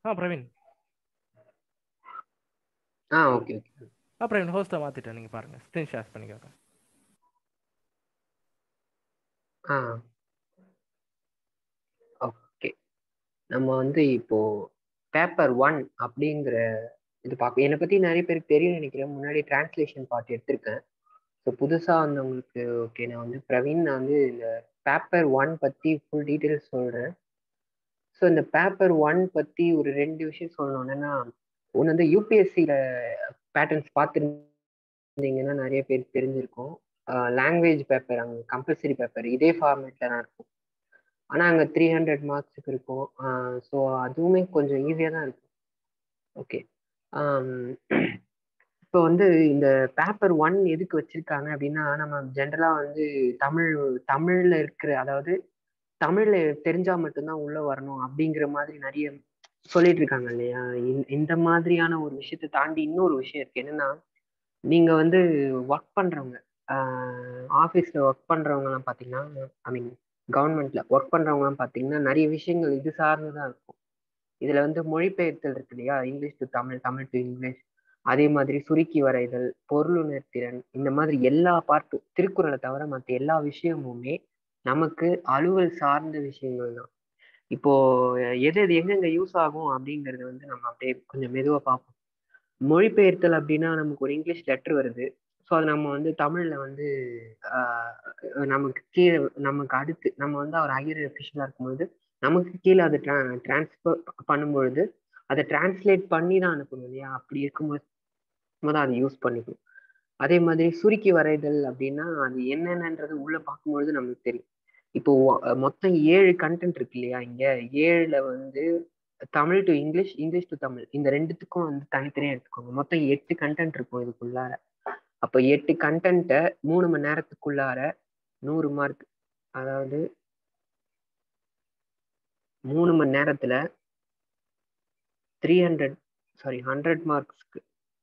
ஆ பிரவீன் ஆ okay okay ஆ பிரவீன் ஹோஸ்ட்டை மாற்றிட்டேன் நீங்கள் பாருங்கள் ஸ்க்ரீன் ஷேர் பண்ணிக்கோங்க ஆ ஓகே நம்ம வந்து இப்போ பேப்பர் ஒன் அப்படிங்கிற இது பார்க்க என்னை பற்றி நிறைய பேருக்கு தெரியும் நினைக்கிறேன் முன்னாடி டிரான்ஸ்லேஷன் பார்ட் எடுத்திருக்கேன் ஸோ புதுசாக வந்தவங்களுக்கு ஓகே நான் வந்து பிரவீன் நான் வந்து இந்த பேப்பர் ஒன் பற்றி ஃபுல் டீட்டெயில்ஸ் சொல்கிறேன் ஸோ இந்த பேப்பர் ஒன் பற்றி ஒரு ரெண்டு விஷயம் சொல்லணும் என்னன்னா ஒன்று வந்து யூபிஎஸ்சியில் பேட்டர்ன்ஸ் பார்த்துருந்தீங்கன்னா நிறைய பேர் தெரிஞ்சிருக்கும் லாங்குவேஜ் பேப்பர் அங்கே கம்பல்சரி பேப்பர் இதே ஃபார்மேட்டில் தான் இருக்கும் ஆனால் அங்கே த்ரீ ஹண்ட்ரட் மார்க்ஸுக்கு இருக்கும் ஸோ அதுவுமே கொஞ்சம் ஈஸியாக தான் இருக்கும் ஓகே இப்போ வந்து இந்த பேப்பர் ஒன் எதுக்கு வச்சிருக்காங்க அப்படின்னா நம்ம ஜென்ரலாக வந்து தமிழ் தமிழில் இருக்கிற அதாவது தமிழ்ல தெரிஞ்சா மட்டும்தான் உள்ள வரணும் அப்படிங்கிற மாதிரி நிறைய சொல்லிட்டு இருக்காங்க இல்லையா இந்த மாதிரியான ஒரு விஷயத்தை தாண்டி இன்னொரு விஷயம் இருக்கு என்னன்னா நீங்க வந்து ஒர்க் பண்றவங்க ஆஃபீஸ்ல ஒர்க் பண்றவங்கலாம் பார்த்தீங்கன்னா ஐ மீன் கவர்மெண்ட்ல ஒர்க் பண்றவங்கலாம் பார்த்தீங்கன்னா நிறைய விஷயங்கள் இது சார்ந்துதான் இருக்கும் இதுல வந்து மொழிபெயர்த்தல் இருக்கு இல்லையா English to Tamil Tamil to English அதே மாதிரி சுருக்கி வரைதல் பொருளுணர்திறன் இந்த மாதிரி எல்லா பார்ட்டும் திருக்குறளை தவிர மற்ற எல்லா விஷயமுமே நமக்கு அலுவல் சார்ந்த விஷயங்கள் தான் இப்போ எது எது எங்கெங்க யூஸ் ஆகும் அப்படிங்கறது வந்து நம்ம அப்படியே கொஞ்சம் மெதுவா பார்ப்போம் மொழிபெயர்த்தல் அப்படின்னா நமக்கு ஒரு இங்கிலீஷ் லெட்டர் வருது ஸோ அது நம்ம வந்து தமிழ்ல வந்து நமக்கு கீழே நமக்கு அடுத்து நம்ம வந்து அவர் ஹையர் அஃபிஷியலா இருக்கும்பொழுது நமக்கு கீழே அதை ட்ரா டிரான்ஸ்ஃபர் பண்ணும்பொழுது அதை டிரான்ஸ்லேட் பண்ணி தான் அனுப்பணும் இல்லையா அப்படி இருக்கும்போது தான் அதை யூஸ் பண்ணிக்கணும் அதே மாதிரி சுருக்கி வரைதல் அப்படின்னா அது என்னென்னன்றது உள்ள பார்க்கும்பொழுது நமக்கு தெரியும் இப்போ மொத்தம் ஏழு கண்டென்ட் இருக்கு இல்லையா இங்க ஏழுல வந்து Tamil to English English to Tamil இந்த ரெண்டுத்துக்கும் வந்து தனித்தனியா எடுத்துக்கோங்க மொத்தம் எட்டு கண்டென்ட் இருக்கும் இதுக்குள்ளார அப்போ எட்டு கண்டென்ட்டை மூணு மணி நேரத்துக்குள்ளார நூறு மார்க் அதாவது மூணு மணி நேரத்துல த்ரீ ஹண்ட்ரட் சாரி ஹண்ட்ரட் மார்க்ஸ்க்கு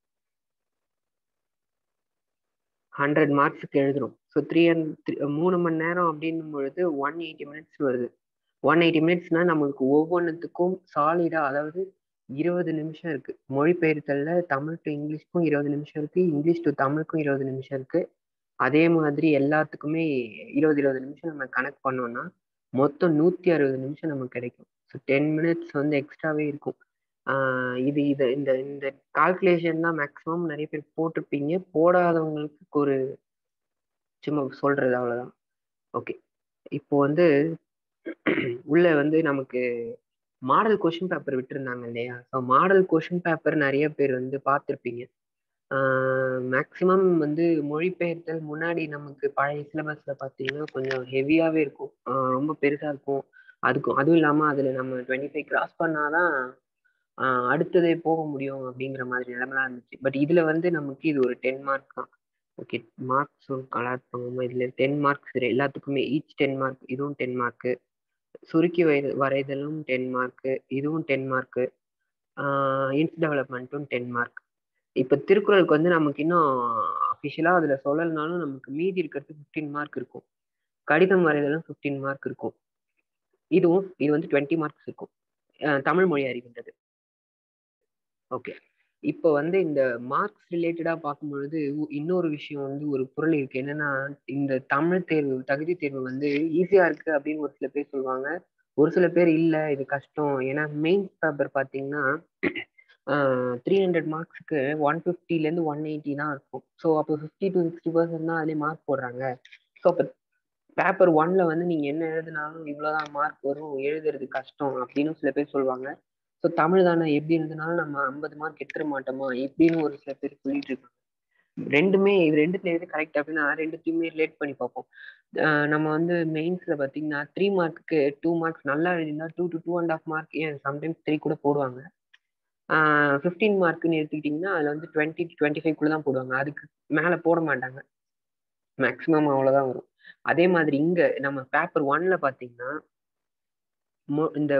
ஹண்ட்ரட் மார்க்ஸுக்கு எழுதுறோம் ஸோ த்ரீ ஹண்ட்ரட் மூணு மணி நேரம் அப்படின்னும் பொழுது ஒன் எயிட்டி மினிட்ஸ் வருது ஒன் எயிட்டி மினிட்ஸ்னா நம்மளுக்கு ஒவ்வொன்றுத்துக்கும் சாலிடா அதாவது இருபது நிமிஷம் இருக்கு மொழிபெயர்த்தல்ல தமிழ் டு இங்கிலீஷ்க்கும் இருபது நிமிஷம் இருக்கு இங்கிலீஷ் டு தமிழுக்கும் இருபது நிமிஷம் இருக்கு அதே மாதிரி எல்லாத்துக்குமே இருபது இருபது நிமிஷம் நம்ம கனெக்ட் பண்ணோம்னா மொத்தம் நூத்தி அறுபது நிமிஷம் நமக்கு கிடைக்கும் ஸோ டென் மினிட்ஸ் வந்து எக்ஸ்ட்ராவே இருக்கும் இது இது இந்த இந்த கால்குலேஷன் தான் மேக்ஸிமம் நிறைய பேர் போட்டிருப்பீங்க போடாதவங்களுக்கு ஒரு சும்மா சொல்றது அவ்வளவுதான் ஓகே இப்போ வந்து உள்ள வந்து நமக்கு மாடல் கொஷின் பேப்பர் விட்டுருந்தாங்க இல்லையா ஸோ மாடல் கொஷின் பேப்பர் நிறைய பேர் வந்து பார்த்துருப்பீங்க மேக்சிமம் வந்து மொழிபெயர்த்தல் முன்னாடி நமக்கு பழைய சிலபஸ்ல பார்த்தீங்கன்னா கொஞ்சம் ஹெவியாவே இருக்கும் ரொம்ப பெருசா இருக்கும் அதுக்கும் அதுவும் இல்லாம அதுல நம்ம டுவெண்ட்டி ஃபைவ் கிராஸ் பண்ணாதான் அடுத்ததே போக முடியும் அப்படிங்கிற மாதிரி நிலைமெல்லாம் இருந்துச்சு பட் இதுல வந்து நமக்கு இது ஒரு டென் மார்க் தான் ஓகே மார்க்ஸ் கலர் பண்ணுவோம் இதுல டென் மார்க்ஸ் எல்லாத்துக்குமே ஈச் டென் மார்க் இதுவும் டென் மார்க்கு சுருக்கி வரை வரைதலும் டென் மார்க்கு இதுவும் டென் மார்க்கு இன்ஸ் டெவலப்மெண்ட்டும் டென் மார்க் இப்போ திருக்குறளுக்கு வந்து நமக்கு இன்னும் அஃபிஷியலாக அதில் சொல்லலைனாலும் நமக்கு மீதி இருக்கிறது ஃபிஃப்டீன் மார்க் இருக்கும் கடிதம் வரைதலும் ஃபிஃப்டீன் மார்க் இருக்கும் இதுவும் இது வந்து டுவெண்ட்டி மார்க்ஸ் இருக்கும் தமிழ் மொழி அறிவுன்றது ஓகே இப்போ வந்து இந்த மார்க்ஸ் ரிலேட்டடா பார்க்கும்பொழுது இன்னொரு விஷயம் வந்து ஒரு பொருள் இருக்கு என்னன்னா இந்த தமிழ் தேர்வு தகுதி தேர்வு வந்து ஈஸியா இருக்கு அப்படின்னு ஒரு சில பேர் சொல்லுவாங்க ஒரு சில பேர் இல்ல இது கஷ்டம் ஏன்னா மெயின்ஸ் பேப்பர் பாத்தீங்கன்னா த்ரீ ஹண்ட்ரட் மார்க்ஸ்க்கு ஒன் ஃபிஃப்டிலேருந்து ஒன் எயிட்டி தான் இருக்கும் ஸோ அப்போ ஃபிஃப்டி டு சிக்ஸ்டி பர்சன்ட் தான் அதுலேயே மார்க் போடுறாங்க ஸோ அப்போ பேப்பர் ஒன்ல வந்து நீங்க என்ன எழுதினாலும் இவ்வளோதான் மார்க் வரும் எழுதுறது கஷ்டம் அப்படின்னு சில பேர் சொல்லுவாங்க ஸோ தமிழ் தானே எப்படி இருந்தனாலும் நம்ம ஐம்பது மார்க் எடுத்துட மாட்டோமா இப்படின்னு ஒரு சில பேர் சொல்லிட்டு இருக்காங்க ரெண்டுமே இது ரெண்டுத்துல எது கரெக்ட் அப்படின்னா ரெண்டுத்தையுமே ரிலேட் பண்ணி பார்ப்போம் நம்ம வந்து மெயின்ஸ்ல பாத்தீங்கன்னா த்ரீ மார்க்குக்கு டூ மார்க்ஸ் நல்லா எழுதினா two to two and half mark ஏன் சம்டைம்ஸ் த்ரீ கூட போடுவாங்க ஃபிஃப்டீன் மார்க்னு எடுத்துக்கிட்டிங்கன்னா அதில் வந்து டுவெண்ட்டி டுவெண்ட்டி ஃபைவ் தான் போடுவாங்க அதுக்கு மேலே போட மாட்டாங்க மேக்ஸிமம் அவ்வளோதான் வரும் அதே மாதிரி இங்க நம்ம பேப்பர் ஒன்ல பார்த்தீங்கன்னா இந்த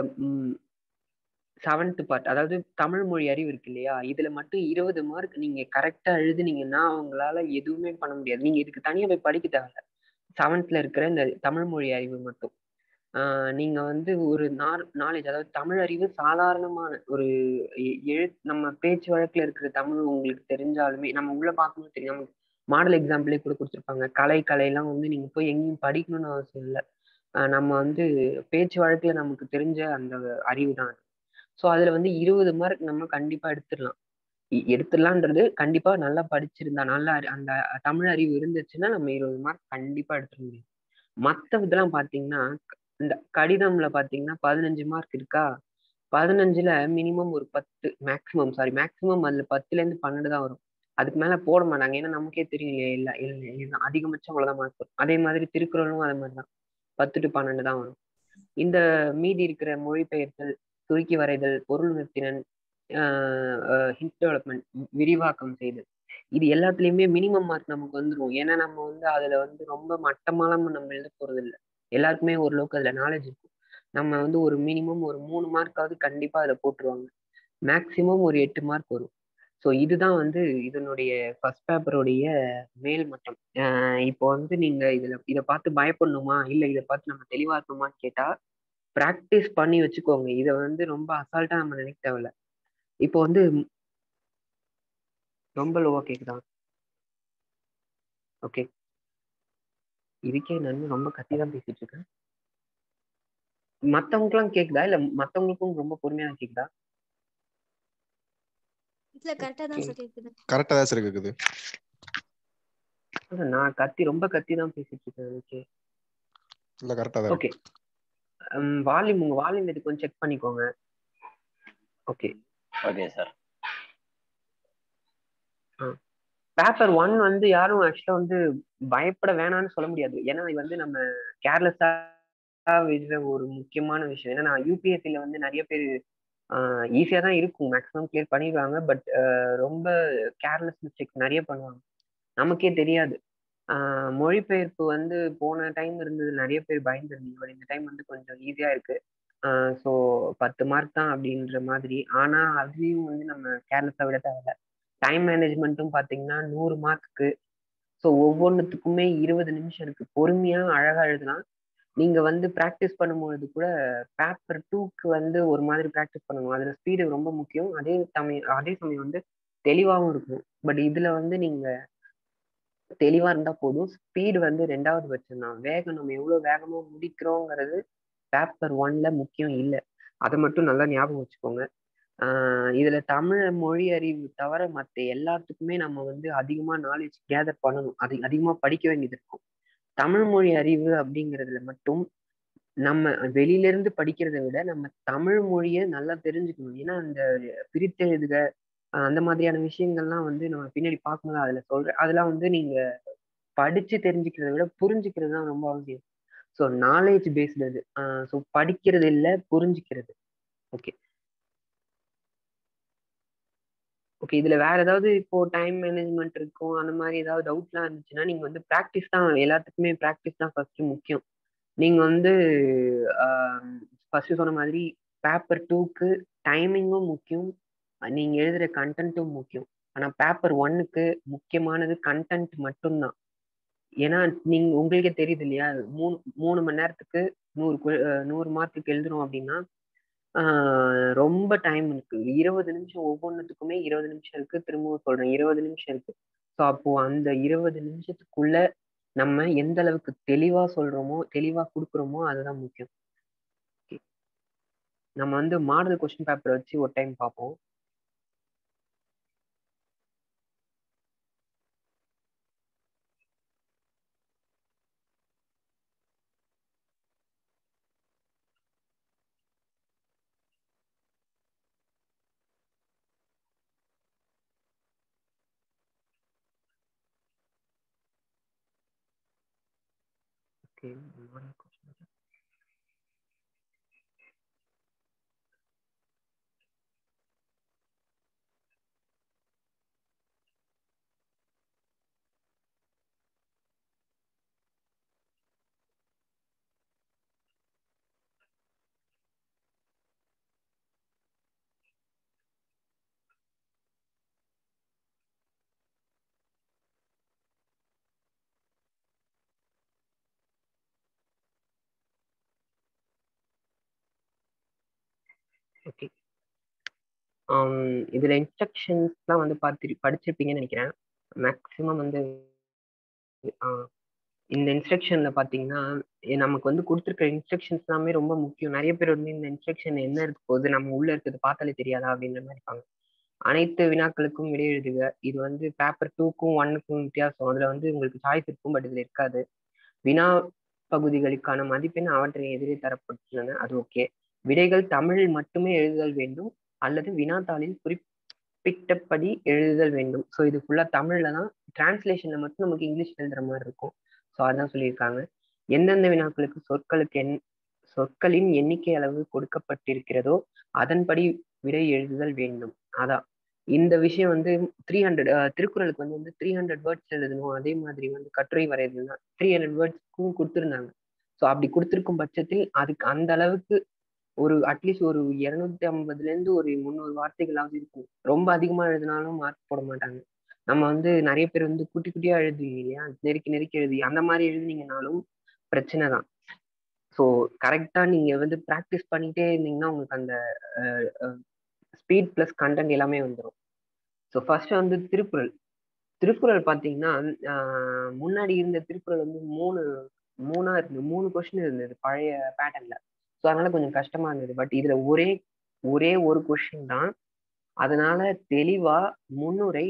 செவன்த் பார்ட் அதாவது தமிழ் மொழி அறிவு இருக்கு இல்லையா இதுல மட்டும் இருபது மார்க் நீங்க கரெக்டா எழுதுனீங்கன்னா அவங்களால எதுவுமே பண்ண முடியாது நீங்க இதுக்கு தனியா போய் படிக்க தேவையில்ல செவன்த்ல இருக்கிற இந்த தமிழ் மொழி அறிவு மட்டும் ஆஹ் நீங்க வந்து ஒரு நாலேஜ் அதாவது தமிழ் அறிவு சாதாரணமான ஒரு எ- எழு நம்ம பேச்சு வழக்குல இருக்கிற தமிழ் உங்களுக்கு தெரிஞ்சாலுமே நம்ம உள்ள பார்க்கணும் தெரியும் நமக்கு மாடல் எக்ஸாம்பிளே கூட கொடுத்துருப்பாங்க கலை கலையெல்லாம் வந்து நீங்க போய் எங்கேயும் படிக்கணும்னு அவசியம் இல்லை நம்ம வந்து பேச்சு வழக்குல நமக்கு தெரிஞ்ச அந்த அறிவு தான் ஸோ அதுல வந்து இருபது மார்க் நம்ம கண்டிப்பா எடுத்துடலாம் இ- எடுத்துடலான்றது கண்டிப்பா நல்லா படிச்சிருந்தா நல்லா அறி- அந்த தமிழ் அறிவு இருந்துச்சுன்னா நம்ம இருபது மார்க் கண்டிப்பா எடுத்துட முடியும் மற்ற இதெல்லாம் பாத்தீங்கன்னா இந்த கடிதம்ல பாத்தீங்கன்னா பதினஞ்சு மார்க் இருக்கா பதினஞ்சுல மினிமம் ஒரு பத்து மேக்ஸிமம் சாரி மேக்ஸிமம் அதுல பத்துல இருந்து பன்னெண்டு தான் வரும் அதுக்கு மேல போட மாட்டாங்க ஏன்னா நமக்கே தெரியும் இல்லையா இல்ல இல்ல இல்ல அதிகபட்சம் அவ்வளவுதான் மார்க் வரும் அதே மாதிரி திருக்குறளும் அதே மாதிரி தான் பத்து டு பன்னெண்டு தான் வரும் இந்த மீதி இருக்கிற மொழிபெயர்த்தல் சுருக்கி வரைதல் பொருள் நிறுத்தினன் ஹிண்ட் டெவலப்மெண்ட் விரிவாக்கம் செய்தல் இது எல்லாத்துலயுமே மினிமம் மார்க் நமக்கு வந்துடும் ஏன்னா நம்ம வந்து அதுல வந்து ரொம்ப மட்டமாலாம் நம்ம எழுத போறது இல்லை எல்லாருக்குமே ஓரளவுக்கு அதுல நாலேஜ் இருக்கும் நம்ம வந்து ஒரு மினிமம் ஒரு மூணு மார்க்காவது கண்டிப்பா அதுல போட்டுருவாங்க மேக்சிமம் ஒரு எட்டு மார்க் வரும் ஸோ இதுதான் வந்து இதனுடைய ஃபர்ஸ்ட் பேப்பருடைய மேல் மட்டம் ஆஹ் இப்போ வந்து நீங்க இதுல இதை பார்த்து பயப்படணுமா இல்ல இதை பார்த்து நம்ம தெளிவா இருக்கணுமான்னு கேட்டா ப்ராக்டிஸ் பண்ணி வச்சுக்கோங்க இதை வந்து ரொம்ப அசால்ட்டா நம்ம நினைக்க தேவையில்ல இப்போ வந்து ரொம்ப லோவா கேக்குதா ஓகே இதுக்கே நான் ரொம்ப கத்தி தான் பேசிட்டு இருக்கேன் மத்தவங்களுக்குலாம் கேக்குதா இல்ல மத்தவங்களுக்கும் ரொம்ப பொறுமையா கேக்குதா இல்ல கரெக்டா தான் சார் கேக்குது கரெக்டா தான் சார் கேக்குது ஆனா, நான் கத்தி ரொம்ப கத்தி தான் பேசிட்டு இருக்கேன் ஓகே இல்ல கரெக்டா தான் ஓகே வால்யூம் உங்க வால்யூம் இது கொஞ்சம் செக் பண்ணிக்கோங்க okay okay sir paper one வந்து யாரும் ஆக்சுவலா வந்து பயப்பட வேணாம்னு சொல்ல முடியாது ஏன்னா இது வந்து நம்ம கேர்லெஸ்ஸா விடுற ஒரு முக்கியமான விஷயம் ஏன்னா நான் யூபிஎஸ்சில வந்து நிறைய பேர் ஈஸியா தான் இருக்கும் மேக்ஸிமம் கிளியர் பண்ணிடுவாங்க பட் ரொம்ப கேர்லெஸ் மிஸ்டேக்ஸ் நிறைய பண்ணுவாங்க நமக்கே தெரியாது ஆஹ் மொழிபெயர்ப்பு வந்து போன டைம் இருந்தது நிறைய பேர் பயந்துருந்தீங்க பட் இந்த டைம் வந்து கொஞ்சம் ஈஸியா இருக்கு ஸோ பத்து மார்க் தான் அப்படின்ற மாதிரி ஆனா அதையும் வந்து நம்ம கேர்லெஸ்ஸா விட தேவையில்ல டைம் மேனேஜ்மெண்ட்டும் பாத்தீங்கன்னா நூறு மார்க்குக்கு ஸோ ஒவ்வொன்றுத்துக்குமே இருபது நிமிஷம் இருக்கு பொறுமையா அழகா எழுதலாம் நீங்க வந்து ப்ராக்டிஸ் பண்ணும்பொழுது கூட பேப்பர் டூக்கு வந்து ஒரு மாதிரி ப்ராக்டிஸ் பண்ணணும் அதுல ஸ்பீடு ரொம்ப முக்கியம் அதே சமயம் அதே சமயம் வந்து தெளிவாகவும் இருக்கும் பட் இதுல வந்து நீங்க தெளிவா இருந்தா போதும் ஸ்பீடு வந்து ரெண்டாவது பட்சம் தான் வேகம் நம்ம எவ்வளவு வேகமா முடிக்கிறோங்கிறது பேப்பர் ஒன்ல முக்கியம் இல்லை அதை மட்டும் நல்லா ஞாபகம் வச்சுக்கோங்க ஆஹ் இதுல தமிழ் மொழி அறிவு தவிர மற்ற எல்லாத்துக்குமே நம்ம வந்து அதிகமா நாலேஜ் கேதர் பண்ணணும் அது அதிகமா படிக்க வேண்டியது இருக்கும் தமிழ் மொழி அறிவு அப்படிங்கிறதுல மட்டும் நம்ம வெளியில இருந்து படிக்கிறதை விட நம்ம தமிழ் மொழியை நல்லா தெரிஞ்சுக்கணும் ஏன்னா அந்த பிரித்தெழுதுக ஆஹ் அந்த மாதிரியான விஷயங்கள்லாம் வந்து நம்ம பின்னாடி பார்க்கும்போது அதுல சொல்றேன் அதெல்லாம் வந்து நீங்க படிச்சு தெரிஞ்சுக்கிறத விட புரிஞ்சுக்கிறது தான் ரொம்ப அவசியம் ஸோ நாலேஜ் பேஸ்டு அது ஸோ படிக்கிறது இல்லை புரிஞ்சுக்கிறது ஓகே ஓகே இதுல வேற ஏதாவது இப்போ டைம் மேனேஜ்மெண்ட் இருக்கும் அந்த மாதிரி ஏதாவது டவுட்லாம் இருந்துச்சுன்னா நீங்க வந்து ப்ராக்டிஸ் தான் எல்லாத்துக்குமே ப்ராக்டிஸ் தான் ஃபர்ஸ்ட் முக்கியம் நீங்க வந்து ஃபர்ஸ்ட் சொன்ன மாதிரி பேப்பர் டூக்கு டைமிங்கும் முக்கியம் நீங்க எழுதுற கண்டென்ட்டும் முக்கியம் ஆனா பேப்பர் ஒன்னுக்கு முக்கியமானது கண்டென்ட் மட்டும்தான் ஏன்னா நீங்க உங்களுக்கே தெரியுது இல்லையா மூணு மூணு மணி நேரத்துக்கு நூறு que- அஹ் நூறு மார்க்குக்கு எழுதுறோம் அப்படின்னா ஆஹ் ரொம்ப டைம் இருக்கு இருபது நிமிஷம் ஒவ்வொன்றுத்துக்குமே இருபது நிமிஷம் இருக்கு திரும்பவும் சொல்றேன் இருபது நிமிஷம் இருக்கு ஸோ அப்போ அந்த இருபது நிமிஷத்துக்குள்ள நம்ம எந்த அளவுக்கு தெளிவா சொல்றோமோ தெளிவா கொடுக்குறோமோ அதுதான் முக்கியம் Okay. நம்ம வந்து மாடல் கொஸ்டின் பேப்பர் வச்சு ஒரு டைம் பார்ப்போம் ஓகே மாடல் கொஸ்டின் ஓகே இதுல இன்ஸ்ட்ரக்ஷன்ஸ்லாம் வந்து பார்த்து படிச்சிருப்பீங்கன்னு நினைக்கிறேன் மேக்ஸிமம் வந்து ஆஹ் இந்த இன்ஸ்ட்ரக்ஷன்ல பாத்தீங்கன்னா எ- நமக்கு வந்து கொடுத்துருக்க இன்ஸ்ட்ரக்ஷன்ஸ் எல்லாமே ரொம்ப முக்கியம் நிறைய பேர் வந்து இந்த இன்ஸ்ட்ரக்ஷன் என்ன இருக்க போகுது நம்ம உள்ள இருக்கிறது பார்த்தாலே தெரியாதா அப்படின்ற மாதிரி இருப்பாங்க அனைத்து வினாக்களுக்கும் விடை எழுதுக இது வந்து பேப்பர் டூக்கும் ஒன்னுக்கும் வித்தியாசம் அதுல வந்து உங்களுக்கு சாய்ஸ் இருக்கும் பட் இதுல இருக்காது வினா பகுதிகளுக்கான மதிப்பெண் அவற்றை எதிரே தரப்பட்டுள்ளன அது ஓகே விடைகள் தமிழில் மட்டுமே எழுதுதல் வேண்டும் அல்லது வினாத்தாளில் குறிப்பிட்டபடி எழுதுதல் வேண்டும் ஸோ இது ஃபுல்லா தமிழ்ல தான் டிரான்ஸ்லேஷன்ல மட்டும் நமக்கு இங்கிலீஷ் எழுதுற மாதிரி இருக்கும் ஸோ அதான் சொல்லியிருக்காங்க எந்தெந்த வினாக்களுக்கு சொற்களுக்கு எண் சொற்களின் எண்ணிக்கை அளவு கொடுக்கப்பட்டிருக்கிறதோ அதன்படி விடை எழுதுதல் வேண்டும் அதான் இந்த விஷயம் வந்து த்ரீ ஹண்ட்ரட் திருக்குறளுக்கு வந்து வந்து த்ரீ ஹண்ட்ரட் வேர்ட்ஸ் எழுதணும் அதே மாதிரி வந்து கட்டுரை வரையறதுனா த்ரீ ஹண்ட்ரட் வேர்ட்ஸ்க்கும் கொடுத்துருந்தாங்க ஸோ அப்படி கொடுத்துருக்கும் பட்சத்தில் அதுக்கு அந்த அளவுக்கு ஒரு அட்லீஸ்ட் ஒரு இருநூத்தி ஐம்பதுல இருந்து ஒரு முந்நூறு வார்த்தைகளாவது இருக்கும் ரொம்ப அதிகமா எழுதினாலும் மார்க் போட மாட்டாங்க நம்ம வந்து நிறைய பேர் வந்து குட்டி குட்டியா எழுதுவீங்க இல்லையா நெருக்கி நெருக்கி எழுதி அந்த மாதிரி எழுதுனீங்கனாலும் பிரச்சனை தான் ஸோ கரெக்டா நீங்க வந்து ப்ராக்டிஸ் பண்ணிட்டே இருந்தீங்கன்னா உங்களுக்கு அந்த ஸ்பீட் ப்ளஸ் கண்டென்ட் எல்லாமே வந்துடும் ஸோ ஃபர்ஸ்ட் வந்து திருக்குறள் திருக்குறள் பார்த்தீங்கன்னா ஆஹ் முன்னாடி இருந்த திருக்குறள் வந்து மூணு மூணா இருந்தது மூணு கொஸ்டின் இருந்தது பழைய பேட்டர்ன்ல ஸோ அதனால கொஞ்சம் கஷ்டமா இருந்தது பட் இதுல ஒரே ஒரே ஒரு கொஸ்டின் தான் அதனால தெளிவா முன்னுரை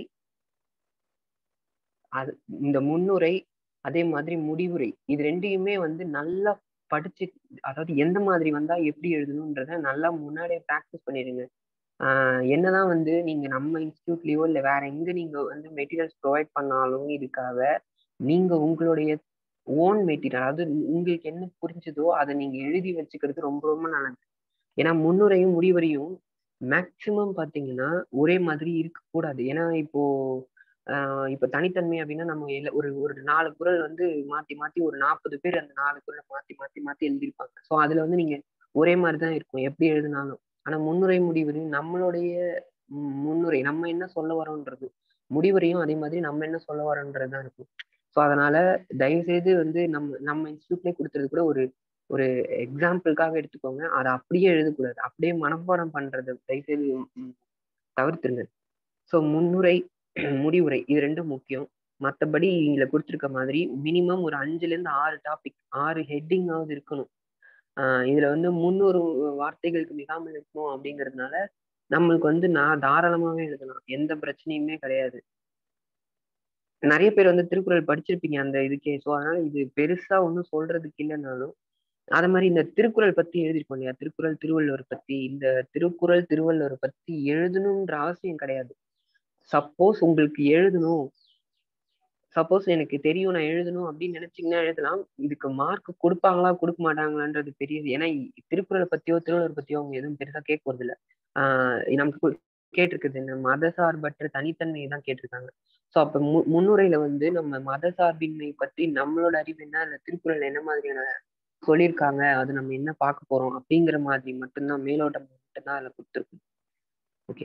அது இந்த முன்னுரை அதே மாதிரி முடிவுரை இது ரெண்டையுமே வந்து நல்லா படிச்சு அதாவது எந்த மாதிரி வந்தா எப்படி எழுதணுன்றத நல்லா முன்னாடியே ப்ராக்டிஸ் பண்ணிடுங்க ஆஹ் என்னதான் வந்து நீங்க நம்ம இன்ஸ்டியூட்லயோ இல்ல வேற எங்க நீங்க வந்து மெட்டீரியல்ஸ் ப்ரொவைட் பண்ணாலும் இதுக்காக நீங்க உங்களுடைய ஓன் மெட்டீரியல் அதாவது உங்களுக்கு என்ன புரிஞ்சதோ அதை நீங்க எழுதி வச்சுக்கிறது ரொம்ப ரொம்ப நல்லது ஏன்னா முன்னுரையும் முடிவுரையும் மேக்சிமம் பாத்தீங்கன்னா ஒரே மாதிரி இருக்கக்கூடாது ஏன்னா இப்போ ஆஹ் இப்ப தனித்தன்மை அப்படின்னா நம்ம எல்லா- ஒரு ஒரு நாலு குரல் வந்து மாத்தி மாத்தி ஒரு நாற்பது பேர் அந்த நாலு குரலை மாத்தி மாத்தி மாத்தி எழுதியிருப்பாங்க ஸோ அதுல வந்து நீங்க ஒரே மாதிரி தான் இருக்கும் எப்படி எழுதினாலும் ஆனா முன்னுரை முடிவுரை நம்மளுடைய ம், முன்னுரை நம்ம என்ன சொல்ல வரோன்றது முடிவுரையும் அதே மாதிரி நம்ம என்ன சொல்ல வரோன்றது தான் இருக்கும் ஸோ அதனால தயவு செய்து வந்து நம்ம நம்ம இன்ஸ்டியூட்லேயே கொடுத்துறது கூட ஒரு ஒரு எக்ஸாம்பிளுக்காக எடுத்துக்கோங்க அதை அப்படியே எழுதக்கூடாது அப்படியே மனப்பாடம் பண்றது தயவு செய்து ம், தவிர்த்துருங்க ஸோ முன்னுரை முடிவுரை இது ரெண்டும் முக்கியம் மற்றபடி இதுல கொடுத்துருக்க மாதிரி மினிமம் ஒரு அஞ்சுல இருந்து ஆறு டாபிக் ஆறு ஹெட்டிங்காவது இருக்கணும் ஆஹ் இதுல வந்து முந்நூறு வார்த்தைகளுக்கு மிகாமல் இருக்கணும் அப்படிங்கிறதுனால நம்மளுக்கு வந்து நான் தாராளமாவே எழுதலாம் எந்த பிரச்சனையுமே கிடையாது நிறைய பேர் வந்து திருக்குறள் படிச்சிருப்பீங்க அந்த இதுக்கே ஸோ அதனால இது பெருசா ஒன்றும் சொல்றதுக்கு இல்லைனாலும் அது மாதிரி இந்த திருக்குறள் பத்தி எழுதிருக்கோம் இல்லையா திருக்குறள் திருவள்ளுவர் பத்தி இந்த திருக்குறள் திருவள்ளுவர் பத்தி எழுதணுன்ற அவசியம் கிடையாது சப்போஸ் உங்களுக்கு எழுதணும் சப்போஸ் எனக்கு தெரியும் நான் எழுதணும் அப்படின்னு நினைச்சீங்கன்னா எழுதலாம் இதுக்கு மார்க் கொடுப்பாங்களா கொடுக்க மாட்டாங்களான்றது பெரியது ஏன்னா இ- திருக்குறளை பத்தியோ திருவள்ளுவர் பத்தியோ அவங்க எதுவும் பெருசா கேட்க போறது இல்ல ஆஹ் நமக்கு கு- கேட்டிருக்குது இந்த மதசார்பற்ற தனித்தன்மையை தான் கேட்டிருக்காங்க ஸோ அப்ப மு முன்னுரையில வந்து நம்ம மதசார்பின்மை பற்றி நம்மளோட அறிவு என்ன அந்த திருக்குறள் என்ன மாதிரியான சொல்லியிருக்காங்க அது நம்ம என்ன பார்க்க போறோம் அப்படிங்கிற மாதிரி மட்டும்தான் மேலோட்டம் மட்டும்தான் அதுல கொடுத்துருக்கும் ஓகே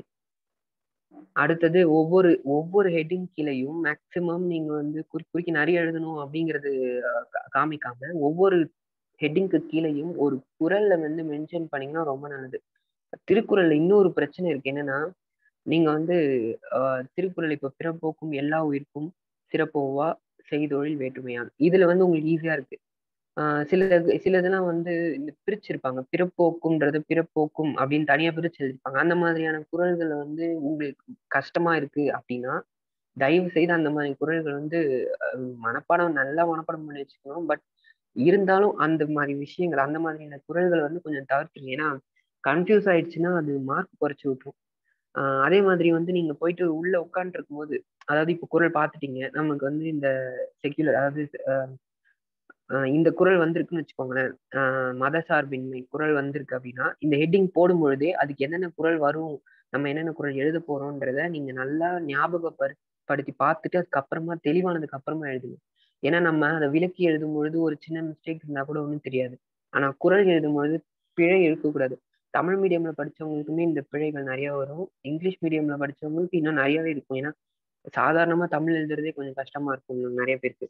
அடுத்தது ஒவ்வொரு ஒவ்வொரு ஹெட்டிங் கீழேயும் மேக்சிமம் நீங்க வந்து குறி குறிக்கி நிறைய எழுதணும் அப்படிங்கிறது அஹ், கா- காமிக்காம ஒவ்வொரு ஹெட்டிங்க்கு கீழேயும் ஒரு குறள்ல வந்து மென்ஷன் பண்ணீங்கன்னா ரொம்ப நல்லது திருக்குறள்ல இன்னொரு பிரச்சனை இருக்கு என்னன்னா நீங்க வந்து ஆஹ், திருக்குறள் இப்ப பிறப்போக்கும் எல்லா உயிர்க்கும் சிறப்போவா செய்தொழில் வேற்றுமையான் இதுல வந்து உங்களுக்கு ஈஸியா இருக்கு ஆஹ் சில சில இதெல்லாம் வந்து இந்த பிரிச்சிருப்பாங்க பிறப்போக்கும்ன்றது பிறப்போக்கும் அப்படின்னு தனியா பிரிச்சு எழுதிருப்பாங்க அந்த மாதிரியான குறள்கள் வந்து உங்களுக்கு கஷ்டமா இருக்கு அப்படின்னா தயவு செய்து அந்த மாதிரி குறள்கள் வந்து அஹ், மனப்பாடம் நல்லா மனப்பாடம் பண்ணி வச்சுக்கணும் பட் இருந்தாலும் அந்த மாதிரி விஷயங்கள் அந்த மாதிரியான குறள்கள் வந்து கொஞ்சம் தவிர்த்துருங்க ஏன்னா கன்ஃபியூஸ் ஆயிடுச்சுன்னா அது மார்க் குறைச்சு விட்டுரும் ஆஹ் அதே மாதிரி வந்து நீங்க போயிட்டு உள்ள உட்காந்துருக்கும் போது அதாவது இப்போ குறள் பார்த்துட்டீங்க நமக்கு வந்து இந்த செக்யூலர் அதாவது அஹ், ஆஹ் இந்த குறள் வந்திருக்குன்னு வச்சுக்கோங்களேன் ஆஹ் மத சார்பின்மை குறள் வந்திருக்கு அப்படின்னா இந்த ஹெட்டிங் போடும் பொழுதே அதுக்கு என்னென்ன குறள் வரும் நம்ம என்னென்ன குறள் எழுத போறோம்ன்றத நீங்க நல்லா ஞாபகப்படு படுத்தி பார்த்துட்டு அதுக்கப்புறமா தெளிவானதுக்கு அப்புறமா எழுதுங்க ஏன்னா நம்ம அதை விளக்கி எழுதும் பொழுது ஒரு சின்ன மிஸ்டேக் இருந்தா கூட ஒன்றும் தெரியாது ஆனா குறள் எழுதும் பொழுது பிழை இருக்கக்கூடாது தமிழ் மீடியம்ல படிச்சவங்களுக்குமே இந்த பிழைகள் நிறைய வரும் இங்கிலீஷ் மீடியம்ல படிச்சவங்களுக்கு இன்னும் நிறையவே இருக்கும் ஏன்னா சாதாரணமா தமிழ் எழுதுறதே கொஞ்சம் கஷ்டமா இருக்கும் நிறைய பேருக்கு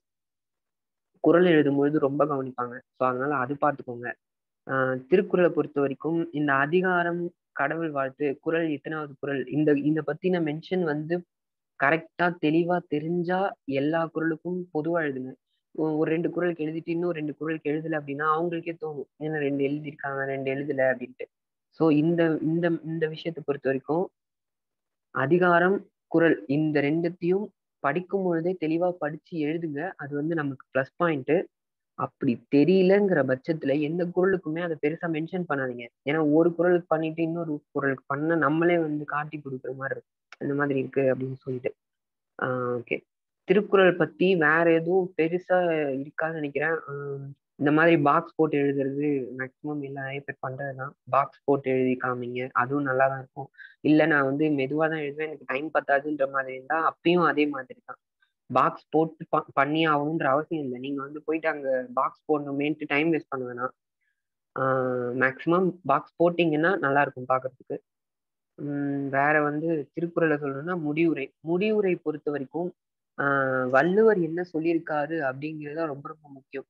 குறள் எழுதும்பொழுது ரொம்ப கவனிப்பாங்க ஸோ அதனால அது பார்த்துக்கோங்க ஆஹ் திருக்குறளை பொறுத்த வரைக்கும் இந்த அதிகாரம் கடவுள் வாழ்த்து குறள் எத்தனாவது குறள் இந்த இந்த பத்தின மென்ஷன் வந்து கரெக்டா தெளிவா தெரிஞ்சா எல்லா குறளுக்கும் பொதுவா எழுதுங்க ஒ- ஒரு ரெண்டு குறளுக்கு எழுதிட்டு இன்னும் ரெண்டு குறளுக்கு எழுதல அப்படின்னா அவங்களுக்கே தோணும் ஏன்னா ரெண்டு எழுதியிருக்காங்க ரெண்டு எழுதல அப்படின்ட்டு ஸோ இந்த இந்த இந்த விஷயத்தை பொறுத்த வரைக்கும் அதிகாரம் குறள் இந்த ரெண்டுத்தையும் படிக்கும் பொழுதே தெளிவா படிச்சு எழுதுங்க அது வந்து நமக்கு ப்ளஸ் பாயிண்ட் அப்படி தெரியலங்கிற பட்சத்துல எந்த குறளுக்குமே அதை பெருசா மென்ஷன் பண்ணாதீங்க ஏன்னா ஒரு குறளுக்கு பண்ணிட்டு இன்னொரு குறளுக்கு பண்ண நம்மளே வந்து காட்டி கொடுக்குற மாதிரி இருக்கு இந்த மாதிரி இருக்கு அப்படின்னு சொல்லிட்டு ஓகே திருக்குறள் பத்தி வேற எதுவும் பெருசா இருக்காதுன்னு நினைக்கிறேன் ஆஹ் இந்த மாதிரி பாக்ஸ் போட்டு எழுதுறது மேக்ஸிமம் எல்லா நிறைய பேர் பண்றதுதான் பாக்ஸ் போட்டு எழுதி காமிங்க அதுவும் நல்லா தான் இருக்கும் இல்ல நான் வந்து மெதுவா தான் எழுதுவேன் எனக்கு டைம் பத்தாதுன்ற மாதிரி இருந்தா அப்பயும் அதே மாதிரி தான் பாக்ஸ் போட்டு ப- பண்ணி ஆகணுன்ற அவசியம் இல்லை நீங்க வந்து போயிட்டு அங்க பாக்ஸ் போடணுமேன்ட்டு டைம் வேஸ்ட் பண்ண வேணாம் மேக்ஸிமம் பாக்ஸ் போட்டிங்கன்னா நல்லா இருக்கும் பார்க்கிறதுக்கு உம் வேற வந்து திருக்குறளை சொல்லணும்னா முடிவுரை முடிவுரை பொறுத்த வரைக்கும் ஆஹ் வள்ளுவர் என்ன சொல்லியிருக்காரு அப்படிங்கிறது தான் ரொம்ப ரொம்ப முக்கியம்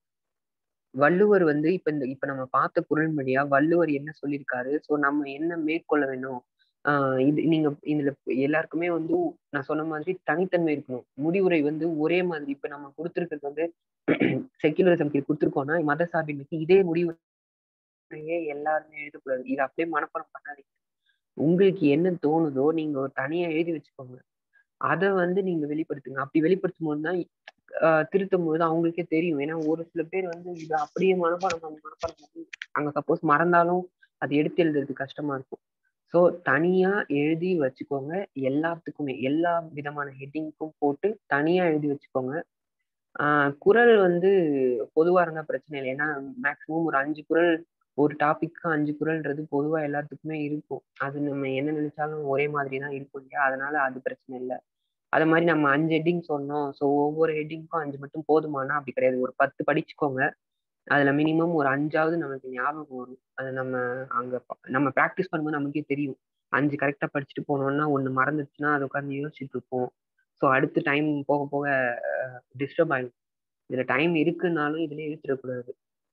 வள்ளுவர் வந்து இப்ப இந்த இப்ப நம்ம பார்த்த குறள் வழியா வள்ளுவர் என்ன சொல்லியிருக்காரு ஸோ நம்ம என்ன மேற்கொள்ள வேணும் ஆஹ் இது நீங்க இதுல எல்லாருக்குமே வந்து நான் சொன்ன மாதிரி தனித்தன்மை இருக்கணும் முடிவுரை வந்து ஒரே மாதிரி இப்ப நம்ம கொடுத்துருக்கிறது வந்து செக்யுலரிசம் கொடுத்துருக்கோம்னா மத சார்பின்மைக்கு இதே முடிவுரையே எல்லாருமே எழுதக்கூடாது இதை அப்படியே மனப்பாடம் பண்ணாதீங்க உங்களுக்கு என்ன தோணுதோ நீங்க ஒரு தனியா எழுதி வச்சுக்கோங்க அதை வந்து நீங்க வெளிப்படுத்துங்க அப்படி வெளிப்படுத்தும் போது தான் ஆஹ் திருத்தும் போது அவங்களுக்கே தெரியும் ஏன்னா ஒரு சில பேர் வந்து இது அப்படியே மனப்பாடம் பண்ணி மனப்பாடம் பண்ணி அங்க சப்போஸ் மறந்தாலும் அது எடுத்து எழுதுறது கஷ்டமா இருக்கும் ஸோ தனியா எழுதி வச்சுக்கோங்க எல்லாத்துக்குமே எல்லா விதமான ஹெட்டிங்க்கும் போட்டு தனியா எழுதி வச்சுக்கோங்க ஆஹ் குறள் வந்து பொதுவா இருந்தா பிரச்சனை இல்லை ஏன்னா மேக்ஸிமம் ஒரு அஞ்சு குறள் ஒரு டாபிக்கு அஞ்சு குறள்ன்றது பொதுவா எல்லாத்துக்குமே இருக்கும் அது நம்ம என்ன நினைச்சாலும் ஒரே மாதிரி தான் இருக்கும் இல்லையா அதனால அது பிரச்சனை இல்லை அது மாதிரி நம்ம அஞ்சு ஹெட்டிங் சொன்னோம் ஸோ ஒவ்வொரு ஹெட்டிங்க்கும் அஞ்சு மட்டும் போதுமானா அப்படி கிடையாது ஒரு பத்து படிச்சுக்கோங்க அதுல மினிமம் ஒரு அஞ்சாவது நமக்கு ஞாபகம் வரும் அது நம்ம அங்க ப- நம்ம ப்ராக்டிஸ் பண்ணும்போது நமக்கே தெரியும் அஞ்சு கரெக்டா படிச்சுட்டு போனோம்னா ஒண்ணு மறந்துச்சுன்னா அதை உட்காந்து யோசிச்சுட்டு இருப்போம் ஸோ அடுத்து டைம் போக போக டிஸ்டர்ப் ஆயிடும் இதுல டைம் இருக்குன்னாலும் இதுல இழுத்துடக்கூடாது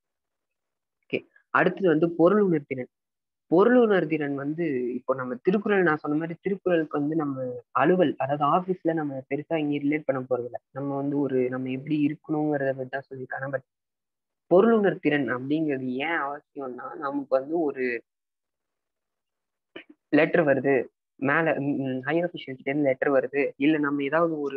ஓகே அடுத்தது வந்து பொருள் உணர்திறன் பொருள் உணர்திறன் வந்து இப்போ நம்ம திருக்குறள் நான் சொன்ன மாதிரி திருக்குறளுக்கு வந்து நம்ம அலுவல் அதாவது ஆபீஸ்ல நம்ம பெருசா இங்க ரிலேட் பண்ண போறது இல்ல நம்ம வந்து ஒரு நம்ம எப்படி இருக்கணுங்கிறத பத்தி தான் சொல்லியிருக்காங்க பட் பொருள் உணர்திறன் அப்படிங்கிறது ஏன் அவசியம்னா நமக்கு வந்து ஒரு லெட்டர் வருது மேல ஹையர் அஃபிஷியல் கிட்ட இருந்து லெட்டர் வருது இல்ல நம்ம ஏதாவது ஒரு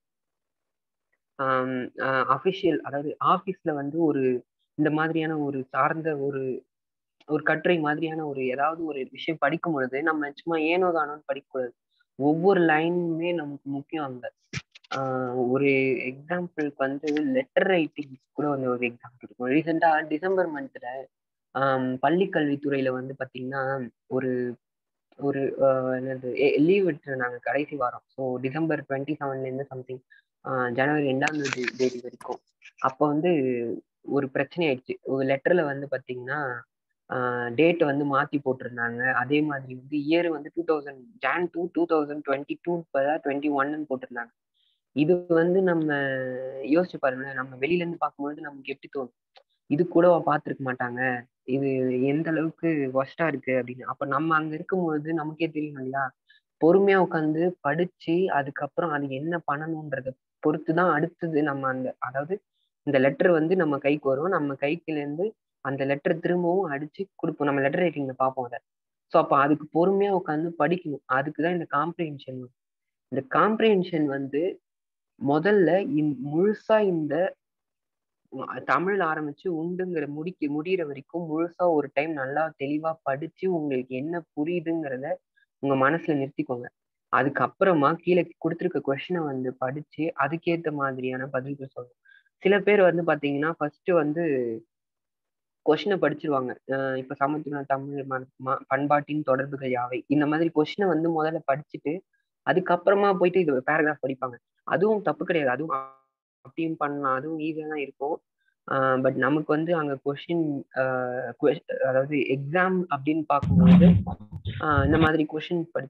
அஃபிஷியல் அதாவது ஆபீஸ்ல வந்து ஒரு இந்த மாதிரியான ஒரு சார்ந்த ஒரு ஒரு கட்டுரை மாதிரியான ஒரு ஏதாவது ஒரு விஷயம் படிக்கும் பொழுது நம்ம சும்மா ஏனோ தானோன்னு படிக்கக்கூடாது ஒவ்வொரு லைனுமே நமக்கு முக்கியம் அங்க ஆஹ் ஒரு எக்ஸாம்பிளுக்கு வந்து லெட்டர் ரைட்டிங் கூட வந்து ஒரு எக்ஸாம்பிள் இருக்கும் ரீசெண்டா டிசம்பர் மந்த்ல பள்ளி கல்வித்துறையில வந்து பாத்தீங்கன்னா ஒரு ஒரு ஆஹ் என்னது லீவ் விட்டுருந்தாங்க கடைசி வாரம் ஸோ டிசம்பர் டுவெண்ட்டி செவன்ல இருந்து சம்திங் ஜனவரி ரெண்டாம் தேதி தேதி வரைக்கும் அப்போ வந்து ஒரு பிரச்சனை ஆயிடுச்சு ஒரு லெட்டர்ல வந்து பாத்தீங்கன்னா டேட் வந்து மாத்தி போட்டிருந்தாங்க அதே மாதிரி வந்து இயர் வந்து டூ தௌசண்ட் ஜான் two two thousand twenty two twenty ஒன்னு போட்டிருந்தாங்க இது வந்து நம்ம யோசிச்சு பாருங்களேன் நம்ம வெளியில இருந்து பார்க்கும்போது நமக்கு எப்படி தோணும் இது கூட பார்த்துருக்க மாட்டாங்க இது எந்த அளவுக்கு ஒஸ்டா இருக்கு அப்படின்னு அப்ப நம்ம அங்க இருக்கும்போது நமக்கே தெரியும் இல்லையா பொறுமையா உட்காந்து படிச்சு அதுக்கப்புறம் அது என்ன பண்ணணுன்றத பொறுத்து தான் அடுத்தது நம்ம அந்த அதாவது இந்த லெட்டர் வந்து நம்ம கைக்கு வரும் நம்ம கைக்குல இருந்து அந்த லெட்டர் திரும்பவும் அடிச்சு கொடுப்போம் நம்ம லெட்டர் ரைட்டிங்ல பார்ப்போம் அதை ஸோ அப்போ அதுக்கு பொறுமையா உட்காந்து படிக்கணும் அதுக்கு தான் இந்த காம்ப்ரிஹென்ஷன் இந்த காம்ப்ரிஹென்ஷன் வந்து முதல்ல இந் முழுசா இந்த தமிழ் ஆரம்பிச்சு உண்டுங்கிற முடிக்க முடிகிற வரைக்கும் முழுசா ஒரு டைம் நல்லா தெளிவா படிச்சு உங்களுக்கு என்ன புரியுதுங்கிறத உங்க மனசுல நிறுத்திக்கோங்க அதுக்கப்புறமா கீழே கொடுத்துருக்க கொஸ்டினை வந்து படிச்சு அதுக்கேத்த மாதிரியான பதில்கள் சொல்லணும் சில பேர் வந்து பாத்தீங்கன்னா ஃபர்ஸ்ட் வந்து கொஷினை படிச்சிருவாங்க இப்ப சமத்துவ தமிழ் பண்பாட்டின் தொடர்புகள் யாவை இந்த மாதிரி கொஷினை வந்து முதல்ல படிச்சுட்டு அதுக்கப்புறமா போயிட்டு இது பேராகிராஃப் படிப்பாங்க அதுவும் தப்பு கிடையாது அதுவும் அப்படியும் பண்ணலாம் அதுவும் ஈஸியாக தான் இருக்கும் பட் நமக்கு வந்து அங்கே கொஷின் அதாவது எக்ஸாம் அப்படின்னு பார்க்கும்போது இந்த மாதிரி கொஷின் படி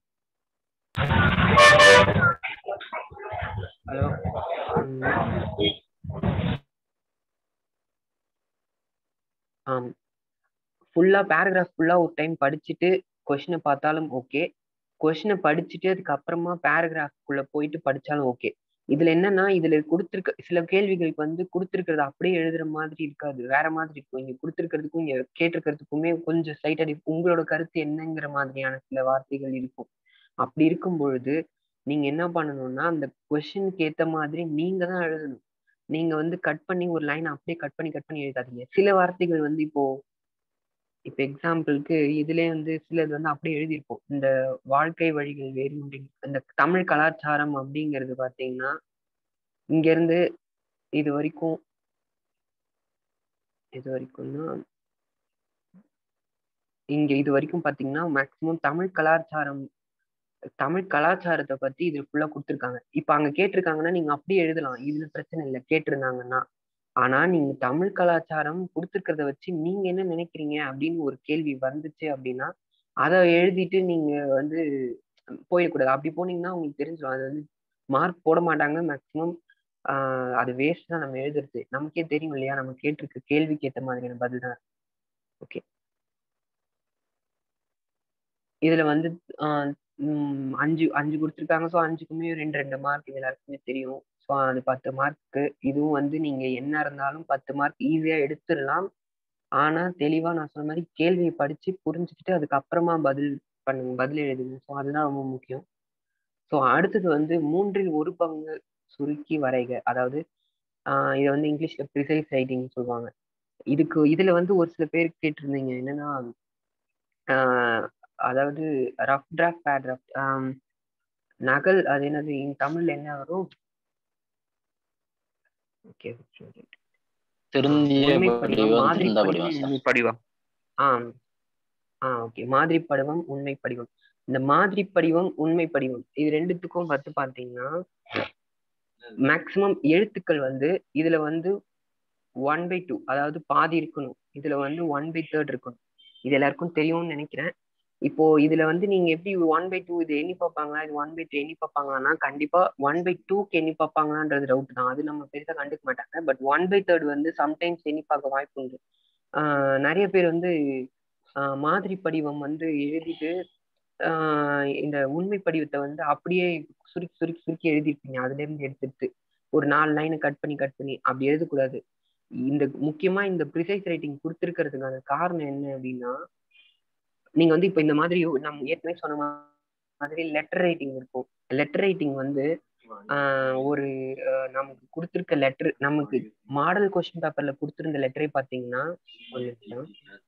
ஹலோ ஆம் ஃபுல்லா பேராகிராஃப் ஃபுல்லா ஒரு டைம் படிச்சுட்டு கொஷினை பார்த்தாலும் ஓகே கொஷினை படிச்சுட்டு அதுக்கப்புறமா பேராகிராஃப்குள்ள போயிட்டு படிச்சாலும் ஓகே இதுல என்னன்னா இதுல கொடுத்துருக்க சில கேள்விகளுக்கு வந்து கொடுத்துருக்கிறது அப்படியே எழுதுற மாதிரி இருக்காது வேற மாதிரி இருக்கும் இங்க கொடுத்துருக்கிறதுக்கும் இங்க கேட்டிருக்கிறதுக்குமே கொஞ்சம் ஸ்லைட்டா உங்களோட கருத்து என்னங்கிற மாதிரியான சில வார்த்தைகள் இருக்கும் அப்படி இருக்கும் பொழுது நீங்க என்ன பண்ணணும்னா அந்த கொஸ்டினுக்கு ஏத்த மாதிரி நீங்க தான் எழுதணும் நீங்க வந்து கட் பண்ணி ஒரு லைன் அப்படியே கட் பண்ணி கட் பண்ணி எழுதாதீங்க சில வார்த்தைகள் வந்து இப்போ இப்ப எக்ஸாம்பிளுக்கு இதுலயே வந்து சிலது வந்து அப்படியே எழுதியிருப்போம் இந்த வாழ்க்கை வழிகள் வேறு இந்த தமிழ் கலாச்சாரம் அப்படிங்கிறது பாத்தீங்கன்னா இங்க இருந்து இது வரைக்கும் இது வரைக்கும்னா இங்க இது வரைக்கும் பாத்தீங்கன்னா மேக்சிமம் தமிழ் கலாச்சாரம் தமிழ் கலாச்சாரத்தை பத்தி இது ஃபுல்லா கொடுத்துருக்காங்க இப்ப அங்க கேட்டிருக்காங்கன்னா நீங்க அப்படியே எழுதலாம் இதுல பிரச்சனை இல்லை கேட்டிருந்தாங்கன்னா ஆனா நீங்க தமிழ் கலாச்சாரம் கொடுத்துருக்கிறத வச்சு நீங்க என்ன நினைக்கிறீங்க அப்படின்னு ஒரு கேள்வி வந்துச்சு அப்படின்னா அதை எழுதிட்டு நீங்க வந்து போயிடக்கூடாது அப்படி போனீங்கன்னா உங்களுக்கு தெரிஞ்சிடும் அது வந்து மார்க் போட மாட்டாங்க மேக்சிமம் ஆஹ் அது வேஸ்ட் தான் நம்ம எழுதுறது நமக்கே தெரியும் இல்லையா நம்ம கேட்டிருக்க கேள்விக்கு ஏற்ற மாதிரியான பதில் தான் ஓகே இதுல வந்து ஆஹ் உம் அஞ்சு அஞ்சு கொடுத்துருக்காங்க ஸோ அஞ்சுக்குமே ரெண்டு ரெண்டு மார்க் இது எல்லாருக்குமே தெரியும் ஸோ அது பத்து மார்க்கு இதுவும் வந்து நீங்க என்ன இருந்தாலும் பத்து மார்க் ஈஸியா எடுத்துடலாம் ஆனா தெளிவா நான் சொன்ன மாதிரி கேள்வியை படிச்சு புரிஞ்சுக்கிட்டு அதுக்கப்புறமா பதில் பண்ணுங்க பதில் எழுதுங்க ஸோ அதுதான் ரொம்ப முக்கியம் ஸோ அடுத்தது வந்து மூன்றில் ஒரு பங்கு சுருக்கி வரைக அதாவது ஆஹ் இதை வந்து இங்கிலீஷ்ல ப்ரிசைஸ் ரைட்டிங் சொல்லுவாங்க இதுக்கு இதுல வந்து ஒரு சில பேர் கேட்டிருந்தீங்க என்னன்னா ஆஹ் அதாவது ரஃப் டிராஃப்ட் பேட் டிராஃப்ட் நகல் அது என்னது இன் தமிழ்ல என்ன வரும் ஓகே திருந்திய உண்மை படிவம் மாதிரி திருந்தா படிவம் படிவம் உண்மை படிவம் ஆ ஆ ஓகே மாதிரி படிவம் உண்மை படிவம் இந்த மாதிரி படிவம் உண்மை படிவம் இது ரெண்டுத்துக்கும் பார்த்து பார்த்தீங்கன்னா மேக்சிமம் எழுத்துக்கள் வந்து இதுல வந்து ஒன் பை டூ அதாவது பாதி இருக்கணும் இதுல வந்து ஒன் பை தேர்ட் இருக்கணும் இது எல்லாருக்கும் தெரியும்னு நினைக்கிறேன் இப்போ இதுல வந்து நீங்க எப்படி ஒன் பை டூ இது எண்ணி பார்ப்பாங்களா இது ஒன் பை டூ எண்ணி பார்ப்பாங்களான்னா கண்டிப்பா ஒன் பை டூக்கு எண்ணி பார்ப்பாங்களான்றது டவுட் தான் அது நம்ம பெருசா கண்டுக்க மாட்டாங்க பட் ஒன் பை தேர்ட் வந்து சம்டைம்ஸ் எண்ணி பார்க்க வாய்ப்பு உண்டு ஆஹ் நிறைய பேர் வந்து ஆஹ் மாதிரி படிவம் வந்து எழுதிட்டு ஆஹ் இந்த உண்மை படிவத்தை வந்து அப்படியே சுருக்கி சுருக்கி சுருக்கி எழுதிருப்பீங்க அதுல இருந்து எடுத்துட்டு ஒரு நாலு லைனை கட் பண்ணி கட் பண்ணி அப்படி எழுதக்கூடாது இந்த முக்கியமா இந்த ப்ரிசைஸ் ரைட்டிங் கொடுத்துருக்கிறதுக்கான காரணம் என்ன அப்படின்னா நீங்க வந்து இப்ப இந்த மாதிரி நம்ம ஏற்கனவே சொன்ன மாதிரி லெட்டர் ரைட்டிங் இருக்கும் லெட்டர் ரைட்டிங் வந்து ஆஹ் ஒரு ஆஹ் நமக்கு கொடுத்துருக்க லெட்டர் நமக்கு மாடல் கொஸ்டின் பேப்பர்ல கொடுத்துருந்த லெட்டரே பாத்தீங்கன்னா ஒரு நிமிஷம்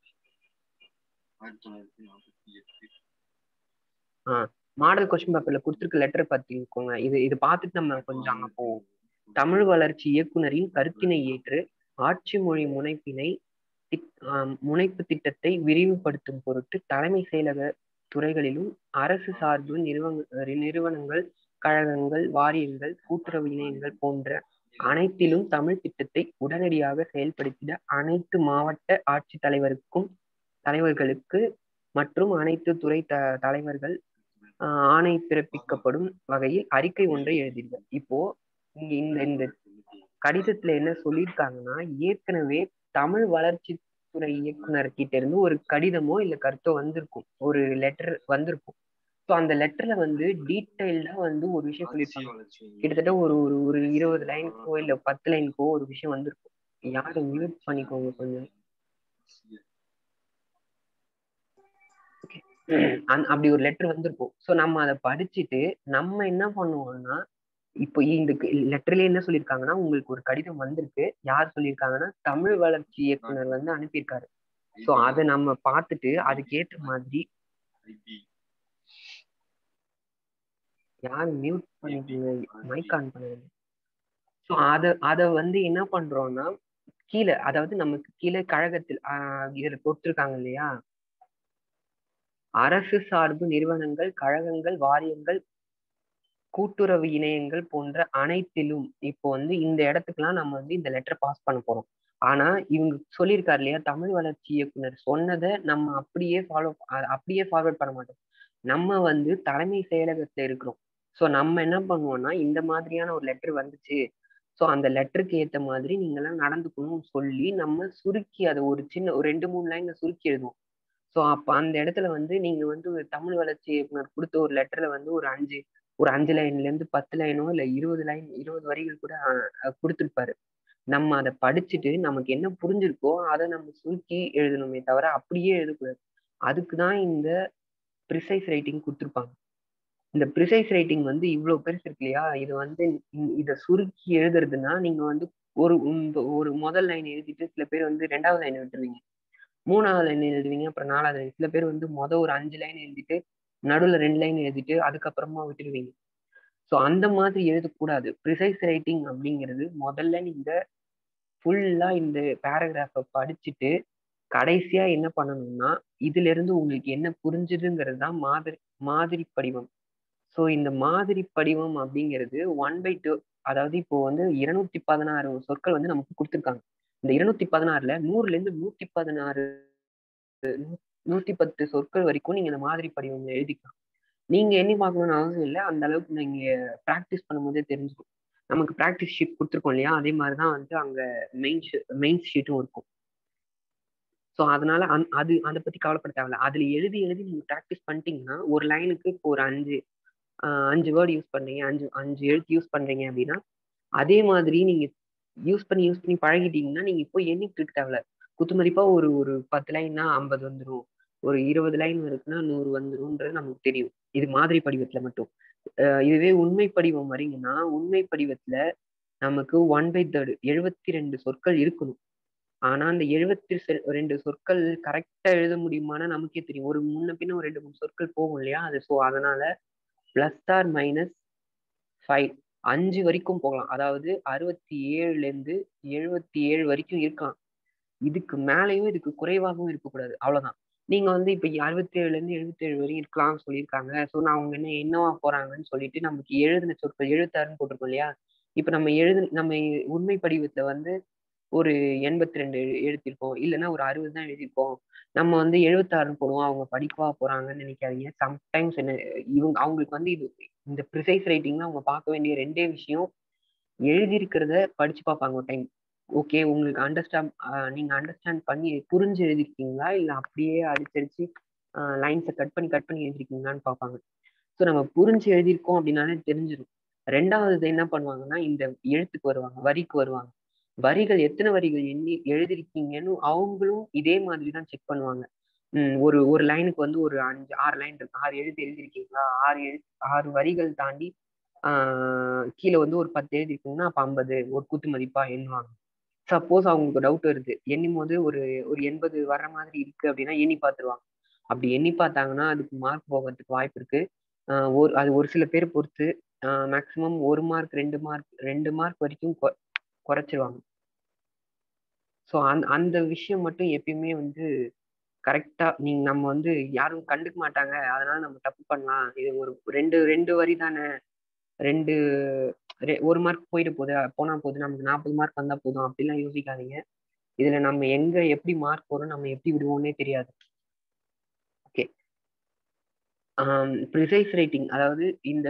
ஆஹ் மாடல் கொஸ்டின் பேப்பர்ல கொடுத்துருக்க லெட்டர் பார்த்துக்கோங்க இது இது பார்த்துட்டு நம்ம கொஞ்சம் அங்க போவோம் தமிழ் வளர்ச்சி இயக்குனரின் கருத்தினை ஏற்று ஆட்சி மொழி முனைப்பினை முனைப்பு திட்டத்தை விரிவுபடுத்தும் பொருட்டு தலைமை செயலக துறைகளிலும் அரசு சார்பு நிறுவன நிறுவனங்கள் கழகங்கள் வாரியங்கள் கூட்டுறவு இணையங்கள் போன்ற அனைத்திலும் தமிழ் திட்டத்தை உடனடியாக செயல்படுத்திட அனைத்து மாவட்ட ஆட்சித் தலைவருக்கும் தலைவர்களுக்கு மற்றும் அனைத்து துறை த தலைவர்கள் ஆணை பிறப்பிக்கப்படும் வகையில் அறிக்கை ஒன்றை எழுதிடுங்க இப்போ இங்க இந்த இந்த கடிதத்துல என்ன சொல்லியிருக்காங்கன்னா ஏற்கனவே தமிழ் வளர்ச்சி துறை இயக்குனர் கிட்ட இருந்து ஒரு கடிதமோ இல்ல கருத்தோ வந்திருக்கும் ஒரு லெட்டர் வந்திருக்கும் ஸோ அந்த லெட்டர்ல வந்து டீட்டெயில்டா வந்து ஒரு விஷயம் சொல்லியிருப்பாங்க கிட்டத்தட்ட ஒரு ஒரு ஒரு இருபது லைனுக்கோ இல்ல பத்து லைனுக்கோ ஒரு விஷயம் வந்திருக்கும் யாரும் மியூட் பண்ணிக்கோங்க கொஞ்சம் அப்படி ஒரு லெட்டர் வந்திருக்கும் ஸோ நம்ம அதை படிச்சுட்டு நம்ம என்ன பண்ணுவோம்னா இப்போ இந்த லெட்டர்ல என்ன சொல்லியிருக்காங்கன்னா உங்களுக்கு ஒரு கடிதம் வந்திருக்கு யார் சொல்லியிருக்காங்கன்னா தமிழ் வளர்ச்சி இயக்குனர் வந்து அனுப்பியிருக்காரு ஸோ அதை நம்ம பார்த்துட்டு அதுக்கேற்ற மாதிரி யார் மியூட் பண்ணிட்டீங்க மைக் ஆன் பண்ணுங்க ஸோ அதை அதை வந்து என்ன பண்றோம்னா கீழே அதாவது நமக்கு கீழே கழகத்தில் இதில் கொடுத்துருக்காங்க இல்லையா அரசு சார்பு நிறுவனங்கள் கழகங்கள் வாரியங்கள் கூட்டுறவு இணையங்கள் போன்ற அனைத்திலும் இப்போ வந்து இந்த இடத்துக்குலாம் நம்ம வந்து இந்த லெட்டர் பாஸ் பண்ண போறோம் ஆனா இவங்க சொல்லியிருக்காரு இல்லையா தமிழ் வளர்ச்சி இயக்குனர் சொன்னதை நம்ம அப்படியே ஃபாலோ அப்படியே ஃபார்வர்ட் பண்ண மாட்டோம் நம்ம வந்து தலைமை செயலகத்துல இருக்கிறோம் ஸோ நம்ம என்ன பண்ணுவோம்னா இந்த மாதிரியான ஒரு லெட்டர் வந்துச்சு ஸோ அந்த லெட்டருக்கு ஏற்ற மாதிரி நீங்களாம் நடந்துக்கணும்னு சொல்லி நம்ம சுருக்கி அதை ஒரு சின்ன ஒரு ரெண்டு மூணு லைன்ல சுருக்கி எழுதுவோம் ஸோ அப்ப அந்த இடத்துல வந்து நீங்க வந்து ஒரு தமிழ் வளர்ச்சி இயக்குனர் கொடுத்த ஒரு லெட்டர்ல வந்து ஒரு அஞ்சு ஒரு அஞ்சு லைன்ல இருந்து பத்து லைனோ இல்ல இருபது லைன் இருபது வரிகள் கூட அஹ், கொடுத்திருப்பாரு நம்ம அதை படிச்சுட்டு நமக்கு என்ன புரிஞ்சிருக்கோ அதை நம்ம சுருக்கி எழுதணுமே தவிர அப்படியே எழுதக்கூடாது அதுக்கு தான் இந்த ப்ரிசைஸ் ரைட்டிங் கொடுத்துருப்பாங்க இந்த ப்ரிசைஸ் ரைட்டிங் வந்து இவ்வளவு பெருசு இருக்கு இல்லையா இது வந்து இ- இதை சுருக்கி எழுதுறதுன்னா நீங்க வந்து ஒரு இந்த ஒரு முதல் லைன் எழுதிட்டு சில பேர் வந்து ரெண்டாவது லைன் விட்டுருவீங்க மூணாவது லைன் எழுதுவீங்க அப்புறம் நாலாவது லைன் சில பேர் வந்து மொதல் ஒரு அஞ்சு லைன் எழுதிட்டு நடுவில் ரெண்டு லைன் எழுதிட்டு அதுக்கப்புறமா விட்டுருவீங்க ஸோ அந்த மாதிரி எழுதக்கூடாது ப்ரிசைஸ் ரைட்டிங் அப்படிங்கிறது முதல்ல நீங்க ஃபுல்லா இந்த பேராகிராஃபை படிச்சுட்டு கடைசியா என்ன பண்ணணும்னா இதுல இருந்து உங்களுக்கு என்ன புரிஞ்சுதுங்கிறது தான் மாதிரி மாதிரி படிவம் ஸோ இந்த மாதிரி படிவம் அப்படிங்கிறது ஒன் பை டூ அதாவது இப்போ வந்து இருநூத்தி பதினாறு சொற்கள் வந்து நமக்கு கொடுத்துருக்காங்க இந்த இருநூத்தி பதினாறுல நூறுல இருந்து நூத்தி பதினாறு நூ- நூத்தி பத்து சொற்கள் வரைக்கும் நீங்க இந்த மாதிரி படிவம் எழுதிக்கலாம் நீங்க எண்ணி பார்க்கணும்னு அவசியம் இல்லை அந்த அளவுக்கு நீங்க ப்ராக்டிஸ் பண்ணும்போதே தெரிஞ்சுக்கும் நமக்கு ப்ராக்டிஸ் ஷீட் கொடுத்துருக்கோம் இல்லையா அதே மாதிரி தான் வந்து அங்க மெயின் மெயின் ஷீட்டும் இருக்கும் ஸோ அதனால அந் அது அதை பத்தி கவலைப்பட தேவையில்ல அதுல எழுதி எழுதி நீங்க ப்ராக்டிஸ் பண்ணிட்டீங்கன்னா ஒரு லைனுக்கு இப்போ ஒரு அஞ்சு ஆஹ் அஞ்சு வேர்டு யூஸ் பண்றீங்க அஞ்சு அஞ்சு எழுத்து யூஸ் பண்றீங்க அப்படின்னா அதே மாதிரி நீங்க யூஸ் பண்ணி யூஸ் பண்ணி பழகிட்டீங்கன்னா நீங்க இப்போ எண்ணிட்டு இருக்க தேவையில்ல குத்துமதிப்பா ஒரு ஒரு பத்து லைன்னா ஐம்பது வந்துடும் ஒரு இருபது லைன் இருக்குன்னா நூறு வந்துரும்ன்றது நமக்கு தெரியும் இது மாதிரி படிவத்துல மட்டும் ஆஹ் இதுவே உண்மை படிவம் வரீங்கன்னா உண்மை படிவத்துல நமக்கு ஒன் பை தேர்டு எழுபத்தி ரெண்டு சொற்கள் இருக்கணும் ஆனா அந்த எழுபத்தி ரெண்டு சொற்கள் கரெக்டா எழுத முடியுமானா நமக்கே தெரியும் ஒரு முன்ன பின்ன ஒரு ரெண்டு மூணு சொற்கள் போகும் இல்லையா அது ஸோ அதனால பிளஸ் ஆர் மைனஸ் ஃபைவ் அஞ்சு வரைக்கும் போகலாம் அதாவது அறுபத்தி ஏழுல இருந்து எழுபத்தி ஏழு வரைக்கும் இருக்கலாம் இதுக்கு மேலேயும் இதுக்கு குறைவாகவும் இருக்கக்கூடாது அவ்வளவுதான் நீங்க வந்து இப்ப அறுபத்தி ஏழுல இருந்து எழுபத்தி ஏழு வரையும் இருக்கலாம்னு சொல்லியிருக்காங்க ஸோ நான் அவங்க என்ன என்னவா போறாங்கன்னு சொல்லிட்டு நமக்கு எழுதின சொற்கள் எழுத்தாருன்னு போட்டிருக்கோம் இல்லையா இப்ப நம்ம எழுது நம்ம உண்மை படிவத்துல வந்து ஒரு எண்பத்தி ரெண்டு எழுதியிருக்கோம் இல்லைன்னா ஒரு அறுபது தான் எழுதியிருக்கோம் நம்ம வந்து எழுபத்தாறுன்னு போடுவோம் அவங்க படிக்கவா போறாங்கன்னு நினைக்காதீங்க சம்டைம்ஸ் என்ன இவங்க அவங்களுக்கு வந்து இது இந்த ப்ரிசைஸ் ரைட்டிங்ல அவங்க பார்க்க வேண்டிய ரெண்டே விஷயம் எழுதியிருக்கிறத படிச்சு பார்ப்பாங்க ஒரு டைம் ஓகே உங்களுக்கு அண்டர்ஸ்டாண்ட் நீங்க அண்டர்ஸ்டாண்ட் பண்ணி புரிஞ்சு எழுதிருக்கீங்களா இல்ல அப்படியே அடிச்சடிச்சு லைன்ஸை கட் பண்ணி கட் பண்ணி எழுதிருக்கீங்களான்னு பார்ப்பாங்க ஸோ நம்ம புரிஞ்சு எழுதியிருக்கோம் அப்படின்னாலே தெரிஞ்சிடும் ரெண்டாவது என்ன பண்ணுவாங்கன்னா இந்த எழுத்துக்கு வருவாங்க வரிக்கு வருவாங்க வரிகள் எத்தனை வரிகள் எண்ணி எழுதிருக்கீங்கன்னு அவங்களும் இதே மாதிரி தான் செக் பண்ணுவாங்க உம் ஒரு ஒரு லைனுக்கு வந்து ஒரு அஞ்சு ஆறு லைன் இருக்கு ஆறு எழுத்து எழுதிருக்கீங்களா ஆறு எழு ஆறு வரிகள் தாண்டி ஆஹ் கீழே வந்து ஒரு பத்து எழுதிருக்கீங்கன்னா அப்ப ஐம்பது ஒரு குத்து மதிப்பா எண்ணுவாங்க சப்போஸ் அவங்களுக்கு டவுட் வருது எண்ணும் போது ஒரு ஒரு எண்பது வர்ற மாதிரி இருக்கு அப்படின்னா எண்ணி பார்த்துருவாங்க அப்படி எண்ணி பார்த்தாங்கன்னா அதுக்கு மார்க் போகிறதுக்கு வாய்ப்பு இருக்கு ஆஹ் ஒரு அது ஒரு சில பேர் பொறுத்து மேக்சிமம் ஒரு மார்க் ரெண்டு மார்க் ரெண்டு மார்க் வரைக்கும் கொ- குறைச்சிருவாங்க ஸோ அந்த அந்த விஷயம் மட்டும் எப்பயுமே வந்து கரெக்டா நீங்க நம்ம வந்து யாரும் கண்டுக்க மாட்டாங்க அதனால நம்ம தப்பு பண்ணலாம் இது ஒரு ரெண்டு ரெண்டு வரி தானே ரெண்டு ரெ- ஒரு மார்க் போயிட்டு போகுது போனா போகுது நமக்கு நாற்பது மார்க் வந்தா போதும் அப்படிலாம் யோசிக்காதீங்க இதுல நம்ம எங்க எப்படி மார்க் வரும் நம்ம எப்படி விடுவோம்னே தெரியாது ஓகே ப்ரிசைஸ் ரைட்டிங் அதாவது இந்த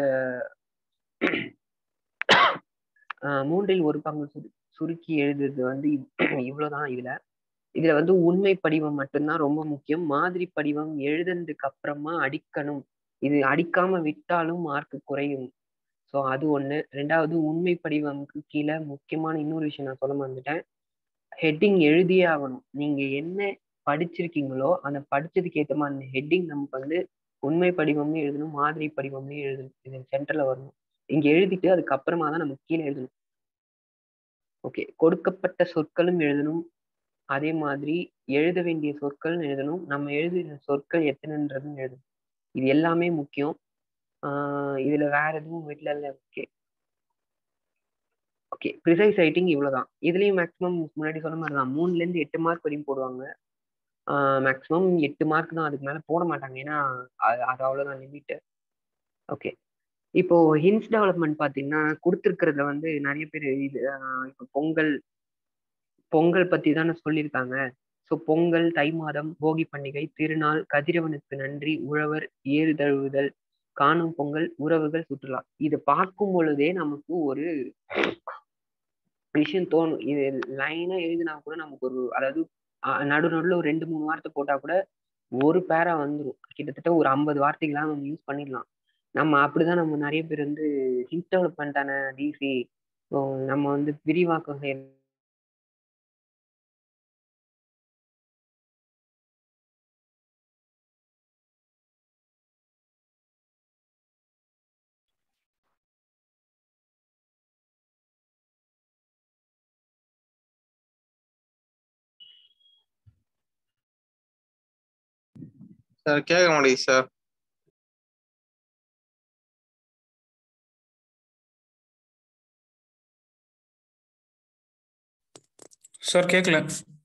ஆஹ் மூன்றில் ஒரு பங்கு சுரு சுருக்கி எழுதுறது வந்து இவ்- இவ்வளவுதான் இதுல இதுல வந்து உண்மை படிவம் மட்டும்தான் ரொம்ப முக்கியம் மாதிரி படிவம் எழுதுனதுக்கு அப்புறமா அடிக்கணும் இது அடிக்காம விட்டாலும் மார்க் குறையும் ஸோ அது ஒண்ணு ரெண்டாவது உண்மை படிவம்க்கு கீழே முக்கியமான இன்னொரு விஷயம் நான் சொல்ல மறந்துட்டேன் ஹெட்டிங் எழுதியே ஆகணும் நீங்க என்ன படிச்சிருக்கீங்களோ அந்த படிச்சதுக்கு ஏத்த மாதிரி ஹெட்டிங் நமக்கு வந்து உண்மை படிவம்னு எழுதணும் மாதிரி படிவம்னு எழுதணும் இது சென்டர்ல வரணும் இங்க எழுதிட்டு அதுக்கப்புறமா தான் நம்ம கீழே எழுதணும் ஓகே கொடுக்கப்பட்ட சொற்களும் எழுதணும் அதே மாதிரி எழுத வேண்டிய சொற்கள் எழுதணும் நம்ம எழுதின சொற்கள் எத்தனைன்றதும் எழுதணும் இது எல்லாமே முக்கியம் ஆஹ் இதுல வேற எதுவும் வீட்ல இல்ல ஓகே ஓகே ப்ரிசைஸ் ரைட்டிங் இவ்வளவுதான் இதுலயும் மேக்ஸிமம் முன்னாடி சொன்ன மாதிரி தான் மூணுல இருந்து எட்டு மார்க் வரையும் போடுவாங்க மேக்ஸிமம் எட்டு மார்க் தான் அதுக்கு மேல போட மாட்டாங்க ஏன்னா அது அது அவ்வளவுதான் லிமிட் ஓகே இப்போ ஹின்ஸ் டெவலப்மெண்ட் பாத்தீங்கன்னா கொடுத்துருக்கிறதுல வந்து நிறைய பேர் இது ஆஹ் இப்போ பொங்கல் பொங்கல் பத்தி தானே சொல்லியிருக்காங்க ஸோ பொங்கல் தை மாதம் போகி பண்டிகை திருநாள் கதிரவனுக்கு நன்றி உழவர் ஏறு தழுவுதல் காணும் பொங்கல் உறவுகள் சுற்றுலா இதை பார்க்கும் பொழுதே நமக்கு ஒரு விஷயம் தோணும் இது லைனா எழுதினா கூட நமக்கு ஒரு அதாவது அஹ் நடு நடுல ஒரு ரெண்டு மூணு வார்த்தை போட்டா கூட ஒரு பேரா வந்துரும் கிட்டத்தட்ட ஒரு ஐம்பது வார்த்தைகளாம் நம்ம யூஸ் பண்ணிடலாம் நம்ம அப்படிதான் நம்ம நிறைய பேர் வந்து ஹிண்ட் டெவலப்மெண்ட் ஆன டிசி நம்ம வந்து விரிவாக்கம் செய்ய சார் கேட்க மாட்டேங்குது சார் சார் கேட்கல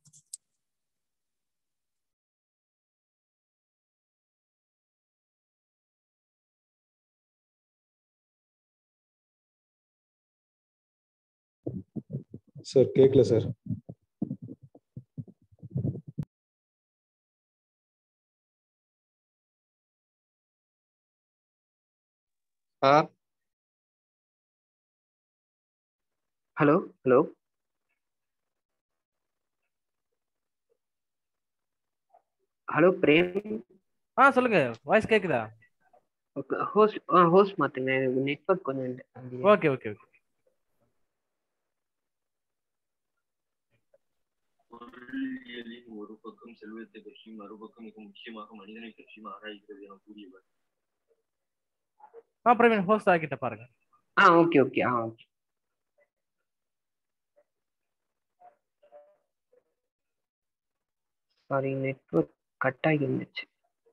சார் கேட்கல sir sir hello hello hello Prem ஆ சொல்லுங்க வாய்ஸ் கேக்குதா ஹோஸ்ட் ஹோஸ்ட் மாத்துங்க நெட்வொர்க் கொஞ்சம் அப்படி- ஓகே ஓகே ஓகே பொருளியலின் ஒரு பக்கம் செல்வத்தை பற்றி மறுபக்கம் மிக முக்கியமாக மனிதனை பற்றியும் ஆராய்கிறது என கூறியவர் ஆ பிரவீன் ஹோஸ்ட் ஆகிட்ட பாருங்க ஆ ஓகே ஓகே ஆ ஓகே சாரி நெட்வொர்க் கட் ஆகி இருந்துச்சு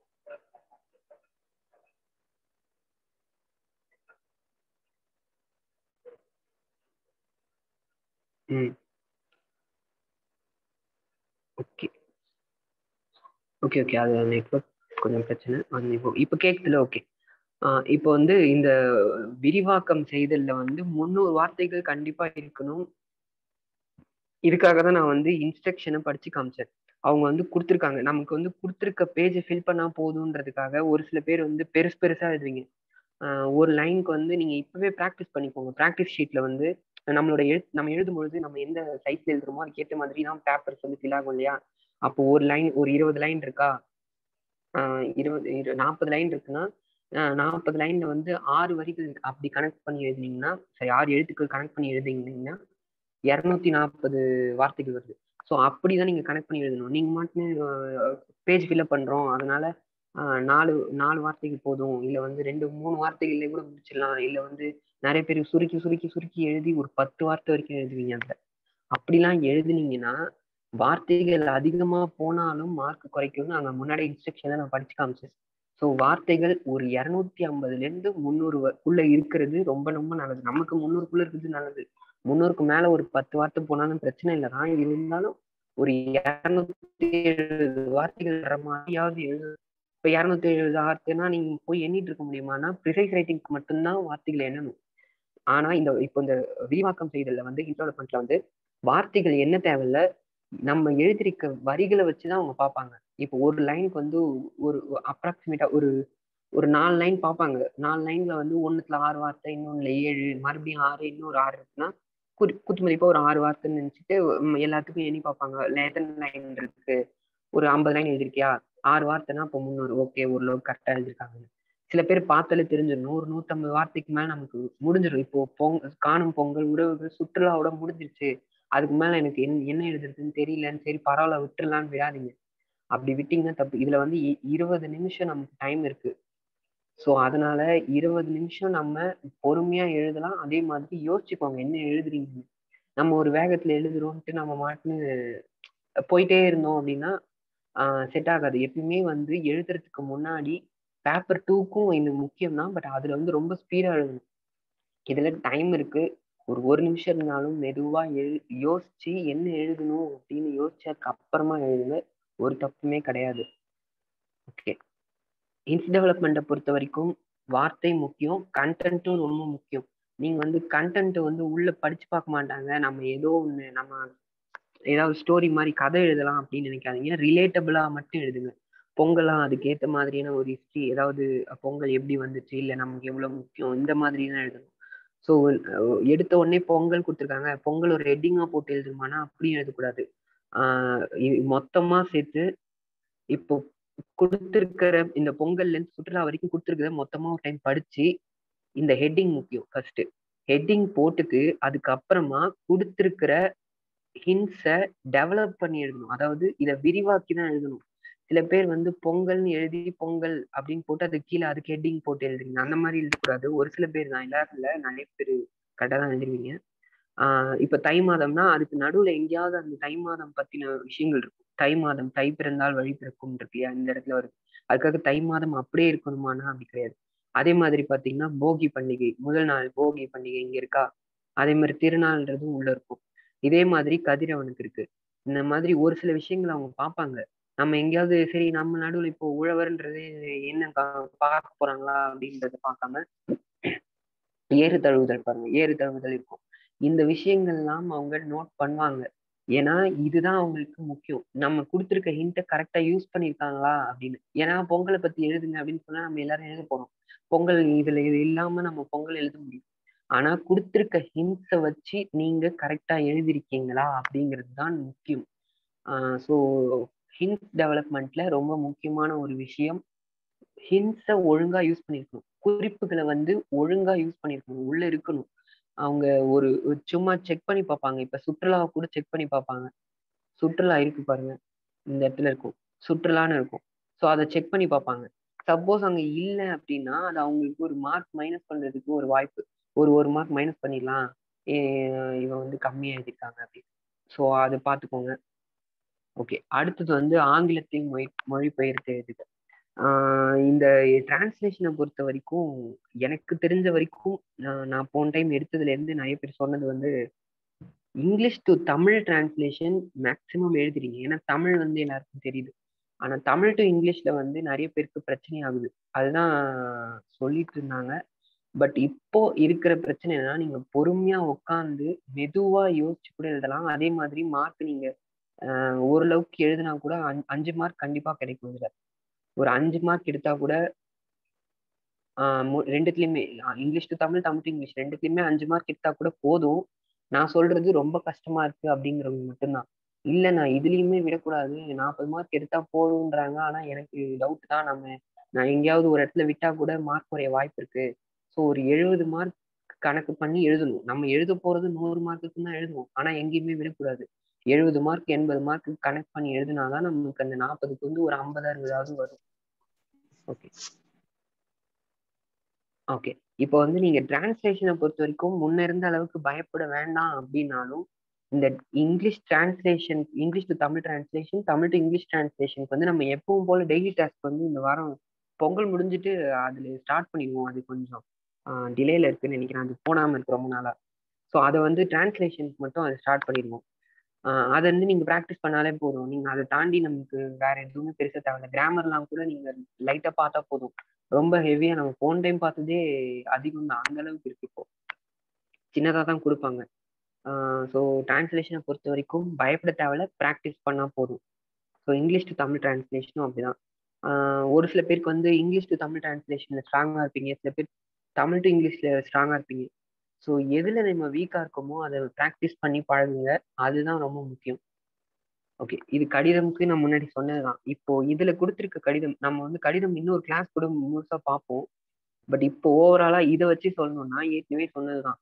ம் ஓகே ஓகே ஓகே அது நெட்வொர்க் கொஞ்சம் பிரச்சனை அது இப்போ இப்போ கேட்குதுல ஓகே இப்போ வந்து இந்த விரிவாக்கம் செய்தல்ல வந்து முந்நூறு வார்த்தைகள் கண்டிப்பா இருக்கணும் இதுக்காக தான் நான் வந்து இன்ஸ்ட்ரக்ஷனை படிச்சு காமிச்சேன் அவங்க வந்து கொடுத்துருக்காங்க நமக்கு வந்து கொடுத்துருக்க பேஜை ஃபில் பண்ணா போதுன்றதுக்காக ஒரு சில பேர் வந்து பெருசு பெருசா எழுதுவீங்க ஆஹ் ஒரு லைனுக்கு வந்து நீங்க இப்பவே ப்ராக்டிஸ் பண்ணிக்கோங்க ப்ராக்டிஸ் ஷீட்ல வந்து நம்மளோட எழு நம்ம எழுதும்பொழுது நம்ம எந்த சைஸ்ல எழுதுறோமோ அதுக்கேற்ற மாதிரி தான் பேப்பர்ஸ் வந்து ஃபில் ஆகும் இல்லையா அப்போ ஒரு லைன் ஒரு இருபது லைன் இருக்கா ஆஹ் இருபது இரு நாற்பது லைன் இருக்குன்னா நாற்பது லைன்ல வந்து ஆறு வரிகள் அப்படி கனெக்ட் பண்ணி எழுதுனீங்கன்னா சரி ஆறு எழுத்துக்கள் கனெக்ட் பண்ணி எழுதுனீங்கன்னா இரநூத்தி நாற்பது வார்த்தைகள் வருது ஸோ அப்படிதான் நீங்க கனெக்ட் பண்ணி எழுதணும் நீங்க மட்டும் பேஜ் ஃபில்அப் பண்றோம் அதனால ஆஹ் நாலு நாலு வார்த்தைகள் போதும் இல்ல வந்து ரெண்டு மூணு வார்த்தைகள்ல கூட முடிச்சிடலாம் இல்ல வந்து நிறைய பேர் சுருக்கி சுருக்கி சுருக்கி எழுதி ஒரு பத்து வார்த்தை வரைக்கும் எழுதுவீங்க அதுல அப்படிலாம் எழுதுனீங்கன்னா வார்த்தைகள் அதிகமா போனாலும் மார்க் குறைக்கும்னு நாங்க முன்னாடி இன்ஸ்ட்ரக்ஷன்ல நான் படிச்சு காமிச்சேன் ஸோ வார்த்தைகள் ஒரு இரநூத்தி ஐம்பதுல இருந்து முந்நூறு குள்ள இருக்கிறது ரொம்ப ரொம்ப நல்லது நமக்கு முந்நூறுக்குள்ள இருக்கிறது நல்லது முந்நூறுக்கு மேல ஒரு பத்து வார்த்தை போனாலும் பிரச்சனை இல்லை தான் இருந்தாலும் ஒரு இரநூத்தி எழுபது வார்த்தைகள் வர மாதிரியாவது எழுது இப்ப இரநூத்தி எழுபது வார்த்தைனா நீங்க போய் எண்ணிட்டு இருக்க முடியுமானா ப்ரிசைஸ் ரைட்டிங்க்கு மட்டும்தான் வார்த்தைகள் எண்ணணும் ஆனா இந்த இப்போ இந்த விரிவாக்கம் செய்தல்ல வந்து இன்டர்வலப்மெண்ட்ல வந்து வார்த்தைகள் என்ன தேவையில்ல நம்ம எழுதிருக்க வரிகளை வச்சுதான் அவங்க பார்ப்பாங்க இப்போ ஒரு லைனுக்கு வந்து ஒரு அப்ராக்சிமேட்டா ஒரு ஒரு நாலு லைன் பார்ப்பாங்க நாலு லைன்ல வந்து ஒண்ணுத்துல ஆறு வார்த்தை இன்னொன்னுல ஏழு மறுபடியும் ஆறு இன்னொரு ஆறு இருக்குன்னா குத்து குத்து மதிப்பா ஒரு ஆறு வார்த்தைன்னு நினைச்சிட்டு உம், எல்லாத்துக்கும் எண்ணி பார்ப்பாங்க எத்தனை லைன் இருக்கு ஒரு ஐம்பது லைன் எழுதிருக்கியா ஆறு வார்த்தைனா இப்போ முந்நூறு ஓகே ஓரளவுக்கு கரெக்டா எழுதிருக்காங்க சில பேர் பார்த்தாலே தெரிஞ்சிடும் நூறு நூத்தம்பது வார்த்தைக்கு மேல நமக்கு முடிஞ்சிடும் இப்போ பொங்கல் காணும் பொங்கல் உறவுகள் சுற்றுலாவோட முடிஞ்சிருச்சு அதுக்கு மேல எனக்கு என்ன என்ன எழுதுறதுன்னு தெரியலன்னு சரி பரவாயில்ல விட்டுறலான்னு விடாதீங்க அப்படி விட்டீங்கன்னா தப்பு இதுல வந்து இ- இருபது நிமிஷம் நமக்கு டைம் இருக்கு ஸோ அதனால இருபது நிமிஷம் நம்ம பொறுமையா எழுதலாம் அதே மாதிரி யோசிச்சுக்கோங்க என்ன எழுதுறீங்கன்னு நம்ம ஒரு வேகத்துல எழுதுறோம்ட்டு நம்ம மாட்டுன்னு போயிட்டே இருந்தோம் அப்படின்னா செட் ஆகாது எப்பயுமே வந்து எழுதுறதுக்கு முன்னாடி பேப்பர் டூக்கும் இது முக்கியம் தான் பட் அதுல வந்து ரொம்ப ஸ்பீடா எழுதணும் இதுல டைம் இருக்கு ஒரு ஒரு நிமிஷம் இருந்தாலும் மெதுவா எழு யோசிச்சு என்ன எழுதணும் அப்படின்னு யோசிச்சதுக்கு அப்புறமா எழுதுங்க ஒரு தப்புமே கிடையாது ஓகே இன்ஸ் டெவலப்மெண்ட்டை பொறுத்த வரைக்கும் வார்த்தை முக்கியம் கண்டென்ட்டும் ரொம்ப முக்கியம் நீங்க வந்து கண்டென்ட் வந்து உள்ள படிச்சு பார்க்க மாட்டாங்க நம்ம ஏதோ ஒண்ணு நம்ம ஏதாவது ஸ்டோரி மாதிரி கதை எழுதலாம் அப்படின்னு நினைக்காதீங்க ரிலேட்டபிளா மட்டும் எழுதுங்க பொங்கலா அதுக்கு ஏத்த மாதிரியான ஒரு ஹிஸ்டரி ஏதாவது பொங்கல் எப்படி வந்துச்சு இல்ல நமக்கு எவ்வளவு முக்கியம் இந்த மாதிரி தான் எழுதணும் ஸோ எடுத்த உடனே பொங்கல் கொடுத்துருக்காங்க பொங்கல் ஒரு ஹெட்டிங்கா போட்டு எழுதணுமானா அப்படியும் எழுதக்கூடாது ஆஹ் இது மொத்தமா சேர்த்து இப்போ கொடுத்திருக்கிற இந்த பொங்கல்ல இருந்து சுற்றுலா வரைக்கும் கொடுத்திருக்கிறத மொத்தமா ஒரு டைம் படிச்சு இந்த ஹெட்டிங் முக்கியம் ஃபர்ஸ்ட் ஹெட்டிங் போட்டுட்டு அதுக்கப்புறமா கொடுத்திருக்கிற ஹிண்ட்ஸை டெவலப் பண்ணி எழுதணும் அதாவது இதை விரிவாக்கி தான் எழுதணும் சில பேர் வந்து பொங்கல்னு எழுதி பொங்கல் அப்படின்னு போட்டு அது கீழே அதுக்கு ஹெட்டிங் போட்டு எழுதுறீங்க அந்த மாதிரி எழுதக்கூடாது ஒரு சில பேர் தான் எல்லாரும் இல்ல நிறைய பேர் கரெக்டாக தான் எழுதுவீங்க ஆஹ் இப்ப தை மாதம்னா அதுக்கு நடுவுல எங்கேயாவது அந்த தை மாதம் பத்தின விஷயங்கள் இருக்கும் தை மாதம் தை பிறந்தால் வழி பிறக்கும் இருக்கு இல்லையா இந்த இடத்துல வருது அதுக்காக தை மாதம் அப்படியே இருக்கணுமானா அப்படி கிடையாது அதே மாதிரி பாத்தீங்கன்னா போகி பண்டிகை முதல் நாள் போகி பண்டிகை இங்க இருக்கா அதே மாதிரி திருநாள்ன்றதும் உள்ள இருக்கும் இதே மாதிரி கதிரவனுக்கு இருக்கு இந்த மாதிரி ஒரு சில விஷயங்கள் அவங்க பார்ப்பாங்க நம்ம எங்கேயாவது சரி நம்ம நடுவுல இப்போ உழவர்ன்றது என்ன கா- பார்க்க போறாங்களா அப்படின்றத பார்க்காம ஏறு தழுவுதல் பாருங்க ஏறு தழுவுதல் இருக்கும் இந்த விஷயங்கள்லாம் அவங்க நோட் பண்ணுவாங்க ஏன்னா இதுதான் அவங்களுக்கு முக்கியம் நம்ம கொடுத்துருக்க ஹிண்ட்டை கரெக்டா யூஸ் பண்ணியிருக்காங்களா அப்படின்னு ஏன்னா பொங்கலை பத்தி எழுதுங்க அப்படின்னு சொன்னா நம்ம எல்லாரும் எழுத போறோம் பொங்கல் இதுல இது இல்லாம நம்ம பொங்கல் எழுத முடியும் ஆனா கொடுத்துருக்க ஹிண்ட்ஸை வச்சு நீங்க கரெக்டா எழுதிருக்கீங்களா அப்படிங்கிறது தான் முக்கியம் ஸோ ஹிண்ட்ஸ் டெவலப்மெண்ட்ல ரொம்ப முக்கியமான ஒரு விஷயம் ஹிண்ட்ஸை ஒழுங்கா யூஸ் பண்ணிருக்கணும் குறிப்புகளை வந்து ஒழுங்கா யூஸ் பண்ணிருக்கணும் உள்ள இருக்கணும் அவங்க ஒரு ஒரு சும்மா செக் பண்ணி பார்ப்பாங்க இப்ப சுற்றுலாவை கூட செக் பண்ணி பார்ப்பாங்க சுற்றுலா இருக்கு பாருங்க இந்த இடத்துல இருக்கும் சுற்றுலான்னு இருக்கும் ஸோ அதை செக் பண்ணி பார்ப்பாங்க சப்போஸ் அங்க இல்லை அப்படின்னா அது அவங்களுக்கு ஒரு மார்க் மைனஸ் பண்றதுக்கு ஒரு வாய்ப்பு ஒரு ஒரு மார்க் மைனஸ் பண்ணிடலாம் ஏ- இவன் வந்து கம்மியா எழுதியிருக்காங்க அப்படின்னு ஸோ அதை பார்த்துக்கோங்க ஓகே அடுத்தது வந்து ஆங்கிலத்தில் மொழி மொழிபெயர்த்து எழுதுக ஆஹ் இந்த டிரான்ஸ்லேஷனை பொறுத்த வரைக்கும் எனக்கு தெரிஞ்ச வரைக்கும் நான் நான் போன டைம் எடுத்ததுல இருந்து நிறைய பேர் சொன்னது வந்து English to Tamil translation maximum எழுதுறீங்க ஏன்னா தமிழ் வந்து எல்லாருக்கும் தெரியுது ஆனா தமிழ் டு இங்கிலீஷ்ல வந்து நிறைய பேருக்கு பிரச்சனை ஆகுது அதுதான் சொல்லிட்டு இருந்தாங்க பட் இப்போ இருக்கிற பிரச்சனை என்னன்னா நீங்க பொறுமையா உட்காந்து மெதுவா யோசிச்சு கூட எழுதலாம் அதே மாதிரி மார்க் நீங்க ஆஹ் ஓரளவுக்கு எழுதினா கூட அஞ்சு- அஞ்சு மார்க் கண்டிப்பா கிடைக்கும் இதுல ஒரு அஞ்சு மார்க் எடுத்தா கூட ஆஹ் மு- ரெண்டுத்துலயுமே ஆஹ் English to Tamil Tamil to English ரெண்டுத்துலயுமே அஞ்சு மார்க் எடுத்தா கூட போதும் நான் சொல்றது ரொம்ப கஷ்டமா இருக்கு அப்படிங்கிறவங்க மட்டும்தான் இல்ல நான் இதுலயுமே விடக்கூடாது நாற்பது மார்க் எடுத்தா போதும்ன்றாங்க ஆனா எனக்கு டவுட் தான் நம்ம நான் எங்கேயாவது ஒரு இடத்துல விட்டா கூட மார்க் குறைய வாய்ப்பு இருக்கு ஸோ ஒரு எழுபது மார்க் கணக்கு பண்ணி எழுதணும் நம்ம எழுத போறது நூறு மார்க்குக்கு தான் எழுதுவோம் ஆனா எங்கேயுமே விடக்கூடாது எழுபது மார்க் எண்பது மார்க் கணக்கு பண்ணி எழுதினாதான் நமக்கு அந்த நாற்பதுக்கு வந்து ஒரு ஐம்பது அறுபதாவது வரும் ஓகே ஓகே இப்போ வந்து நீங்க டிரான்ஸ்லேஷனை பொறுத்த வரைக்கும் முன்ன இருந்த அளவுக்கு பயப்பட வேண்டாம் அப்படின்னாலும் இந்த English translation English to Tamil translation Tamil to English டிரான்ஸ்லேஷனுக்கு வந்து நம்ம எப்பவும் போல டெய்லி டாஸ்க் வந்து இந்த வாரம் பொங்கல் முடிஞ்சிட்டு அதுல ஸ்டார்ட் பண்ணிடுவோம் அது கொஞ்சம் டிலேல இருக்குன்னு நினைக்கிறேன் அது போடாம இருக்கு ரொம்ப நாளா ஸோ அதை வந்து டிரான்ஸ்லேஷனுக்கு மட்டும் அதை ஸ்டார்ட் பண்ணிடுவோம் ஆஹ் அதை வந்து நீங்க ப்ராக்டிஸ் பண்ணாலே போதும் நீங்க அதை தாண்டி நமக்கு வேற எதுவுமே பெருசா தேவையில்ல கிராமர்லாம் கூட நீங்க லைட்டா பார்த்தா போதும் ரொம்ப ஹெவியா நம்ம போன் டைம் பார்த்ததே அதிகம் தான் அந்த அளவுக்கு இருக்கு இப்போ சின்னதா தான் கொடுப்பாங்க ஸோ டிரான்ஸ்லேஷனை பொறுத்த வரைக்கும் பயப்பட தேவையில்ல ப்ராக்டிஸ் பண்ணா போதும் ஸோ இங்கிலீஷ் டு தமிழ் டிரான்ஸ்லேஷனும் அப்படிதான் ஆஹ் ஒரு சில பேருக்கு வந்து இங்கிலீஷ் டு தமிழ் டிரான்ஸ்லேஷன்ல ஸ்ட்ராங்கா இருப்பீங்க சில பேர் தமிழ் டு இங்கிலீஷ்ல ஸ்ட்ராங்கா இருப்பீங்க ஸோ எதுல நம்ம வீக்கா இருக்கோமோ அதை ப்ராக்டிஸ் பண்ணி பழகுங்க அதுதான் ரொம்ப முக்கியம் ஓகே இது கடிதம்க்கு நான் முன்னாடி சொன்னதுதான் இப்போ இதுல கொடுத்துருக்க கடிதம் நம்ம வந்து கடிதம் இன்னொரு கிளாஸ் கூட முழுசா பார்ப்போம் பட் இப்போ ஓவராலா இதை வச்சு சொல்லணும்னா ஏற்கனவே சொன்னதுதான்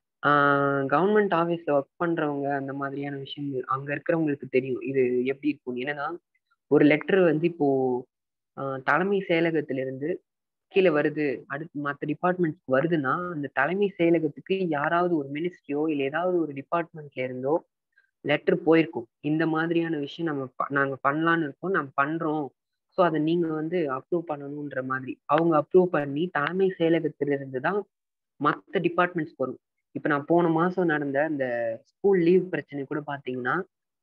கவர்மெண்ட் ஆஃபீஸ்ல ஒர்க் பண்றவங்க அந்த மாதிரியான விஷயங்கள் அங்க இருக்கிறவங்களுக்கு தெரியும் இது எப்படி இருக்கும் என்னன்னா ஒரு லெட்டர் வந்து இப்போ ஆஹ் தலைமை செயலகத்திலிருந்து கீழே வருது அடுத்து மற்ற டிபார்ட்மெண்ட்ஸ்க்கு வருதுன்னா அந்த தலைமை செயலகத்துக்கு யாராவது ஒரு மினிஸ்ட்ரியோ இல்லை ஏதாவது ஒரு டிபார்ட்மெண்ட்ல இருந்தோ லெட்டர் போயிருக்கும் இந்த மாதிரியான விஷயம் நம்ம ப- நாங்க பண்ணலான்னு இருக்கோம் நம்ம பண்றோம் ஸோ அதை நீங்க வந்து அப்ரூவ் பண்ணணுன்ற மாதிரி அவங்க அப்ரூவ் பண்ணி தலைமை செயலகத்திலிருந்து தான் மற்ற டிபார்ட்மெண்ட்ஸ்க்கு வரும் இப்போ நான் போன மாசம் நடந்த அந்த ஸ்கூல் லீவ் பிரச்சனை கூட பாத்தீங்கன்னா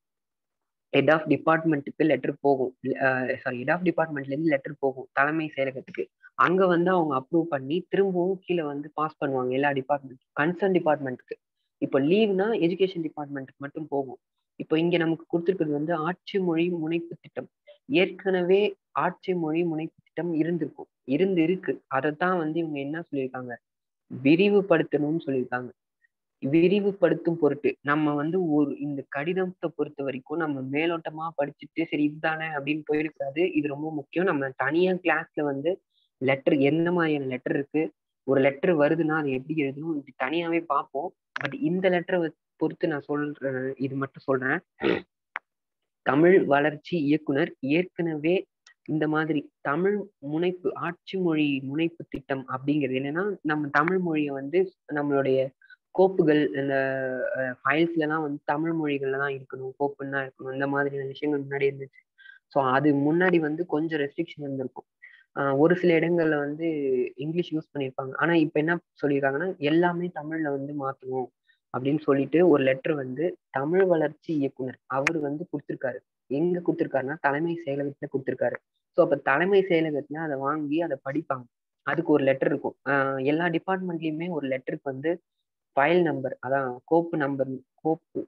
ஹெட் ஆஃப் டிபார்ட்மெண்ட்டுக்கு லெட்டர் போகும் சாரி ஹெட் ஆஃப் டிபார்ட்மெண்ட்ல இருந்து லெட்டர் போகும் தலைமை செயலகத்துக்கு அங்க வந்து அவங்க அப்ரூவ் பண்ணி திரும்பவும் கீழே வந்து பாஸ் பண்ணுவாங்க எல்லா டிபார்ட்மெண்ட் கன்சர்ன் டிபார்ட்மெண்ட்டுக்கு இப்போ லீவ்னா எஜுகேஷன் டிபார்ட்மெண்ட்டுக்கு மட்டும் போகும் இப்போ இங்க நமக்கு கொடுத்துருக்கிறது வந்து ஆட்சி மொழி முனைப்பு திட்டம் ஏற்கனவே ஆட்சி மொழி முனைப்பு திட்டம் இருந்திருக்கும் இருந்து இருக்கு அதைத்தான் வந்து இவங்க என்ன சொல்லியிருக்காங்க விரிவுபடுத்தணும்னு சொல்லியிருக்காங்க விரிவுபடுத்தும் பொருட்டு நம்ம வந்து ஒரு இந்த கடிதத்தை பொறுத்த வரைக்கும் நம்ம மேலோட்டமா படிச்சுட்டு சரி இதுதானே அப்படின்னு போயிருக்காது இது ரொம்ப முக்கியம் நம்ம தனியா கிளாஸ்ல வந்து லெட்டர் எந்த மாதிரியான லெட்டர் இருக்கு ஒரு லெட்டர் வருதுன்னா அது எப்படி எழுதணும் இது தனியாவே பார்ப்போம் பட் இந்த லெட்டரை பொறுத்து நான் சொல்றேன் இது மட்டும் சொல்றேன் தமிழ் வளர்ச்சி இயக்குனர் ஏற்கனவே இந்த மாதிரி தமிழ் முனைப்பு ஆட்சி மொழி முனைப்பு திட்டம் அப்படிங்கிறது என்னன்னா நம்ம தமிழ் மொழியை வந்து நம்மளுடைய கோப்புகள் இந்த ஃபைல்ஸ்ல எல்லாம் வந்து தமிழ் மொழிகள்ல தான் இருக்கணும் கோப்புன்னு தான் இருக்கணும் இந்த மாதிரியான விஷயங்கள் முன்னாடி இருந்துச்சு ஸோ அது முன்னாடி வந்து கொஞ்சம் ரெஸ்ட்ரிக்ஷன் இருந்திருக்கும் ஆஹ் ஒரு சில இடங்கள்ல வந்து இங்கிலீஷ் யூஸ் பண்ணியிருப்பாங்க ஆனா இப்ப என்ன சொல்லியிருக்காங்கன்னா எல்லாமே தமிழ்ல வந்து மாத்தணும் அப்படின்னு சொல்லிட்டு ஒரு லெட்டர் வந்து தமிழ் வளர்ச்சி இயக்குனர் அவர் வந்து கொடுத்திருக்காரு எங்க கொடுத்திருக்காருன்னா தலைமை செயலகத்துல கொடுத்திருக்காரு ஸோ அப்ப தலைமை செயலகத்துல அதை வாங்கி அதை படிப்பாங்க அதுக்கு ஒரு லெட்டர் இருக்கும் ஆஹ் எல்லா டிபார்ட்மெண்ட்லயுமே ஒரு லெட்டருக்கு வந்து ஃபைல் நம்பர் அதான் கோப்பு நம்பர் கோப்பு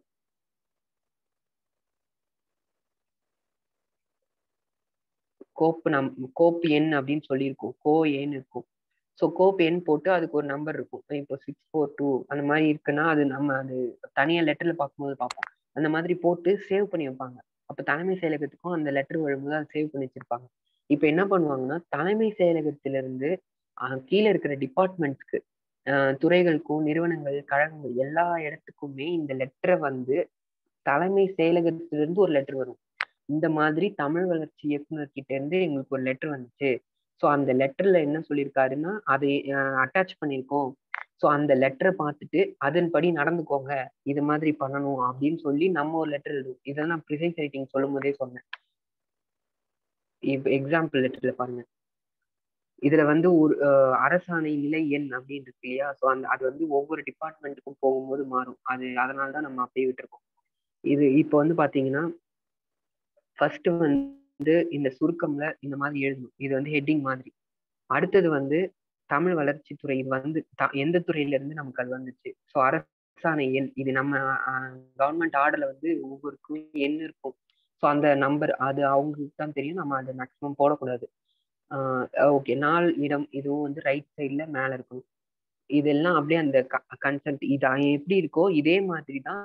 கோப்பு நம் கோப்பு எண் அப்படின்னு சொல்லியிருக்கோம் கோ எண் இருக்கும் ஸோ கோப்பு எண் போட்டு அதுக்கு ஒரு நம்பர் இருக்கும் இப்போ சிக்ஸ் ஃபோர் டூ அந்த மாதிரி இருக்குன்னா அது நம்ம அது தனியாக லெட்டர்ல பார்க்கும்போது பார்ப்போம் அந்த மாதிரி போட்டு சேவ் பண்ணி வைப்பாங்க அப்போ தலைமை செயலகத்துக்கும் அந்த லெட்டர் வரும்போது அதை சேவ் பண்ணி வச்சிருப்பாங்க இப்போ என்ன பண்ணுவாங்கன்னா தலைமை செயலகத்திலிருந்து கீழே இருக்கிற டிபார்ட்மெண்ட்ஸ்க்கு துறைகளுக்கும் நிறுவனங்கள் கழகங்கள் எல்லா இடத்துக்குமே இந்த லெட்டரை வந்து தலைமை செயலகத்திலிருந்து ஒரு லெட்டர் வரும் இந்த மாதிரி தமிழ் வளர்ச்சி இயக்குனர் கிட்ட இருந்து எங்களுக்கு ஒரு லெட்டர் வந்துச்சு ஸோ அந்த லெட்டர்ல என்ன சொல்லியிருக்காருன்னா அதை அட்டாச் பண்ணியிருக்கோம் ஸோ அந்த லெட்டரை பார்த்துட்டு அதன்படி நடந்துக்கோங்க இது மாதிரி பண்ணணும் அப்படின்னு சொல்லி நம்ம ஒரு லெட்டர் எழுதுவோம் இதை நான் ப்ரிசைஸ் ரைட்டிங் சொல்லும் போதே சொன்னேன் இப்போ எக்ஸாம்பிள் லெட்டர்ல பாருங்க இதுல வந்து ஒரு அரசாணை நிலை எண் அப்படின்னு இருக்கு இல்லையா ஸோ அந்த அது வந்து ஒவ்வொரு டிபார்ட்மெண்ட்டுக்கும் போகும்போது மாறும் அது அதனால தான் நம்ம அப்படியே விட்டுருக்கோம் இது இப்போ வந்து பாத்தீங்கன்னா ஃபர்ஸ்ட் வந்து இந்த சுருக்கம்ல இந்த மாதிரி எழுதணும் இது வந்து ஹெட்டிங் மாதிரி அடுத்தது வந்து தமிழ் வளர்ச்சித்துறை இது வந்து எந்த துறையில இருந்து நமக்கு அது வந்துச்சு ஸோ அரசாணை எண் இது நம்ம கவர்மெண்ட் ஆர்டர்ல வந்து ஒவ்வொருக்கும் எண் இருக்கும் ஸோ அந்த நம்பர் அது அவங்களுக்கு தான் தெரியும் நம்ம அதை மேக்ஸிமம் போடக்கூடாது ஓகே நாள் இடம் இதுவும் வந்து ரைட் சைட்ல மேல இருக்கும் இதெல்லாம் அப்படியே அந்த கன்சென்ட் இது எப்படி இருக்கோ இதே மாதிரி தான்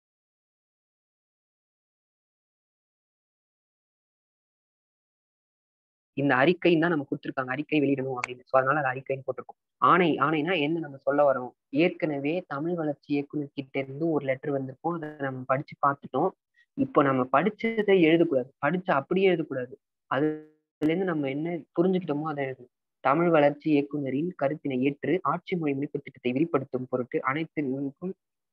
இந்த அறிக்கைன்னு தான் நம்ம கொடுத்துருக்காங்க அறிக்கை வெளியிடணும் அப்படின்னு ஸோ அதனால அது அறிக்கைன்னு போட்டிருக்கோம் ஆணை ஆணைனா என்ன நம்ம சொல்ல வரோம் ஏற்கனவே தமிழ் வளர்ச்சி இயக்குனர் கிட்ட இருந்து ஒரு லெட்டர் வந்திருக்கும் அதை நம்ம படிச்சு பார்த்துட்டோம் இப்போ நம்ம படிச்சதை எழுதக்கூடாது படிச்சு அப்படியே எழுதக்கூடாது அதுல இருந்து நம்ம என்ன புரிஞ்சுக்கிட்டோமோ அதை எழுதணும் தமிழ் வளர்ச்சி இயக்குனரின் கருத்தினை ஏற்று ஆட்சி மொழி மீட்பு திட்டத்தை விரிப்படுத்தும் பொருட்டு அனைத்து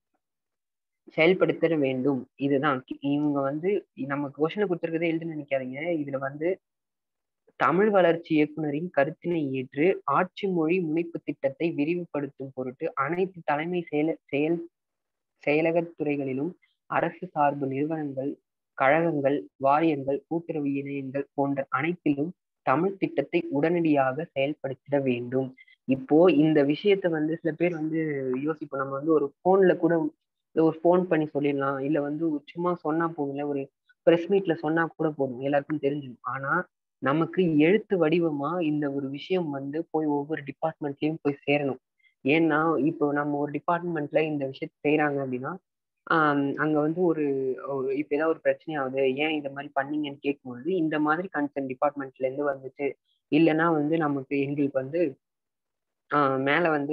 செயல்படுத்த வேண்டும் இதுதான் இவங்க வந்து நம்ம கொஸ்டினை கொடுத்துருக்கதே எழுதுன்னு நினைக்காதீங்க இதுல வந்து தமிழ் வளர்ச்சி இயக்குனரின் கருத்தினை ஏற்று ஆட்சி மொழி முனைப்பு திட்டத்தை விரிவுபடுத்தும் பொருட்டு அனைத்து தலைமை செயல செயல் செயலக துறைகளிலும் அரசு சார்பு நிறுவனங்கள் கழகங்கள் வாரியங்கள் கூட்டுறவு இணையங்கள் போன்ற அனைத்திலும் தமிழ் திட்டத்தை உடனடியாக செயல்படுத்திட வேண்டும் இப்போ இந்த விஷயத்த வந்து சில பேர் வந்து யோசிப்போம் நம்ம வந்து ஒரு போன்ல கூட ஒரு ஃபோன் பண்ணி சொல்லிடலாம் இல்ல வந்து சும்மா சொன்னா போதும்ல ஒரு ப்ரெஸ் மீட்ல சொன்னா கூட போதும் எல்லாருக்கும் தெரிஞ்சிடும் ஆனா நமக்கு எழுத்து வடிவமா இந்த ஒரு விஷயம் வந்து போய் ஒவ்வொரு டிபார்ட்மெண்ட்லயும் போய் சேரணும் ஏன்னா இப்போ நம்ம ஒரு டிபார்ட்மெண்ட்ல இந்த விஷயத்த செய்யறாங்க அப்படின்னா ஆஹ் அங்க வந்து ஒரு இப்ப ஏதாவது ஒரு பிரச்சனை ஆகுது ஏன் இந்த மாதிரி பண்ணீங்கன்னு கேட்கும்போது இந்த மாதிரி கன்சர்ன் டிபார்ட்மெண்ட்ல இருந்து வந்துச்சு இல்லைன்னா வந்து நமக்கு எங்களுக்கு வந்து ஆஹ் மேல வந்து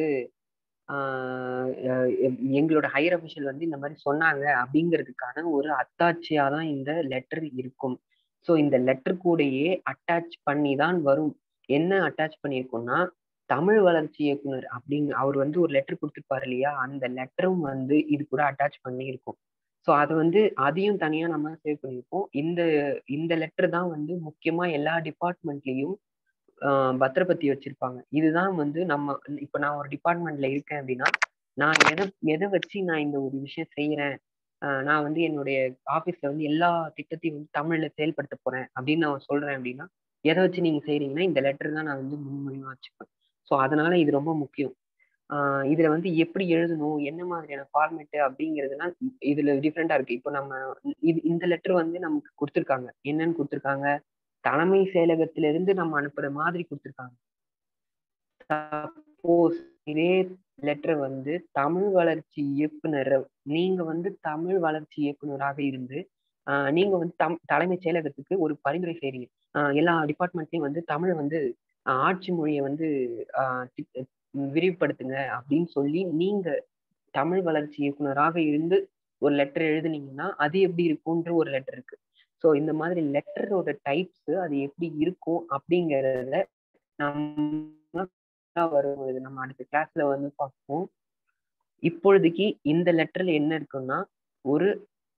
ஆஹ் எங்களோட ஹையர் அபிஷியல் வந்து இந்த மாதிரி சொன்னாங்க அப்படிங்கிறதுக்கான ஒரு அத்தாட்சியா தான் இந்த லெட்டர் இருக்கும் ஸோ இந்த லெட்டர் கூடயே அட்டாச் பண்ணி தான் வரும் என்ன அட்டாச் பண்ணியிருக்கோம்னா தமிழ் வளர்ச்சி இயக்குனர் அப்படிங்க அவர் வந்து ஒரு லெட்டர் கொடுத்துருப்பாரு இல்லையா அந்த லெட்டரும் வந்து இது கூட அட்டாச் பண்ணி இருக்கும் ஸோ அதை வந்து அதையும் தனியா நம்ம சேவ் பண்ணியிருப்போம் இந்த இந்த லெட்டர் தான் வந்து முக்கியமா எல்லா டிபார்ட்மெண்ட்லயும் பத்திரப்பத்தி வச்சிருப்பாங்க இதுதான் வந்து நம்ம இப்போ நான் ஒரு டிபார்ட்மெண்ட்ல இருக்கேன் அப்படின்னா நான் எதை எதை வச்சு நான் இந்த ஒரு விஷயம் செய்யறேன் நான் வந்து என்னுடைய ஆஃபீஸ்ல வந்து எல்லா திட்டத்தையும் வந்து தமிழ்ல செயல்படுத்த போறேன் அப்படின்னு நான் சொல்றேன் அப்படின்னா எதை வச்சு நீங்க செய்றீங்கன்னா இந்த லெட்டர் தான் நான் வந்து முன்மொழிவா வச்சுப்பேன் ஸோ அதனால இது ரொம்ப முக்கியம் ஆஹ் இதுல வந்து எப்படி எழுதணும் என்ன மாதிரியான ஃபார்மேட்டு அப்படிங்கிறதுலாம் இதுல டிஃப்ரெண்டா இருக்கு இப்போ நம்ம இது இந்த லெட்டர் வந்து நமக்கு கொடுத்துருக்காங்க என்னன்னு கொடுத்துருக்காங்க தலைமை செயலகத்திலிருந்து நம்ம அனுப்புற மாதிரி கொடுத்துருக்காங்க சப்போஸ் இதே லெட்டரை வந்து தமிழ் வளர்ச்சி இயக்குனர் நீங்க வந்து தமிழ் வளர்ச்சி இயக்குனராக இருந்து ஆஹ் நீங்க வந்து தம் தலைமைச் செயலகத்துக்கு ஒரு பரிந்துரை செய்றீங்க ஆஹ் எல்லா டிபார்ட்மெண்ட்லயும் வந்து தமிழை வந்து ஆஹ் ஆட்சி மொழியை வந்து ஆஹ் தி- விரிவுபடுத்துங்க அப்படின்னு சொல்லி நீங்க தமிழ் வளர்ச்சி இயக்குனராக இருந்து ஒரு லெட்டர் எழுதுனீங்கன்னா அது எப்படி இருக்கும்ன்ற ஒரு லெட்டர் இருக்கு ஸோ இந்த மாதிரி லெட்டரோட டைப்ஸ் அது எப்படி இருக்கும் அப்படிங்கிறத நம்ம வருவது நம்ம அடுத்த கிளாஸ்ல வந்து பார்ப்போம் இப்பொழுதைக்கு இந்த லெட்டர்ல என்ன இருக்குன்னா ஒரு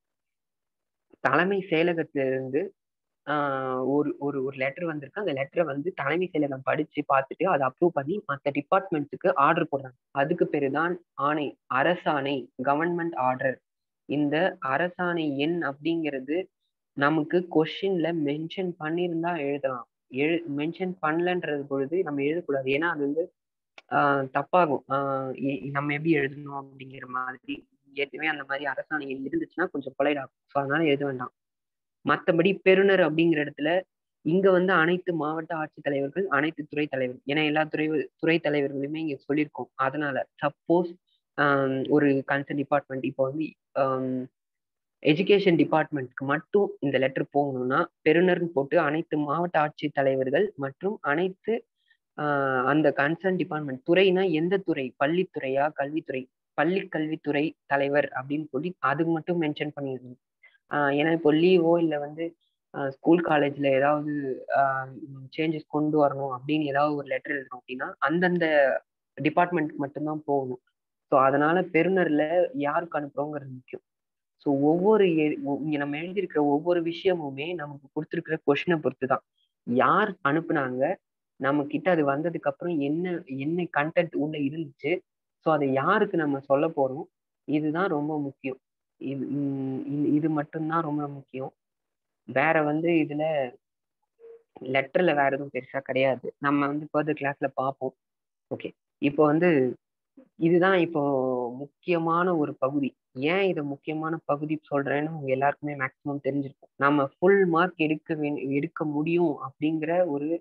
தலைமை செயலகத்திலிருந்து ஆஹ் ஒரு ஒரு ஒரு லெட்டர் வந்திருக்கு அந்த லெட்டரை வந்து தலைமை செயலகம் படிச்சு பார்த்துட்டு அதை அப்ரூவ் பண்ணி மற்ற டிபார்ட்மெண்ட்ஸுக்கு ஆர்டர் போடுறாங்க அதுக்கு பேருதான் ஆணை அரசாணை கவர்மெண்ட் ஆர்டர் இந்த அரசாணை எண் அப்படிங்கிறது நமக்கு கொஸ்டின்ல மென்ஷன் பண்ணியிருந்தா எழுதலாம் எழு மென்ஷன் பண்ணலன்றது பொழுது நம்ம எழுதக்கூடாது ஏன்னா அது வந்து ஆஹ் தப்பாகும் ஆஹ் இ- நம்ம எப்படி எழுதணும் அப்படிங்கிற மாதிரி ஏற்கனவே அந்த மாதிரி அரசாணை எண் இருந்துச்சுன்னா கொஞ்சம் கொலைடாகும் ஸோ அதனால எழுத வேண்டாம் மற்றபடி பெறுநர் அப்படிங்கிற இடத்துல இங்க வந்து அனைத்து மாவட்ட ஆட்சித்தலைவர்கள் அனைத்து துறை தலைவர் ஏன்னா எல்லா துறை துறை தலைவர்களுமே இங்க சொல்லியிருக்கோம் அதனால சப்போஸ் ஒரு கன்சர்ன் டிபார்ட்மெண்ட் இப்போ வந்து எஜுகேஷன் டிபார்ட்மெண்ட்க்கு மட்டும் இந்த லெட்டர் போகணும்னா பெறுநர்னு போட்டு அனைத்து மாவட்ட ஆட்சித் தலைவர்கள் மற்றும் அனைத்து ஆஹ் அந்த கன்சர்ன் டிபார்ட்மெண்ட் துறைனா எந்த துறை பள்ளித்துறையா கல்வித்துறை பள்ளி கல்வித்துறை தலைவர் அப்படின்னு சொல்லி அதுக்கு மட்டும் மென்ஷன் பண்ணிடணும் ஆஹ் ஏன்னா இப்போ லீவோ இல்லை வந்து ஸ்கூல் காலேஜ்ல ஏதாவது சேஞ்சஸ் கொண்டு வரணும் அப்படின்னு ஏதாவது ஒரு லெட்டர் எழுதணும் அப்படின்னா அந்தந்த டிபார்ட்மெண்ட்க்கு மட்டும்தான் போகணும் ஸோ அதனால பெறுநர்ல யாருக்கு அனுப்புறோங்கிறது முக்கியம் ஸோ ஒவ்வொரு எ- ஒ- இங்க நம்ம எழுதியிருக்கிற ஒவ்வொரு விஷயமுமே நமக்கு கொடுத்துருக்கிற கொஷினை பொறுத்து தான் யார் அனுப்புனாங்க நம்ம கிட்ட அது வந்ததுக்கு அப்புறம் என்ன என்ன கண்டென்ட் உள்ள இருந்துச்சு ஸோ அதை யாருக்கு நம்ம சொல்ல போறோம் இதுதான் ரொம்ப முக்கியம் இது உம் இது- இது மட்டும்தான் ரொம்ப முக்கியம் வேற வந்து இதுல லெட்டர்ல வேற எதுவும் பெருசா கிடையாது நம்ம வந்து ஃபர்தர் கிளாஸ்ல பார்ப்போம் ஓகே இப்போ வந்து இதுதான் இப்போ முக்கியமான ஒரு பகுதி ஏன் இதை முக்கியமான பகுதி சொல்றேன்னு உங்க எல்லாருக்குமே மேக்சிமம் தெரிஞ்சிருக்கும் நம்ம ஃபுல் மார்க் எடுக்க வே- எடுக்க முடியும் அப்படிங்கிற ஒரு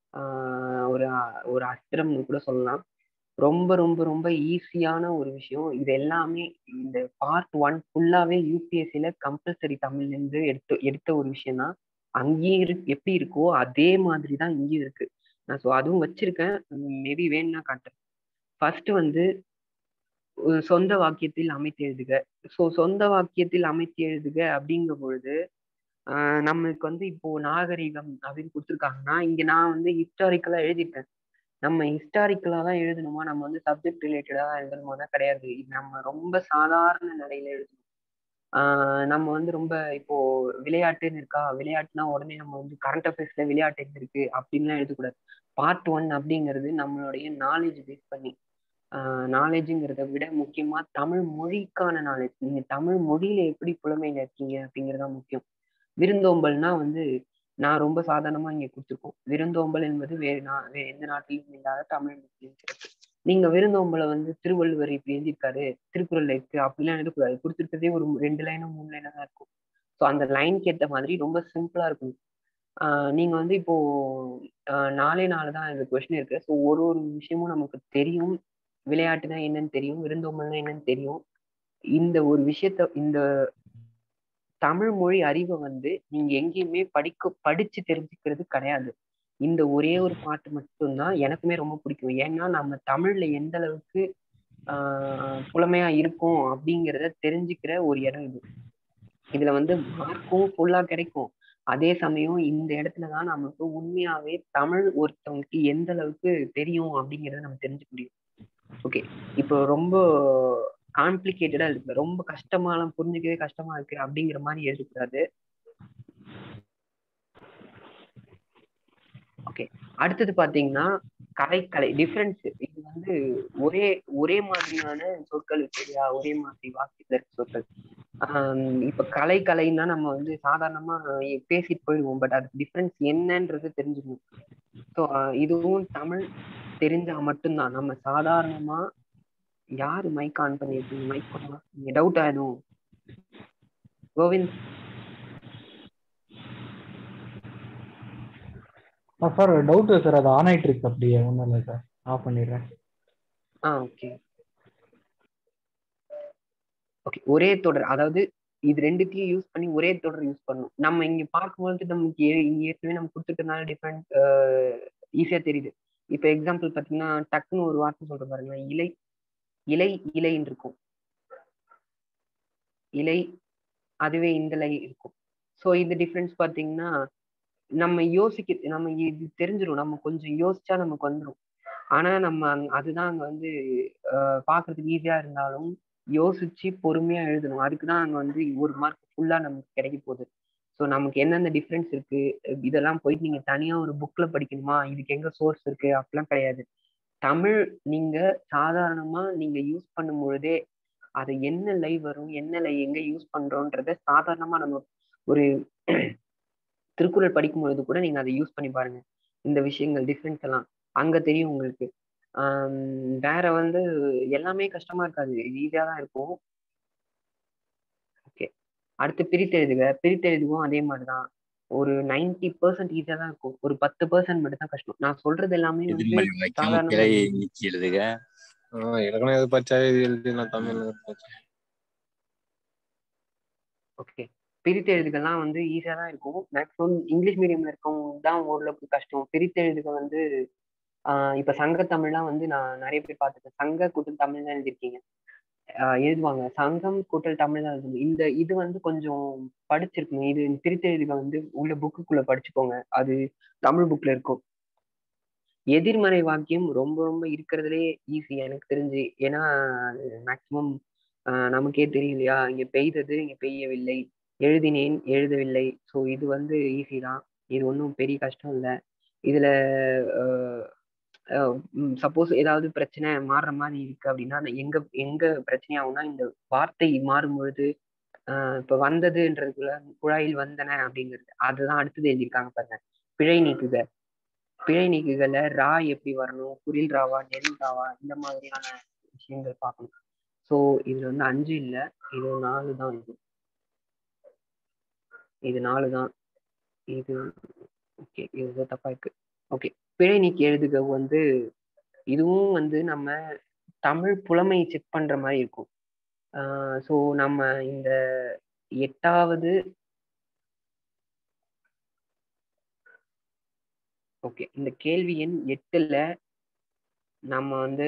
ஆஹ் ஒரு அ- ஒரு அஸ்திரம்னு கூட சொல்லலாம் ரொம்ப ரொம்ப ரொம்ப ஈஸியான ஒரு விஷயம் இது எல்லாமே இந்த பார்ட் ஒன் ஃபுல்லாவே யூபிஎஸ்சில கம்பல்சரி தமிழ்ல இருந்து எடுத்து எடுத்த ஒரு விஷயம் தான் அங்கேயும் இரு எப்படி இருக்கோ அதே மாதிரி தான் இங்கேயும் இருக்கு நான் ஸோ அதுவும் வச்சிருக்கேன் மேபி வேணும்னா காட்டுறேன் ஃபர்ஸ்ட் வந்து ஒரு சொந்த வாக்கியத்தில் அமைத்து எழுதுக ஸோ சொந்த வாக்கியத்தில் அமைத்து எழுதுக அப்படிங்கும் பொழுது ஆஹ் நம்மளுக்கு வந்து இப்போ நாகரிகம் அப்படின்னு கொடுத்துருக்காங்கன்னா இங்க நான் வந்து ஹிஸ்டாரிக்கலா எழுதிட்டேன் நம்ம ஹிஸ்டாரிக்கலா தான் எழுதணுமா நம்ம வந்து சப்ஜெக்ட் ரிலேட்டடா எழுதணுமா கிடையாது இது நம்ம ரொம்ப சாதாரண நிலையில எழுதணும் ஆஹ் நம்ம வந்து ரொம்ப இப்போ விளையாட்டுன்னு இருக்கா விளையாட்டுனா உடனே நம்ம வந்து கரண்ட் அஃபேர்ஸ்ல விளையாட்டு எங்க இருக்கு அப்படின்லாம் எழுதக்கூடாது பார்ட் ஒன் அப்படிங்கிறது நம்மளுடைய நாலேஜ் பேஸ் பண்ணி நாலேஜுங்கிறத விட முக்கியமா தமிழ் மொழிக்கான நாலேஜ் நீங்க தமிழ் மொழியில எப்படி புலமையில இருக்கீங்க அப்படிங்கிறது தான் முக்கியம் விருந்தோம்பல்னா வந்து நான் ரொம்ப சாதாரணமா இங்க கொடுத்துருக்கோம் விருந்தோம்பல் என்பது வேறு நா வேறு எந்த நாட்டிலும் இல்லாத தமிழ் மொழியின் சிறப்பு நீங்க விருந்தோம்பலை வந்து திருவள்ளுவர் இப்படி எழுதியிருக்காரு திருக்குறள்ல இருக்கு அப்படிலாம் எழுதக்கூடாது கொடுத்துருக்கதே ஒரு ரெண்டு லைனும் மூணு லைனா தான் இருக்கும் ஸோ அந்த லைனுக்கு ஏற்ற மாதிரி ரொம்ப சிம்பிளா இருக்கும் ஆஹ் நீங்க வந்து இப்போ ஆஹ் நாலே நாலு தான் இந்த கொஸ்டின் இருக்கு ஸோ ஒரு ஒரு விஷயமும் நமக்கு தெரியும் விளையாட்டுனா என்னன்னு தெரியும் விருந்தோம்பல்னா என்னன்னு தெரியும் இந்த ஒரு விஷயத்த இந்த தமிழ் மொழி அறிவை வந்து நீங்க எங்கேயுமே படிக்க படிச்சு தெரிஞ்சுக்கிறது கிடையாது இந்த ஒரே ஒரு பாட்டு மட்டும்தான் எனக்குமே ரொம்ப பிடிக்கும் ஏன்னா நம்ம தமிழ்ல எந்த அளவுக்கு ஆஹ் புலமையா இருக்கும் அப்படிங்கிறத தெரிஞ்சுக்கிற ஒரு இடம் இது இதுல வந்து மார்க்கும் ஃபுல்லா கிடைக்கும் அதே சமயம் இந்த இடத்துலதான் நமக்கு உண்மையாவே தமிழ் ஒருத்தவங்களுக்கு எந்த அளவுக்கு தெரியும் அப்படிங்கறத நம்ம தெரிஞ்சுக்க முடியும் ஓகே இப்போ ரொம்ப காம்ப்ளிகேட்டடா இருக்கு ரொம்ப கஷ்டமாலாம் புரிஞ்சுக்கவே கஷ்டமா இருக்கு அப்படிங்கிற மாதிரி எழுதக்கூடாது ஓகே அடுத்தது பாத்தீங்கன்னா கலை கலை டிஃபரன்ஸ் இது வந்து ஒரே ஒரே மாதிரியான சொற்கள் இருக்கு இல்லையா ஒரே மாதிரி வாக்கியத்துல இருக்க சொற்கள் ஆஹ் இப்ப கலை கலைன்னா நம்ம வந்து சாதாரணமா பேசிட்டு போயிடுவோம் பட் அதுக்கு டிஃபரன்ஸ் என்னன்றது தெரிஞ்சுக்கணும் ஸோ இதுவும் தமிழ் தெரிஞ்சா மட்டும்தான் நம்ம சாதாரணமா யாரு மைக் ஆன் பண்ணிருக்கீங்க மைக் பண்ணலாம் நீங்க டவுட் ஆயிடும் கோவிந்த் சார் டவுட் சார் அது ஆன் ஆயிட்டு இருக்கு அப்படியே ஒன்றும் இல்லை சார் ஆஃப் பண்ணிடுறேன் ஆ ஓகே ஓகே ஒரே தொடர் அதாவது இது ரெண்டுத்தையும் யூஸ் பண்ணி ஒரே தொடர் யூஸ் பண்ணணும் நம்ம இங்க பார்க்கும்போது நமக்கு ஏ- இங்க ஏற்கனவே நம்ம கொடுத்துட்டனால டிஃப்ரெண்ட் ஈஸியா தெரியுது இப்போ எக்ஸாம்பிள் பார்த்தீங்கன்னா டக்குன்னு ஒரு வார்த்தை சொல்ற பாருங்க இலை இலை இலைன்னு இருக்கும் இலை அதுவே இந்த லை இருக்கும் ஸோ இந்த டிஃப்ரென்ஸ் பார்த்தீங்கன்னா நம்ம யோசிக்க நம்ம இது தெரிஞ்சிரும் நம்ம கொஞ்சம் யோசிச்சா நமக்கு வந்துடும் ஆனா நம்ம அங்க- அதுதான் அங்க வந்து அஹ், பார்க்கிறதுக்கு ஈஸியா இருந்தாலும் யோசிச்சு பொறுமையா எழுதணும் அதுக்கு தான் அங்க வந்து ஒரு மார்க் ஃபுல்லா நமக்கு கிடைக்க போகுது ஸோ நமக்கு எந்தெந்த டிஃப்ரென்ஸ் இருக்கு அஹ் இதெல்லாம் போயிட்டு நீங்க தனியா ஒரு புக்ல படிக்கணுமா இதுக்கு எங்க சோர்ஸ் இருக்கு அப்படிலாம் கிடையாது தமிழ் நீங்க சாதாரணமா நீங்க யூஸ் பண்ணும் பொழுதே அது என்ன லை வரும் என்ன லை எங்க யூஸ் பண்றோன்றத சாதாரணமா நம்ம ஒரு திருக்குறள் படிக்கும் பொழுது கூட நீங்க அதை யூஸ் பண்ணி பாருங்க இந்த விஷயங்கள் டிஃப்ரென்ஸ் எல்லாம் அங்க தெரியும் உங்களுக்கு ஆம், வேற வந்து எல்லாமே கஷ்டமா இருக்காது ஈஸியா தான் இருக்கும் ஓகே அடுத்து பிரித்தெழுதுக பிரித்தெழுதுவும் அதே மாதிரிதான் ஒரு நைன்டி பர்சன்ட் ஈஸியா தான் இருக்கும் ஒரு பத்து பர்சன்ட் மட்டும் தான் கஷ்டம் நான் சொல்றது எல்லாமே வந்து எதிர்மறை வாக்கியம் சாதாரணமா கிளை நீக்கி எழுதுக ஆஹ் இலக்கணம் எது படிச்சா இது எழுதி நான் தமிழ்ல படிச்சேன் ஓகே பிரித்தெழுதுகள்லாம் வந்து ஈஸியா தான் இருக்கும் மேக்ஸிமம் இங்கிலீஷ் மீடியம்ல இருக்கவங்க தான் ஓரளவுக்கு கஷ்டம் பிரித்தெழுதுக வந்து ஆஹ் இப்ப சங்க தமிழ்லாம் வந்து நான் நிறைய பேர் பார்த்துருக்கேன் சங்க கூட்டல் தமிழ் தான் எழுதிருக்கீங்க ஆஹ் எழுதுவாங்க சங்கம் கூட்டல் தமிழ் தான் எழுதணும் இந்த இது வந்து கொஞ்சம் படிச்சிருக்கணும் இது பிரித்தெழுதுக வந்து உள்ள புக்குக்குள்ள படிச்சுக்கோங்க அது தமிழ் புக்ல இருக்கும் எதிர்மறை வாக்கியம் ரொம்ப ரொம்ப இருக்கிறதுலே ஈஸி எனக்கு தெரிஞ்சு ஏன்னா மேக்சிமம் நமக்கே தெரியும் இல்லையா இங்க பெய்தது இங்க பெய்யவில்லை எழுதினேன் எழுதவில்லை ஸோ இது வந்து ஈஸி தான் இது ஒன்றும் பெரிய கஷ்டம் இல்லை இதுல சப்போஸ் ஏதாவது பிரச்சனை மாறுற மாதிரி இருக்கு அப்படின்னா அந்த எங்க எங்க பிரச்சனை ஆகும்னா இந்த வார்த்தை மாறும் பொழுது ஆஹ் இப்ப வந்ததுன்றதுக்குள்ள குழாயில் வந்தன அப்படிங்கிறது அதுதான் அடுத்தது எழுதியிருக்காங்க பாருங்க பிழை நீக்குக பிழை நீக்குகள்ல ரா எப்படி வரணும் குரில் ராவா நெல் ராவா இந்த மாதிரியான விஷயங்கள் பார்க்கணும் ஸோ இதுல வந்து அஞ்சு இல்ல இது நாலு தான் இது இது நாலு தான் இது ஓகே இது தப்பா இருக்கு ஓகே பிழை நீக்கி எழுதுக வந்து இதுவும் வந்து நம்ம தமிழ் புலமை செக் பண்ற மாதிரி இருக்கும் ஸோ நம்ம இந்த எட்டாவது ஓகே இந்த கேள்வி எண் எட்டுல நம்ம வந்து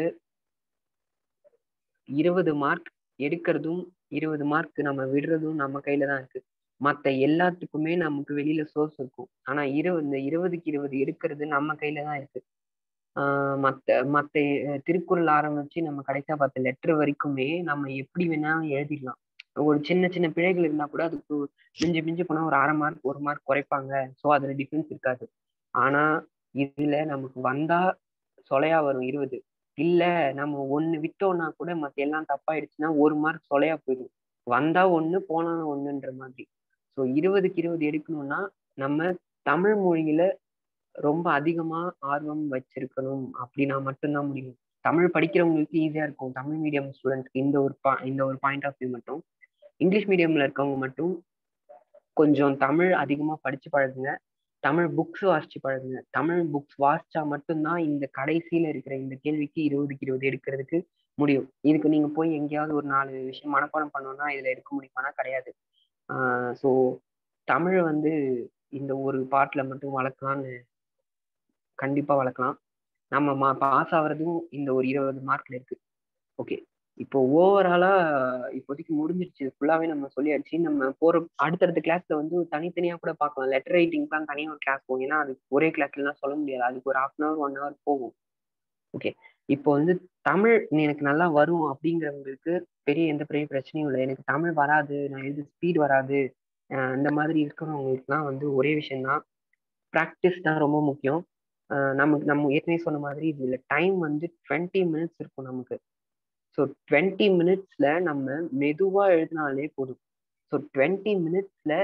இருபது மார்க் எடுக்கிறதும் இருபது மார்க் நம்ம விடுறதும் நம்ம கையில தான் இருக்கு மத்த எல்லாத்துக்குமே நமக்கு வெளியில சோர்ஸ் இருக்கும் ஆனா இருபது இந்த இருபதுக்கு இருபது எடுக்கிறது நம்ம கையில தான் இருக்கு ஆஹ் மத்த மத்த அஹ் திருக்குறள் ஆரம்பிச்சு நம்ம கடைசியா பார்த்த லெட்டர் வரைக்குமே நம்ம எப்படி வேணா எழுதிடலாம் ஒரு சின்ன சின்ன பிழைகள் இருந்தா கூட அதுக்கு மிஞ்சி மிஞ்சி போனா ஒரு அரை மார்க் ஒரு மார்க் குறைப்பாங்க ஸோ அதுல டிஃபரன்ஸ் இருக்காது ஆனா இதுல நமக்கு வந்தா சொலையா வரும் இருபது இல்ல நம்ம ஒண்ணு விட்டோம்னா கூட மத்த எல்லாம் தப்பாயிடுச்சுன்னா ஒரு மார்க் சொலையா போயிடும் வந்தா ஒண்ணு போனா ஒண்ணுன்ற மாதிரி ஸோ இருபதுக்கு இருபது எடுக்கணும்னா நம்ம தமிழ் மொழியில ரொம்ப அதிகமா ஆர்வம் வச்சிருக்கணும் அப்படின்னா மட்டும்தான் முடியும் தமிழ் படிக்கிறவங்களுக்கு ஈஸியா இருக்கும் தமிழ் மீடியம் ஸ்டூடெண்ட்ஸ்க்கு இந்த ஒரு பா இந்த ஒரு பாயிண்ட் ஆஃப் வியூ மட்டும் இங்கிலீஷ் மீடியம்ல இருக்கவங்க மட்டும் கொஞ்சம் தமிழ் அதிகமா படிச்சு பழகுங்க தமிழ் புக்ஸ் வாசிச்சு பழகுங்க தமிழ் புக்ஸ் வாசிச்சா மட்டும்தான் இந்த கடைசியில இருக்கிற இந்த கேள்விக்கு இருபதுக்கு இருபது எடுக்கிறதுக்கு முடியும் இதுக்கு நீங்க போய் எங்கேயாவது ஒரு நாலு விஷயம் மனப்பாடம் பண்ணோம்னா இதுல எடுக்க முடியுமானா கிடையாது ஸோ தமிழ் வந்து இந்த ஒரு பாட்டுல மட்டும் வளர்க்கலாம்னு கண்டிப்பா வளர்க்கலாம் நம்ம மா பாஸ் ஆகுறதும் இந்த ஒரு இருபது மார்க்ல இருக்கு ஓகே இப்போ ஓவராலா இப்போதைக்கு முடிஞ்சிருச்சு ஃபுல்லாவே நம்ம சொல்லியாச்சு நம்ம போற அடுத்தடுத்த கிளாஸ்ல வந்து தனித்தனியா கூட பார்க்கலாம் லெட்டர் ரைட்டிங்லாம் தனியா ஒரு கிளாஸ் போகும் ஏன்னா அது ஒரே கிளாஸ்லாம் சொல்ல முடியாது அதுக்கு ஒரு half an hour one hour போகும் ஓகே இப்போ வந்து தமிழ் எனக்கு நல்லா வரும் அப்படிங்கிறவங்களுக்கு பெரிய எந்த பெரிய பிரச்சனையும் இல்லை எனக்கு தமிழ் வராது நான் எழுது ஸ்பீட் வராது இந்த மாதிரி இருக்கிறவங்களுக்குலாம் வந்து ஒரே விஷயம்தான் ப்ராக்டிஸ் தான் ரொம்ப முக்கியம் நமக்கு நம்ம ஏற்கனவே சொன்ன மாதிரி இதுல டைம் வந்து டுவெண்ட்டி மினிட்ஸ் இருக்கும் நமக்கு ஸோ டுவெண்ட்டி மினிட்ஸ்ல நம்ம மெதுவா எழுதினாலே போதும் ஸோ டுவெண்ட்டி மினிட்ஸ்ல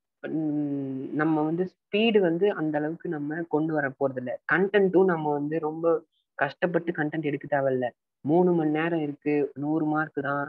நம்ம வந்து ஸ்பீடு வந்து அந்த அளவுக்கு நம்ம கொண்டு வர போறது இல்லை கண்டென்ட்டும் நம்ம வந்து ரொம்ப கஷ்டப்பட்டு கண்டென்ட் எடுக்க தேவையில்ல மூணு மணி நேரம் இருக்கு நூறு மார்க் தான்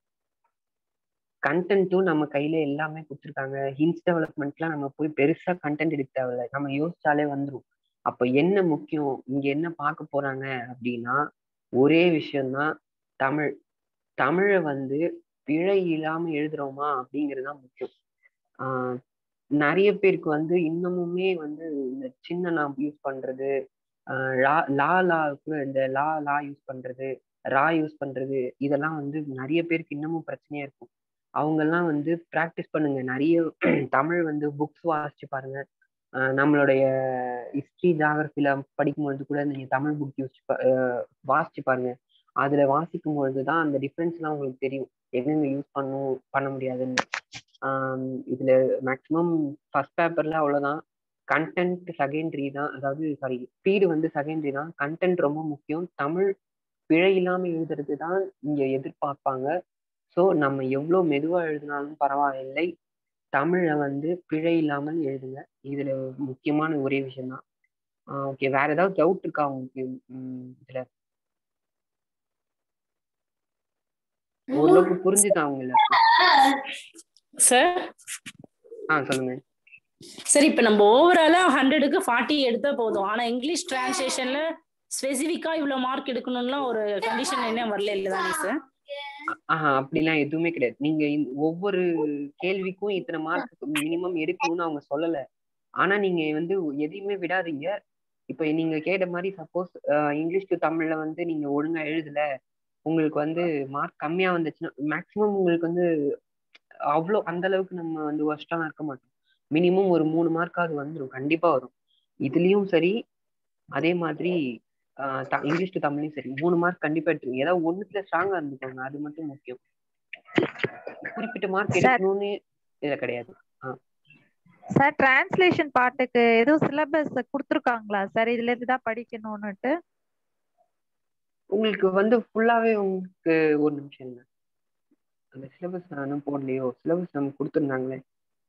கண்டென்ட்டும் நம்ம கையில எல்லாமே கொடுத்துருக்காங்க ஹின்ஸ் டெவலப்மெண்ட்லாம் நம்ம போய் பெருசா கண்டென்ட் எடுக்க தேவையில்ல நம்ம யோசிச்சாலே வந்துடும் அப்ப என்ன முக்கியம் இங்க என்ன பார்க்க போறாங்க அப்படின்னா ஒரே விஷயம்தான் தமிழ் தமிழை வந்து பிழை இல்லாம எழுதுறோமா அப்படிங்கிறது தான் முக்கியம் ஆஹ் நிறைய பேருக்கு வந்து இன்னமுமே வந்து இந்த சின்ன நாம் யூஸ் பண்றது ஆஹ் லா லா லா கூட இந்த லா லா யூஸ் பண்றது ரா யூஸ் பண்றது இதெல்லாம் வந்து நிறைய பேருக்கு இன்னமும் பிரச்சனையா இருக்கும் அவங்கெல்லாம் வந்து ப்ராக்டிஸ் பண்ணுங்க நிறைய தமிழ் வந்து புக்ஸ் வாசிச்சு பாருங்க ஆஹ் நம்மளுடைய ஹிஸ்ட்ரி ஜாகிரபில படிக்கும்பொழுது கூட நீங்க தமிழ் புக் யூஸ் வாசிச்சு பாருங்க அதுல வாசிக்கும் பொழுது தான் அந்த டிஃப்ரென்ஸ்லாம் உங்களுக்கு தெரியும் எங்கெங்க யூஸ் பண்ணும் பண்ண முடியாதுன்னு ஆஹ் இதுல மேக்ஸிமம் ஃபர்ஸ்ட் பேப்பர்ல அவ்வளவுதான் கண்டென்ட் செகண்டரி தான் அதாவது சாரி ஸ்பீடு வந்து செகண்டரி தான் கண்டென்ட் ரொம்ப முக்கியம் தமிழ் பிழை இல்லாம எழுதுறது தான் இங்க எதிர்பார்ப்பாங்க ஸோ நம்ம எவ்வளோ மெதுவா எழுதினாலும் பரவாயில்லை தமிழை வந்து பிழை இல்லாமல் எழுதுங்க இதுல முக்கியமான ஒரே விஷயம் தான் ஓகே வேற ஏதாவது டவுட் இருக்கா உங்களுக்கு உம் இதுல ஓரளவுக்கு புரிஞ்சுதா அவங்க எல்லாருக்கும் சார் ஆ சொல்லுங்க சரி இப்ப நம்ம ஓவராலா ஹண்ட்ரடுக்கு ஃபார்ட்டி எடுத்தா போதும் ஆனா இங்கிலீஷ் டிரான்ஸ்லேஷன்ல ஸ்பெசிஃபிக்கா இவ்வளவு மார்க் எடுக்கணும்லாம் ஒரு கண்டிஷன் என்ன வரல இல்லதானே சார் ஆஹா அப்படிலாம் எதுவுமே கிடையாது நீங்க இந்த- ஒவ்வொரு கேள்விக்கும் இத்தனை மார்க் மினிமம் எடுக்கணும்னு அவங்க சொல்லல ஆனா நீங்க வந்து எதையுமே விடாதீங்க இப்ப நீங்க கேட்ட மாதிரி சப்போஸ் இங்கிலீஷ் டு தமிழ்ல வந்து நீங்க ஒழுங்கா எழுதல உங்களுக்கு வந்து மார்க் கம்மியா வந்துச்சுன்னா மேக்சிமம் உங்களுக்கு வந்து அவ்வளோ அந்த அளவுக்கு நம்ம வந்து ஒஸ்டா இருக்க மாட்டோம் மினிமம் ஒரு மூணு மார்க்காவது வந்துடும் கண்டிப்பா வரும் இதுலயும் சரி அதே மாதிரி ஆஹ் த- இங்கிலீஷ் டு தமிழ்லையும் சரி மூணு மார்க் கண்டிப்பா எடுத்துருங்க ஏதாவது ஒண்ணுத்துல ஸ்ட்ராங்கா இருந்துக்கோங்க அது மட்டும் முக்கியம் குறிப்பிட்ட மார்க் Sir. எடுக்கணும்னு இதுல கிடையாது சார் டிரான்ஸ்லேஷன் பாட்டுக்கு எதுவும் சிலபஸ் கொடுத்துருக்காங்களா சார் இதுல இருந்து தான் படிக்கணும்னுட்டு உங்களுக்கு வந்து ஃபுல்லாவே உங்களுக்கு ஒரு நிமிஷம் இல்ல அந்த சிலபஸ் நானும் போடலையோ சிலபஸ் நம்ம கொடுத்துருந்தாங்களே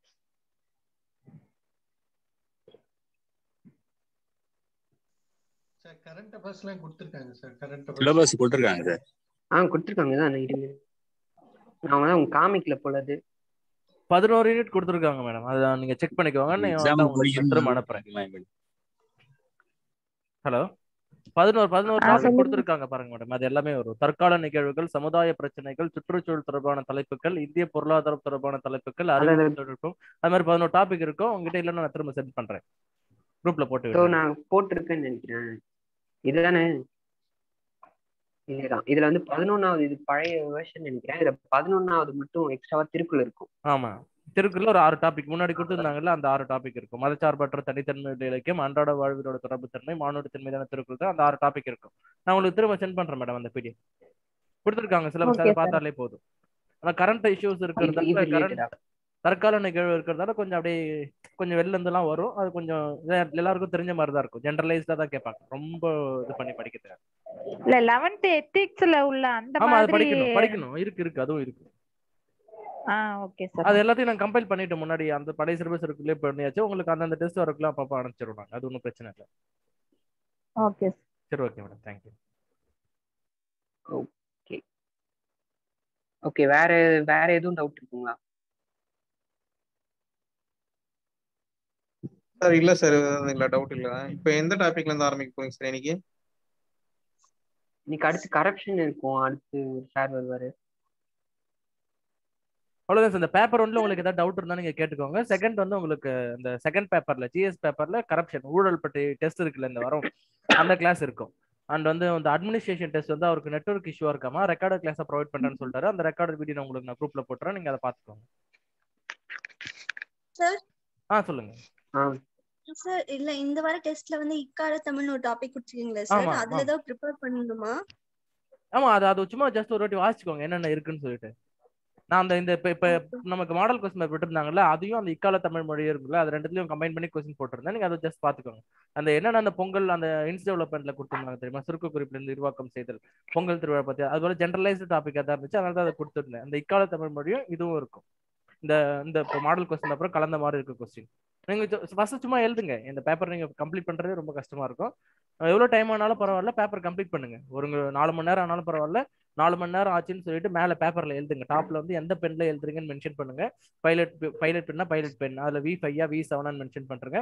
சார் கரண்ட் அஃபேர்ஸ்லாம் கொடுத்துருக்காங்க சார் கரண்ட் சிலபஸ் கொடுத்துருக்காங்க சார் ஆ கொடுத்துருக்காங்க தான் இருங்க அவங்க தான் உங்க காமிக்கல போல அது பதினோரு யூனிட் கொடுத்துருக்காங்க மேடம் அதை நீங்க செக் பண்ணிக்கோங்க நான் எக்ஸாம் வந்து உங்களுக்கு திரும்ப அனுப்புறேன் ஹலோ பதினோரு பதினோரு ஆ, டாபிக் சொல்லுங்க. கொடுத்துருக்காங்க பாருங்க மேடம் அது எல்லாமே வரும் தற்கால நிகழ்வுகள் சமுதாய பிரச்சனைகள் சுற்றுச்சூழல் தொடர்பான தலைப்புகள் இந்திய பொருளாதாரம் தொடர்பான தலைப்புகள் அறிவியல் தொழில்நுட்பம் அது மாதிரி பதினோரு டாபிக் இருக்கும் உங்ககிட்ட இல்லைன்னா நான் திரும்ப சென்ட் பண்றேன் குரூப்ல போட்டு ஸோ விடுறேன். நான் போட்டிருக்கேன்னு நினைக்கிறேன் இதுதானே இதுதான் இதுல வந்து பதினொன்னாவது இது பழைய வெர்ஷன் நினைக்கிறேன் இதுல பதினொன்னாவது மட்டும் எக்ஸ்ட்ராவா திருக்குறள் இருக்கும் ஆமா திருக்குறள் ஒரு ஆறு டாபிக் முன்னாடி கொடுத்துருந்தாங்கல்ல அந்த ஆறு டாபிக் இருக்கும் மதச்சார்பற்ற தனித்தன்மை இலக்கியம் அன்றாட வாழ்விலோட தொடர்பு தன்மை மானுடத்தின் மீதான திருக்குறள் தான் அந்த ஆறு டாபிக் இருக்கும் நான் உங்களுக்கு திரும்ப சென்ட் பண்றேன் மேடம் அந்த பிடிஎஃப் கொடுத்துருக்காங்க சிலபஸ் Okay, அதை sir. பார்த்தாலே போதும் ஆனா கரண்ட் இஷ்யூஸ் இருக்கிறதால இது கரண்ட் related-ஆ? தற்கால நிகழ்வு இருக்கிறதால கொஞ்சம் அப்படியே கொஞ்சம் வெளில இருந்தெல்லாம் வரும் அது கொஞ்சம் இதா- எல்லாருக்கும் தெரிஞ்ச மாதிரி தான் இருக்கும் ஜென்ரலைஸ்டா தான் கேட்பாங்க ரொம்ப இது பண்ணி படிக்கிறது இல்ல லெவன்த் எத்திக்ஸ்ல உள்ள அந்த ஆமா அது மாதிரி படிக்கணும் படிக்கணும் இருக்கு இருக்கு அதுவும் இருக்கு ஆ ஓகே சார் அது எல்லாத்தையும் நான் கம்பைல் பண்ணிட்டு முன்னாடி அந்த பழைய சிலபஸ் இருக்குள்ளே பண்ணியாச்சு உங்களுக்கு அந்தந்த டெஸ்ட் வரக்குள்ள அப்பப்போ அனுப்பிச்சிருவாங்க அது ஒன்றும் பிரச்சனை இல்லை ஓகே சரி okay madam thank you okay okay வேற வேற எதுவும் டவுட் இருக்குங்களா சார் இல்ல சார் இல்ல டவுட் இல்ல இப்போ எந்த டாபிக்ல இருந்து ஆரம்பிக்க போறீங்க சார் இன்னைக்கு இன்னைக்கு அடுத்து கரப்ஷன் இருக்கும் அடுத்து சார் வருவாரு அவ்வளோதான் சார் இந்த பேப்பர் ஒன்ல உங்களுக்கு ஏதாவது டவுட் இருந்தா நீங்க கேட்டுக்கோங்க செகண்ட் வந்து உங்களுக்கு இந்த செகண்ட் பேப்பர்ல ஜிஎஸ் பேப்பர்ல கரப்ஷன் ஊழல் பற்றி டெஸ்ட் இருக்குல்ல இந்த வாரம் அந்த கிளாஸ் இருக்கும் அண்ட் வந்து அந்த அட்மினிஸ்ட்ரேஷன் டெஸ்ட் வந்து அவருக்கு நெட்ஒர்க் இஷ்யூவா இருக்காமா ரெக்கார்டு கிளாஸை ப்ரொவைட் பண்றேன்னு சொல்லிட்டாரு அந்த ரெக்கார்டு வீடியோ நான் உங்களுக்கு நான் குரூப்ல போட்டுறேன் நீங்க அதை பார்த்துக்கோங்க சார் ஆ சொல்லுங்க சார் இல்ல இந்த வார டெஸ்ட்ல வந்து இக்கார தமிழ்னு ஒரு டாபிக் கொடுத்துருக்கீங்களா சார் ஆமா, அதுல ஆமா. ஏதாவது ப்ரிப்பேர் பண்ணணுமா ஆமா அது அது சும்மா ஜஸ்ட் ஒரு வாட்டி வாசிச்சுக்கோங்க என்னென்ன இருக்குன்னு சொல்லிட்டு நான் அந்த இந்த இப்ப இப்ப நமக்கு மாடல் கொஸ்டின் விட்டுருந்தாங்கல்ல அதையும் அந்த இக்கால தமிழ் மொழி இருக்குல்ல அது ரெண்டுலயும் கம்பைன் பண்ணி கொஸ்டின் போட்டிருந்தேன் நீங்க அதை ஜஸ்ட் பாத்துக்கோங்க அந்த என்னென்ன அந்த பொங்கல் அந்த இன்ஸ் டெவலப்மெண்ட்ல கொடுத்துருந்தாங்க தெரியுமா சுருக்கு குறிப்பிலிருந்து விரிவாக்கம் செய்தல் பொங்கல் திருவிழா பத்தி அது போல ஜென்ரலைஸ்டு டாபிக் தான் இருந்துச்சு அதனால தான் அதை கொடுத்துருந்தேன் அந்த இக்கால தமிழ் மொழியும் இதுவும் இருக்கும் இந்த இந்த இப்போ மாடல் கொஸ்டின் அப்புறம் கலந்த மாதிரி இருக்க கொஸ்டின் நீங்க ஃபர்ஸ்ட் சும்மா எழுதுங்க இந்த பேப்பர் நீங்க கம்ப்ளீட் பண்றதே ரொம்ப கஷ்டமா இருக்கும் எவ்வளவு டைம் ஆனாலும் பரவாயில்ல பேப்பர் கம்ப்ளீட் பண்ணுங்க ஒரு நாலு மணி நேரம் ஆனாலும் பரவாயில்ல நாலு மணி நேரம் ஆச்சுன்னு சொல்லிட்டு மேல பேப்பர்ல எழுதுங்க டாப்ல வந்து எந்த பென்ல எழுதுறீங்கன்னு மென்ஷன் பண்ணுங்க பைலட் பைலட் பென்னா பைலட் பென் அதுல வி ஃபைவா வி செவனான்னு மென்ஷன் பண்றேங்க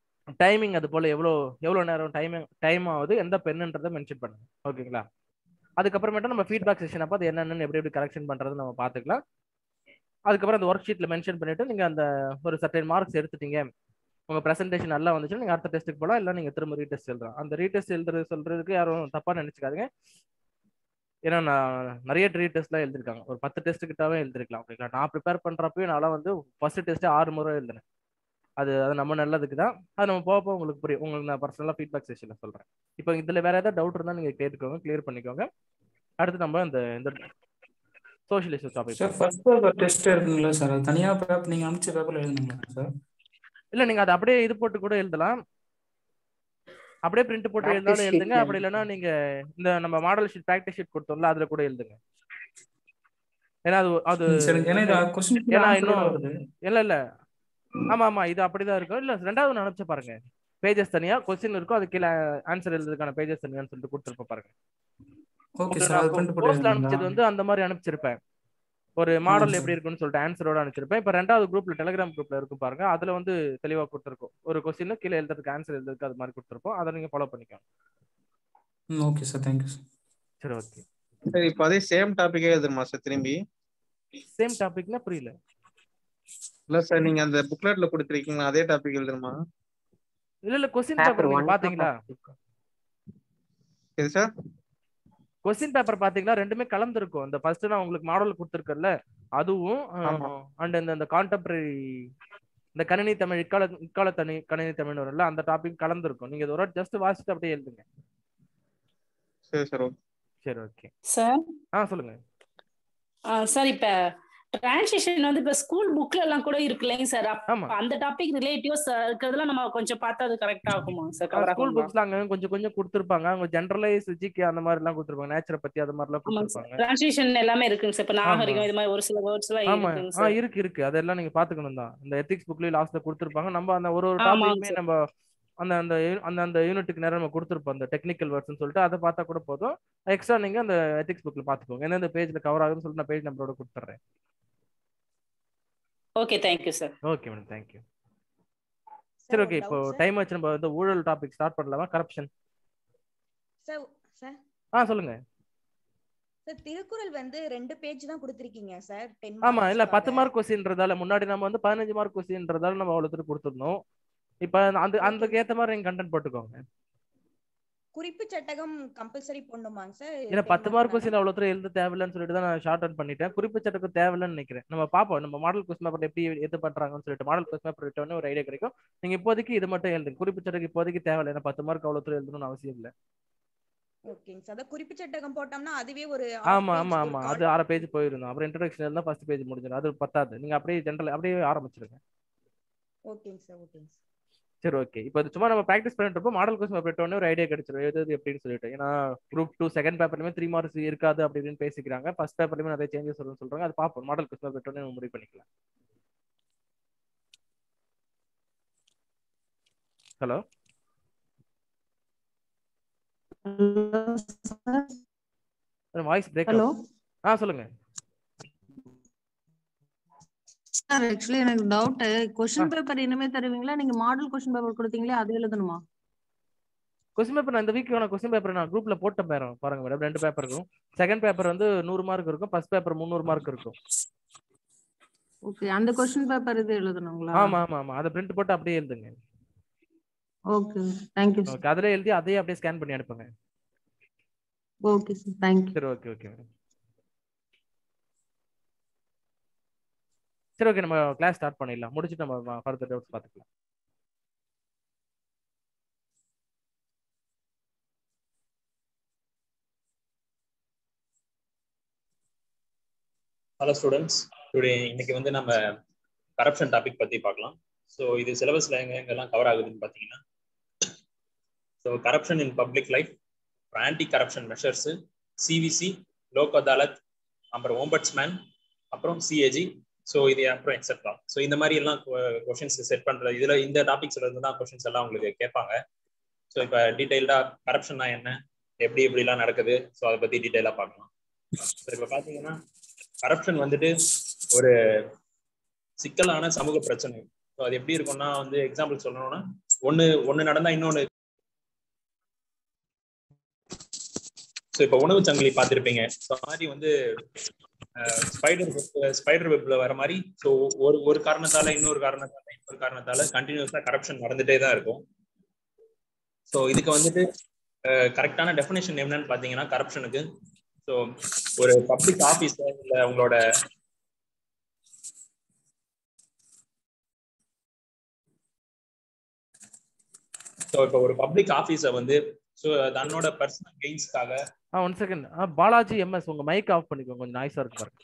டைமிங் அது போல எவ்வளோ எவ்வளோ நேரம் டைம் டைம் ஆகுது எந்த பென்னுன்றதை மென்ஷன் பண்ணுங்க ஓகேங்களா அதுக்கப்புறமேட்டு நம்ம ஃபீட்பேக் செஷன் அப்போ அது என்னென்னு எப்படி எப்படி கரெக்ஷன் பண்றது நம்ம பார்த்துக்கலாம் அதுக்கப்புறம் அந்த ஒர்க் ஷீட்ல மென்ஷன் பண்ணிட்டு நீங்க அந்த ஒரு சர்டன் மார்க்ஸ் எடுத்துட்டீங்க உங்க பிரசன்டேஷன் நல்லா வந்துச்சுன்னா நீங்க அடுத்த டெஸ்ட்டுக்கு போகலாம் இல்லை நீங்க திரும்ப ரீடெஸ்ட் எழுதலாம் அந்த ரீடெஸ்ட் எழுதுறது சொல்றதுக்கு யாரும் தப்பா நினைச்சுக்காதீங்க ஏன்னா நான் நிறைய ரீடெஸ்ட்லாம் எழுதிருக்காங்க ஒரு பத்து டெஸ்ட் கிட்டாவே எழுதிருக்கலாம் ஓகேங்களா நான் ப்ரிப்பேர் பண்றப்பயும் நான் வந்து ஃபர்ஸ்ட் டெஸ்ட்டே ஆறு முறை எழுதினேன் அது அது நம்ம நல்லதுக்கு தான் அது நம்ம போக போக உங்களுக்கு புரியும் உங்களுக்கு நான் பர்சனலாக ஃபீட்பேக் செஷனில் சொல்கிறேன் இப்போ இதில் வேற ஏதாவது டவுட் இருந்தால் நீங்கள் கேட்டுக்கோங்க கிளியர் பண்ணிக்கோங்க அடுத்து நம்ம இந்த இந்த socialist topic sir first paper test இருக்குங்களா சார் அது தனியாக பேப்பர் நீங்கள் அனுப்பிச்ச பேப்பரில் எழுதுங்களா சார் இல்லை நீங்கள் அதை அப்படியே இது போட்டு கூட எழுதலாம் அப்படியே பிரிண்ட் போட்டு Practice எழுதாலும் எழுதுங்க sheet அப்படி இல்லைன்னா நீங்க இந்த நம்ம மாடல் ஷீட் ப்ராக்டிஸ் ஷீட் கொடுத்தோம்ல அதுல கூட எழுதுங்க ஏன்னா அது அது ம், சரிங்க ஏன்னா இது கொஸ்டின் ஏன்னா இன்னும் வருது இல்ல இல்ல ஆமா ஆமா இது அப்படிதான் இருக்கும் இல்ல ரெண்டாவது நான் அனுப்பிச்சு பாருங்க பேஜஸ் தனியா கொஸ்டின் இருக்கும் அது கீழே ஆன்சர் எழுதுறதுக்கான பேஜஸ் தனியான்னு சொல்லிட்டு கொடுத்துருப்ப பாருங்க ஓகே உங்களுக்கு சார் அது நான் பிரிண்ட் போட்டு போஸ்ட்ல எழுதுங்களா அனுப்பிச்சது வந்து அந்த மாதிரி அனுப்பிச்சிருப்பேன் ஒரு மாடல் sir. எப்படி இருக்குன்னு சொல்லிட்டு ஆன்சரோட அனுப்பிச்சிருப்பேன் இப்ப ரெண்டாவது குரூப்ல டெலிகிராம் குரூப்ல இருக்கும் பாருங்க அதுல வந்து தெளிவா கொடுத்துருக்கோம் ஒரு கொஸ்டின் கீழே எழுதுறதுக்கு ஆன்சர் எழுதுறதுக்கு அது மாதிரி கொடுத்துருப்போம் அதை நீங்க ஃபாலோ பண்ணிக்கோங்க ம் ஓகே சார் தேங்க்யூ சார் சரி ஓகே சரி இப்போ அதே சேம் டாபிக்கே எழுதுமா சார் திரும்பி சேம் டாபிக்னா புரியல இல்ல சார் நீங்க அந்த புக்லெட்ல கொடுத்துருக்கீங்களா அதே டாபிக் எழுதணுமா இல்ல இல்ல கொஸ்டின் பேப்பர் பேப்பர் நீங்க ஒன் பாத்தீங்களா இது சார் கொஸ்டின் பேப்பர் பாத்தீங்களா ரெண்டுமே கலந்துருக்கும் இந்த ஃபர்ஸ்ட் நான் உங்களுக்கு மாடல் கொடுத்துருக்கேன்ல அதுவும் ஆமா. அண்ட் இந்த இந்த கான்டெம்பரரி இந்த கணினி தமிழ் இக்கால இக்கால தனி கணினி தமிழ் வரும்ல அந்த டாபிக் கலந்துருக்கும் நீங்க இது ஒரு ஜஸ்ட் வாசிட்டு அப்படியே எழுதுங்க சரி சார் ஓகே சரி ஓகே சார் ஆ சொல்லுங்க சார் இப்ப டிரான்ஸ்லேஷன் வந்து இப்ப ஸ்கூல் புக்ல எல்லாம் கூட இருக்கு இல்லைங்க சார் ஆமா அந்த டாபிக் ரிலேட்டிவ்ஸ் இருக்கிறதுல நம்ம கொஞ்சம் பார்த்தா அது கரெக்டா ஆகுமா சார் கவர் ஸ்கூல் ஆகுமா புக்ஸ்ல அங்க கொஞ்சம் கொஞ்சம் கொடுத்துருப்பாங்க அவங்க ஜென்ரலைஸ் ஜிகே அந்த மாதிரி எல்லாம் கொடுத்துருப்பாங்க நேச்சரை பத்தி அது மாதிரி எல்லாம் ஆமாங்க சார் கொடுத்துருப்பாங்க டிரான்ஸ்லேஷன் எல்லாமே இருக்குங்க சார் இப்ப ஆமா நாகரிகம் இது மாதிரி ஒரு சில வேர்ட்ஸ் எல்லாம் ஆமா இருக்குங்க ஆ சார் இருக்கு இருக்கு அதெல்லாம் நீங்க பாத்துக்கணும் தான் இந்த எத்திக்ஸ் புக்லயும் லாஸ்ட்ல கொடுத்துருப்பாங்க நம்ம அந்த ஒரு ஒரு ஆமாங்க டாபிக்குமே சார் நம்ம அந்த அந்த யூ- அந்த அந்த யூனிட்டுக்கு நேரம் நம்ம கொடுத்துருப்போம் அந்த டெக்னிக்கல் வேர்ட்ஸ்னு சொல்லிட்டு அதை பார்த்தா கூட போதும் எக்ஸ்ட்ரா நீங்க அந்த எத்திக்ஸ் புக்ல பாத்துக்கோங்க எந்தெந்த பேஜ்ல கவர் ஆகுதுன்னு சொல்லிட்டு நான் பேஜ் நம்பரோட கொடுத்துட்றேன் okay thank you sir okay madam thank you சரி ஓகே இப்போ டைம் வச்சு நம்ம வந்து ஊழல் டாபிக் ஸ்டார்ட் பண்ணலாமா கரப்ஷன் சார் சார் ஆ சொல்லுங்க சார் திருக்குறள் வந்து ரெண்டு பேஜ் தான் கொடுத்துருக்கீங்க சார் டென் ஆமா இல்ல பத்து மார்க் கொஸ்டின்றதால முன்னாடி நம்ம வந்து பதினஞ்சு மார்க் கொஸ்டின்றதால நம்ம அவ்வளவு தூரம் கொடுத்துருந்தோம் இப்ப அந்த அந்த ஏத்த மாதிரி நீங்க கண்டென்ட் போட்டுக்கோங்க குறிப்பு சட்டகம் கம்பல்சரி போடணுமாங்க சார் ஏன்னா பத்து மார்க் கொஸ்டின் அவ்வளவு தூரம் எழுத தேவையில்லைன்னு சொல்லிட்டு தான் நான் ஷார்ட் அவுட் பண்ணிட்டேன் குறிப்பு சட்டத்துக்கு தேவையில்லைன்னு நினைக்கிறேன் நம்ம பார்ப்போம் நம்ம மாடல் கொஸ்டின் பேப்பர் எப்படி எது பண்றாங்கன்னு சொல்லிட்டு மாடல் கொஸ்டின் பேப்பர் விட்டோன்னே ஒரு ஐடியா கிடைக்கும் நீங்க இப்போதைக்கு இது மட்டும் எழுதுங்க குறிப்பு சட்டத்துக்கு இப்போதைக்கு தேவையில்லை ஏன்னா பத்து மார்க் அவ்வளவு தூரம் எழுதணும்னு அவசியம் இல்லை ஓகேங்க சார் அதான் குறிப்பு சட்டகம் போட்டோம்னா அதுவே ஒரு ஆமா ஆமா ஆமா அது அரை பேஜ் போயிருந்தோம் அப்புறம் இன்ட்ரடக்ஷன் இருந்தா ஃபர்ஸ்ட் பேஜ் முடிஞ்சிடும் அது பத்தாது நீங்க அப்படியே ஜென்ரல் அப்படியே ஆரம்பிச்சிருங்க ஓகேங்க சார் ஓகேங்க சார் சரி ஓகே இப்போ சும்மா நம்ம ப்ராக்டிஸ் பண்ணிட்டு இருப்போம் மாடல் கொஸ்டின் பேப்பர் உடனே ஒரு ஐடியா கிடைச்சிரும் எது எது எப்படின்னு சொல்லிட்டு ஏன்னா குரூப் டூ செகண்ட் பேப்பர்லயுமே த்ரீ மார்க்ஸ் இருக்காது அப்படி இப்படின்னு பேசிக்கிறாங்க ஃபர்ஸ்ட் பேப்பர்லயுமே நிறைய சேஞ்சஸ் வரும்னு சொல்றாங்க அது பார்ப்போம் மாடல் கொஸ்டின் பேப்பர் உடனே முடிவு பண்ணிக்கலாம் ஹலோ வாய்ஸ் பிரேக் Hello. ஆ சொல்லுங்க சார் ஆக்சுவலி எனக்கு டவுட் கொஸ்டின் பேப்பர் இனிமே தருவீங்களா நீங்க மாடல் கொஸ்டின் பேப்பர் கொடுத்தீங்களே அது எழுதணுமா கொஸ்டின் பேப்பர் நான் இந்த வீக்கான கொஸ்டின் பேப்பர் நான் குரூப்ல போட்ட பேரம் பாருங்க மேடம் ரெண்டு பேப்பர் இருக்கும் செகண்ட் பேப்பர் வந்து நூறு மார்க் இருக்கும் ஃபர்ஸ்ட் பேப்பர் முந்நூறு மார்க் இருக்கும் ஓகே அந்த கொஸ்டின் பேப்பர் இது எழுதணுங்களா ஆமா ஆமா ஆமா அதை பிரிண்ட் போட்டு அப்படியே எழுதுங்க ஓகே தேங்க்யூ ஓகே அதிலே எழுதி அதையே அப்படியே ஸ்கேன் பண்ணி அனுப்புங்க ஓகே சார் தேங்க்யூ சரி ஓகே ஓகே மேடம் சரி ஓகே நம்ம கிளாஸ் ஸ்டார்ட் பண்ணிடலாம் முடிச்சுட்டு நம்ம ஃபர்தர் டவுட்ஸ் பார்த்துக்கலாம் ஹலோ ஸ்டூடெண்ட்ஸ் டுடே இன்னைக்கு வந்து நம்ம கரப்ஷன் டாபிக் பத்தி பார்க்கலாம் ஸோ இது சிலபஸ்ல எங்க எங்கெல்லாம் கவர் ஆகுதுன்னு பார்த்தீங்கன்னா so corruption in public life anti corruption measures CVC Lok Adalat அப்புறம் ஓம்பட்ஸ்மேன் அப்புறம் சிஏஜி ஸோ இது அப்புறம் எக்ஸெட்ரா ஸோ இந்த மாதிரி எல்லாம் கொஷின்ஸ் செட் பண்றது இதுல இந்த டாபிக்ஸ்ல இருந்து தான் கொஷின்ஸ் எல்லாம் உங்களுக்கு கேட்பாங்க ஸோ இப்போ டீட்டெயில்டா கரப்ஷன்னா என்ன எப்படி எப்படிலாம் நடக்குது ஸோ அதை பத்தி டீட்டெயிலாக பார்க்கலாம் ஸோ இப்போ பார்த்தீங்கன்னா கரப்ஷன் வந்துட்டு ஒரு சிக்கலான சமூக பிரச்சனை ஸோ அது எப்படி இருக்கும்னா வந்து எக்ஸாம்பிள் சொல்லணும்னா ஒன்று ஒன்று நடந்தா இன்னொன்று ஸோ இப்போ உணவு சங்கிலி பார்த்துருப்பீங்க ஸோ மாதிரி வந்து ஸ்பைடர் ஸ்பைடர் வெப்ல வர மாதிரி ஸோ ஒரு ஒரு காரணத்தால இன்னொரு காரணத்தால இன்னொரு காரணத்தால கண்டினியூஸா கரப்ஷன் நடந்துட்டே தான் இருக்கும் ஸோ இதுக்கு வந்துட்டு கரெக்டான டெஃபினேஷன் என்னன்னு பார்த்தீங்கன்னா கரப்ஷனுக்கு ஸோ ஒரு பப்ளிக் ஆஃபீஸர் இல்லை உங்களோட ஸோ இப்போ ஒரு பப்ளிக் ஆஃபீஸர் வந்து ஸோ தன்னோட பர்சனல் கெயின்ஸ்க்காக ஆ ஒன் செகண்ட் ஆ பாலாஜி எம்எஸ் உங்க மைக் ஆஃப் பண்ணிக்கோங்க கொஞ்சம் நாய்ஸா இருக்கு பாருங்க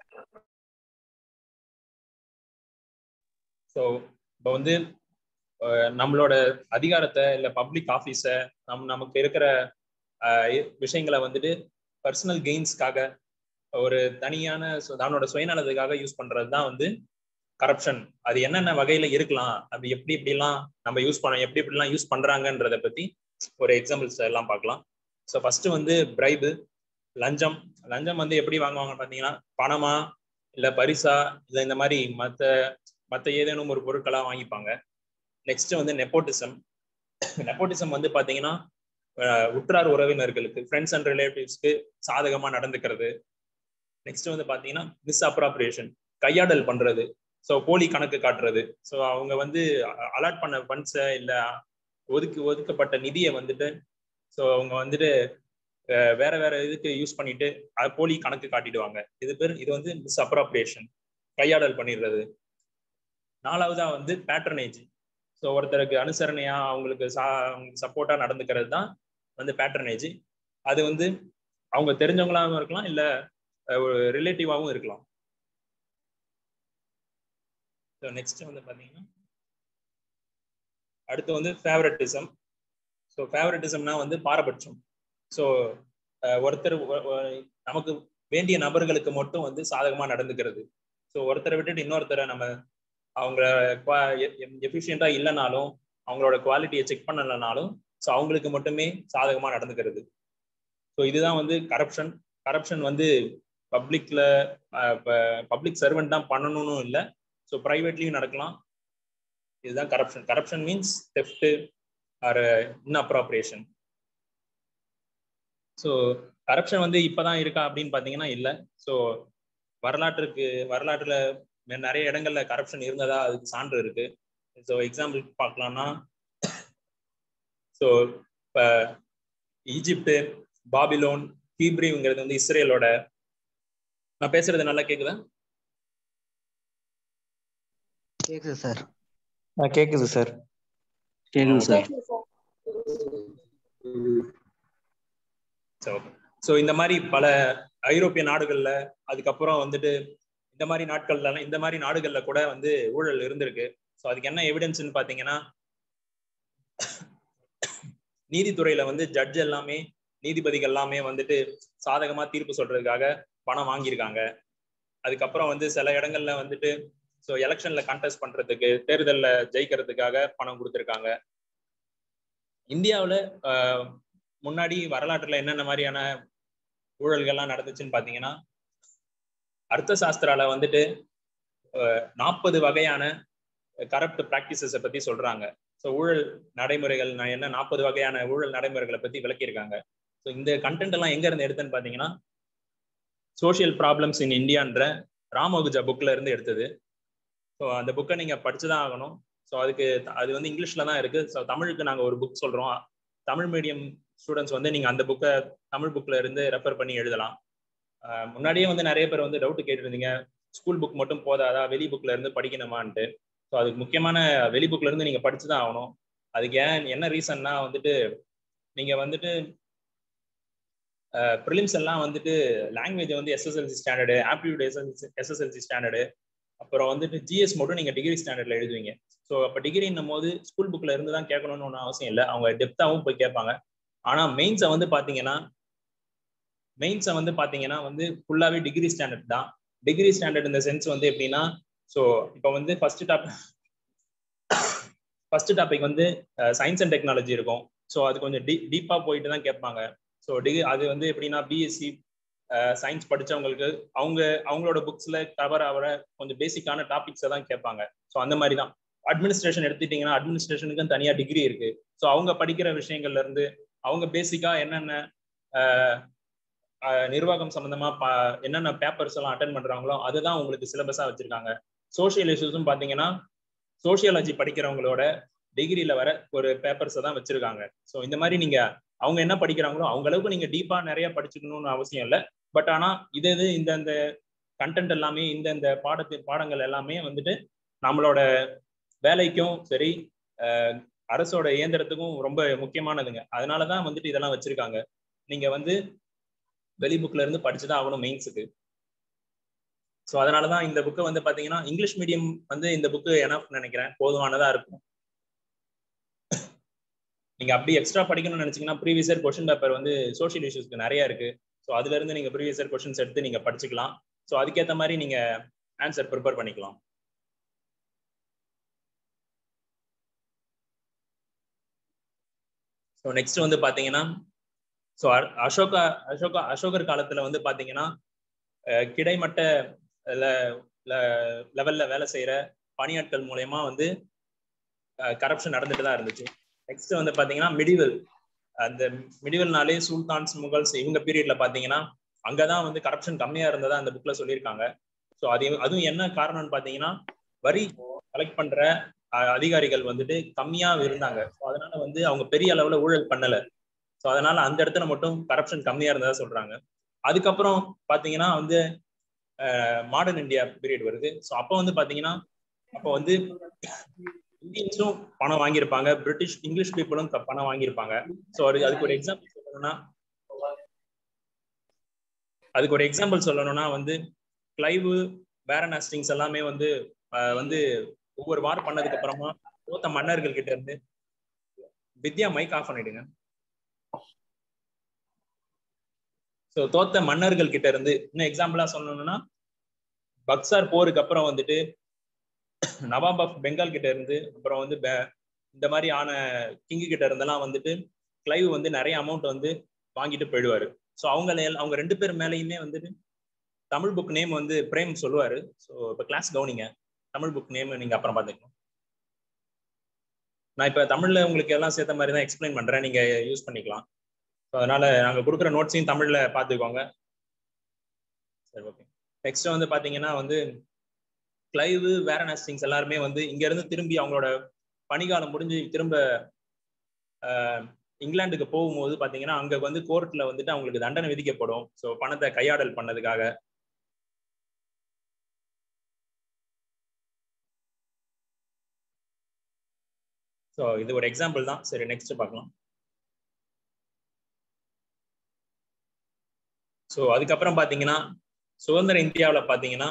ஸோ இப்போ வந்து அஹ், நம்மளோட அதிகாரத்தை இல்லை பப்ளிக் ஆஃபீஸை நம் நமக்கு இருக்கிற அஹ், இ- விஷயங்களை வந்துட்டு பர்சனல் கெயின்ஸ்க்காக ஒரு தனியான சு- தன்னோட சுயநலத்துக்காக யூஸ் பண்றது தான் வந்து கரப்ஷன் அது என்னென்ன வகையில இருக்கலாம் அது எப்படி எப்படிலாம் நம்ம யூஸ் பண்ண எப்படி எப்படிலாம் யூஸ் பண்றாங்கன்றத பத்தி ஒரு எக்ஸாம்பிள்ஸ் எல்லாம் பார்க்கலாம் ஸோ ஃபர்ஸ்ட் வந்து பிரைபு லஞ்சம் லஞ்சம் வந்து எப்படி வாங்குவாங்கன்னு பார்த்தீங்கன்னா பணமா இல்லை பரிசா இல்லை இந்த மாதிரி மற்ற மற்ற ஏதேனும் ஒரு பொருட்களா வாங்கிப்பாங்க நெக்ஸ்ட் வந்து நெப்போட்டிசம் நெப்போட்டிசம் வந்து பார்த்தீங்கன்னா அஹ், உற்றார் உறவினர்களுக்கு ஃப்ரெண்ட்ஸ் அண்ட் ரிலேட்டிவ்ஸ்க்கு சாதகமா நடந்துக்கிறது நெக்ஸ்ட் வந்து பார்த்தீங்கன்னா மிஸ் அப்ராப்ரியேஷன் கையாடல் பண்றது ஸோ போலி கணக்கு காட்டுறது ஸோ அவங்க வந்து அலாட் பண்ண ஃபண்ட்ஸை இல்லை ஒதுக்கி ஒதுக்கப்பட்ட நிதியை வந்துட்டு ஸோ அவங்க வந்துட்டு அஹ், வேற வேற இதுக்கு யூஸ் பண்ணிட்டு அது போலி கணக்கு காட்டிடுவாங்க இது பேர் இது வந்து மிஸ் அப்ராப்ரியேஷன் கையாடல் பண்ணிடுறது நாலாவதா வந்து பேட்டர்னேஜ் ஸோ ஒருத்தருக்கு அனுசரணையா அவங்களுக்கு சா சப்போர்ட்டா நடந்துக்கிறது தான் வந்து பேட்டர்னேஜ் அது வந்து அவங்க தெரிஞ்சவங்களாகவும் இருக்கலாம் இல்லை ஒரு ரிலேட்டிவாகவும் இருக்கலாம் ஸோ நெக்ஸ்ட் வந்து பார்த்தீங்கன்னா அடுத்து வந்து ஃபேவரட்டிசம் ஸோ ஃபேவரட்டிசம்னா வந்து பாரபட்சம் ஸோ ஒருத்தர் ஒ- ஒ- நமக்கு வேண்டிய நபர்களுக்கு மட்டும் வந்து சாதகமாக நடந்துக்கிறது ஸோ ஒருத்தரை விட்டுட்டு இன்னொருத்தரை நம்ம அவங்க எஃபிஷியண்டா இல்லைனாலும் அவங்களோட குவாலிட்டியை செக் பண்ணலைனாலும் ஸோ அவங்களுக்கு மட்டுமே சாதகமாக நடந்துக்கிறது ஸோ இதுதான் வந்து கரப்ஷன் கரப்ஷன் வந்து பப்ளிக்ல பப்ளிக் சர்வெண்ட் தான் பண்ணணும்னு இல்லை ஸோ ப்ரைவேட்லையும் நடக்கலாம் இதுதான் corruption corruption means theft or inappropriation so corruption வந்து இப்பதான் இருக்கா அப்படின்னு பார்த்தீங்கன்னா இல்லை ஸோ வரலாற்றுக்கு வரலாற்றுல நெ- நிறைய இடங்கள்ல கரப்ஷன் இருந்ததா அதுக்கு சான்று இருக்கு ஸோ எக்ஸாம்பிள் பார்க்கலாம்னா ஸோ இப்போ ஈஜிப்டு பாபிலோன் ஹீப்ரிங்கிறது வந்து இஸ்ரேலோட நான் பேசுறது நல்லா கேக்குதா கேக்குது சார் கேக்குது சார் கேக்குது சார் ஸோ ஸோ இந்த மாதிரி பல ஐரோப்பிய நாடுகள்ல அதுக்கப்புறம் வந்துட்டு இந்த மாதிரி நாட்கள்ல இந்த மாதிரி நாடுகள்ல கூட வந்து ஊழல் இருந்திருக்கு ஸோ அதுக்கு என்ன எவிடன்ஸ்னு பாத்தீங்கன்னா நீதித்துறையில வந்து ஜட்ஜ் எல்லாமே நீதிபதிகள் எல்லாமே வந்துட்டு சாதகமா தீர்ப்பு சொல்றதுக்காக பணம் வாங்கியிருக்காங்க அதுக்கப்புறம் வந்து சில இடங்கள்ல வந்துட்டு ஸோ எலெக்ஷன்ல கண்டெஸ்ட் பண்றதுக்கு தேர்தல்ல ஜெயிக்கிறதுக்காக பணம் கொடுத்துருக்காங்க இந்தியாவில் முன்னாடி வரலாற்றுல என்னென்ன மாதிரியான ஊழல்கள்லாம் நடந்துச்சுன்னு பாத்தீங்கன்னா அர்த்த சாஸ்திரால வந்துட்டு நாற்பது வகையான கரப்ட் ப்ராக்டிசஸை பத்தி சொல்றாங்க ஸோ ஊழல் நடைமுறைகள் நான் என்ன நாற்பது வகையான ஊழல் நடைமுறைகளை பத்தி விளக்கியிருக்காங்க ஸோ இந்த கண்டென்ட் எல்லாம் எங்க இருந்து எடுத்தேன்னு பாத்தீங்கன்னா சோஷியல் ப்ராப்ளம்ஸ் இன் இந்தியான்ற ராமோகுஜா புக்ல இருந்து எடுத்தது ஸோ அந்த புக்கை நீங்க படிச்சுதான் ஆகணும் ஸோ அதுக்கு அது வந்து இங்கிலீஷ்ல தான் இருக்கு ஸோ தமிழுக்கு நாங்க ஒரு புக் சொல்றோம் தமிழ் மீடியம் ஸ்டூடெண்ட்ஸ் வந்து நீங்க அந்த புக்கை தமிழ் புக்ல இருந்து ரெஃபர் பண்ணி எழுதலாம் முன்னாடியே வந்து நிறைய பேர் வந்து டவுட் கேட்டிருந்தீங்க ஸ்கூல் புக் மட்டும் போதாதா வெளி புக்ல இருந்து படிக்கணுமான்ட்டு ஸோ அதுக்கு முக்கியமான வெளி புக்ல இருந்து நீங்க படிச்சுதான் ஆகணும் அதுக்கு ஏன் என்ன ரீசன்னா வந்துட்டு நீங்க வந்துட்டு ப்ரிலிம்ஸ் எல்லாம் வந்துட்டு லாங்குவேஜ் வந்து SSLC standard aptitude SSLC SSLC standard அப்புறம் வந்துட்டு ஜிஎஸ் மட்டும் நீங்க டிகிரி ஸ்டாண்டர்ட்ல எழுதுவீங்க ஸோ அப்போ டிகிரின்னும் போது ஸ்கூல் புக்ல இருந்து தான் கேட்கணும்னு ஒன்றும் அவசியம் இல்லை அவங்க டெப்த்தாவும் போய் கேட்பாங்க ஆனா மெயின்ஸை வந்து பாத்தீங்கன்னா மெயின்ஸை வந்து பாத்தீங்கன்னா வந்து ஃபுல்லாவே டிகிரி ஸ்டாண்டர்ட் தான் டிகிரி ஸ்டாண்டர்ட் இந்த சென்ஸ் வந்து எப்படின்னா ஸோ இப்போ வந்து ஃபர்ஸ்ட் டாபிக் ஃபர்ஸ்ட் டாபிக் வந்து சயின்ஸ் அண்ட் டெக்னாலஜி இருக்கும் ஸோ அது கொஞ்சம் டீ டீப்பா போயிட்டு தான் கேட்பாங்க ஸோ டிகிரி அது வந்து எப்படின்னா பிஎஸ்சி சயின்ஸ் படிச்சவங்களுக்கு அவங்க அவங்களோட புக்ஸ்ல கவர் ஆகிற கொஞ்சம் பேசிக்கான டாபிக்ஸை தான் கேட்பாங்க ஸோ அந்த மாதிரி தான் அட்மினிஸ்ட்ரேஷன் எடுத்துட்டீங்கன்னா அட்மினிஸ்ட்ரேஷனுக்கு தனியா டிகிரி இருக்கு ஸோ அவங்க படிக்கிற விஷயங்கள்ல இருந்து அவங்க பேசிக்கா என்னென்ன அஹ், நிர்வாகம் சம்பந்தமா ப- என்னென்ன பேப்பர்ஸ் எல்லாம் அட்டன் பண்றாங்களோ அதுதான் உங்களுக்கு சிலபஸா வச்சிருக்காங்க சோஷியல் இஷ்யூஸும் பாத்தீங்கன்னா சோஷியாலஜி படிக்கிறவங்களோட டிகிரியில வர ஒரு பேப்பர்ஸை தான் வச்சிருக்காங்க ஸோ இந்த மாதிரி நீங்க அவங்க என்ன படிக்கிறாங்களோ அவங்க அளவுக்கு நீங்க டீப்பா நிறைய படிச்சுக்கணும்னு அவசியம் இல்லை பட் ஆனா இது இது இந்த இந்த கண்டென்ட் எல்லாமே இந்த இந்த பாடத்து பாடங்கள் எல்லாமே வந்துட்டு நம்மளோட வேலைக்கும் சரி அஹ், அரசோட இயந்திரத்துக்கும் ரொம்ப முக்கியமானதுங்க அதனாலதான் வந்துட்டு இதெல்லாம் வச்சிருக்காங்க நீங்க வந்து வெளி புக்ல இருந்து படிச்சுதான் ஆகணும் மெயின்ஸுக்கு ஸோ அதனாலதான் இந்த புக்கை வந்து பாத்தீங்கன்னா இங்கிலீஷ் மீடியம் வந்து இந்த புக்கு எனஃப் நினைக்கிறேன் போதுமானதா இருக்கும் நீங்க அப்படி எக்ஸ்ட்ரா படிக்கணும்னு நினைச்சீங்கன்னா ப்ரீவியஸ் இயர் கொஸ்டின் பேப்பர் வந்து சோஷியல் இஷ்யூஸ்க்கு நிறைய இருக்கு ஸோ அதுல இருந்து நீங்க ப்ரீவியஸ் இயர் கொஸ்டின்ஸ் எடுத்து நீங்க படிச்சுக்கலாம் ஸோ அதுக்கேற்ற மாதிரி நீங்க ஆன்சர் ப்ரிப்பேர் பண்ணிக்கலாம் ஸோ நெக்ஸ்ட் வந்து பாத்தீங்கன்னா ஸோ அசோகா அசோகா அசோகர் காலத்துல வந்து பாத்தீங்கன்னா அஹ், கிடைமட்ட லெவல்ல வேலை செய்யற பணியாட்கள் மூலயமா வந்து கரப்ஷன் நடந்துட்டு தான் இருந்துச்சு நெக்ஸ்ட் வந்து பாத்தீங்கன்னா மிடிவல் அந்த மிடிவல்னாலே சுல்தான்ஸ் முகல்ஸ் இவங்க பீரியட்ல பாத்தீங்கன்னா அங்கதான் வந்து கரப்ஷன் கம்மியா இருந்ததா அந்த புக்ல சொல்லியிருக்காங்க ஸோ அது அதுவும் என்ன காரணம்னு பாத்தீங்கன்னா வரி கலெக்ட் பண்ற அஹ், அதிகாரிகள் வந்துட்டு கம்மியா இருந்தாங்க ஸோ அதனால வந்து அவங்க பெரிய அளவுல ஊழல் பண்ணல ஸோ அதனால அந்த இடத்துல மட்டும் கரப்ஷன் கம்மியா இருந்ததா சொல்றாங்க அதுக்கப்புறம் பாத்தீங்கன்னா வந்து மாடர்ன் இந்தியா பீரியட் வருது ஸோ அப்போ வந்து பாத்தீங்கன்னா அப்போ வந்து இந்தியன்ஸும் பணம் வாங்கியிருப்பாங்க பிரிட்டிஷ் இங்கிலீஷ் பீப்புளும் க- பணம் வாங்கியிருப்பாங்க ஸோ அது அதுக்கு ஒரு எக்ஸாம்பிள் சொல்லணும்னா அதுக்கு ஒரு எக்ஸாம்பிள் சொல்லணும்னா வந்து கிளைவு பேரன் ஹாஸ்டிங்ஸ் எல்லாமே வந்து அஹ், வந்து ஒவ்வொரு வார் பண்ணதுக்கு அப்புறமா தோத்த மன்னர்கள் கிட்ட இருந்து வித்யா மைக் ஆஃப் பண்ணிடுங்க ஸோ தோத்த மன்னர்கள் கிட்ட இருந்து இன்னும் எக்ஸாம்பிளா சொல்லணும்னா பக்சார் போருக்கு அப்புறம் வந்துட்டு நவாப் ஆஃப் பெங்கால் கிட்ட இருந்து அப்புறம் வந்து பே- இந்த மாதிரி ஆன கிங்கு கிட்ட இருந்தெல்லாம் வந்துட்டு கிளைவ் வந்து நிறைய அமௌண்ட் வந்து வாங்கிட்டு போயிடுவாரு ஸோ அவங்க அவங்க ரெண்டு பேர் மேலேயுமே வந்துட்டு தமிழ் புக் நேம் வந்து பிரேம் சொல்லுவாரு ஸோ இப்போ கிளாஸ் கவனிங்க தமிழ் புக் நேம் நீங்க அப்புறம் பார்த்துக்கலாம் நான் இப்போ தமிழ்ல உங்களுக்கு எல்லாம் சேர்த்த மாதிரி தான் எக்ஸ்பிளைன் பண்றேன் நீங்க யூஸ் பண்ணிக்கலாம் ஸோ அதனால நாங்க கொடுக்குற நோட்ஸையும் தமிழ்ல பார்த்துக்கோங்க சரி ஓகே நெக்ஸ்ட் வந்து பாத்தீங்கன்னா வந்து கிளைவ் வேரனாஸ்டிங்ஸ் எல்லாருமே வந்து இங்க இருந்து திரும்பி அவங்களோட பணிகாலம் முடிஞ்சு திரும்ப ஆஹ், இங்கிலாந்துக்கு போகும்போது பாத்தீங்கன்னா அங்க வந்து கோர்ட்ல வந்துட்டு அவங்களுக்கு தண்டனை விதிக்கப்படும் ஸோ பணத்தை கையாடல் பண்ணதுக்காக ஸோ இது ஒரு எக்ஸாம்பிள் தான் சரி நெக்ஸ்ட் பார்க்கலாம் ஸோ அதுக்கப்புறம் பாத்தீங்கன்னா சுதந்திர இந்தியாவில் பாத்தீங்கன்னா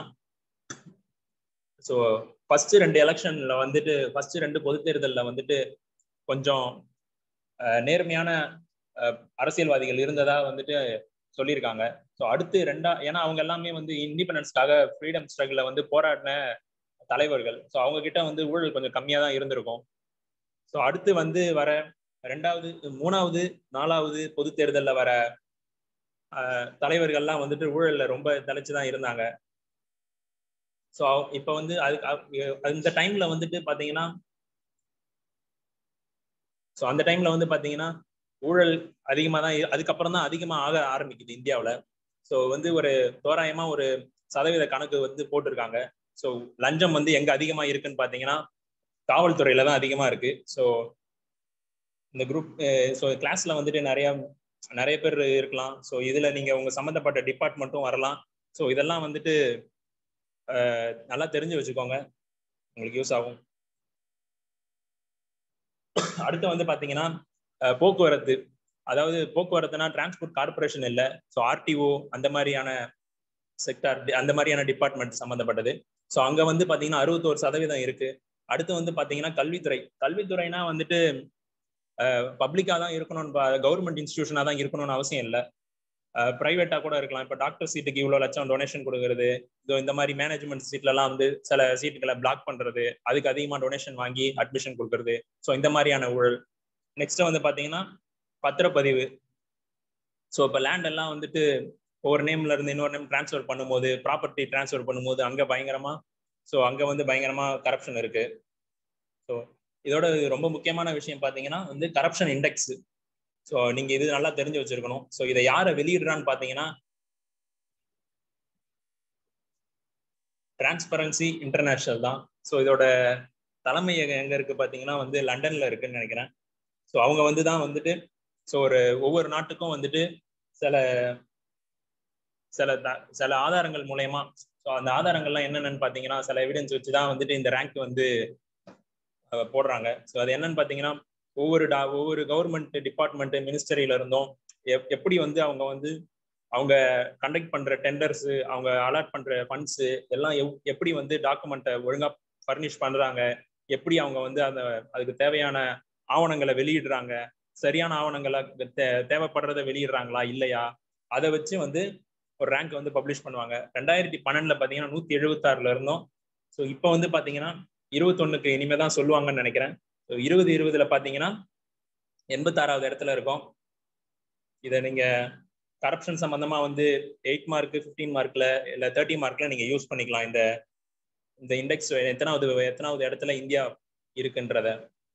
ஸோ ஃபர்ஸ்ட் ரெண்டு எலெக்ஷன்ல வந்துட்டு ஃபர்ஸ்ட் ரெண்டு பொது தேர்தலில் வந்துட்டு கொஞ்சம் அஹ், நேர்மையான அஹ், அரசியல்வாதிகள் இருந்ததா வந்துட்டு சொல்லியிருக்காங்க ஸோ அடுத்து ரெண்டா ஏன்னா அவங்க எல்லாமே வந்து இண்டிபெண்டன்ஸ்க்காக ஃப்ரீடம் ஸ்ட்ரகிள வந்து போராடின தலைவர்கள் ஸோ அவங்க கிட்ட வந்து ஊழல் கொஞ்சம் கம்மியாக தான் இருந்திருக்கும் ஸோ அடுத்து வந்து வர ரெண்டாவது மூணாவது நாலாவது பொது தேர்தலில் வர அஹ், தலைவர்கள்லாம் வந்துட்டு ஊழல்ல ரொம்ப தலைச்சு தான் இருந்தாங்க ஸோ இப்போ வந்து அதுக்கு அ- அந்த டைம்ல வந்துட்டு பாத்தீங்கன்னா ஸோ அந்த டைம்ல வந்து பாத்தீங்கன்னா ஊழல் அதிகமாக தான் இரு- அதுக்கப்புறம் தான் அதிகமாக ஆக ஆரம்பிக்குது இந்தியாவில் ஸோ வந்து ஒரு தோராயமா ஒரு சதவீத கணக்கு வந்து போட்டிருக்காங்க ஸோ லஞ்சம் வந்து எங்க அதிகமா இருக்குன்னு பாத்தீங்கன்னா காவல்துறையில தான் அதிகமா இருக்கு ஸோ இந்த குரூப் ஸோ கிளாஸ்ல வந்துட்டு நிறைய நிறைய பேர் இருக்கலாம் ஸோ இதுல நீங்க உங்க சம்மந்தப்பட்ட டிபார்ட்மெண்ட்டும் வரலாம் ஸோ இதெல்லாம் வந்துட்டு அஹ், நல்லா தெரிஞ்சு வச்சுக்கோங்க உங்களுக்கு யூஸ் ஆகும் அடுத்து வந்து பாத்தீங்கன்னா அஹ், போக்குவரத்து அதாவது போக்குவரத்துனா டிரான்ஸ்போர்ட் கார்பரேஷன் இல்லை ஸோ ஆர்டிஓ அந்த மாதிரியான செக்டார் அந்த மாதிரியான டிபார்ட்மெண்ட் சம்மந்தப்பட்டது ஸோ அங்க வந்து பாத்தீங்கன்னா அறுபத்தோரு சதவீதம் இருக்கு அடுத்து வந்து பாத்தீங்கன்னா கல்வித்துறை கல்வித்துறைனா வந்துட்டு பப்ளிக்கா தான் இருக்கணும் கவர்மெண்ட் இன்ஸ்டிடியூஷனா தான் இருக்கணும்னு அவசியம் இல்லை பிரைவேட்டா கூட இருக்கலாம் இப்போ டாக்டர் சீட்டுக்கு இவ்வளோ லட்சம் டொனேஷன் கொடுக்கறது இதோ இந்த மாதிரி மேனேஜ்மெண்ட் சீட்லலாம் வந்து சில சீட்டுகளை பிளாக் பண்றது அதுக்கு அதிகமாக டொனேஷன் வாங்கி அட்மிஷன் கொடுக்கறது ஸோ இந்த மாதிரியான ஊழல் நெக்ஸ்ட் வந்து பாத்தீங்கன்னா பத்திரப்பதிவு ஸோ இப்போ லேண்ட் எல்லாம் வந்துட்டு ஒரு நேம்ல இருந்து இன்னொரு நேம் டிரான்ஸ்ஃபர் பண்ணும்போது ப்ராப்பர்ட்டி டிரான்ஸ்ஃபர் பண்ணும்போது அங்க பயங்கரமா ஸோ அங்க வந்து பயங்கரமா கரப்ஷன் இருக்கு ஸோ இதோட ரொம்ப முக்கியமான விஷயம் பாத்தீங்கன்னா வந்து கரப்ஷன் இண்டெக்ஸ் ஸோ நீங்க இது நல்லா தெரிஞ்சு வச்சிருக்கணும் ஸோ இதை யாரை வெளியிடுறான்னு பாத்தீங்கன்னா டிரான்ஸ்பரன்சி இன்டர்நேஷனல் தான் ஸோ இதோட தலைமையகம் எங்க இருக்கு பாத்தீங்கன்னா வந்து லண்டன்ல இருக்குன்னு நினைக்கிறேன் ஸோ அவங்க வந்து தான் வந்துட்டு ஸோ ஒரு ஒவ்வொரு நாட்டுக்கும் வந்துட்டு சில சில த- சில ஆதாரங்கள் மூலயமா ஸோ அந்த ஆதாரங்கள்லாம் என்னென்னு பார்த்தீங்கன்னா சில எவிடன்ஸ் வச்சு தான் வந்துட்டு இந்த ரேங்க் வந்து அஹ், போடுறாங்க ஸோ அது என்னன்னு பார்த்தீங்கன்னா ஒவ்வொரு டா ஒவ்வொரு கவர்மெண்ட் டிபார்ட்மெண்ட் மினிஸ்டரியில இருந்தும் எப் எப்படி வந்து அவங்க வந்து அவங்க கண்டக்ட் பண்ற டெண்டர்ஸ் அவங்க அலாட் பண்ற ஃபண்ட்ஸ் எல்லாம் எவ்- எப்படி வந்து டாக்குமெண்ட்டை ஒழுங்கா ஃபர்னிஷ் பண்றாங்க எப்படி அவங்க வந்து அந்த அதுக்கு தேவையான ஆவணங்களை வெளியிடுறாங்க சரியான ஆவணங்களை தே- தேவைப்படுறத வெளியிடுறாங்களா இல்லையா அதை வச்சு வந்து ஒரு ரேங்க் வந்து பப்ளிஷ் பண்ணுவாங்க ரெண்டாயிரத்தி பன்னெண்டுல பாத்தீங்கன்னா நூத்தி எழுபத்தாறுல இருந்தோம் ஸோ இப்போ வந்து பாத்தீங்கன்னா இருபத்தொன்னுக்கு இனிமே தான் சொல்லுவாங்கன்னு நினைக்கிறேன் ஸோ இருபது இருபதுல பாத்தீங்கன்னா எண்பத்தாறாவது இடத்துல இருக்கோம் இதை நீங்க கரப்ஷன் சம்பந்தமா வந்து எயிட் மார்க் ஃபிஃப்டீன் மார்க்ல இல்ல தேர்ட்டி மார்க்ல நீங்க யூஸ் பண்ணிக்கலாம் இந்த இந்த இண்டெக்ஸ் எத்தனாவது எத்தனாவது இடத்துல இந்தியா இருக்குன்றத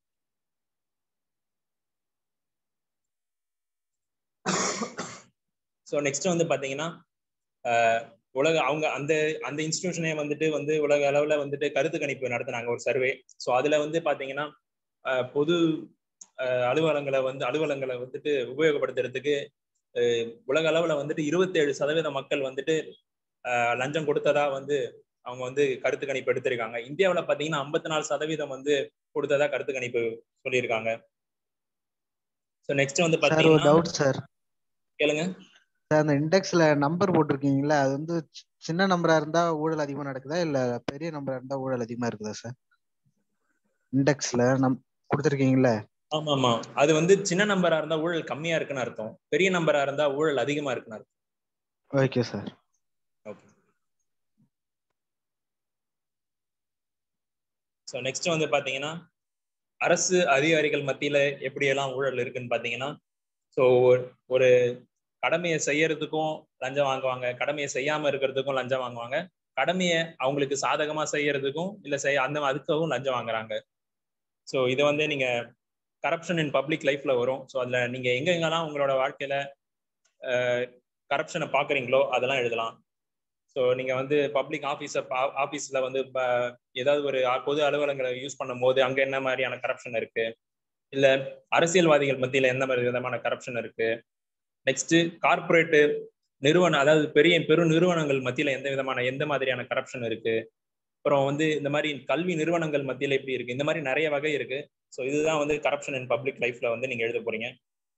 ஸோ நெக்ஸ்ட் வந்து பாத்தீங்கன்னா ஆஹ், உலக அவங்க அந்த அந்த இன்ஸ்டிடியூஷனே வந்துட்டு வந்து உலக அளவுல வந்துட்டு கருத்து கணிப்பு நடத்துனாங்க ஒரு சர்வே ஸோ அதுல வந்து பாத்தீங்கன்னா ஆஹ், பொது ஆஹ், அலுவலங்களை வந்து அலுவலங்களை வந்துட்டு உபயோகப்படுத்துறதுக்கு ஆஹ், உலக அளவுல வந்துட்டு இருபத்தேழு சதவீத மக்கள் வந்துட்டு ஆஹ், லஞ்சம் கொடுத்ததா வந்து அவங்க வந்து கருத்து கணிப்பு எடுத்திருக்காங்க இந்தியாவில் பார்த்தீங்கன்னா ஐம்பத்தி நாலு சதவீதம் வந்து கொடுத்ததா கருத்து கணிப்பு சொல்லியிருக்காங்க ஸோ நெக்ஸ்ட் வந்து சார் ஒரு பார்த்தீங்கன்னா டவுட் சார் கேளுங்க சார் அந்த இண்டெக்ஸ்ல நம்பர் போட்டிருக்கீங்களா அது வந்து சி- சின்ன நம்பரா இருந்தா ஊழல் அதிகமா நடக்குதா இல்ல பெரிய நம்பரா இருந்தா ஊழல் அதிகமா இருக்குதா சார் இண்டெக்ஸ்ல நம் கொடுத்துருக்கீங்களா ஆமா ஆமா அது வந்து சின்ன நம்பரா இருந்தா ஊழல் கம்மியா இருக்குன்னு அர்த்தம் பெரிய நம்பரா இருந்தா ஊழல் அதிகமா இருக்குன்னு அர்த்தம் okay sir okay so next வந்து பாத்தீங்கன்னா அரசு அதிகாரிகள் மத்தியில எப்படியெல்லாம் ஊழல் இருக்குன்னு பாத்தீங்கன்னா ஸோ ஒரு கடமையை செய்யறதுக்கும் லஞ்சம் வாங்குவாங்க கடமையை செய்யாம இருக்கிறதுக்கும் லஞ்சம் வாங்குவாங்க கடமையை அவங்களுக்கு சாதகமா செய்யறதுக்கும் இல்ல செய்ய அந்த அதுக்காகவும் லஞ்சம் வாங்குறாங்க ஸோ இதை வந்து நீங்க கரப்ஷன் இன் பப்ளிக் லைஃப்ல வரும் ஸோ அதுல நீங்க எங்க எங்கெல்லாம் உங்களோட வாழ்க்கையில கரப்ஷனை பாக்குறீங்களோ அதெல்லாம் எழுதலாம் ஸோ நீங்க வந்து பப்ளிக் ஆஃபீஸர் ஆஃபீஸ்ல வந்து ப- ஏதாவது ஒரு அ- பொது அலுவலகங்களை யூஸ் பண்ணும் போது அங்க என்ன மாதிரியான கரப்ஷன் இருக்கு இல்ல அரசியல்வாதிகள் மத்தியில எந்த மாதிரி விதமான கரப்ஷன் இருக்கு நெக்ஸ்ட் கார்ப்பரேட் நிறுவனம் அதாவது பெரிய பெரு நிறுவனங்கள் மத்தியில எந்த விதமான எந்த மாதிரியான கரப்ஷன் இருக்கு அப்புறம் வந்து இந்த மாதிரி கல்வி நிறுவனங்கள் மத்தியில எப்படி இருக்கு இந்த மாதிரி நிறைய வகை இருக்கு ஸோ இதுதான் வந்து கரப்ஷன் இன் பப்ளிக் லைஃப்ல வந்து நீங்க எழுத போறீங்க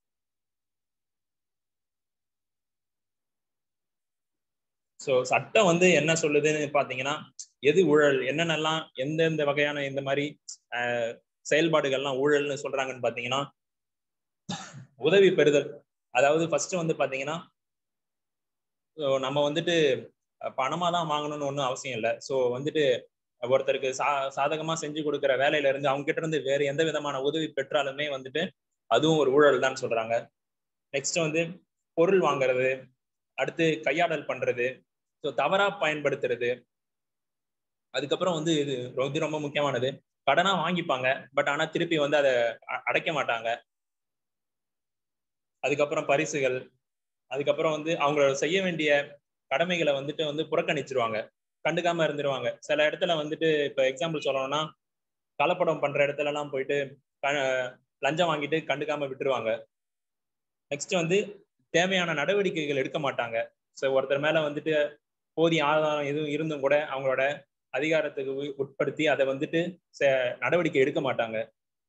ஸோ சட்டம் வந்து என்ன சொல்லுதுன்னு பார்த்தீங்கன்னா எது ஊழல் என்னென்னலாம் எந்தெந்த வகையான இந்த மாதிரி அஹ், செயல்பாடுகள்லாம் ஊழல்னு சொல்றாங்கன்னு பார்த்தீங்கன்னா உதவி பெறுதல் அதாவது ஃபர்ஸ்ட் வந்து பார்த்தீங்கன்னா so நம்ம வந்துட்டு அஹ், பணமா தான் வாங்கணும்னு ஒன்றும் அவசியம் இல்லை ஸோ வந்துட்டு ஒருத்தருக்கு சா சாதகமா செஞ்சு கொடுக்குற வேலையில இருந்து அவங்க கிட்ட இருந்து வேற எந்த விதமான உதவி பெற்றாலுமே வந்துட்டு அதுவும் ஒரு ஊழல் தான் சொல்றாங்க நெக்ஸ்ட் வந்து பொருள் வாங்குறது அடுத்து கையாடல் பண்றது ஸோ தவறா பயன்படுத்துறது அதுக்கப்புறம் வந்து இது ரொம்ப ரொம்ப முக்கியமானது கடனா வாங்கிப்பாங்க பட் ஆனா திருப்பி வந்து அதை அ- அடைக்க மாட்டாங்க அதுக்கப்புறம் பரிசுகள் அதுக்கப்புறம் வந்து அவங்களோட செய்ய வேண்டிய கடமைகளை வந்துட்டு வந்து புறக்கணிச்சிருவாங்க கண்டுக்காம இருந்துருவாங்க சில இடத்துல வந்துட்டு இப்ப எக்ஸாம்பிள் சொல்லணும்னா கலப்படம் பண்ற இடத்துல எல்லாம் போயிட்டு க- லஞ்சம் வாங்கிட்டு கண்டுக்காம விட்டுருவாங்க நெக்ஸ்ட் வந்து தேவையான நடவடிக்கைகள் எடுக்க மாட்டாங்க ஸோ ஒருத்தர் மேல வந்துட்டு போதிய ஆதாரம் எதுவும் இருந்தும் கூட அவங்களோட அதிகாரத்துக்கு உ- உட்படுத்தி அதை வந்துட்டு ச- நடவடிக்கை எடுக்க மாட்டாங்க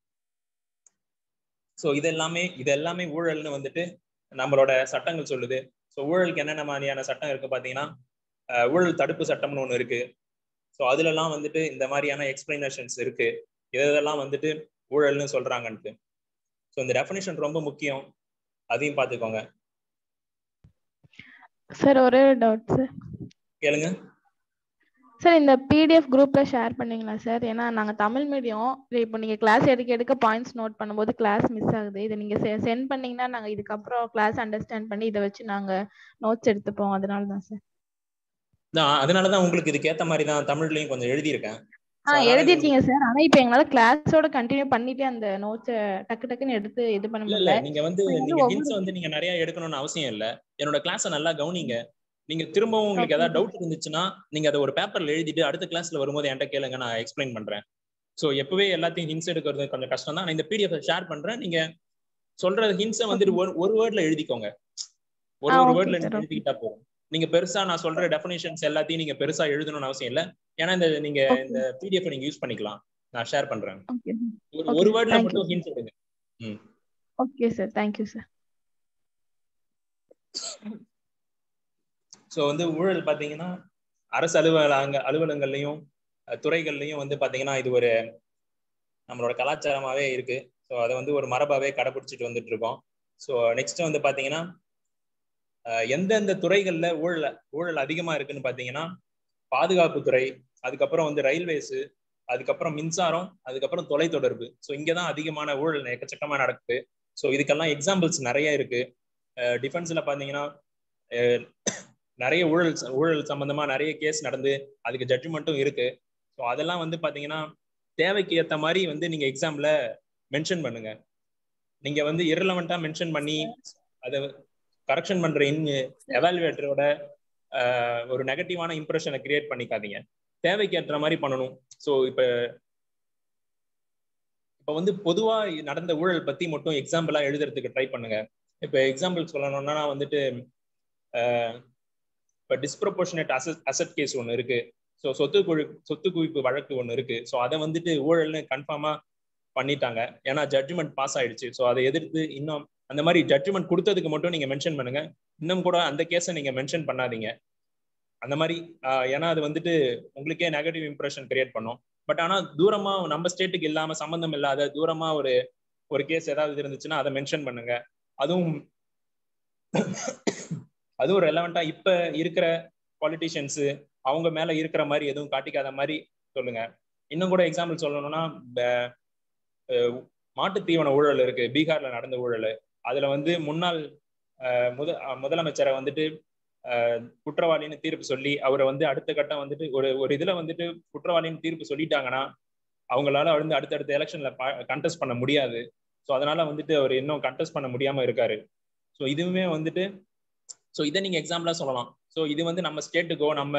ஸோ இது எல்லாமே இது எல்லாமே ஊழல்னு வந்துட்டு நம்மளோட சட்டங்கள் சொல்லுது ஸோ ஊழலுக்கு என்னென்ன மாதிரியான சட்டம் இருக்கு பார்த்தீங்கன்னா அஹ், ஊழல் தடுப்பு சட்டம்னு ஒன்று இருக்கு ஸோ அதுலலாம் வந்துட்டு இந்த மாதிரியான எக்ஸ்பிளனேஷன்ஸ் இருக்கு இதெல்லாம் வந்துட்டு ஊழல்னு சொல்றாங்கன்ட்டு ஸோ இந்த டெஃபினேஷன் ரொம்ப முக்கியம் அதையும் பார்த்துக்கோங்க சார் ஒரே ஒரு டவுட் சார் கேளுங்க சார் இந்த பிடிஎஃப் குரூப்ல ஷேர் பண்ணீங்களா சார் ஏன்னா நாங்க தமிழ் மீடியம் இப்போ நீங்க கிளாஸ் எடுக்க எடுக்க பாயிண்ட்ஸ் நோட் பண்ணும்போது கிளாஸ் மிஸ் ஆகுது இதை நீங்க சென்ட் பண்ணீங்கன்னா நாங்க இதுக்கப்புறம் கிளாஸ் அண்டர்ஸ்டாண்ட் பண்ணி இதை வச்சு நாங்க நோட்ஸ் எடுத்துப்போம் அதனால தான் சார் நான் அதனாலதான் உங்களுக்கு இதுக்கு ஏத்த மாதிரி தான் தமிழ்லயும் கொஞ்சம் எழுதியிருக்கேன் ஆ எழுதிருக்கீங்க சார் ஆனா இப்ப எங்களால கிளாஸோட கண்டினியூ பண்ணிட்டே அந்த நோட்ஸ டக்கு டக்குன்னு எடுத்து இது பண்ண இல்ல இல்ல முடியல நீங்க வந்து So, நீங்க ஒவ்வொரு- ஹிண்ட்ஸ் வந்து நீங்க நிறைய எடுக்கணும்னு அவசியம் இல்ல என்னோட கிளாஸை நல்லா கவனிங்க நீங்க திரும்பவும் உங்களுக்கு Okay. ஏதாவது டவுட் இருந்துச்சுன்னா நீங்க அதை ஒரு பேப்பர்ல எழுதிட்டு அடுத்த கிளாஸ்ல வரும்போது என்கிட்ட கேளுங்க நான் எக்ஸ்பிளைன் பண்றேன் ஸோ எப்பவே எல்லாத்தையும் ஹிண்ட்ஸ் எடுக்கிறது கொஞ்சம் கஷ்டம் தான் நான் இந்த பிடிஎஃப் ஷேர் பண்றேன் நீங்க சொல்ற ஹிண்ட்ஸை வந்துட்டு ஒரு ஒரு வேர்ட்ல எழுதிக்கோங்க ஒரு ஆ, ஒரு okay வேர்ட்ல sir, நீங்க okay. எழுதிக்கிட்டா போதும் நீங்க பெருசா நான் சொல்ற டெஃபினேஷன்ஸ் எல்லாத்தையும் நீங்க பெருசா எழுதணும்னு அவசியம் இல்ல ஏன்னா இந்த நீங்க Okay. இந்த பிடிஎஃப் நீங்க யூஸ் பண்ணிக்கலாம் நான் ஷேர் பண்றேன் Okay. ஒரு Okay, ஒரு sir. வேர்ட்ல Thank you, மட்டும் sir. ஹிண்ட்ஸ் எடுங்க ம் okay sir thank you sir so வந்து ஊழல் பார்த்தீங்கன்னா அரசு அலுவலக அலுவலகங்கள்லையும் அஹ், துறைகள்லையும் வந்து பார்த்தீங்கன்னா இது ஒரு நம்மளோட கலாச்சாரமாவே இருக்கு ஸோ அதை வந்து ஒரு மரபாவே கடைபிடிச்சிட்டு வந்துட்டு இருக்கோம் ஸோ நெக்ஸ்ட் வந்து பார்த்தீங்கன்னா அஹ், எந்தெந்த துறைகள்ல ஊழல் ஊழல் அதிகமா இருக்குன்னு பார்த்தீங்கன்னா பாதுகாப்பு துறை அதுக்கப்புறம் வந்து ரயில்வேஸு அதுக்கப்புறம் மின்சாரம் அதுக்கப்புறம் தொலைத்தொடர்பு ஸோ இங்கே தான் அதிகமான ஊழல் எக்கச்சக்கமா நடக்குது ஸோ இதுக்கெல்லாம் எக்ஸாம்பிள்ஸ் நிறைய இருக்கு டிஃபென்ஸ்ல பார்த்தீங்கன்னா அஹ், நிறைய ஊழல் ச- ஊழல் சம்பந்தமா நிறைய கேஸ் நடந்து அதுக்கு ஜட்ஜ்மெண்ட்டும் இருக்கு ஸோ அதெல்லாம் வந்து பாத்தீங்கன்னா தேவைக்கு ஏத்த மாதிரி வந்து நீங்க எக்ஸாம்ல மென்ஷன் பண்ணுங்க நீங்க வந்து இரலவெண்டா மென்ஷன் பண்ணி அதை கரெக்ஷன் பண்ற இன் எவாலுவேட்டரோட ஒரு நெகட்டிவான இம்ப்ரெஷனை கிரியேட் பண்ணிக்காதீங்க தேவைக்கு ஏற்ற மாதிரி பண்ணணும் ஸோ இப்ப இப்ப வந்து பொதுவா நடந்த ஊழல் பத்தி மட்டும் எக்ஸாம்பிளா எழுதுறதுக்கு ட்ரை பண்ணுங்க இப்ப எக்ஸாம்பிள் சொல்லணும்னா வந்துட்டு அஹ், இப்போ டிஸ்ப்ரப்போர்ஷனேட் அசட் அசட் கேஸ் ஒன்று இருக்கு ஸோ சொத்து குழு சொத்து குவிப்பு வழக்கு ஒன்று இருக்கு ஸோ அதை வந்துட்டு ஊழல்னு கன்ஃபார்மா பண்ணிட்டாங்க ஏன்னா ஜட்ஜ்மெண்ட் பாஸ் ஆயிடுச்சு ஸோ அதை எதிர்த்து இன்னும் அந்த மாதிரி ஜட்ஜ்மெண்ட் கொடுத்ததுக்கு மட்டும் நீங்க மென்ஷன் பண்ணுங்க இன்னும் கூட அந்த கேஸை நீங்க மென்ஷன் பண்ணாதீங்க அந்த மாதிரி ஆஹ், ஏன்னா அது வந்துட்டு உங்களுக்கே நெகட்டிவ் இம்ப்ரெஷன் கிரியேட் பண்ணும் பட் ஆனா தூரமா நம்ம ஸ்டேட்டுக்கு இல்லாம சம்பந்தம் இல்லாத தூரமா ஒரு ஒரு கேஸ் ஏதாவது இருந்துச்சுன்னா அதை மென்ஷன் பண்ணுங்க அதுவும் அதுவும் ரெலவெண்டா இப்ப இருக்கிற பாலிட்டிஷியன்ஸ் அவங்க மேல இருக்கிற மாதிரி எதுவும் காட்டிக்காத மாதிரி சொல்லுங்க இன்னும் கூட எக்ஸாம்பிள் சொல்லணும்னா ப- அஹ் மாட்டுத் தீவன ஊழல் இருக்கு பீகார்ல நடந்த ஊழல் அதுல வந்து முன்னாள் அஹ் முத அஹ் முதலமைச்சரை வந்துட்டு அஹ் குற்றவாளின்னு தீர்ப்பு சொல்லி அவரை வந்து அடுத்த கட்டம் வந்துட்டு ஒரு ஒரு இதுல வந்துட்டு குற்றவாளின்னு தீர்ப்பு சொல்லிட்டாங்கன்னா அவங்களால வந்து அடுத்தடுத்த எலெக்ஷன்ல கண்டெஸ்ட் பண்ண முடியாது ஸோ அதனால வந்துட்டு அவர் இன்னும் கண்டெஸ்ட் பண்ண முடியாம இருக்காரு ஸோ இதுவுமே வந்துட்டு ஸோ இதை நீங்க எக்ஸாம்பிளா சொல்லலாம் ஸோ இது வந்து நம்ம ஸ்டேட்டுக்கோ நம்ம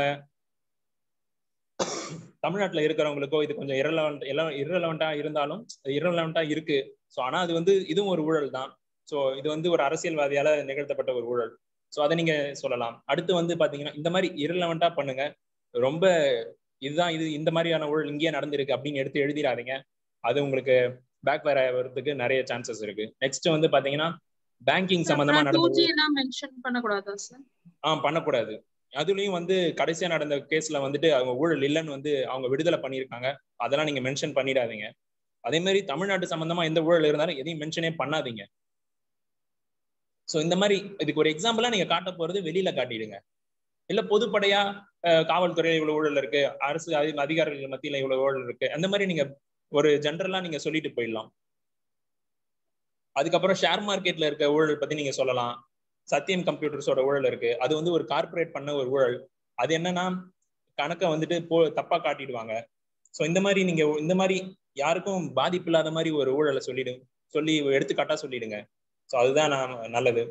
தமிழ்நாட்டில் இருக்கிறவங்களுக்கோ இது கொஞ்சம் இரலவெண்ட் இரலவெண்டா இருந்தாலும் இரலவெண்டா இருக்கு ஸோ ஆனா அது வந்து இதுவும் ஒரு ஊழல் தான் ஸோ இது வந்து ஒரு அரசியல்வாதியால நிகழ்த்தப்பட்ட ஒரு ஊழல் ஸோ அதை நீங்க சொல்லலாம் அடுத்து வந்து பாத்தீங்கன்னா இந்த மாதிரி இரலவெண்டா பண்ணுங்க ரொம்ப இதுதான் இது இந்த மாதிரியான ஊழல் இங்கேயே நடந்திருக்கு அப்படின்னு எடுத்து எழுதிடாதீங்க அது உங்களுக்கு பேக் வேற வரதுக்கு நிறைய சான்சஸ் இருக்கு நெக்ஸ்ட் வந்து பாத்தீங்கன்னா பேங்கிங் சம்பந்தமா நடந்த டூ ஜி ஊழல் எல்லாம் மென்ஷன் பண்ணக்கூடாதா சார் ஆ பண்ணக்கூடாது அதுலயும் வந்து கடைசியா நடந்த கேஸ்ல வந்துட்டு அவங்க ஊழல் இல்லைன்னு வந்து அவங்க விடுதலை பண்ணியிருக்காங்க அதெல்லாம் நீங்க மென்ஷன் பண்ணிடாதீங்க அதே மாதிரி தமிழ்நாட்டு சம்பந்தமா எந்த ஊழல் இருந்தாலும் எதையும் மென்ஷனே பண்ணாதீங்க ஸோ இந்த மாதிரி இதுக்கு ஒரு எக்ஸாம்பிளா நீங்க காட்ட போறது வெளியில காட்டிடுங்க இல்ல பொதுப்படையா அஹ், காவல்துறையில இவ்வளவு ஊழல் இருக்கு அரசு அதி- அதிகாரிகள் மத்தியில இவ்வளவு ஊழல் இருக்கு அந்த மாதிரி நீங்க ஒரு ஜென்ரலா நீங்க சொல்லிட்டு போயிடலாம் அதுக்கப்புறம் ஷேர் மார்க்கெட்ல இருக்க ஊழல் பத்தி நீங்க சொல்லலாம் சத்தியம் கம்ப்யூட்டர்ஸோட ஊழல் இருக்கு அது வந்து ஒரு கார்ப்பரேட் பண்ண ஒரு ஊழல் அது என்னன்னா கணக்கை வந்துட்டு போ தப்பா காட்டிடுவாங்க ஸோ இந்த மாதிரி நீங்க இந்த மாதிரி யாருக்கும் பாதிப்பு இல்லாத மாதிரி ஒரு ஊழலை சொல்லிடு சொல்லி எடுத்துக்காட்டா சொல்லிடுங்க ஸோ அதுதான் நான் நல்லது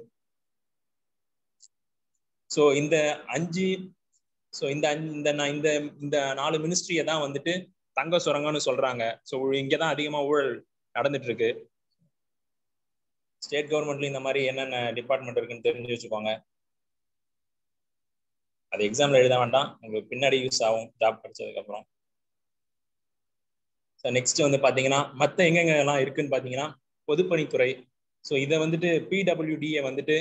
ஸோ இந்த அஞ்சு ஸோ இந்த அஞ்சு இந்த நான் இந்த இந்த நாலு மினிஸ்ட்ரியை தான் வந்துட்டு தங்க சுரங்கம்னு சொல்றாங்க ஸோ இங்கே தான் அதிகமாக ஊழல் நடந்துட்டு இருக்கு ஸ்டேட் கவர்மெண்ட்ல இந்த மாதிரி என்னென்ன டிபார்ட்மெண்ட் இருக்குன்னு தெரிஞ்சு வச்சுக்கோங்க அது எக்ஸாம்ல எழுத வேண்டாம் உங்களுக்கு பின்னாடி யூஸ் ஆகும் ஜாப் கிடைச்சதுக்கு அப்புறம் ஸோ நெக்ஸ்ட் வந்து பாத்தீங்கன்னா மற்ற எங்கெங்கெல்லாம் இருக்குன்னு பாத்தீங்கன்னா பொதுப்பணித்துறை ஸோ இதை வந்துட்டு பிடபிள்யூடியை வந்துட்டு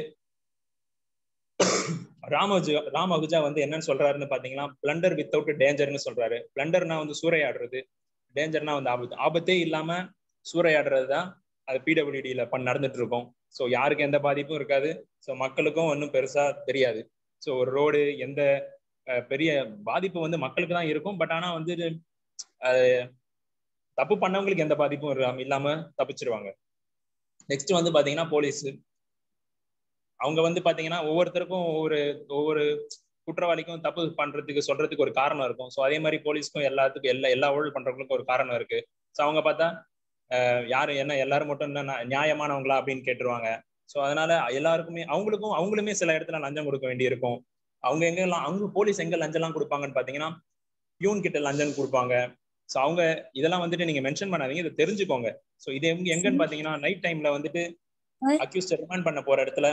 ராமஜா ராம் அகுஜா வந்து என்னன்னு சொல்றாருன்னு பாத்தீங்கன்னா பிளண்டர் வித்தவுட் டேஞ்சர்னு சொல்றாரு பிளண்டர்னா வந்து சூறையாடுறது டேஞ்சர்னா வந்து ஆபத்து ஆபத்தே இல்லாம சூறையாடுறது தான் அது பிடபிள்யூடியில பண்ண நடந்துட்டு இருக்கும் ஸோ யாருக்கு எந்த பாதிப்பும் இருக்காது ஸோ மக்களுக்கும் ஒன்றும் பெருசா தெரியாது ஸோ ஒரு ரோடு எந்த அஹ், பெரிய பாதிப்பு வந்து மக்களுக்கு தான் இருக்கும் பட் ஆனா வந்து அஹ், தப்பு பண்ணவங்களுக்கு எந்த பாதிப்பும் இல்லாம இல்லாம தப்பிச்சிருவாங்க நெக்ஸ்ட் வந்து பாத்தீங்கன்னா போலீஸ் அவங்க வந்து பாத்தீங்கன்னா ஒவ்வொருத்தருக்கும் ஒவ்வொரு ஒவ்வொரு குற்றவாளிக்கும் தப்பு பண்றதுக்கு சொல்றதுக்கு ஒரு காரணம் இருக்கும் ஸோ அதே மாதிரி போலீஸ்க்கும் எல்லாத்துக்கும் எல்லா எல்லா ஊழல் பண்றவங்களுக்கும் ஒரு காரணம் இருக்கு ஸோ அவங்க பார்த்தா அஹ், யாரு என்ன எல்லாரும் மட்டும் என்ன நா- நியாயமானவங்களா அப்படின்னு கேட்டுருவாங்க ஸோ அதனால எல்லாருக்குமே அவங்களுக்கும் அவங்களுமே சில இடத்துல லஞ்சம் கொடுக்க வேண்டியிருக்கும் அவங்க எங்கெல்லாம் அவங்க போலீஸ் எங்க லஞ்சம்லாம் கொடுப்பாங்கன்னு பாத்தீங்கன்னா பியூன் கிட்ட லஞ்சம் கொடுப்பாங்க ஸோ அவங்க இதெல்லாம் வந்துட்டு நீங்க மென்ஷன் பண்ணாதீங்க இதை தெரிஞ்சுக்கோங்க ஸோ இது எங்க எங்கன்னு பாத்தீங்கன்னா நைட் டைம்ல வந்துட்டு அக்யூஸ்ட் ரிமாண்ட் பண்ண போற இடத்துல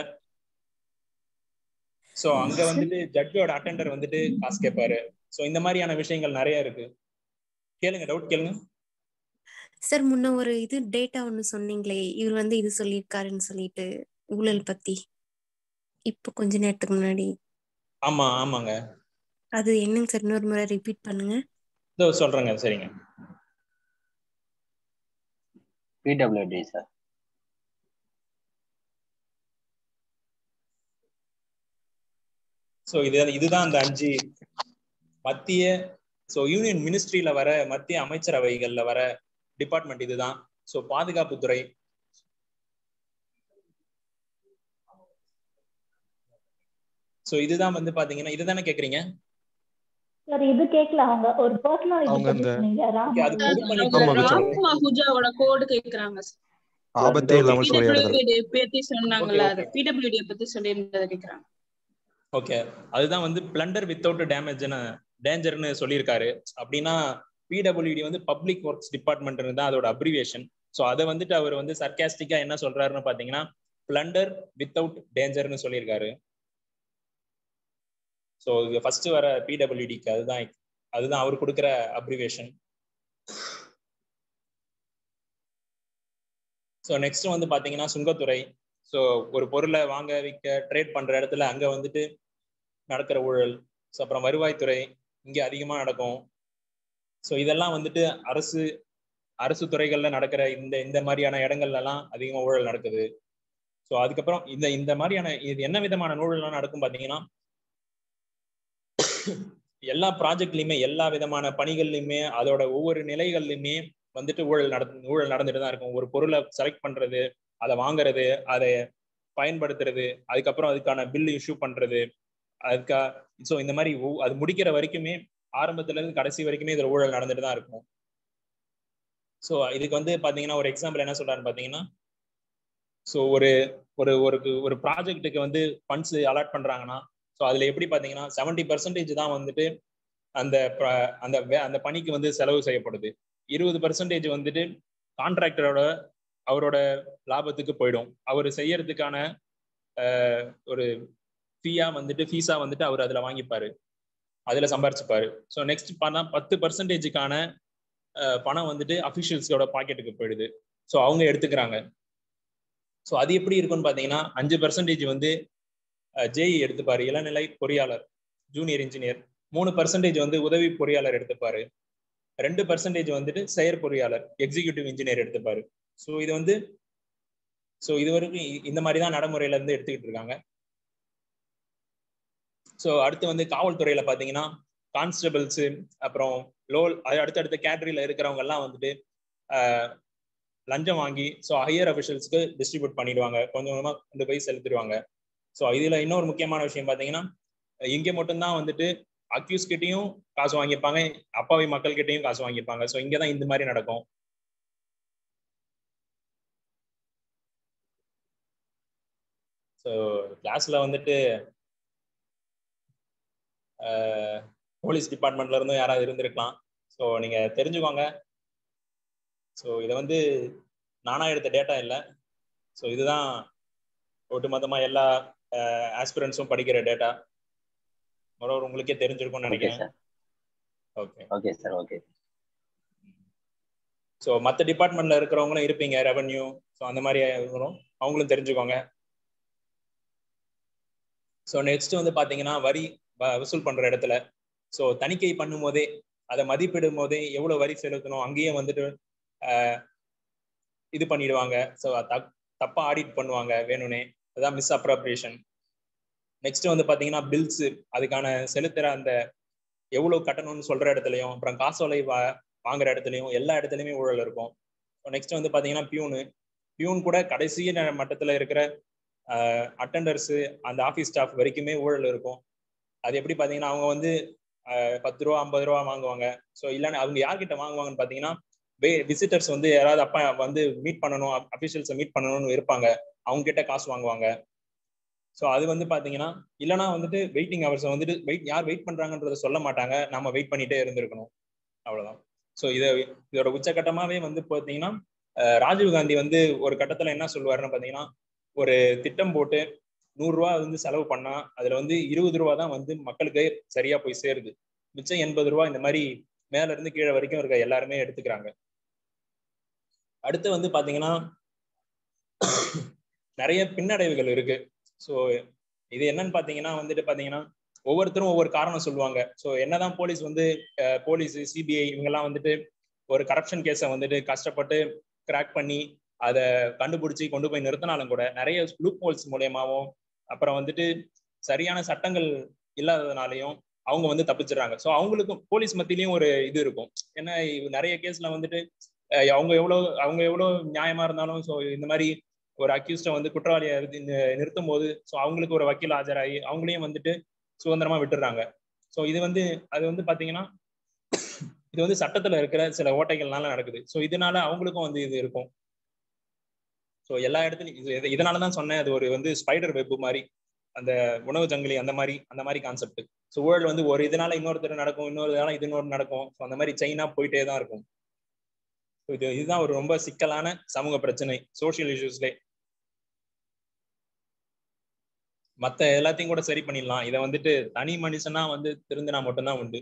ஸோ அங்க வந்துட்டு ஜட்ஜோட அட்டெண்டர் வந்துட்டு காசு கேட்பாரு ஸோ இந்த மாதிரியான விஷயங்கள் நிறைய இருக்கு கேளுங்க டவுட் கேளுங்க சார் முன்ன ஒரு இது டேட்டா ஒண்ணு சொன்னீங்களே இவர் வந்து இது சொல்லியிருக்காருன்னு சொல்லிட்டு ஊழல் பத்தி இப்போ கொஞ்ச நேரத்துக்கு முன்னாடி ஆமா ஆமாங்க அது என்னங்க சார் இன்னொரு முறை ரிப்பீட் பண்ணுங்க இதோ சொல்றேங்க சரிங்க பிடபிள்யூடி சார் ஸோ இது இதுதான் அந்த அஞ்சு மத்திய ஸோ யூனியன் மினிஸ்ட்ரியில வர மத்திய அமைச்சரவைகள்ல வர டிபார்ட்மெண்ட் இதுதான் ஸோ பாதுகாப்புத்துறை ஸோ இதுதான் வந்து பாத்தீங்கன்னா இதுதானே கேக்குறீங்க சார் இது கேட்கல அவங்க ஒரு பர்சனாலிட்டி அவங்க பத்தி இந்த- சொன்னீங்க ராம் அது ஆமா, வச்சோம். ராம் அஹூஜாவோட கோடு கேக்குறாங்க ஆபத்தே இல்லாமல் சூறையாடுதல் பிடபிள்யூடி பத்தி சொன்னாங்கல்ல Okay, அது okay. பிடபிள்யூடி பத்தி சொல்லியிருந்ததை கேக்குறாங்க ஓகே அதுதான் வந்து பிளண்டர் வித்தவுட் டேமேஜ்னு டேஞ்சர்னு சொல்லியிருக்காரு அப்படின்னா பிடபிள்யூடி வந்து பப்ளிக் ஒர்க்ஸ் டிபார்ட்மெண்ட் தான் அதோட அப்ரிவியேஷன் ஸோ அதை வந்துட்டு அவர் வந்து சர்க்காஸ்டிக்கா என்ன சொல்றாருன்னு பாத்தீங்கன்னா பிளண்டர் வித்தவுட் டேஞ்சர்னு சொல்லியிருக்காரு ஸோ இது ஃபர்ஸ்ட் வர பிடபிள்யூடிக்கு அதுதான் அதுதான் அவர் கொடுக்குற அப்ரிவியேஷன் ஸோ நெக்ஸ்ட் வந்து பாத்தீங்கன்னா சுங்கத்துறை ஸோ ஒரு பொருளை வாங்க விற்க ட்ரேட் பண்ற இடத்துல அங்க வந்துட்டு நடக்கிற ஊழல் ஸோ அப்புறம் வருவாய்த்துறை இங்க அதிகமா நடக்கும் ஸோ இதெல்லாம் வந்துட்டு அரசு அரசு துறைகள்ல நடக்கிற இந்த இந்த மாதிரியான இடங்கள்ல எல்லாம் அதிகமா ஊழல் நடக்குது ஸோ அதுக்கப்புறம் இந்த இந்த மாதிரியான இது என்ன விதமான ஊழல்லாம் நடக்கும் பாத்தீங்கன்னா எல்லா ப்ராஜெக்ட்லயுமே எல்லா விதமான பணிகள்லயுமே அதோட ஒவ்வொரு நிலைகள்லயுமே வந்துட்டு ஊழல் நட ஊழல் நடந்துட்டு தான் இருக்கும் ஒரு பொருளை செலக்ட் பண்றது அதை வாங்குறது அதை பயன்படுத்துறது அதுக்கப்புறம் அதுக்கான பில் இஷ்யூ பண்றது அதுக்கா ஸோ இந்த மாதிரி ஒவ்- அது முடிக்கிற வரைக்குமே ஆரம்பத்துல இருந்து கடைசி வரைக்குமே இதுல ஊழல் நடந்துட்டு தான் இருக்கும் ஸோ இதுக்கு வந்து பாத்தீங்கன்னா ஒரு எக்ஸாம்பிள் என்ன சொல்றாருன்னு பாத்தீங்கன்னா ஸோ ஒரு ஒரு ஒரு ஒரு ப்ராஜெக்ட்டுக்கு வந்து ஃபண்ட்ஸ் அலாட் பண்றாங்கன்னா ஸோ அதுல எப்படி பாத்தீங்கன்னா செவன்டி பர்சன்டேஜ் தான் வந்துட்டு அந்த ப- அந்த வே- அந்த பணிக்கு வந்து செலவு செய்யப்படுது இருபது பர்சன்டேஜ் வந்துட்டு கான்ட்ராக்டரோட அவரோட லாபத்துக்கு போயிடும் அவர் செய்யறதுக்கான ஆஹ், ஒரு ஃபீயா வந்துட்டு ஃபீஸா வந்துட்டு அவர் அதுல வாங்கிப்பாரு அதுல சம்பாரிச்சுப்பாரு ஸோ நெக்ஸ்ட் பண்ணா பத்து பர்சன்டேஜுக்கான பணம் வந்துட்டு அஃபிஷியல்ஸோட பாக்கெட்டுக்கு போயிடுது ஸோ அவங்க எடுத்துக்கிறாங்க ஸோ அது எப்படி இருக்கும்னு பார்த்தீங்கன்னா அஞ்சு பர்சன்டேஜ் வந்து ஜேஇ எடுத்துப்பாரு இளநிலை பொறியாளர் ஜூனியர் இன்ஜினியர் மூணு பர்சன்டேஜ் வந்து உதவி பொறியாளர் எடுத்துப்பாரு ரெண்டு பர்சன்டேஜ் வந்துட்டு செயற் பொறியாளர் எக்ஸிகியூட்டிவ் இன்ஜினியர் எடுத்துப்பாரு ஸோ இது வந்து ஸோ இது வரைக்கும் இ- இந்த மாதிரி தான் நடைமுறையில இருந்து எடுத்துக்கிட்டு இருக்காங்க ஸோ அடுத்து வந்து காவல்துறையில பாத்தீங்கன்னா கான்ஸ்டபிள்ஸ் அப்புறம் லோல் அது அடுத்தடுத்த கேட்டரியில இருக்கிறவங்க எல்லாம் வந்துட்டு ஆஹ், லஞ்சம் வாங்கி ஸோ ஹையர் அஃபிஷியல்ஸ்க்கு டிஸ்ட்ரிபியூட் பண்ணிடுவாங்க கொஞ்சம் கொஞ்சமா கொண்டு போய் செலுத்திடுவாங்க ஸோ இதுல இன்னொரு முக்கியமான விஷயம் பாத்தீங்கன்னா இங்க மட்டும்தான் வந்துட்டு அக்யூஸ் கிட்டயும் காசு வாங்கியிருப்பாங்க அப்பாவி மக்கள் கிட்டயும் காசு வாங்கியிருப்பாங்க ஸோ இங்க தான் இந்த மாதிரி நடக்கும் ஸோ கிளாஸ்ல வந்துட்டு போலீஸ் டிபார்ட்மெண்ட்ல இருந்தும் யாராவது இருந்திருக்கலாம் ஸோ நீங்க தெரிஞ்சுக்கோங்க ஸோ இதை வந்து நானா எடுத்த டேட்டா இல்லை ஸோ இதுதான் ஒட்டுமொத்தமா எல்லா ஆஸ்பிரன்ஸும் படிக்கிற டேட்டா மொரோவர் உங்களுக்கே தெரிஞ்சிருக்கும்னு ஓகே நினைக்கிறேன் sir okay okay sir okay so மற்ற டிபார்ட்மெண்ட்ல இருக்கிறவங்களும் இருப்பீங்க ரெவன்யூ ஸோ அந்த மாதிரி வரும் அவங்களும் தெரிஞ்சுக்கோங்க ஸோ நெக்ஸ்ட் வந்து பாத்தீங்கன்னா வரி வ- வசூல் பண்ற இடத்துல ஸோ தணிக்கை பண்ணும் போதே அதை மதிப்பிடும் போதே எவ்வளவு வரி செலுத்தணும் அங்கேயும் வந்துட்டு ஆஹ், இது பண்ணிடுவாங்க ஸோ தப்பா ஆடிட் பண்ணுவாங்க வேணும்னே அதான் மிஸ் அப்ராப்ரியேஷன் நெக்ஸ்ட் வந்து பாத்தீங்கன்னா பில்ஸ் அதுக்கான செலுத்துற அந்த எவ்வளவு கட்டணும்னு சொல்ற இடத்துலயும் அப்புறம் காசோலை வா வாங்குற இடத்துலயும் எல்லா இடத்துலயுமே ஊழல் இருக்கும் நெக்ஸ்ட் வந்து பாத்தீங்கன்னா பியூனு பியூன் கூட கடைசி ந- மட்டத்துல இருக்கிற அட்டண்டர்ஸ் அந்த ஆஃபீஸ் ஸ்டாஃப் வரைக்குமே ஊழல் இருக்கும் அது எப்படி பாத்தீங்கன்னா அவங்க வந்து அஹ், பத்து ரூபா ஐம்பது ரூபா வாங்குவாங்க ஸோ இல்லைன்னா அவங்க யார்கிட்ட வாங்குவாங்கன்னு பாத்தீங்கன்னா விசிட்டர்ஸ் வந்து யாராவது அப்பா வந்து மீட் பண்ணணும் அபிஷியல்ஸை மீட் பண்ணணும்னு இருப்பாங்க அவங்க கிட்ட காசு வாங்குவாங்க ஸோ அது வந்து பாத்தீங்கன்னா இல்லைன்னா வந்துட்டு வெயிட்டிங் ஹவர்ஸ் வந்துட்டு வெயிட் யார் வெயிட் பண்றாங்கன்றத சொல்ல மாட்டாங்க நம்ம வெயிட் பண்ணிட்டே இருந்திருக்கணும் அவ்வளவுதான் ஸோ இதை இதோட உச்சகட்டமாவே வந்து பாத்தீங்கன்னா அஹ், ராஜீவ் காந்தி வந்து ஒரு கட்டத்துல என்ன சொல்லுவாருன்னு பாத்தீங்கன்னா ஒரு திட்டம் போட்டு நூறு ரூபா வந்து செலவு பண்ணா அதுல வந்து இருபது ரூபா தான் வந்து மக்களுக்கு சரியா போய் சேருது மிச்சம் எண்பது ரூபா இந்த மாதிரி மேல இருந்து கீழே வரைக்கும் இருக்க எல்லாருமே எடுத்துக்கிறாங்க அடுத்து வந்து பாத்தீங்கன்னா நிறைய பின்னடைவுகள் இருக்கு ஸோ இது என்னன்னு பாத்தீங்கன்னா வந்துட்டு பாத்தீங்கன்னா ஒவ்வொருத்தரும் ஒவ்வொரு காரணம் சொல்லுவாங்க ஸோ என்னதான் போலீஸ் வந்து போலீஸ் சிபிஐ இவங்கெல்லாம் வந்துட்டு ஒரு கரப்ஷன் கேஸை வந்துட்டு கஷ்டப்பட்டு கிராக் பண்ணி அதை கண்டுபிடிச்சி கொண்டு போய் நிறுத்தினாலும் கூட நிறைய லூப் ஹோல்ஸ் மூலியமாவும் அப்புறம் வந்துட்டு சரியான சட்டங்கள் இல்லாததுனாலையும் அவங்க வந்து தப்பிச்சிடுறாங்க ஸோ அவங்களுக்கும் போலீஸ் மத்தியிலயும் ஒரு இது இருக்கும் ஏன்னா இவ் நிறைய கேஸ்ல வந்துட்டு அஹ் அவங்க எவ்வளவு அவங்க எவ்வளவு நியாயமா இருந்தாலும் ஸோ இந்த மாதிரி ஒரு அக்யூஸ்ட வந்து குற்றவாளியை நிறுத்தி- நி- நிறுத்தும் போது ஸோ அவங்களுக்கு ஒரு வக்கீல் ஆஜராகி அவங்களையும் வந்துட்டு சுதந்திரமா விட்டுடுறாங்க ஸோ இது வந்து அது வந்து பாத்தீங்கன்னா இது வந்து சட்டத்துல இருக்கிற சில ஓட்டைகள்னால நடக்குது ஸோ இதனால அவங்களுக்கும் வந்து இது இருக்கும் ஸோ எல்லா இடத்துலையும் இது இது- இதனால தான் சொன்னேன் அது ஒரு வந்து ஸ்பைடர் வெப் மாதிரி அந்த உணவு ஜங்கிலி அந்த மாதிரி அந்த மாதிரி கான்செப்ட் ஸோ ஊழல் வந்து ஒரு இதனால இன்னொருத்தர் நடக்கும் இன்னொரு இதனால இது இன்னொரு நடக்கும் ஸோ அந்த மாதிரி செயினா போயிட்டே தான் இருக்கும் So இது இதுதான் ஒரு ரொம்ப சிக்கலான சமூக பிரச்சனை சோஷியல் இஷ்யூஸ்லே மத்த எல்லாத்தையும் கூட சரி பண்ணிடலாம் இதை வந்துட்டு தனி மனுஷனா வந்து திருந்தினா மட்டும்தான் உண்டு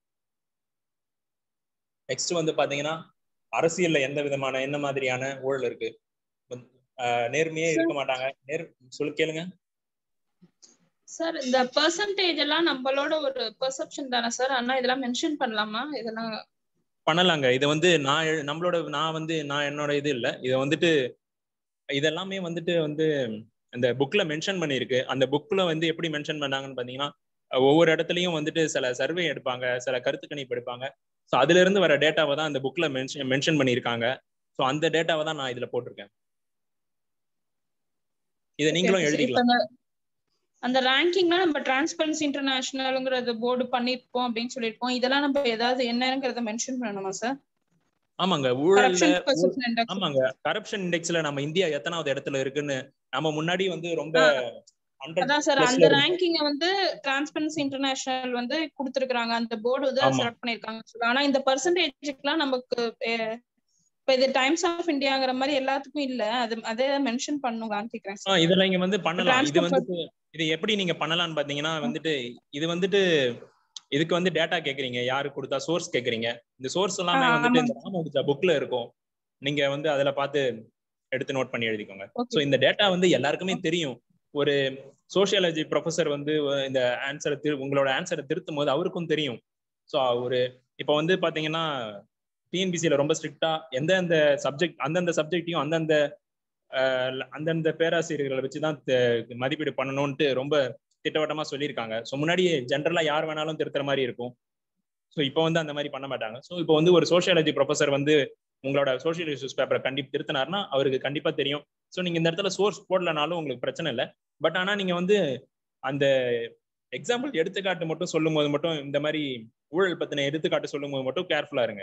நெக்ஸ்ட் வந்து பாத்தீங்கன்னா அரசியல்ல எந்த விதமான என்ன மாதிரியான ஊழல் இருக்கு ஆஹ் நேர்மையே இருக்க மாட்டாங்க நேர் சொல்லு கேளுங்க சார் இந்த பெர்சன்டேஜ் எல்லாம் நம்மளோட ஒரு பெர்செப்ஷன் தானே சார் ஆனா இதெல்லாம் மென்ஷன் பண்ணலாமா இதெல்லாம் பண்ணலாங்க இதை வந்து நான் எழு- நம்மளோட நான் வந்து நான் என்னோட இது இல்லை இதை வந்துட்டு இதெல்லாமே வந்துட்டு வந்து அந்த புக்ல மென்ஷன் பண்ணியிருக்கு அந்த புக்ல வந்து எப்படி மென்ஷன் பண்ணாங்கன்னு பாத்தீங்கன்னா அஹ் ஒவ்வொரு இடத்துலயும் வந்துட்டு சில சர்வே எடுப்பாங்க சில கருத்து கணிப்பு எடுப்பாங்க ஸோ அதுல இருந்து வர டேட்டாவை தான் அந்த புக்ல மென்ஷன் மென்ஷன் பண்ணியிருக்காங்க ஸோ அந்த டேட்டாவை தான் நான் இதுல போட்டிருக்கேன் இதை நீங்களும் இப்ப எழுதிக்கலாம் அந்த- அந்த ரேங்கிங்லாம் நம்ம டிரான்ஸ்பரன்சி இன்டர்நேஷனல்ங்கிறது போர்டு பண்ணிருப்போம் அப்படின்னு சொல்லியிருப்போம் இதெல்லாம் நம்ம ஏதாவது என்னங்கிறத மென்ஷன் பண்ணணுமா சார் ஆமாங்க ஊழல்ல கரப்ஷன் ஊ- பெர்செப்ஷன் இண்டெக்ஸ் ஆமாங்க கரப்ஷன் இண்டெக்ஸ்ல நம்ம இந்தியா எத்தனாவது இடத்துல இருக்குன்னு நம்ம முன்னாடி வந்து ரொம்ப ஹண்ட்ரட் அதான் சார் பிளஸ்ல அந்த இருந்தோம் ரேங்கிங்க வந்து டிரான்ஸ்பரன்சி இன்டர்நேஷனல் வந்து கொடுத்திருக்காங்க அந்த போர்டு வந்து ஆமா. செலக்ட் பண்ணிருக்காங்க ஆனா இந்த பர்சன்டேஜ்க்குலாம் நமக்கு அஹ், இப்ப இது டைம்ஸ் ஆஃப் இந்தியாங்கிற மாதிரி எல்லாத்துக்கும் இல்ல அது அதே மென்ஷன் பண்ணுங்களான்னு கேக்குறேன் ஆ இதெல்லாம் இங்க வந்து பண்ணலாம் இது டிரான்ஸ்பர் வந்துட்டு இது எப்படி நீங்க பண்ணலாம்னு பாத்தீங்கன்னா வந்துட்டு இது வந்துட்டு இதுக்கு வந்து டேட்டா கேக்குறீங்க யாரு கொடுத்தா சோர்ஸ் கேக்குறீங்க இந்த சோர்ஸ் எல்லாமே ஆ, வந்துட்டு இந்த ஆமாங்க. ராமானுஜா புக்ல இருக்கும் நீங்க வந்து அதுல பார்த்து எடுத்து நோட் பண்ணி எழுதிக்கோங்க Okay. சோ இந்த டேட்டா வந்து எல்லாருக்குமே தெரியும் ஒரு சோஷியாலஜி ப்ரொஃபசர் வந்து இந்த ஆன்சரை திரு உங்களோட ஆன்சரை திருத்தும் போது அவருக்கும் தெரியும் ஸோ ஒரு இப்போ வந்து பாத்தீங்கன்னா டிஎன்பிசியில ரொம்ப ஸ்ட்ரிக்டா எந்தெந்த சப்ஜெக்ட் அந்தந்த சப்ஜெக்டையும் அந்தந்த அஹ், அந்தந்த பேராசிரியர்களை வச்சு தான் மதிப்பீடு பண்ணணும்ட்டு ரொம்ப திட்டவட்டமா சொல்லியிருக்காங்க ஸோ முன்னாடி ஜென்ரலா யார் வேணாலும் திருத்துற மாதிரி இருக்கும் ஸோ இப்போ வந்து அந்த மாதிரி பண்ண மாட்டாங்க ஸோ இப்போ வந்து ஒரு சோஷியாலஜி ப்ரொஃபசர் வந்து உங்களோட சோஷியல் இஷ்யூஸ் பேப்பரை கண்டிப்பா திருத்தினார்னா அவருக்கு கண்டிப்பா தெரியும் ஸோ நீங்க இந்த இடத்துல சோர்ஸ் போடலனாலும் உங்களுக்கு பிரச்சனை இல்லை பட் ஆனா நீங்க வந்து அந்த எக்ஸாம்பிள் எடுத்துக்காட்டு மட்டும் சொல்லும் போது மட்டும் இந்த மாதிரி ஊழல் பத்தின எடுத்துக்காட்டு சொல்லும் போது மட்டும் கேர்ஃபுல்லா இருங்க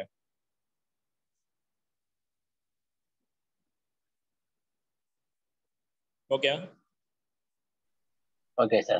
okay okay sir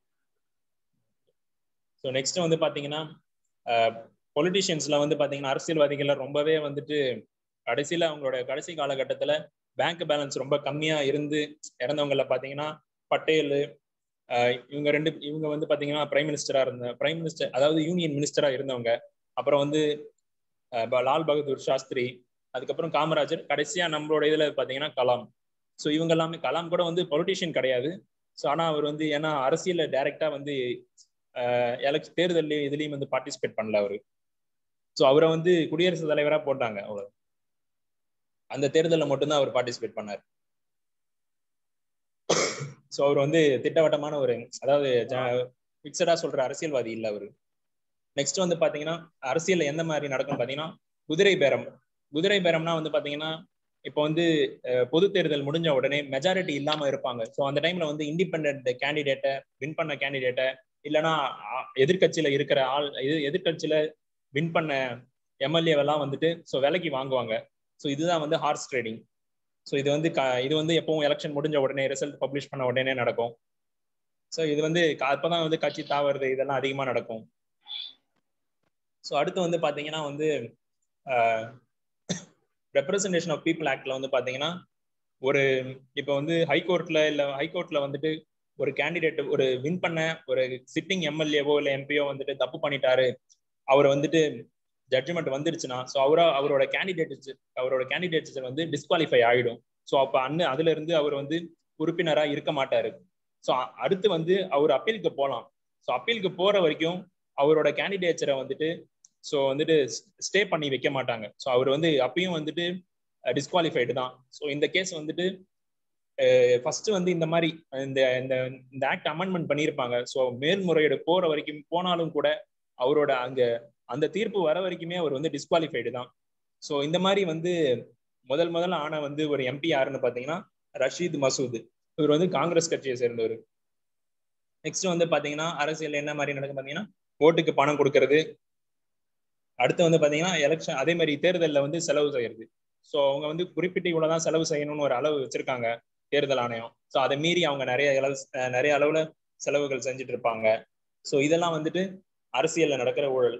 so next வந்து பாத்தீங்கன்னா பொலிட்டிஷியன்ஸ்ல வந்து பாத்தீங்கன்னா அரசியல்வாதிகள்ல ரொம்பவே வந்துட்டு கடைசியில அவங்களோட கடைசி காலகட்டத்துல பேங்க் பேலன்ஸ் ரொம்ப கம்மியா இருந்து இறந்தவங்கள பாத்தீங்கன்னா பட்டேல் ஆஹ் இவங்க ரெண்டு இவங்க வந்து பாத்தீங்கன்னா பிரைம் மினிஸ்டரா இருந்த பிரைம் மினிஸ்டர் அதாவது யூனியன் மினிஸ்டரா இருந்தவங்க அப்புறம் வந்து ஆஹ் ப- லால் பகதூர் சாஸ்திரி அதுக்கப்புறம் காமராஜர் கடைசியா நம்மளோட இதுல பாத்தீங்கன்னா கலாம் ஸோ இவங்க எல்லாமே கலாம் கூட வந்து பொலிட்டிஷியன் கிடையாது ஸோ ஆனா அவர் வந்து ஏன்னா அரசியல்ல டைரக்டா வந்து எலக்ஷன் தேர்தலையும் இதுலயும் வந்து பார்ட்டிசிபேட் பண்ணல அவரு ஸோ அவரை வந்து குடியரசுத் தலைவரா போட்டாங்க அவ்வளவு அந்த தேர்தலில் மட்டும்தான் அவர் பார்ட்டிசிபேட் பண்ணார் ஸோ அவர் வந்து திட்டவட்டமான ஒரு அதாவது ஃபிக்ஸடா சொல்ற அரசியல்வாதி இல்லை அவரு நெக்ஸ்ட் வந்து பாத்தீங்கன்னா அரசியல்ல எந்த மாதிரி நடக்கும் பாத்தீங்கன்னா குதிரை பேரம் குதிரை பேரம்னா வந்து பாத்தீங்கன்னா இப்போ வந்து அஹ், பொது தேர்தல் முடிஞ்ச உடனே மெஜாரிட்டி இல்லாம இருப்பாங்க ஸோ அந்த டைம்ல வந்து இண்டிபெண்ட் கேண்டிடேட்டை வின் பண்ண கேண்டிடேட்டை இல்லைன்னா அ- எதிர்க்கட்சியில இருக்கிற ஆள் எது எதிர்க்கட்சியில வின் பண்ண எம்எல்ஏவெல்லாம் வந்துட்டு ஸோ விலைக்கு வாங்குவாங்க ஸோ இதுதான் வந்து ஹார்ஸ் ட்ரேடிங் ஸோ இது வந்து க இது வந்து எப்பவும் எலெக்ஷன் முடிஞ்ச உடனே ரிசல்ட் பப்ளிஷ் பண்ண உடனே நடக்கும் ஸோ இது வந்து க- அப்பதான் வந்து கட்சி தாவறது இதெல்லாம் அதிகமா நடக்கும் ஸோ அடுத்து வந்து பாத்தீங்கன்னா வந்து ரெப்ரசன்டேஷன் ஆஃப் பீப்புள் ஆக்ட்ல வந்து பாத்தீங்கன்னா ஒரு இப்போ வந்து ஹைகோர்ட்ல இல்ல ஹைகோர்ட்ல வந்துட்டு ஒரு கேண்டிடேட் ஒரு வின் பண்ண ஒரு சிட்டிங் எம்எல்ஏவோ இல்ல எம்பியோ வந்துட்டு தப்பு பண்ணிட்டாரு அவர் வந்துட்டு ஜட்ஜ்மெண்ட் வந்துருச்சுன்னா ஸோ அவரா அவரோட கேண்டிடேட் அவரோட கேண்டிடேட்ஸ் வந்து டிஸ்குவாலிஃபை ஆயிடும் ஸோ அப்போ அண்ணு அதுல இருந்து அவர் வந்து உறுப்பினரா இருக்க மாட்டாரு ஸோ அடுத்து வந்து அவர் அப்பீலுக்கு போகலாம் ஸோ அப்பீலுக்கு போற வரைக்கும் அவரோட கேண்டிடேச்சரை வந்துட்டு ஸோ வந்துட்டு ஸ்டே பண்ணி வைக்க மாட்டாங்க ஸோ அவர் வந்து அப்பயும் வந்துட்டு டிஸ்குவாலிஃபைடு தான் ஸோ இந்த கேஸ் வந்துட்டு ஃபர்ஸ்ட் வந்து இந்த மாதிரி இந்த இந்த இந்த ஆக்ட் அமெண்ட்மெண்ட் பண்ணியிருப்பாங்க ஸோ மேல்முறையீடு போற வரைக்கும் போனாலும் கூட அவரோட அங்க அந்த தீர்ப்பு வர வரைக்குமே அவர் வந்து டிஸ்குவாலிஃபைடு தான் ஸோ இந்த மாதிரி வந்து முதல் முதல்ல ஆன வந்து ஒரு எம்பி யாருன்னு பார்த்தீங்கன்னா ரஷீத் மசூத் இவர் வந்து காங்கிரஸ் கட்சியை சேர்ந்தவர் நெக்ஸ்ட் வந்து பாத்தீங்கன்னா அரசியல் என்ன மாதிரி நடக்கும் பாத்தீங்கன்னா ஓட்டுக்கு பணம் கொடுக்கறது அடுத்து வந்து பாத்தீங்கன்னா எலெக்ஷன் அதே மாதிரி தேர்தலில் வந்து செலவு செய்யறது ஸோ அவங்க வந்து குறிப்பிட்ட இவ்வளவுதான் செலவு செய்யணும்னு ஒரு அளவு வச்சிருக்காங்க தேர்தல் ஆணையம் ஸோ அதை மீறி அவங்க நிறைய அளவு அஹ் நிறைய அளவுல செலவுகள் செஞ்சுட்டு இருப்பாங்க ஸோ இதெல்லாம் வந்துட்டு அரசியல்ல நடக்கிற ஊழல்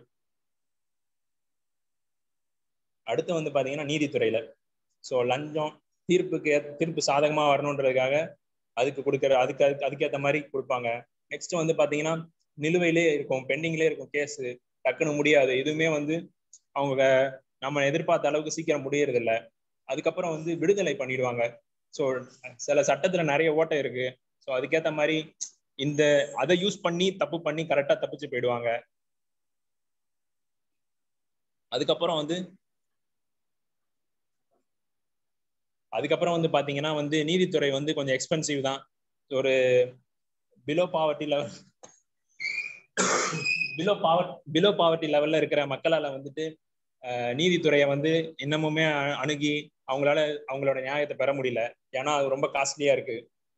அடுத்து வந்து பாத்தீங்கன்னா நீதித்துறையில ஸோ லஞ்சம் தீர்ப்புக்கு ஏத்- தீர்ப்பு சாதகமா வரணுன்றதுக்காக அதுக்கு கொடுக்குற அதுக்கு அதுக்கு அதுக்கேற்ற மாதிரி கொடுப்பாங்க நெக்ஸ்ட் வந்து பாத்தீங்கன்னா நிலுவையிலே இருக்கும் பெண்டிங்லேயே இருக்கும் கேஸ் டக்குன்னு முடியாது எதுவுமே வந்து அவங்க நம்ம எதிர்பார்த்த அளவுக்கு சீக்கிரம் முடியறது இல்ல அதுக்கப்புறம் வந்து விடுதலை பண்ணிடுவாங்க ஸோ சில சட்டத்துல நிறைய ஓட்டை இருக்கு ஸோ அதுக்கேற்ற மாதிரி இந்த அதை யூஸ் பண்ணி தப்பு பண்ணி கரெக்டா தப்பிச்சு போயிடுவாங்க அதுக்கப்புறம் வந்து அதுக்கப்புறம் வந்து பாத்தீங்கன்னா வந்து நீதித்துறை வந்து கொஞ்சம் எக்ஸ்பென்சிவ் தான் ஒரு below poverty level below power below poverty லெவல்ல இருக்கிற மக்களால வந்துட்டு அஹ், நீதித்துறையை வந்து இன்னமுமே அ- அணுகி அவங்களால அவங்களோட நியாயத்தை பெற முடியல ஏன்னா அது ரொம்ப காஸ்ட்லியா இருக்கு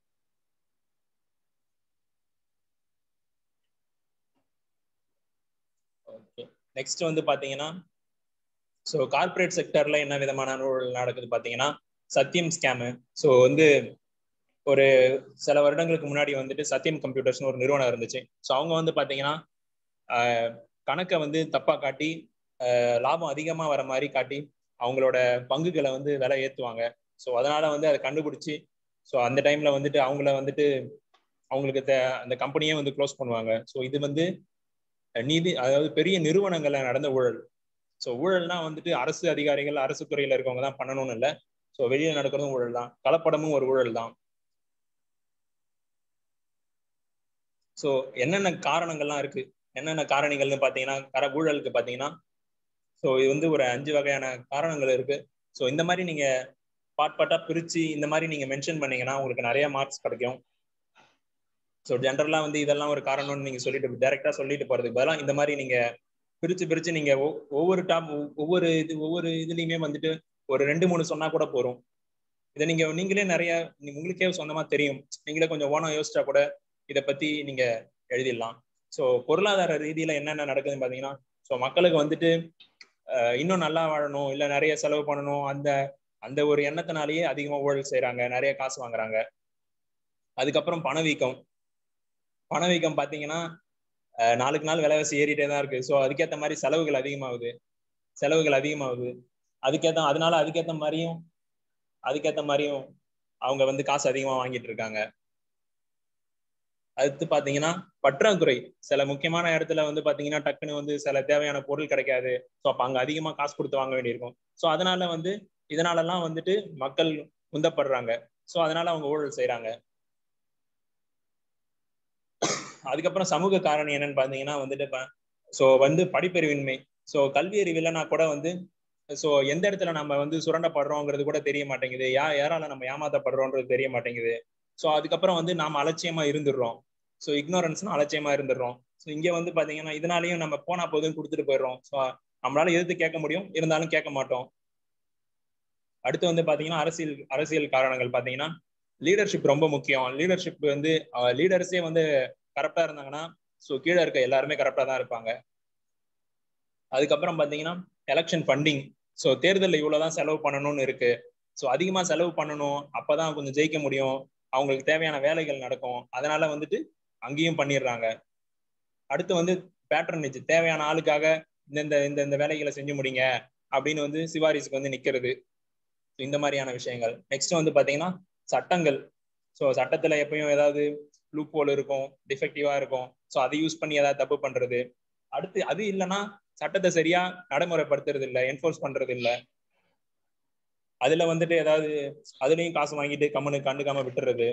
ஓகே நெக்ஸ்ட் வந்து பாத்தீங்கன்னா ஸோ கார்ப்பரேட் செக்டர்ல என்ன விதமான ஊழல் நடக்குது பாத்தீங்கன்னா சத்தியம் ஸ்கேமு ஸோ வந்து ஒரு சில வருடங்களுக்கு முன்னாடி வந்துட்டு சத்தியம் கம்ப்யூட்டர்ஸ்னு ஒரு நிறுவனம் இருந்துச்சு ஸோ அவங்க வந்து பாத்தீங்கன்னா ஆஹ், கணக்கை வந்து தப்பா காட்டி ஆஹ், லாபம் அதிகமா வர மாதிரி காட்டி அவங்களோட பங்குகளை வந்து விலை ஏத்துவாங்க ஸோ அதனால வந்து அதை கண்டுபிடிச்சி ஸோ அந்த டைம்ல வந்துட்டு அவங்கள வந்துட்டு அவங்களுக்கு தே- அந்த கம்பெனியே வந்து க்ளோஸ் பண்ணுவாங்க ஸோ இது வந்து நீதி அதாவது பெரிய நிறுவனங்கள்ல நடந்த ஊழல் ஸோ ஊழல்னா வந்துட்டு அரசு அதிகாரிகள் அரசு துறையில இருக்கவங்க தான் பண்ணணும்னு இல்லை ஸோ வெளியே நடக்கிறதும் ஊழல் தான் கலப்படமும் ஒரு ஊழல் தான் ஸோ என்னென்ன காரணங்கள்லாம் இருக்கு என்னென்ன காரணிகள்னு பார்த்தீங்கன்னா கர ஊழலுக்கு பார்த்தீங்கன்னா ஸோ இது வந்து ஒரு அஞ்சு வகையான காரணங்கள் இருக்கு ஸோ இந்த மாதிரி நீங்க பார்ட் பார்ட்டா பிரிச்சு இந்த மாதிரி நீங்க மென்ஷன் பண்ணீங்கன்னா உங்களுக்கு நிறைய மார்க்ஸ் கிடைக்கும் ஸோ ஜென்ரலா வந்து இதெல்லாம் ஒரு காரணம்னு நீங்க சொல்லிட்டு டைரக்டா சொல்லிட்டு போறதுக்கு பதிலாக இந்த மாதிரி நீங்க பிரிச்சு பிரிச்சு நீங்க ஒவ்- ஒவ்வொரு டாப் ஒவ்வொரு இது ஒவ்வொரு இதுலயுமே வந்துட்டு ஒரு ரெண்டு மூணு சொன்னா கூட போறோம் இதை நீங்க நீங்களே நிறைய நீ- உங்களுக்கே சொந்தமா தெரியும் நீங்களே கொஞ்சம் ஓனா யோசிச்சா கூட இதை பத்தி நீங்க எழுதிடலாம் ஸோ பொருளாதார ரீதியில என்னென்ன நடக்குதுன்னு பாத்தீங்கன்னா ஸோ மக்களுக்கு வந்துட்டு அஹ், இன்னும் நல்லா வாழணும் இல்ல நிறைய செலவு பண்ணணும் அந்த அந்த ஒரு எண்ணத்தினாலேயே அதிகமா ஊழல் செய்றாங்க நிறைய காசு வாங்குறாங்க அதுக்கப்புறம் பணவீக்கம் பணவீக்கம் பாத்தீங்கன்னா அஹ், நாளுக்கு நாள் விலைவாசி ஏறிட்டே தான் இருக்கு ஸோ அதுக்கேற்ற மாதிரி செலவுகள் அதிகமாகுது செலவுகள் அதிகமாகுது அதுக்கேற்ற அதனால அதுக்கேற்ற மாதிரியும் அதுக்கேற்ற மாதிரியும் அவங்க வந்து காசு அதிகமா வாங்கிட்டு இருக்காங்க அடுத்து பாத்தீங்கன்னா பற்றாக்குறை சில முக்கியமான இடத்துல வந்து பாத்தீங்கன்னா டக்குன்னு வந்து சில தேவையான பொருள் கிடைக்காது ஸோ அப்ப அங்க அதிகமா காசு கொடுத்து வாங்க வேண்டியிருக்கும் ஸோ அதனால வந்து இதனாலலாம் வந்துட்டு மக்கள் உந்தப்படுறாங்க ஸோ அதனால அவங்க ஊழல் செய்றாங்க அதுக்கப்புறம் சமூக காரணம் என்னன்னு பாத்தீங்கன்னா வந்துட்டு ஸோ வந்து படிப்பறிவின்மை ஸோ கல்வி அறிவு இல்லைன்னா கூட வந்து ஸோ எந்த இடத்துல நம்ம வந்து சுரண்டப்படுறோங்கிறது கூட தெரிய மாட்டேங்குது யா யாரால நம்ம ஏமாத்தப்படுறோன்றது தெரிய மாட்டேங்குது ஸோ அதுக்கப்புறம் வந்து நாம அலட்சியமா இருந்துடுறோம் ஸோ இக்னோரன்ஸ்னா அலட்சியமா இருந்துடுறோம் ஸோ இங்க வந்து பாத்தீங்கன்னா இதனாலையும் நம்ம போனா போதும் கொடுத்துட்டு போயிடுறோம் ஸோ நம்மளால எதிர்த்து கேட்க முடியும் இருந்தாலும் கேட்க மாட்டோம் அடுத்து வந்து பாத்தீங்கன்னா அரசியல் அரசியல் காரணங்கள் பாத்தீங்கன்னா லீடர்ஷிப் ரொம்ப முக்கியம் லீடர்ஷிப் வந்து லீடர்ஸே வந்து கரெக்டா இருந்தாங்கன்னா ஸோ கீழே இருக்க எல்லாருமே கரெக்டாக தான் இருப்பாங்க அதுக்கப்புறம் பார்த்தீங்கன்னா எலெக்ஷன் ஃபண்டிங் ஸோ தேர்தலில் இவ்வளோதான் செலவு பண்ணணும்னு இருக்கு ஸோ அதிகமாக செலவு பண்ணணும் அப்பதான் கொஞ்சம் ஜெயிக்க முடியும் அவங்களுக்கு தேவையான வேலைகள் நடக்கும் அதனால வந்துட்டு அங்கேயும் பண்ணிடுறாங்க அடுத்து வந்து பேட்டர்னேஜ் தேவையான ஆளுக்காக இந்த இந்த இந்த வேலைகளை செஞ்சு முடிங்க அப்படின்னு வந்து சிவாரிசுக்கு வந்து நிக்கிறது இந்த மாதிரியான விஷயங்கள் நெக்ஸ்ட் வந்து பாத்தீங்கன்னா சட்டங்கள் ஸோ சட்டத்துல எப்பயும் ஏதாவது லூப் ஹோல் இருக்கும் டிஃபெக்டிவா இருக்கும் ஸோ அதை யூஸ் பண்ணி ஏதாவது தப்பு பண்றது அடுத்து அது இல்லைன்னா சட்டத்தை சரியா நடைமுறைப்படுத்துறது இல்லை என்ஃபோர்ஸ் பண்றது இல்லை அதுல வந்துட்டு ஏதாவது அதுலயும் காசு வாங்கிட்டு கம்மனு கண்டுக்காம விட்டுறது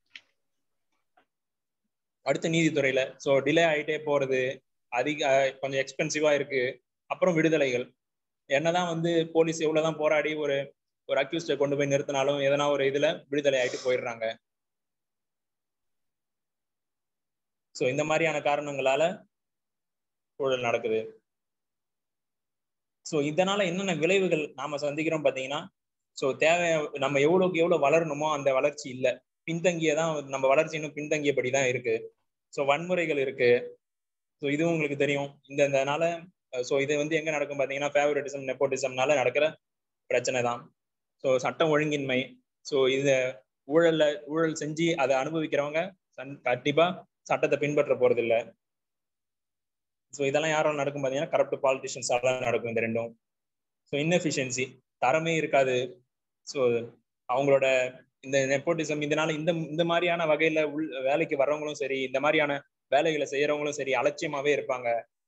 அடுத்து நீதித்துறையில ஸோ டிலே ஆகிட்டே போறது அதிக கொஞ்சம் எக்ஸ்பென்சிவா இருக்கு அப்புறம் விடுதலைகள் என்னதான் வந்து போலீஸ் எவ்வளவுதான் போராடி ஒரு ஒரு அக்யூஸ்டை கொண்டு போய் நிறுத்தினாலும் எதனா ஒரு இதுல விடுதலை ஆயிட்டு போயிடுறாங்க ஸோ இந்த மாதிரியான காரணங்களால ஊழல் நடக்குது ஸோ இதனால என்னென்ன விளைவுகள் நாம சந்திக்கிறோம் பார்த்தீங்கன்னா ஸோ தேவை நம்ம எவ்வளோக்கு எவ்வளோ வளரணுமோ அந்த வளர்ச்சி இல்லை பின்தங்கிய தான் நம்ம வளர்ச்சி இன்னும் பின்தங்கியபடி தான் இருக்கு ஸோ வன்முறைகள் இருக்கு ஸோ இதுவும் உங்களுக்கு தெரியும் இந்த இதனால ஸோ இது வந்து எங்க நடக்கும் பார்த்தீங்கன்னா ஃபேவரட்டிசம் நெப்போட்டிசம்னால நடக்கிற பிரச்சனை தான் ஸோ சட்டம் ஒழுங்கின்மை ஸோ இந்த ஊழல்ல ஊழல் செஞ்சு அதை அனுபவிக்கிறவங்க கண்டிப்பா சட்டத்தை பின்பற்ற போறது இல்லை ஸோ இதெல்லாம் யாரால நடக்கும் பார்த்தீங்கன்னா கரப்ட் பாலிட்டிஷியன்ஸால நடக்கும் இந்த ரெண்டும் ஸோ இன்னெஃபிஷியன்சி தரமே இருக்காது ஸோ அவங்களோட இந்த நெப்போட்டிசம் இதனால இந்த இந்த மாதிரியான வகையில உள் வேலைக்கு வர்றவங்களும் சரி இந்த மாதிரியான வேலைகளை செய்யறவங்களும் சரி அலட்சியமாவே இருப்பாங்க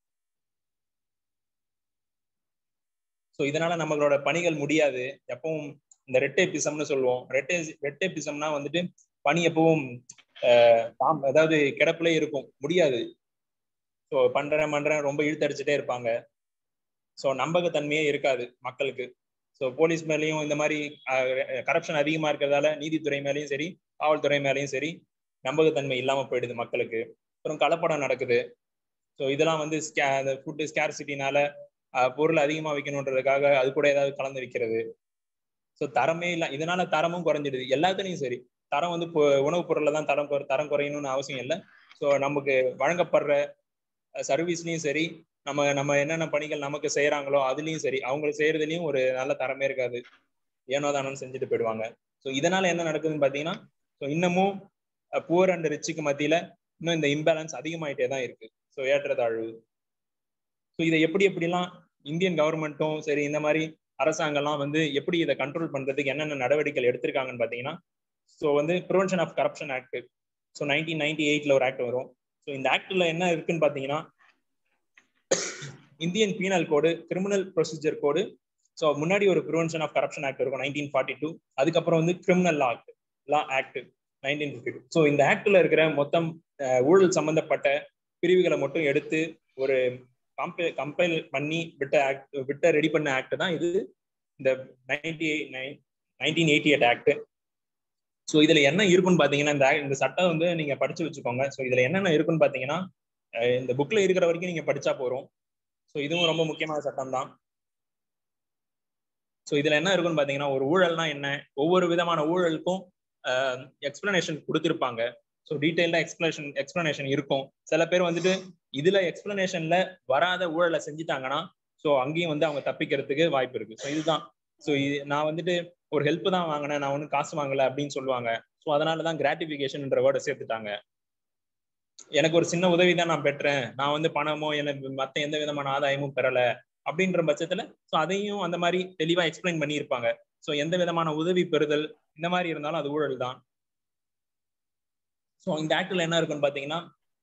ஸோ இதனால நம்மளோட பணிகள் முடியாது எப்பவும் இந்த ரெட்டேபிசம்னு சொல்லுவோம் ரெட்டே ரெட்டேபிசம்னா வந்துட்டு பணி எப்பவும் அதாவது கிடப்புலே இருக்கும் முடியாது ஸோ பண்றேன் பண்றேன் ரொம்ப இழுத்தடிச்சுட்டே இருப்பாங்க ஸோ நம்பகத்தன்மையே இருக்காது மக்களுக்கு ஸோ போலீஸ் மேலேயும் இந்த மாதிரி கரப்ஷன் அதிகமா இருக்கிறதால நீதித்துறை மேலேயும் சரி காவல்துறை மேலேயும் சரி நம்பகத்தன்மை இல்லாம போயிடுது மக்களுக்கு அப்புறம் கலப்படம் நடக்குது ஸோ இதெல்லாம் வந்து ஸ்கே அந்த ஃபுட்டு ஸ்கேர்சிட்டினால பொருள் அதிகமாக வைக்கணுன்றதுக்காக அது கூட ஏதாவது கலந்து வைக்கிறது ஸோ தரமே இல்லை இதனால தரமும் குறைஞ்சிடுது எல்லாத்துலேயும் சரி தரம் வந்து உணவுப் பொருளில் தான் தரம் தரம் குறையணும்னு அவசியம் இல்லை ஸோ நமக்கு வழங்கப்படுற சர்வீஸ்லையும் சரி நம்ம நம்ம என்னென்ன பணிகள் நமக்கு செய்யறாங்களோ அதுலயும் சரி அவங்களுக்கு செய்யறதுலயும் ஒரு நல்ல தரமே இருக்காது ஏனோ தானோன்னு செஞ்சுட்டு போயிடுவாங்க ஸோ இதனால என்ன நடக்குதுன்னு பாத்தீங்கன்னா ஸோ இன்னமும் புவர் அண்ட் ரிச்சுக்கு மத்தியில இன்னும் இந்த இம்பேலன்ஸ் அதிகமாயிட்டே தான் இருக்கு ஸோ ஏற்றத்தாழ்வு ஸோ இதை எப்படி எப்படிலாம் இந்தியன் கவர்மெண்ட்டும் சரி இந்த மாதிரி அரசாங்கம்லாம் வந்து எப்படி இதை கண்ட்ரோல் பண்றதுக்கு என்னென்ன நடவடிக்கைகள் எடுத்திருக்காங்கன்னு பாத்தீங்கன்னா ஸோ வந்து prevention of corruption act so nineteen ninety எயிட்ல ஒரு ஆக்ட் வரும் ஸோ இந்த ஆக்ட்ல என்ன இருக்குன்னு பாத்தீங்கன்னா Indian penal code criminal procedure code so முன்னாடி ஒரு ப்ரிவென்ஷன் ஆஃப் கரப்ஷன் ஆக்ட் இருக்கும் நைன்டீன் ஃபார்ட்டி டூ அதுக்கப்புறம் வந்து criminal law act law act nineteen fifty two so இந்த ஆக்ட்ல இருக்கிற மொத்தம் ஊழல் சம்பந்தப்பட்ட பிரிவுகளை மட்டும் எடுத்து ஒரு கம்பை கம்பைல் பண்ணி விட்ட ஆக்ட் விட்ட ரெடி பண்ண ஆக்ட் தான் இது இந்த ninety nine nineteen eighty eight act so இதுல என்ன இருக்குன்னு பாத்தீங்கன்னா இந்த இந்த சட்டம் வந்து நீங்க படிச்சு வச்சுக்கோங்க ஸோ இதுல என்னென்ன இருக்குன்னு பாத்தீங்கன்னா இந்த புக்ல இருக்கிற வரைக்கும் நீங்க படிச்சா போறோம் ஸோ இதுவும் ரொம்ப முக்கியமான சட்டம் தான் ஸோ இதுல என்ன இருக்குன்னு பாத்தீங்கன்னா ஒரு ஊழல்னா என்ன ஒவ்வொரு விதமான ஊழலுக்கும் எக்ஸ்பிளனேஷன் கொடுத்துருப்பாங்க ஸோ டீட்டெயில்டா எக்ஸ்பிளனேஷன் எக்ஸ்பிளனேஷன் இருக்கும் சில பேர் வந்துட்டு இதுல எக்ஸ்பிளனேஷன்ல வராத ஊழலை செஞ்சுட்டாங்கன்னா ஸோ அங்கேயும் வந்து அவங்க தப்பிக்கிறதுக்கு வாய்ப்பு இருக்கு ஸோ இதுதான் ஸோ நான் வந்துட்டு ஒரு ஹெல்ப் தான் வாங்கினேன் நான் ஒன்றும் காசு வாங்கல அப்படின்னு சொல்லுவாங்க ஸோ அதனால தான் கிராட்டிஃபிகேஷன்ன்ற வேர்டை சேர்த்துட்டாங்க எனக்கு ஒரு சின்ன உதவி தான் நான் பெற்றேன் நான் வந்து பணமோ எனக்கு மத்த எந்த விதமான ஆதாயமும் பெறல அப்படின்ற பட்சத்துல ஸோ அதையும் அந்த மாதிரி தெளிவா எக்ஸ்பிளைன் பண்ணியிருப்பாங்க ஸோ எந்த விதமான உதவி பெறுதல் இந்த மாதிரி இருந்தாலும் அது ஊழல் தான் ஸோ இந்த ஆக்டில் என்ன இருக்குன்னு பாத்தீங்கன்னா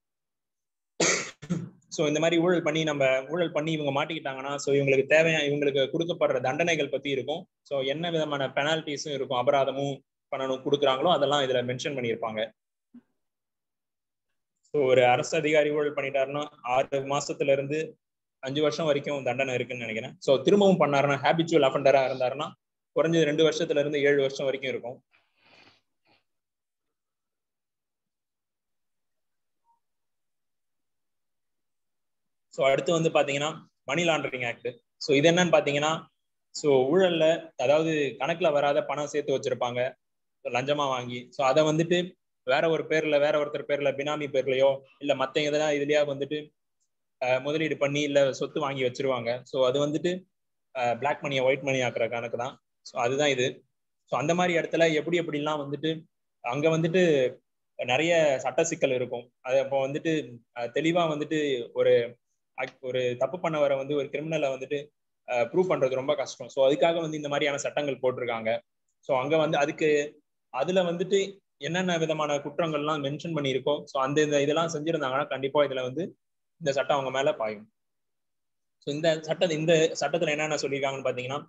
ஸோ இந்த மாதிரி ஊழல் பண்ணி நம்ம ஊழல் பண்ணி இவங்க மாட்டிக்கிட்டாங்கன்னா ஸோ இவங்களுக்கு தேவையான இவங்களுக்கு கொடுக்கப்படுற தண்டனைகள் பத்தி இருக்கும் ஸோ என்ன விதமான பெனால்டிஸும் இருக்கும் அபராதமும் பண்ணணும் கொடுக்குறாங்களோ அதெல்லாம் இதுல மென்ஷன் பண்ணியிருப்பாங்க ஸோ ஒரு அரசு அதிகாரி ஊழல் பண்ணிட்டாருன்னா ஆறு மாசத்துல இருந்து அஞ்சு வருஷம் வரைக்கும் தண்டனை இருக்குன்னு நினைக்கிறேன் ஸோ திரும்பவும் பண்ணாருன்னா ஹேபிச்சுவல் அஃபண்டரா இருந்தாருன்னா குறைஞ்சது ரெண்டு வருஷத்துல இருந்து ஏழு வருஷம் வரைக்கும் இருக்கும் ஸோ அடுத்து வந்து பாத்தீங்கன்னா மணி லாண்டரிங் ஆக்ட் ஸோ இது என்னன்னு பாத்தீங்கன்னா ஸோ ஊழல்ல அதாவது கணக்குல வராத பணம் சேர்த்து வச்சிருப்பாங்க லஞ்சமா வாங்கி ஸோ அதை வந்துட்டு வேற ஒரு பேர்ல வேற ஒருத்தர் பேர்ல பினாமி பேர்லயோ இல்ல மத்த எதனா இதுலயா வந்துட்டு அஹ், முதலீடு பண்ணி இல்ல சொத்து வாங்கி வச்சிருவாங்க ஸோ அது வந்துட்டு பிளாக் மணியை ஒயிட் மணி ஆக்குற கணக்கு தான் ஸோ அதுதான் இது ஸோ அந்த மாதிரி இடத்துல எப்படி எப்படிலாம் வந்துட்டு அங்க வந்துட்டு நிறைய சட்ட சிக்கல் இருக்கும் அது அப்போ வந்துட்டு அஹ், தெளிவா வந்துட்டு ஒரு act- ஒரு தப்பு பண்ண வர வந்து ஒரு கிரிமினலை வந்துட்டு ப்ரூவ் பண்றது ரொம்ப கஷ்டம் ஸோ அதுக்காக வந்து இந்த மாதிரியான சட்டங்கள் போட்டிருக்காங்க ஸோ அங்க வந்து அதுக்கு அதுல வந்துட்டு என்னென்ன விதமான குற்றங்கள்லாம் மென்ஷன் பண்ணியிருக்கோ ஸோ அந்த இந்த இதெல்லாம் செஞ்சிருந்தாங்கன்னா கண்டிப்பா இதுல வந்து இந்த சட்டம் அவங்க மேல பாயும் ஸோ இந்த சட்ட இந்த சட்டத்துல என்னென்ன சொல்லியிருக்காங்கன்னு பாத்தீங்கன்னா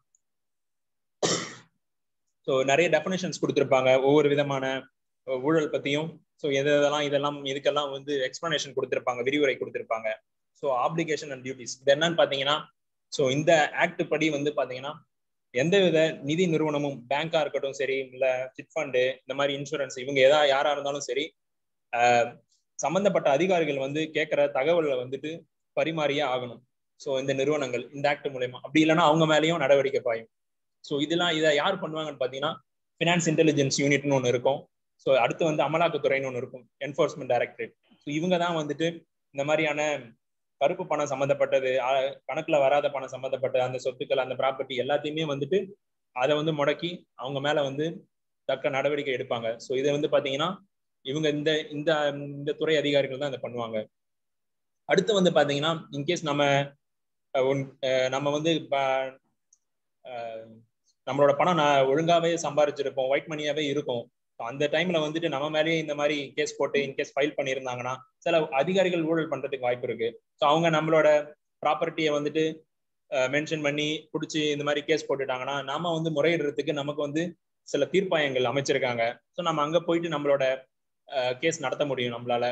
ஸோ நிறைய டெஃபினேஷன்ஸ் கொடுத்துருப்பாங்க ஒவ்வொரு விதமான அஹ், ஊழல் பத்தியும் ஸோ எது எதெல்லாம் இதெல்லாம் இதுக்கெல்லாம் வந்து எக்ஸ்பிளனேஷன் கொடுத்துருப்பாங்க விரிவுரை கொடுத்துருப்பாங்க ஸோ ஆப்ளிகேஷன் அண்ட் டியூட்டிஸ் இது என்னன்னு பாத்தீங்கன்னா ஸோ இந்த ஆக்ட் படி வந்து பாத்தீங்கன்னா எந்தவித நிதி நிறுவனமும் பேங்கா இருக்கட்டும் சரி இல்ல சிட் ஃபண்டு இந்த மாதிரி இன்சூரன்ஸ் இவங்க எதா யாரா இருந்தாலும் சரி ஆஹ், சம்பந்தப்பட்ட அதிகாரிகள் வந்து கேட்கிற தகவலை வந்துட்டு பரிமாறியே ஆகணும் ஸோ இந்த நிறுவனங்கள் இந்த ஆக்ட் மூலயமா அப்படி இல்லைன்னா அவங்க மேலேயும் நடவடிக்கை பாயும் ஸோ இதெல்லாம் இதை யார் பண்ணுவாங்கன்னு பார்த்தீங்கன்னா ஃபினான்ஸ் இன்டெலிஜென்ஸ் யூனிட்னு ஒன்று இருக்கும் ஸோ அடுத்து வந்து அமலாக்கத்துறைன்னு ஒன்று இருக்கும் என்ஃபோர்ஸ்மெண்ட் டைரக்டரேட் ஸோ இவங்க தான் வந்துட்டு இந்த மாதிரியான கருப்பு பணம் சம்மந்தப்பட்டது ஆ- கணக்குல வராத பணம் சம்மந்தப்பட்ட அந்த சொத்துக்கள் அந்த ப்ராப்பர்ட்டி எல்லாத்தையுமே வந்துட்டு அதை வந்து முடக்கி அவங்க மேல வந்து தக்க நடவடிக்கை எடுப்பாங்க ஸோ இதை வந்து பாத்தீங்கன்னா இவங்க இந்த இந்த இந்த துறை அதிகாரிகள் தான் இதை பண்ணுவாங்க அடுத்து வந்து பாத்தீங்கன்னா இன்கேஸ் நம்ம அஹ், ஒன்- அஹ், நம்ம வந்து ப- அஹ், நம்மளோட பணம் நான் ஒழுங்காவே சம்பாரிச்சிருப்போம் ஒயிட் மணியாவே இருக்கும் So அந்த டைம்ல வந்துட்டு நம்ம மேலேயே இந்த மாதிரி கேஸ் போட்டு இன்கேஸ் ஃபைல் பண்ணியிருந்தாங்கன்னா சில அதிகாரிகள் ஊழல் பண்றதுக்கு வாய்ப்பு இருக்கு ஸோ அவங்க நம்மளோட ப்ராப்பர்ட்டியை வந்துட்டு மென்ஷன் பண்ணி பிடிச்சி இந்த மாதிரி கேஸ் போட்டுட்டாங்கன்னா நாம வந்து முறையிடுறதுக்கு நமக்கு வந்து சில தீர்ப்பாயங்கள் அமைச்சிருக்காங்க ஸோ நம்ம அங்க போயிட்டு நம்மளோட கேஸ் நடத்த முடியும் நம்மளால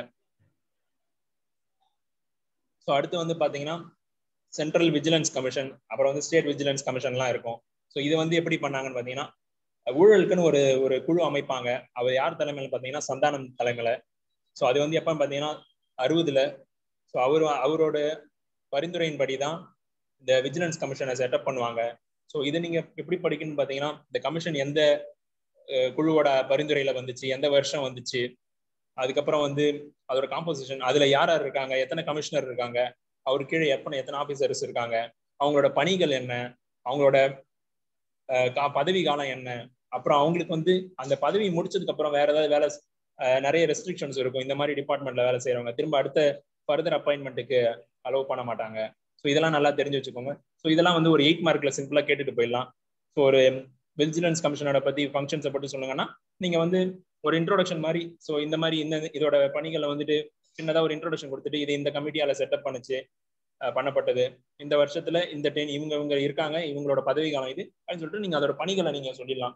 ஸோ அடுத்து வந்து பாத்தீங்கன்னா சென்ட்ரல் விஜிலன்ஸ் கமிஷன் அப்புறம் வந்து ஸ்டேட் விஜிலன்ஸ் கமிஷன்லாம் இருக்கும் ஸோ இது வந்து எப்படி பண்ணாங்கன்னு பார்த்தீங்கன்னா ஊழலுக்குன்னு ஒரு ஒரு குழு அமைப்பாங்க அவர் யார் தலைமையில் பார்த்தீங்கன்னா சந்தானம் தலைமையில ஸோ அது வந்து எப்போ பார்த்தீங்கன்னா அறுபதுல ஸோ அவர் அவரோட பரிந்துரையின்படி தான் இந்த விஜிலன்ஸ் கமிஷனை செட்டப் பண்ணுவாங்க ஸோ இது நீங்க எப்படி படிக்கணும்னு பார்த்தீங்கன்னா இந்த கமிஷன் எந்த அஹ், குழுவோட பரிந்துரையில வந்துச்சு எந்த வருஷம் வந்துச்சு அதுக்கப்புறம் வந்து அதோட காம்போசிஷன் அதுல யார் யார் இருக்காங்க எத்தனை கமிஷனர் இருக்காங்க அவர் கீழே எத்தனை எத்தனை ஆபீசர்ஸ் இருக்காங்க அவங்களோட பணிகள் என்ன அவங்களோட அஹ், கா- பதவி காலம் என்ன அப்புறம் அவங்களுக்கு வந்து அந்த பதவி முடிச்சதுக்கு அப்புறம் வேற ஏதாவது வேலை அஹ், நிறைய ரெஸ்ட்ரிக்ஷன்ஸ் இருக்கும் இந்த மாதிரி டிபார்ட்மெண்ட்ல வேலை செய்யறவங்க திரும்ப அடுத்த ஃபர்தர் அப்பாயின்மெண்ட்டுக்கு அலோவ் பண்ண மாட்டாங்க ஸோ இதெல்லாம் நல்லா தெரிஞ்சு வச்சுக்கோங்க ஸோ இதெல்லாம் வந்து ஒரு எயிட் மார்க்ல சிம்பிளா கேட்டுட்டு போயிடலாம் ஸோ ஒரு விஜிலன்ஸ் கமிஷனோட பத்தி ஃபங்க்ஷன்ஸை பற்றி சொல்லுங்கன்னா நீங்க வந்து ஒரு இன்ட்ரோடக்ஷன் மாதிரி ஸோ இந்த மாதிரி இந்த இதோட பணிகளை வந்துட்டு சின்னதா ஒரு இன்ட்ரோடக்ஷன் கொடுத்துட்டு இது இந்த கமிட்டியால செட்டப் பண்ணுச்சு அஹ் பண்ணப்பட்டது இந்த வருஷத்துல இந்த டென் இவங்க இவங்க இருக்காங்க இவங்களோட பதவி காலம் இது அப்படின்னு சொல்லிட்டு நீங்க அதோட பணிகளை நீங்க சொல்லிடலாம்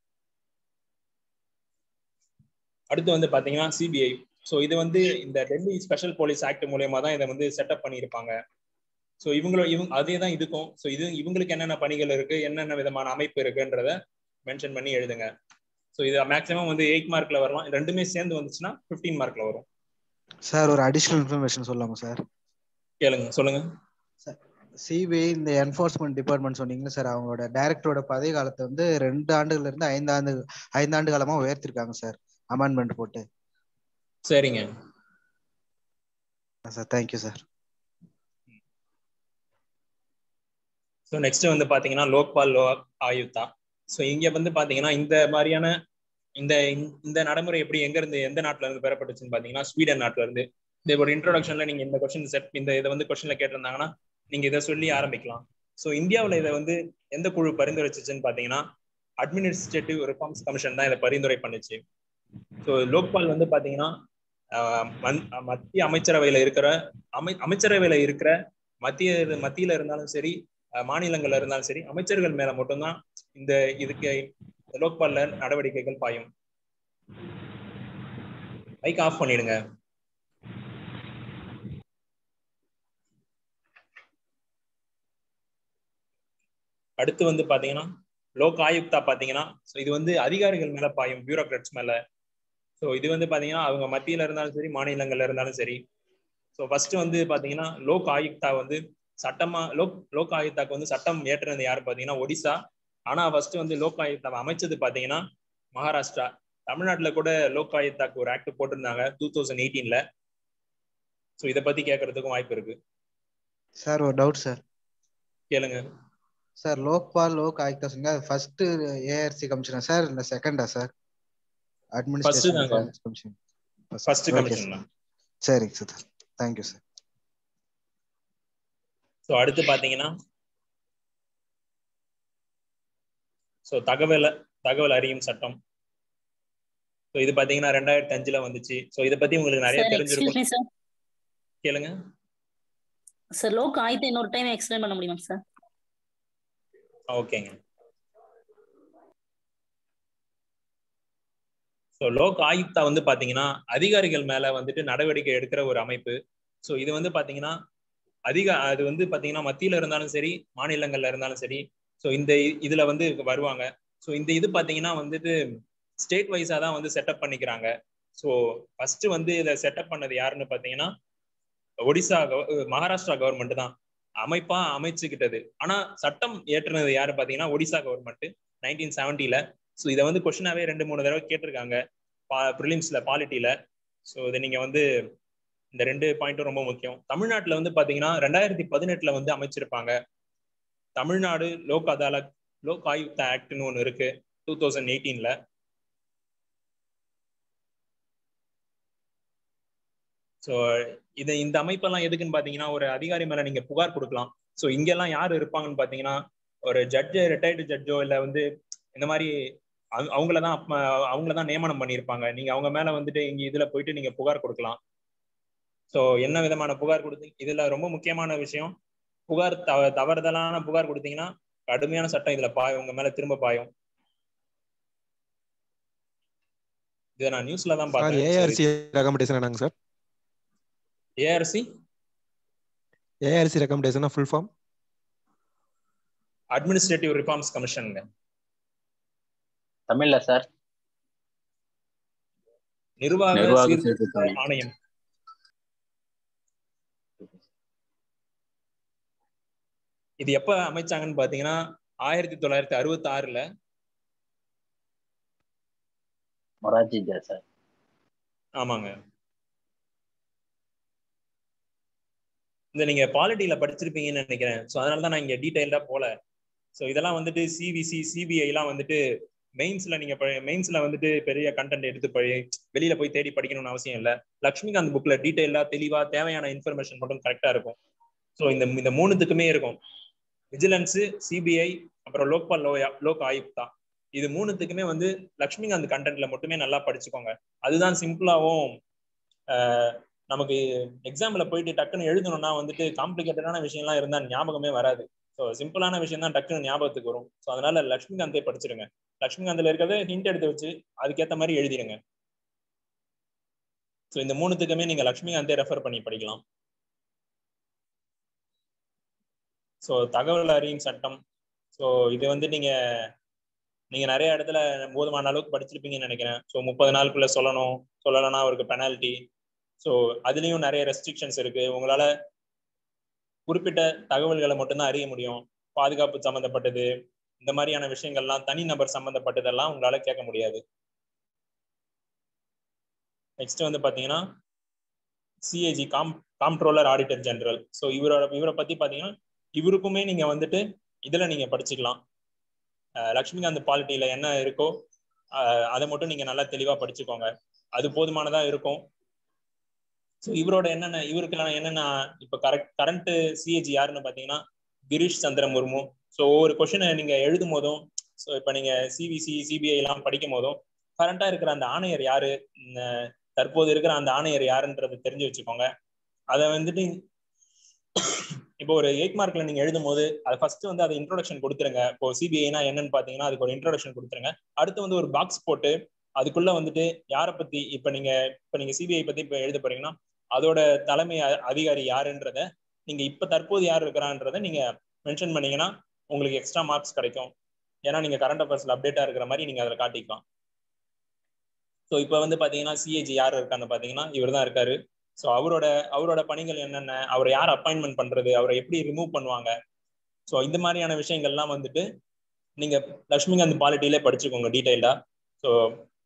அடுத்து வந்து பாத்தீங்கன்னா சிபிஐ ஸோ இது வந்து இந்த டெல்லி ஸ்பெஷல் போலீஸ் ஆக்ட் மூலயமா தான் இதை வந்து செட்டப் பண்ணியிருப்பாங்க ஸோ இவங்களோ இவங்க அதே தான் இதுக்கும் ஸோ இது இவங்களுக்கு என்னென்ன பணிகள் இருக்கு என்னென்ன விதமான அமைப்பு இருக்குன்றத மென்ஷன் பண்ணி எழுதுங்க ஸோ இது மேக்ஸிமம் வந்து எயிட் மார்க்ல வரலாம் ரெண்டுமே சேர்ந்து வந்துச்சுன்னா ஃபிஃப்டீன் மார்க்ல வரும் சார் ஒரு அடிஷனல் இன்ஃபர்மேஷன் சொல்லலாமா சார் கேளுங்க சொல்லுங்க சிபிஐ இந்த என்ஃபோர்ஸ்மெண்ட் டிபார்ட்மெண்ட் சொன்னீங்களா சார் அவங்களோட டைரக்டரோட பதவி காலத்தை வந்து ரெண்டு ஆண்டுகள்ல இருந்து ஐந்து ஆண்டு ஐந்து ஆண்டு காலமா உயர்த்திருக்காங்க சார் அமெண்ட்மெண்ட் போட்டு சரிங்க sir thank you sir so next வந்து பாத்தீங்கன்னா லோக்பால் லோ ஆயுக்தா ஸோ இங்க வந்து பாத்தீங்கன்னா இந்த மாதிரியான இந்த இந்த நடைமுறை எப்படி எங்க இருந்து எந்த நாட்டுல இருந்து பெறப்பட்டுச்சுன்னு பாத்தீங்கன்னா ஸ்வீடன் நாட்டுல இருந்து இந்த ஒரு இன்ட்ரோடக்ஷன்ல நீங்க இந்த கொஸ்டின் செட் இந்த இதை வந்து கொஸ்டின்ல கேட்டிருந்தாங்கன்னா நீங்க இதை சொல்லி ஆரம்பிக்கலாம் ஸோ இந்தியாவில் இதை வந்து எந்த குழு பரிந்துரைச்சுன்னு பாத்தீங்கன்னா அட்மினிஸ்ட்ரேட்டிவ் ரிஃபார்ம்ஸ் கமிஷன் தான் இதை பரிந்துரை பண்ணுச்சு ஸோ லோக்பால் வந்து பாத்தீங்கன்னா மத்திய அமைச்சரவையில இருக்கிற அமை அமைச்சரவையில இருக்கிற மத்திய மத்தியில இருந்தாலும் சரி மாநிலங்கள்ல இருந்தாலும் சரி அமைச்சர்கள் மேல மட்டும்தான் இந்த இதுக்கு லோக்பால்ல நடவடிக்கைகள் பாயும் மைக் ஆஃப் பண்ணிடுங்க அடுத்து வந்து பாத்தீங்கன்னா லோக் ஆயுக்தா பாத்தீங்கன்னா ஸோ இது வந்து அதிகாரிகள் மேல பாயும் பியூரோக்ராட்ஸ் மேல ஸோ இது வந்து பாத்தீங்கன்னா அவங்க மத்தியில இருந்தாலும் சரி மாநிலங்கள்ல இருந்தாலும் சரி ஸோ ஃபர்ஸ்ட் வந்து பாத்தீங்கன்னா லோக் ஆயுக்தா வந்து சட்டமா லோக் லோக் ஆயுக்தாக்கு வந்து சட்டம் ஏற்றுனது யாரு பாத்தீங்கன்னா ஒடிசா ஆனா ஃபர்ஸ்ட் வந்து லோக் ஆயுக்தாவை அமைச்சது பாத்தீங்கன்னா மகாராஷ்டிரா தமிழ்நாட்டுல கூட லோக் ஆயுக்தாக்கு ஒரு ஆக்ட் போட்டிருந்தாங்க டூ தௌசண்ட் எயிட்டீன்ல ஸோ இதை பத்தி கேட்கறதுக்கும் வாய்ப்பு இருக்கு சார் ஒரு டவுட் சார் கேளுங்க சார் லோக்பால் லோக் ஆயுக்தா சொன்னீங்க அது ஃபர்ஸ்ட் ஏஆர்சி கமிஷனா சார் இல்ல செகண்டா சார் அட்மினிஸ்ட்ரேஷன் தாங்க. ரிஃபார்ம்ஸ் கமிஷன் First commission தான். சரிங்க சார் தேங்க்யூ சார் ஸோ அடுத்து பாத்தீங்கன்னா ஸோ தகவல் தகவல் அறியும் சட்டம் ஸோ இது பாத்தீங்கன்னா ரெண்டாயிரத்தி அஞ்சுல வந்துச்சு ஸோ இதை பத்தி உங்களுக்கு நிறைய சார் எக்ஸ்கியூஸ் மீ தெரிஞ்சிருக்கும் சார் கேளுங்க சார் லோக் ஆயிரத்தி இன்னொரு டைம் எக்ஸ்பிளைன் பண்ண முடியுமா சார் ஓகேங்க ஸோ லோக் ஆயுக்தா வந்து பாத்தீங்கன்னா அதிகாரிகள் மேல வந்துட்டு நடவடிக்கை எடுக்கிற ஒரு அமைப்பு ஸோ இது வந்து பாத்தீங்கன்னா அதிக அது வந்து பாத்தீங்கன்னா மத்தியில இருந்தாலும் சரி மாநிலங்கள்ல இருந்தாலும் சரி ஸோ இந்த இ- இதுல வந்து வருவாங்க ஸோ இந்த இது பாத்தீங்கன்னா வந்துட்டு ஸ்டேட் வைஸா தான் வந்து செட்டப் பண்ணிக்கிறாங்க ஸோ ஃபர்ஸ்ட் வந்து இதை செட்டப் பண்ணது யாருன்னு பாத்தீங்கன்னா ஒடிசா கவ- மகாராஷ்டிரா கவர்மெண்ட் தான் அமைப்பா அமைச்சுக்கிட்டது ஆனா சட்டம் ஏற்றுனது யாரு பாத்தீங்கன்னா ஒடிசா கவர்மெண்ட் நைன்டீன் செவன்டில ஸோ இதை வந்து கொஸ்டினாவே ரெண்டு மூணு தடவை கேட்டிருக்காங்க ப்ரிலிம்ஸ்ல பாலிட்டியில ஸோ இதை நீங்க வந்து இந்த ரெண்டு பாயிண்ட்டும் ரொம்ப முக்கியம் தமிழ்நாட்டுல வந்து பாத்தீங்கன்னா ரெண்டாயிரத்தி பதினெட்டுல வந்து அமைச்சிருப்பாங்க தமிழ்நாடு லோக் அதாலத் லோக் ஆயுக்தா ஆக்ட்னு ஒன்று இருக்கு டூ தௌசண்ட் எயிட்டீன்ல ஸோ இது இந்த அமைப்பெல்லாம் எதுக்குன்னு பாத்தீங்கன்னா ஒரு அதிகாரி மேல நீங்க புகார் கொடுக்கலாம் ஸோ இங்கெல்லாம் யார் இருப்பாங்கன்னு பாத்தீங்கன்னா ஒரு ஜட்ஜு ரிட்டையர்டு ஜட்ஜோ இல்ல வந்து இந்த மாதிரி அவங்க- அவங்கள தான் அப்ப- அவங்கள தான் நியமனம் பண்ணியிருப்பாங்க நீங்க அவங்க மேல வந்துட்டு இங்க இதுல போயிட்டு நீங்க புகார் கொடுக்கலாம் ஸோ என்ன விதமான புகார் கொடுத்து இதுல ரொம்ப முக்கியமான விஷயம் புகார் தவ தவறுதலான புகார் கொடுத்தீங்கன்னா கடுமையான சட்டம் இதுல பாயும் உங்க மேல திரும்ப பாயும் இதை நான் நியூஸ்ல தான் சார் பார்த்தேன் ஏஆர்சி ரெக்கமெண்டேஷன் என்னங்க சார் ஏஆர்சி ஏஆர்சி ரெக்கமெண்டேஷனா ஃபுல் ஃபார்ம் அட்மினிஸ்ட்ரேட்டிவ் ரிஃபார்ம்ஸ் கமிஷனுங்க தமிழ்ல சார் நிர்வாக நிர்வாக சீர்திருத்த சீர்திருத்த ஆணையம் இது எப்ப அமைச்சாங்கன்னு பாத்தீங்கன்னா ஆயிரத்தி தொள்ளாயிரத்தி அறுபத்தி ஆறுல மொராஜி தேசாய் ஆமாங்க இந்த நீங்க பாலிட்டியில படிச்சிருப்பீங்கன்னு நினைக்கிறேன் ஸோ அதனால தான் நான் இங்க டீடைல்டா போல ஸோ இதெல்லாம் வந்துட்டு சிவிசி சிபிஐ எல்லாம் வந்துட்டு மெயின்ஸ்ல நீங்க மெயின்ஸ்ல வந்துட்டு பெரிய கண்டென்ட் எடுத்து படி வெளியில போய் தேடி படிக்கணும்னு அவசியம் இல்லை லக்ஷ்மிகாந்த் புக்ல டீடைல்டா தெளிவா தேவையான இன்ஃபர்மேஷன் மட்டும் கரெக்டா இருக்கும் ஸோ இந்த இந்த மூணுத்துக்குமே இருக்கும் விஜிலன்ஸ் சிபிஐ அப்புறம் லோக்பால் லோ லோக் ஆயுக்தா இது மூணுத்துக்குமே வந்து லக்ஷ்மிகாந்த் கண்டென்ட்ல மட்டுமே நல்லா படிச்சுக்கோங்க அதுதான் சிம்பிளாவும் நமக்கு எக்ஸாம்ல போயிட்டு டக்குன்னு எழுதணும்னா வந்துட்டு காம்ப்ளிகேட்டடான விஷயம்லாம் இருந்தா ஞாபகமே வராது ஸோ சிம்பிளான விஷயம் தான் டக்குன்னு ஞாபகத்துக்கு வரும் ஸோ அதனால லக்ஷ்மிகாந்தே படிச்சிருங்க லக்ஷ்மிகாந்த்ல இருக்கிறத ஹிண்ட் எடுத்து வச்சு அதுக்கேற்ற மாதிரி எழுதிடுங்க ஸோ இந்த மூணுத்துக்குமே நீங்க லக்ஷ்மிகாந்தே ரெஃபர் பண்ணி படிக்கலாம் ஸோ தகவல் அறியும் சட்டம் ஸோ இது வந்து நீங்க நீங்க நிறைய இடத்துல போதுமான அளவுக்கு படிச்சிருப்பீங்கன்னு நினைக்கிறேன் ஸோ முப்பது நாளுக்குள்ள சொல்லணும் சொல்லலைன்னா அவருக்கு பெனால்ட்டி ஸோ அதுலேயும் நிறைய ரெஸ்ட்ரிக்ஷன்ஸ் இருக்கு உங்களால குறிப்பிட்ட தகவல்களை மட்டும்தான் அறிய முடியும் பாதுகாப்பு சம்மந்தப்பட்டது இந்த மாதிரியான விஷயங்கள்லாம் தனிநபர் சம்மந்தப்பட்டதெல்லாம் உங்களால கேட்க முடியாது நெக்ஸ்ட் வந்து பாத்தீங்கன்னா சிஏஜி காம் காம்ட்ரோலர் ஆடிட்டர் ஜெனரல் ஸோ இவரோட இவரை பத்தி பாத்தீங்கன்னா இவருக்குமே நீங்க வந்துட்டு இதுல நீங்க படிச்சுக்கலாம் லக்ஷ்மிகாந்த் பாலிட்டியில என்ன இருக்கோ அதை மட்டும் நீங்க நல்லா தெளிவா படிச்சுக்கோங்க அது போதுமானதா இருக்கும் ஸோ இவரோட என்னென்ன இவருக்கான என்னென்ன இப்போ கரெக்ட் கரண்ட் சிஏஜி யாருன்னு பார்த்தீங்கன்னா கிரீஷ் சந்திர முர்மு ஸோ ஒவ்வொரு கொஷினை நீங்க எழுதும் போதும் ஸோ இப்போ நீங்க சிபிசி சிபிஐ எல்லாம் படிக்கும் போதும் கரண்டா இருக்கிற அந்த ஆணையர் யாரு தற்போது இருக்கிற அந்த ஆணையர் யாருன்றதை தெரிஞ்சு வச்சுக்கோங்க அதை வந்துட்டு இப்போ ஒரு எயிட் மார்க்ல நீங்க எழுதும் போது அது ஃபர்ஸ்ட் வந்து அதை இன்ட்ரோடக்ஷன் கொடுத்துருங்க இப்போ சிபிஐனா என்னன்னு பாத்தீங்கன்னா அதுக்கு ஒரு இன்ட்ரோடக்ஷன் கொடுத்துருங்க அடுத்து வந்து ஒரு பாக்ஸ் போட்டு அதுக்குள்ள வந்துட்டு யாரை பத்தி இப்ப நீங்க இப்ப நீங்க சிபிஐ பத்தி இப்ப எழுத போறீங்கன்னா அதோட தலைமை அதிகாரி யாருன்றத நீங்க இப்ப தற்போது யார் இருக்கிறான்றத நீங்க மென்ஷன் பண்ணீங்கன்னா உங்களுக்கு எக்ஸ்ட்ரா மார்க்ஸ் கிடைக்கும் ஏன்னா நீங்க கரண்ட் அஃபேர்ஸ்ல அப்டேட்டா இருக்கிற மாதிரி நீங்க அதில் காட்டிக்கலாம் ஸோ இப்போ வந்து பாத்தீங்கன்னா சிஏஜி யார் இருக்கான்னு பாத்தீங்கன்னா இவர் தான் இருக்காரு ஸோ அவரோட அவரோட பணிகள் என்னென்ன அவரை யார் அப்பாயின்மெண்ட் பண்றது அவரை எப்படி ரிமூவ் பண்ணுவாங்க ஸோ இந்த மாதிரியான விஷயங்கள்லாம் வந்துட்டு நீங்க லக்ஷ்மிகாந்த் பாலிட்டியிலே படிச்சுக்கோங்க டீட்டெயில்டா ஸோ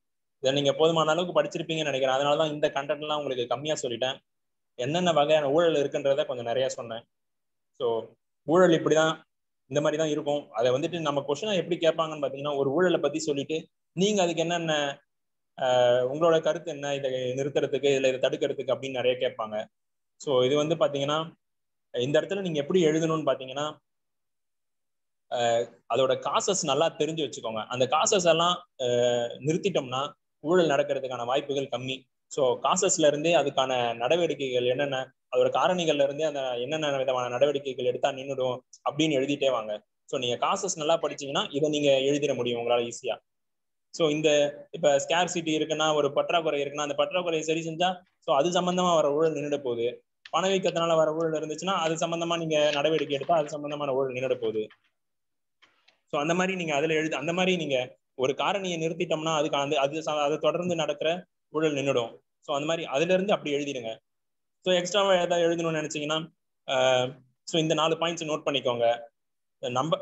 இதை நீங்க போதுமான அளவுக்கு படிச்சிருப்பீங்கன்னு நினைக்கிறேன் அதனால தான் இந்த கண்டென்ட் எல்லாம் உங்களுக்கு கம்மியா சொல்லிட்டேன் என்னென்ன வகையான ஊழல் இருக்குன்றத கொஞ்சம் நிறைய சொன்னேன் ஸோ ஊழல் இப்படிதான் இந்த மாதிரி தான் இருக்கும் அதை வந்துட்டு நம்ம கொஸ்டினை எப்படி கேட்பாங்கன்னு பார்த்தீங்கன்னா ஒரு ஊழலை பத்தி சொல்லிட்டு நீங்க அதுக்கு என்னென்ன ஆஹ் உங்களோட கருத்து என்ன இதை நிறுத்துறதுக்கு இல்லை இதை தடுக்கிறதுக்கு அப்படின்னு நிறைய கேட்பாங்க ஸோ இது வந்து பார்த்தீங்கன்னா இந்த இடத்துல நீங்க எப்படி எழுதணும்னு பார்த்தீங்கன்னா ஆஹ் அதோட காசஸ் நல்லா தெரிஞ்சு வச்சுக்கோங்க அந்த காசஸ் எல்லாம் ஆஹ் நிறுத்திட்டோம்னா ஊழல் நடக்கிறதுக்கான வாய்ப்புகள் கம்மி ஸோ காசஸ்ல இருந்தே அதுக்கான நடவடிக்கைகள் என்னென்ன அதோட காரணிகள்ல இருந்தே அந்த என்னென்ன விதமான நடவடிக்கைகள் எடுத்தா நின்றுடும் அப்படின்னு எழுதிட்டே வாங்க ஸோ நீங்க காசஸ் நல்லா படிச்சீங்கன்னா இதை நீங்க எழுதிட முடியும் உங்களால ஈஸியா ஸோ இந்த இப்ப ஸ்கேர்சிட்டி இருக்குன்னா ஒரு பற்றாக்குறை இருக்குன்னா அந்த பற்றாக்குறையை சரி செஞ்சா ஸோ அது சம்பந்தமா வர ஊழல் நின்றுட போகுது பணவீக்கத்தினால வர ஊழல் இருந்துச்சுன்னா அது சம்பந்தமா நீங்க நடவடிக்கை எடுத்தா அது சம்பந்தமான ஊழல் நின்றுட போகுது ஸோ அந்த மாதிரி நீங்க அதுல எழுது அந்த மாதிரி நீங்க ஒரு காரணியை நிறுத்திட்டோம்னா அதுக்கு அந்த அது ச- அதை தொடர்ந்து நடக்கிற ஊழல் நின்றுடும் ஸோ அந்த மாதிரி அதுல இருந்து அப்படி எழுதிடுங்க ஸோ எக்ஸ்ட்ராவா ஏதாவது எழுதணும்னு நினைச்சீங்கன்னா ஸோ இந்த நாலு பாயிண்ட்ஸ் நோட் பண்ணிக்கோங்க நம்ப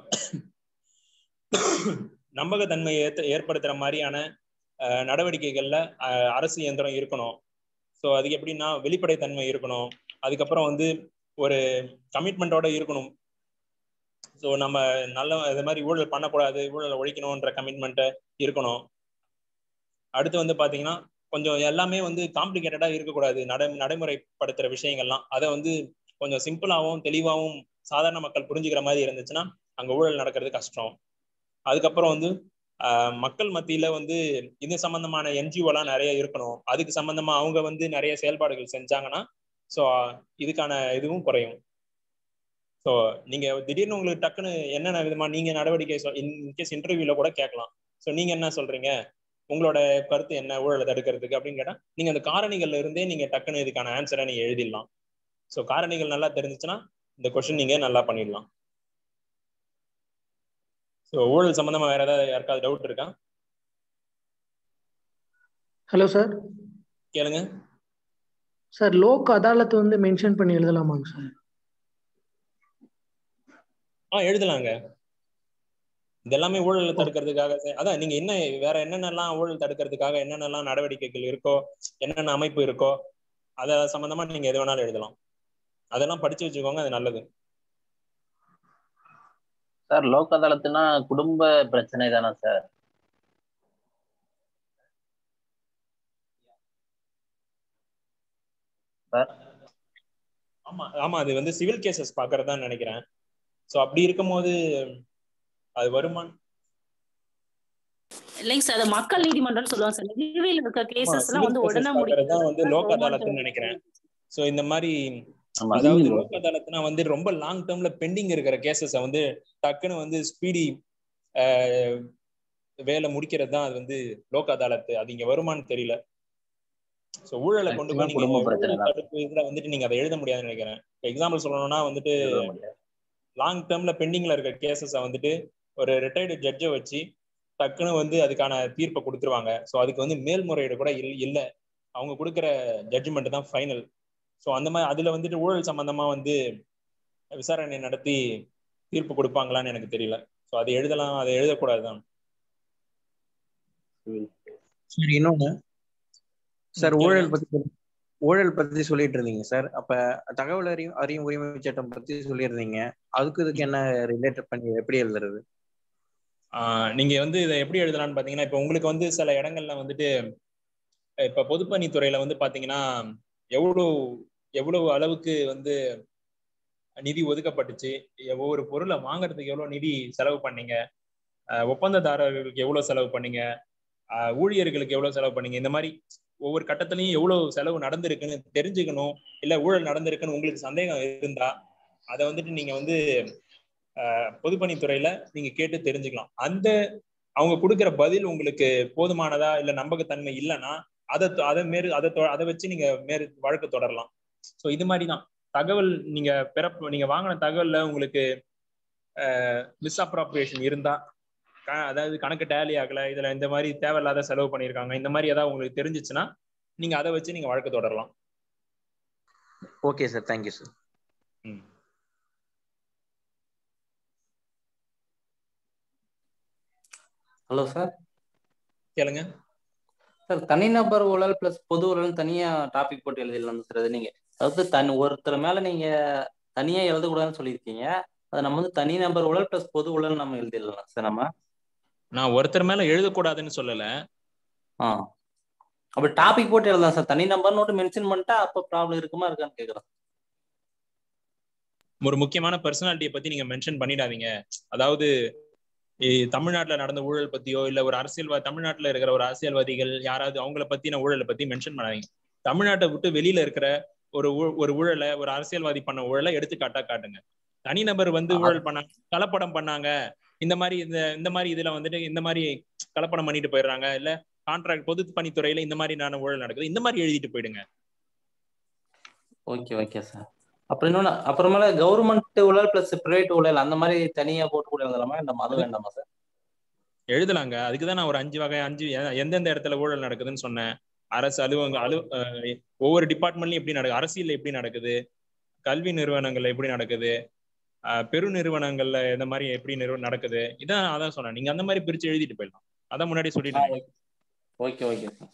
நம்பகத்தன்மையை ஏத்த- ஏற்படுத்துற மாதிரியான அஹ், நடவடிக்கைகள்ல அஹ், அரசு இயந்திரம் இருக்கணும் ஸோ அதுக்கு எப்படின்னா வெளிப்படைத்தன்மை இருக்கணும் அதுக்கப்புறம் வந்து ஒரு கமிட்மெண்ட்டோட இருக்கணும் ஸோ நம்ம நல்ல இது மாதிரி ஊழல் பண்ணக்கூடாது ஊழலை ஒழிக்கணுன்ற கமிட்மெண்ட்டு இருக்கணும் அடுத்து வந்து பாத்தீங்கன்னா கொஞ்சம் எல்லாமே வந்து காம்ப்ளிகேட்டடா இருக்கக்கூடாது நடை நடைமுறைப்படுத்துற விஷயங்கள்லாம் அதை வந்து கொஞ்சம் சிம்பிளாகவும் தெளிவாகவும் சாதாரண மக்கள் புரிஞ்சுக்கிற மாதிரி இருந்துச்சுன்னா அங்க ஊழல் நடக்கிறது கஷ்டம் அதுக்கப்புறம் வந்து ஆஹ், மக்கள் மத்தியில வந்து இது சம்பந்தமான என்ஜிஓ எல்லாம் நிறைய இருக்கணும் அதுக்கு சம்பந்தமா அவங்க வந்து நிறைய செயல்பாடுகள் செஞ்சாங்கன்னா ஸோ இதுக்கான இதுவும் குறையும் ஸோ நீங்க திடீர்னு உங்களுக்கு டக்குன்னு என்னென்ன விதமா நீங்க நடவடிக்கை இன்கேஸ் இன்டர்வியூல கூட கேட்கலாம் ஸோ நீங்க என்ன சொல்றீங்க உங்களோட கருத்து என்ன ஊழலை தடுக்கிறதுக்கு அப்படின்னு கேட்டா நீங்க அந்த காரணிகள்ல இருந்தே நீங்க டக்குன்னு இதுக்கான ஆன்சரை நீங்க எழுதிடலாம் ஸோ காரணிகள் நல்லா தெரிஞ்சுச்சுன்னா இந்த கொஸ்டின் நீங்க நல்லா பண்ணிடலாம் ஸோ ஊழல் சம்பந்தமா வேற ஏதாவது யாருக்காவது டவுட் இருக்கா ஹலோ சார் கேளுங்க சார் லோக் அதாலத் வந்து மென்ஷன் பண்ணி எழுதலாமாங்க சார் ஆ எழுதலாங்க இதெல்லாமே ஊழலை தடுக்கிறதுக்காக செ- அதான் நீங்க என்ன வேற என்னென்னலாம் ஊழல் தடுக்கிறதுக்காக என்னென்னலாம் நடவடிக்கைகள் இருக்கோ என்னென்ன அமைப்பு இருக்கோ அத சம்பந்தமா நீங்க எது வேணாலும் எழுதலாம் அதெல்லாம் படிச்சு வச்சுக்கோங்க அது நல்லது சார் லோக் அதாலத்துனா குடும்ப பிரச்சனை தானே சார் சார் ஆமா ஆமா அது வந்து சிவில் கேசஸ் பாக்குறதா நினைக்கிறேன் சோ அப்படி இருக்கும்போது அது வருமான் இல்லைங்க சார் அது மக்கள் நீதிமன்றம்னு சொல்லுவாங்க சார் நிலுவையில் இருக்க கேசஸ் எல்லாம் வந்து உடனே பாக்குறதா வந்து லோக் முடிக்கிறது அதாலத்னு நினைக்கிறேன் சோ இந்த மாதிரி ஆமா, அதாவது legal லோக் அதாலத்னா வந்து ரொம்ப லாங் டேர்ம்ல பெண்டிங் இருக்கிற கேசஸ வந்து டக்குன்னு வந்து ஸ்பீடி வேலை முடிக்கிறது தான் அது வந்து லோக் அதாலத் அது இங்க வருமான்னு தெரியல சோ ஊழலை கொண்டு போய் Maximum நீங்க குடும்ப பிரச்சனை ஊழல் தான். தடுப்பு இதுல வந்துட்டு நீங்க அதை எழுத முடியாதுன்னு நினைக்கிறேன் எக்ஸாம்பிள் சொல்லணும்னா வந்துட்டு எழுத முடியாது. லாங் டேர்ம்ல பெண்டிங்ல இருக்க கேசஸ வந்துட்டு ஒரு ரிட்டையர்டு ஜட்ஜை வச்சு டக்குன்னு வந்து அதுக்கான தீர்ப்பை கொடுத்துருவாங்க ஸோ அதுக்கு வந்து மேல்முறையீடு கூட இல் இல்ல அவங்க கொடுக்குற ஜட்ஜ்மெண்ட் தான் ஃபைனல் ஸோ அந்த மாதிரி அதுல வந்துட்டு ஊழல் சம்பந்தமா வந்து விசாரணை நடத்தி தீர்ப்பு கொடுப்பாங்களான்னு எனக்கு தெரியல ஸோ அதை எழுதலாம் அதை எழுதக்கூடாது தான் சரி இன்னொன்னு சார் ம், ஊழல் கேளுங்க. பத்தி சொல்லி- ஊழல் பத்தி சொல்லிட்டு இருந்தீங்க சார் அப்ப தகவல் அறியும் அறியும் உரிமை சட்டம் பத்தி சொல்லியிருந்தீங்க அதுக்கு இதுக்கு என்ன ரிலேட்டட் பண்ணி எப்படி எழுதுறது ஆஹ் நீங்க வந்து இதை எப்படி எழுதலாம்னு பாத்தீங்கன்னா இப்ப உங்களுக்கு வந்து சில இடங்கள்ல வந்துட்டு இப்ப பொதுப்பணித்துறையில வந்து பாத்தீங்கன்னா எவ்வளவு எவ்வளவு அளவுக்கு வந்து நிதி ஒதுக்கப்பட்டுச்சு ஒவ்வொரு பொருளை வாங்குறதுக்கு எவ்வளவு நிதி செலவு பண்ணீங்க ஆஹ் ஒப்பந்ததாரர்களுக்கு எவ்வளவு செலவு பண்ணீங்க ஆஹ் ஊழியர்களுக்கு எவ்வளவு செலவு பண்ணீங்க இந்த மாதிரி ஒவ்வொரு கட்டத்துலயும் எவ்வளவு செலவு நடந்திருக்குன்னு தெரிஞ்சுக்கணும் இல்ல ஊழல் நடந்திருக்குன்னு உங்களுக்கு சந்தேகம் இருந்தா அதை வந்துட்டு நீங்க வந்து ஆஹ் பொதுப்பணித்துறையில நீங்க கேட்டு தெரிஞ்சுக்கலாம் அந்த அவங்க கொடுக்குற பதில் உங்களுக்கு போதுமானதா இல்ல நம்பகத்தன்மை இல்லைன்னா அதை தொ- அதை மேறு அதை தொ- அதை வச்சு நீங்க மேறு வழக்கு தொடரலாம் ஸோ இது மாதிரி தான் தகவல் நீங்க பிறப்பு நீங்க வாங்கின தகவல்ல உங்களுக்கு மிஸ் அப்ராப்ரியேஷன் இருந்தா க- அதாவது கணக்கு டேலி ஆகல இதுல இந்த மாதிரி தேவையில்லாத செலவு பண்ணியிருக்காங்க இந்த மாதிரி ஏதாவது உங்களுக்கு தெரிஞ்சிச்சுன்னா நீங்க அதை வச்சு நீங்க வழக்கு தொடரலாம் ஓகே சார் தேங்க்யூ சார் ம் ஹலோ சார் கேளுங்க சார் தனிநபர் ஊழல் பிளஸ் பொது ஊழல் தனியா டாபிக் போட்டு எழுதிடலாம் சார் அது நீங்க அதாவது தனி ஒருத்தர் மேல நீங்க தனியா எழுதக்கூடாதுன்னு சொல்லியிருக்கீங்க அதை நம்ம வந்து தனிநபர் ஊழல் பிளஸ் பொது ஊழல் நம்ம எழுதிடலாம் சார் நம்ம நான் ஒருத்தர் மேல எழுதக்கூடாதுன்னு சொல்லல ஆ அப்ப டாபிக் போட்டு எழுதலாம் சார் தனி நம்பர் நோட்டு மென்ஷன் பண்ணிட்டா அப்ப ப்ராப்ளம் இருக்குமா இருக்கான்னு கேக்குறேன் ஒரு முக்கியமான பர்சனாலிட்டியை பத்தி நீங்க மென்ஷன் பண்ணிடாதீங்க அதாவது இ- தமிழ்நாட்டுல நடந்த ஊழல் பத்தியோ இல்ல ஒரு அரசியல்வாதி தமிழ்நாட்டுல இருக்கிற ஒரு அரசியல்வாதிகள் யாராவது அவங்கள பத்தின ஊழலை பத்தி மென்ஷன் பண்ணாதீங்க தமிழ்நாட்டை விட்டு வெளியில இருக்கிற ஒரு ஊ- ஒரு ஊழலை ஒரு அரசியல்வாதி பண்ண ஊழலை எடுத்துக்காட்டா காட்டுங்க தனிநபர் வந்து ஊழல் பண்ணாங்க கலப்படம் பண்ணாங்க இந்த மாதிரி இந்த இந்த மாதிரி இதுல வந்துட்டு இந்த மாதிரி கலப்படம் பண்ணிட்டு போயிடுறாங்க இல்ல கான்ட்ராக்ட் பொது பணித்துறையில இந்த மாதிரி நான் ஊழல் நடக்குது இந்த மாதிரி எழுதிட்டு போயிடுங்க ஓகே ஓகே சார் அப்புறம் இன்னொன்னு அப்புறமேல கவர்மெண்ட் ஊழல் பிளஸ் பிரைவேட் ஊழல் அந்த மாதிரி தனியா போட்டு கூட எழுதலாமா இந்த அது வேண்டாமா சார் எழுதலாங்க அதுக்கு தான் நான் ஒரு அஞ்சு வகை அஞ்சு எ- எந்தெந்த இடத்துல ஊழல் நடக்குதுன்னு சொன்னேன் அரசு அலுவலக அலு அஹ் ஒவ்வொரு டிபார்ட்மெண்ட்லயும் எப்படி நடக்குது அரசியல்ல எப்படி நடக்குது கல்வி நிறுவனங்கள்ல எப்படி நடக்குது அஹ் பெரு நிறுவனங்கள்ல இந்த மாதிரி எப்படி நிறுவனம் நடக்குது இதான் அதான் சொன்னேன் நீங்க அந்த மாதிரி பிரிச்சு எழுதிட்டு போயிடலாம் அதான் முன்னாடி சொல்லிட்டேன் ஓகே ஓகே சார்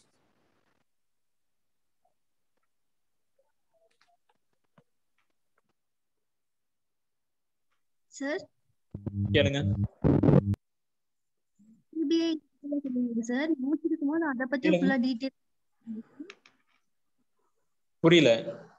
சார் கேளுங்க சிபிஐ சார் முடிச்சிருக்கும் போது அதை பத்தி கேளுங்க. ஃபுல்லா டீடைல் புரியல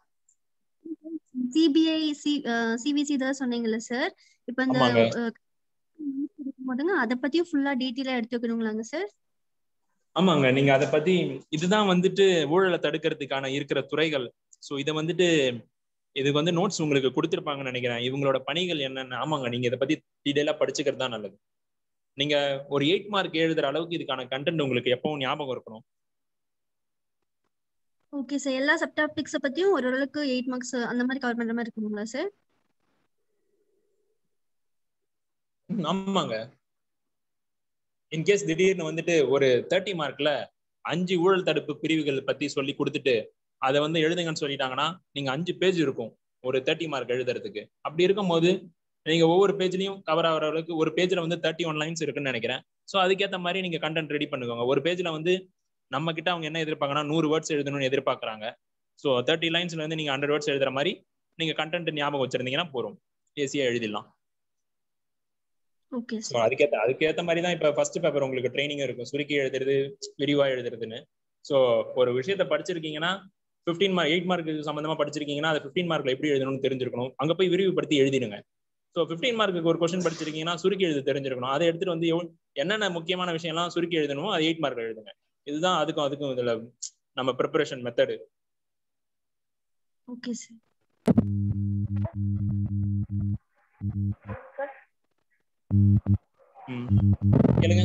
சிபிஐ சி சிபிசி தான் சொன்னீங்கல்ல சார் இப்போ இந்த ஆமாங்க. அஹ், போதுங்க அதை பத்தியும் ஃபுல்லா டீடைலா எடுத்து வைக்கணுங்களாங்க சார் ஆமாங்க நீங்க அதை பத்தி இதுதான் வந்துட்டு ஊழலை தடுக்கிறதுக்கான இருக்கிற துறைகள் சோ இதை வந்துட்டு இதுக்கு வந்து நோட்ஸ் உங்களுக்கு கொடுத்துருப்பாங்கன்னு நினைக்கிறேன் இவங்களோட பணிகள் என்னென்ன ஆமாங்க நீங்க இதை பத்தி டீடைலா படிச்சுக்கிறது தான் நல்லது நீங்க ஒரு எயிட் மார்க் எழுதுற அளவுக்கு இதுக்கான கண்டென்ட் உங்களுக்கு எப்பவும் ஞாபகம் இருக்கணும் ஓகே சார் எல்லா சப் டாபிக்ஸை பத்தியும் ஓரளவுக்கு எயிட் மார்க்ஸ் அந்த மாதிரி கவர் பண்ற மாதிரி இருக்குங்களா சார் ம், ஆமாங்க இன்கேஸ் திடீர்னு வந்துட்டு ஒரு தேர்ட்டி மார்க்ல அஞ்சு ஊழல் தடுப்பு பிரிவுகள் பத்தி சொல்லி கொடுத்துட்டு அதை வந்து எழுதுங்கன்னு சொல்லிட்டாங்கன்னா நீங்க அஞ்சு பேஜ் இருக்கும் ஒரு தேர்ட்டி மார்க் எழுதுறதுக்கு அப்படி இருக்கும்போது நீங்க ஒவ்வொரு பேஜ்லயும் கவர் ஆகிற அளவுக்கு ஒரு பேஜ்ல வந்து தேர்ட்டி ஒன் லைன்ஸ் இருக்குன்னு நினைக்கிறேன் ஸோ அதுக்கேற்ற மாதிரி நீங்க கண்டென்ட் ரெடி பண்ணுவாங்க ஒரு பேஜ்ல வந்து நம்ம கிட்ட அவங்க என்ன எதிர்பார்க்கறாங்கன்னா நூறு வேர்ட்ஸ் எழுதணும்னு எதிர்பார்க்கறாங்க ஸோ தேர்ட்டி லைன்ஸ்ல வந்து நீங்க ஹண்ட்ரட் வேர்ட்ஸ் எழுதுற மாதிரி நீங்க கண்டென்ட் ஞாபகம் வச்சிருந்தீங்கன்னா போதும் ஈஸியா எழுதிடலாம் ஓகே ஸோ அதுக்கேற்ற அதுக்கேற்ற மாதிரி தான் இப்போ ஃபர்ஸ்ட் பேப்பர் உங்களுக்கு ட்ரைனிங் இருக்கும் சுருக்கி எழுதுறது விரிவா எழுதுறதுன்னு ஸோ ஒரு விஷயத்த படிச்சிருக்கீங்கன்னா ஃபிஃப்டீன் மார்க் எயிட் மார்க் சம்பந்தமா படிச்சிருக்கீங்கன்னா அது ஃபிஃப்டீன் மார்க்ல எப்படி எழுதணும்னு தெரிஞ்சிருக்கணும் அங்க போய் விரிவுபடுத்தி எழுதிடுங்க ஸோ ஃபிஃப்டீன் மார்க்குக்கு ஒரு கொஸ்டின் படிச்சிருக்கீங்கன்னா சுருக்கி எழுத தெரிஞ்சிருக்கணும் அதை எடுத்துட்டு வந்து எவ்வளவு- என்னென்ன முக்கியமான விஷயம்லாம் சுருக்கி எழுதணுமோ அது எயிட் மார்க் எழுதுங்க இதுதான் அதுக்கும் அதுக்கும் இதுல நம்ம ப்ரிப்பரேஷன் மெத்தடு ஓகே சார் கேளுங்க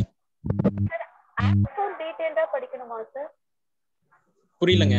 டீடைல்டா படிக்கணுமா சார் புரியலங்க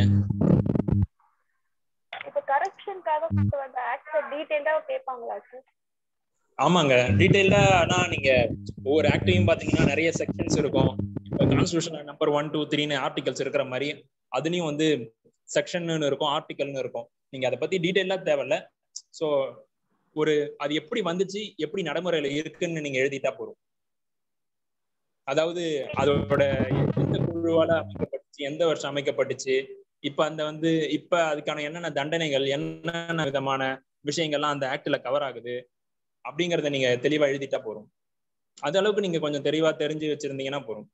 இப்ப கரப்ஷனுக்காக கொண்டு வந்த ஆக்ட டீடைல்டா கேட்பாங்களா சார் ஆமாங்க டீடைல்டா ஆனா நீங்க ஒவ்வொரு ஆக்டையும் பாத்தீங்கன்னா நிறைய செக்ஷன்ஸ் இருக்கும் இப்போ கான்ஸ்டியூஷன் நம்பர் ஒன் டூ த்ரீன்னு ஆர்டிகல்ஸ் இருக்கிற மாதிரி அதுலயும் வந்து செக்ஷன் இருக்கும் ஆர்டிகல்னு இருக்கும் நீங்க அதை பத்தி டீடைலா தேவையில்ல ஸோ ஒரு அது எப்படி வந்துச்சு எப்படி நடைமுறையில இருக்குன்னு நீங்க எழுதிட்டா போதும் அதாவது அதோட எந்த குழுவால அமைக்கப்பட்டுச்சு எந்த வருஷம் அமைக்கப்பட்டுச்சு இப்ப அந்த வந்து இப்ப அதுக்கான என்னென்ன தண்டனைகள் என்னென்ன விதமான விஷயங்கள்லாம் அந்த ஆக்ட்ல கவர் ஆகுது அப்படிங்கறத நீங்க தெளிவா எழுதிட்டா போதும் அது அளவுக்கு நீங்க கொஞ்சம் தெளிவா தெரிஞ்சு வச்சிருந்தீங்கன்னா போதும்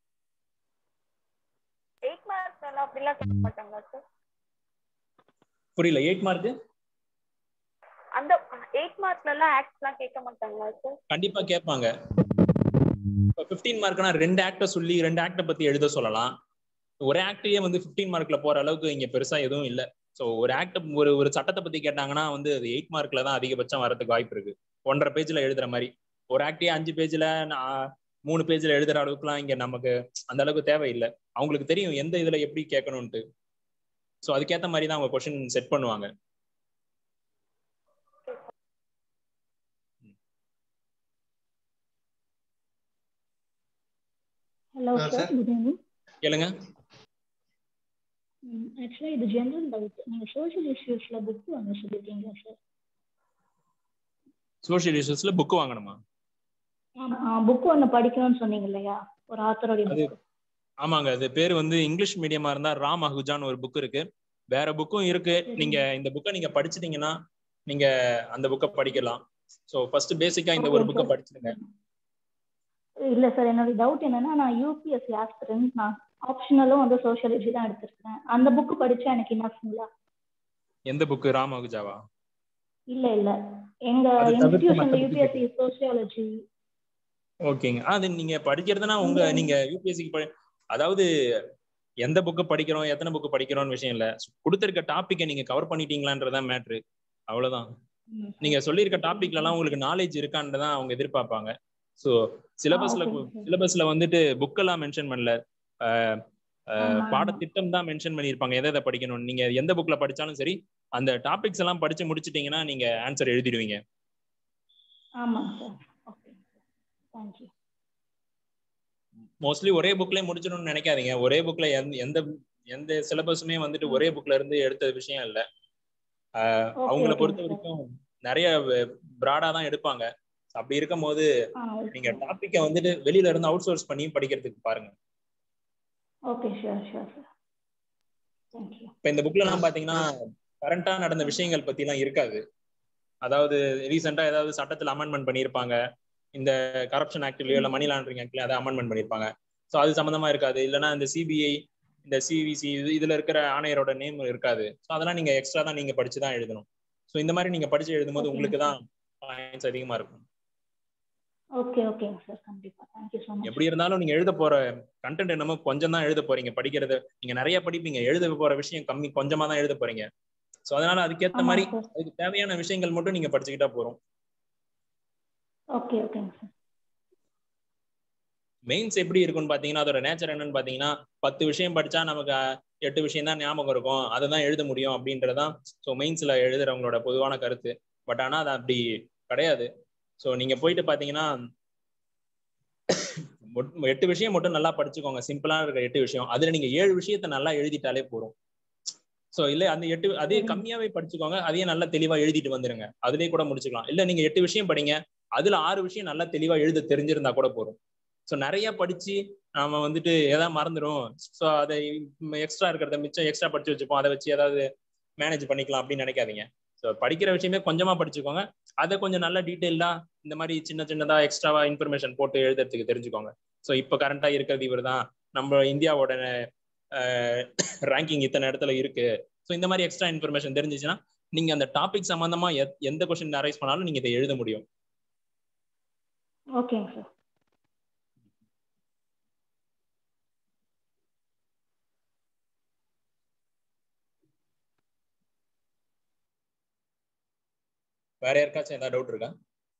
எயிட் மார்க்ஸ் எல்லாம் அப்படிலாம் கேட்க மாட்டாங்களா சார் புரியல எயிட் மார்க் அந்த எயிட் மார்க்ல எல்லாம் ஆக்ட்ஸ் எல்லாம் கேட்க மாட்டாங்களா சார் கண்டிப்பா கேட்பாங்க இப்போ ஃபிஃப்டீன் மார்க்னா ரெண்டு ஆக்டை சொல்லி ரெண்டு ஆக்டை பத்தி எழுத சொல்லலாம் ஒரு ஆக்டையே வந்து ஃபிஃப்டீன் மார்க்ல போற அளவுக்கு இங்க பெருசா எதுவும் இல்ல ஸோ ஒரு ஆக்ட் ஒரு ஒரு சட்டத்தை பத்தி கேட்டாங்கன்னா வந்து அது எயிட் மார்க்ல தான் அதிகபட்சம் வரதுக்கு வாய்ப்பு இருக்கு ஒன்றரை பேஜ்ல எழுதுற மாதிரி ஒரு ஆக்டே அஞ்சு பேஜ்ல மூணு பேஜ்ல எழுதுற அளவுக்குலாம் இங்க நமக்கு அந்த அளவுக்கு தேவையில்லை அவங்களுக்கு தெரியும் எந்த இதுல எப்படி கேட்கணும்ட்டு ஸோ அதுக்கேற்ற மாதிரி தான் அவங்க கொஸ்டின் செட் பண்ணுவாங்க ஹலோ ஆ, சார் sir. குட் ஈவினிங் கேளுங்க ஆக்சுவலாக இது ஜென்ரல் டவுட் நீங்கள் சோஷியல் இஷ்யூஸில் புக் வாங்க சொல்லியிருக்கீங்களா சார் சோஷியல் இஷ்யூஸ்ல புக் வாங்கணுமா ஆமாம் புக் ஒன்று படிக்கணும்னு சொன்னீங்க இல்லையா ஒரு ஆத்தருடைய அது புக் ஆமாங்க அது பேர் வந்து இங்கிலீஷ் மீடியமா இருந்தா ராம் அஹுஜான்னு ஒரு புக் இருக்கு வேற புக்கும் இருக்கு நீங்க இந்த புக்கை நீங்க படிச்சிட்டீங்கன்னா நீங்க அந்த புக்கை படிக்கலாம் ஸோ ஃபர்ஸ்ட் பேசிக்கா இந்த ஒரு Okay, புக்கை sir. படிச்சிடுங்க இல்ல சார் என்னோட டவுட் என்னன்னா நான் யூபிஎஸ்சி ஆஸ்பிரண்ட் நான் ஆப்ஷனலும் வந்து சோஷியாலஜி தான் எடுத்திருக்கேன் அந்த புக் படிச்சா எனக்கு இனஃப்ங்களா எந்த புக்கு ராம் அஹுஜாவா இல்ல இல்ல எங்க அது தவிர்த்து மத்த இன்ஸ்டிடியூஷன்ல book யூபிஎஸ்சி சோஷியாலஜி ஓகேங்க அது நீங்க படிக்கிறதுனா உங்க நீங்க யூபிஎஸ்சிக்கு படி அதாவது எந்த புக்கு படிக்கிறோம் எத்தனை புக்கு படிக்கிறோம்னு விஷயம் இல்ல கொடுத்திருக்க டாபிக்கை நீங்க கவர் பண்ணிட்டீங்களான்றதான் மேட்ரு அவ்வளவுதான் நீங்க சொல்லியிருக்க டாபிக்ல எல்லாம் உங்களுக்கு நாலேஜ் இருக்கான்னு தான் அவங்க எதிர்பார்ப்பாங்க ஸோ சிலபஸ்ல okay, sir. சிலபஸ்ல வந்துட்டு புக் எல்லாம் மென்ஷன் பண்ணல அஹ், அஹ், ஆமா, ஆமா. பாடத்திட்டம் தான் மென்ஷன் பண்ணியிருப்பாங்க எதை எதை படிக்கணும் நீங்க எந்த புக்ல படிச்சாலும் சரி அந்த டாபிக்ஸ் எல்லாம் படிச்சு முடிச்சிட்டீங்கன்னா நீங்க ஆன்சர் எழுதிடுவீங்க ஆமாங்க சார் ஓகே தேங்க்யூ மோஸ்ட்லி ஒரே புக்லயே முடிச்சிடணும்னு நினைக்காதீங்க ஒரே புக்ல எந்த எந்த எந்த சிலபஸுமே வந்துட்டு ஒரே புக்ல இருந்து எடுத்த விஷயம் இல்ல ஆஹ் Okay, அவங்கள okay, பொறுத்த sir. வரைக்கும் நிறைய பிராடா தான் எடுப்பாங்க அப்படி இருக்கும் போது ஆ நீங்க டாபிக்கை வந்துட்டு வெளியில இருந்து அவுட் சோர்ஸ் பண்ணி படிக்கிறதுக்கு பாருங்க okay sure sure sir thank you இப்ப இந்த புக்ல எல்லாம் பாத்தீங்கன்னா கரண்டா நடந்த விஷயங்கள் பத்தி எல்லாம் இருக்காது அதாவது ரீசெண்டா ஏதாவது சட்டத்துல அமெண்ட்மெண்ட் பண்ணியிருப்பாங்க இந்த கரப்ஷன் ஆக்ட்லயோ இல்ல மணி லாண்டரிங் ஆக்ட்லயோ அதை அமெண்ட்மெண்ட் பண்ணியிருப்பாங்க ஸோ அது சம்மந்தமா இருக்காது இல்லைன்னா இந்த சிபிஐ இந்த சிவிசி இதுல இருக்கிற ஆணையரோட நேம் இருக்காது ஸோ அதெல்லாம் நீங்க எக்ஸ்ட்ரா தான் நீங்க படிச்சு தான் எழுதணும் ஸோ இந்த மாதிரி நீங்க படிச்சு எழுதும்போது Okay. உங்களுக்கு தான் பாயிண்ட்ஸ் அதிகமா இருக்கும் ஓகே ஓகேங்க சார் கண்டிப்பா தேங்க்யூ ஸோ மச் எப்படி இருந்தாலும் நீங்க எழுத போற கண்டென்ட் என்னமோ கொஞ்சம் தான் எழுத போறீங்க படிக்கிறது நீங்க நிறைய படிப்பீங்க எழுத போற விஷயம் கம்மி கொஞ்சமா தான் எழுத போறீங்க ஸோ அதனால அதுக்கேத்த ஆமா மாதிரி சார் அதுக்கு தேவையான விஷயங்கள் மட்டும் நீங்க படிச்சுக்கிட்டா போறோம் ஓகே ஓகேங்க சார் மெயின்ஸ் எப்படி இருக்கும்னு பாத்தீங்கன்னா அதோட நேச்சர் என்னன்னு பாத்தீங்கன்னா பத்து விஷயம் படிச்சா நமக்கு அஹ், எட்டு விஷயம் தான் ஞாபகம் இருக்கும் அதை தான் எழுத முடியும் அப்படின்றதான் ஸோ மெயின்ஸ்ல எழுதுறவங்களோட பொதுவான கருத்து பட் ஆனா அது அப்படி கிடையாது ஸோ நீங்க போயிட்டு பாத்தீங்கன்னா மொட்- எட்டு விஷயம் மட்டும் நல்லா படிச்சுக்கோங்க சிம்பிளா இருக்கிற எட்டு விஷயம் அதுல நீங்க ஏழு விஷயத்த நல்லா எழுதிட்டாலே போதும் ஸோ இல்ல அந்த எட்டு அதே கம்மியாவே படிச்சுக்கோங்க அதையே நல்லா தெளிவா எழுதிட்டு வந்துருங்க அதுலயே கூட முடிச்சுக்கலாம் இல்ல நீங்க எட்டு விஷயம் படிங்க அதுல ஆறு விஷயம் நல்லா தெளிவா எழுத தெரிஞ்சிருந்தா கூட போதும் ஸோ நிறைய படிச்சு நாம வந்துட்டு ஏதாவது மறந்துடும் ஸோ அதை எக்ஸ்ட்ரா இருக்கிறத மிச்சம் எக்ஸ்ட்ரா படிச்சு வச்சுப்போம் அதை வச்சு ஏதாவது மேனேஜ் பண்ணிக்கலாம் அப்படின்னு நினைக்காதீங்க ஸோ படிக்கிற விஷயமே கொஞ்சமா படிச்சுக்கோங்க அதை கொஞ்சம் நல்ல டீட்டெயிலா இந்த மாதிரி சின்ன சின்னதா எக்ஸ்ட்ராவா இன்ஃபர்மேஷன் போட்டு எழுதுறதுக்கு தெரிஞ்சுக்கோங்க ஸோ இப்போ கரண்டா இருக்கிறது இவர் தான் நம்ம இந்தியாவோட ரேங்கிங் இத்தனை இடத்துல இருக்கு ஸோ இந்த மாதிரி எக்ஸ்ட்ரா இன்ஃபர்மேஷன் தெரிஞ்சிச்சுன்னா நீங்க அந்த டாபிக் சம்பந்தமா எத்- எந்த கொஸ்டின் அரைஸ் பண்ணாலும் நீங்க இதை எழுத முடியும் ஓகேங்க சார் வேற யாருக்காச்சும் ஏதாவது டவுட் இருக்கா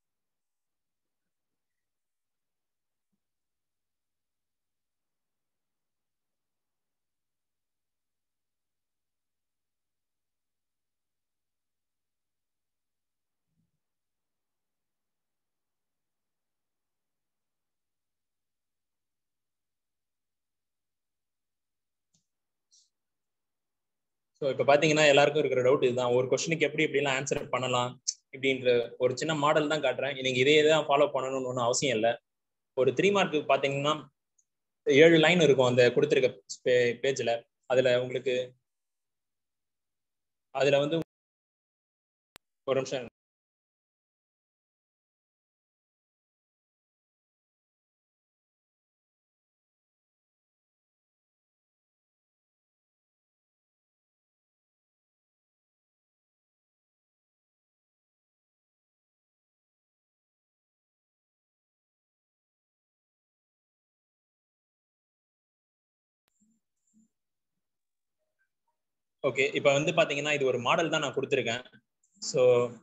ஸோ இப்போ பார்த்தீங்கன்னா எல்லாருக்கும் இருக்கிற டவுட் இதுதான் ஒரு கொஸ்டினுக்கு எப்படி எப்படிலாம் ஆன்சர் பண்ணலாம் இப்படின்ற ஒரு சின்ன மாடல் தான் காட்டுறேன் நீங்க இதே தான் ஃபாலோ பண்ணணும்னு ஒன்றும் அவசியம் இல்லை ஒரு த்ரீ மார்க்கு பார்த்தீங்கன்னா ஏழு லைன் இருக்கும் அந்த கொடுத்துருக்க பேஜ்ல அதுல உங்களுக்கு அதுல வந்து ஒரு நிமிஷம் ஓகே இப்போ வந்து பாத்தீங்கன்னா இது ஒரு மாடல் தான் நான் கொடுத்துருக்கேன் ஸோ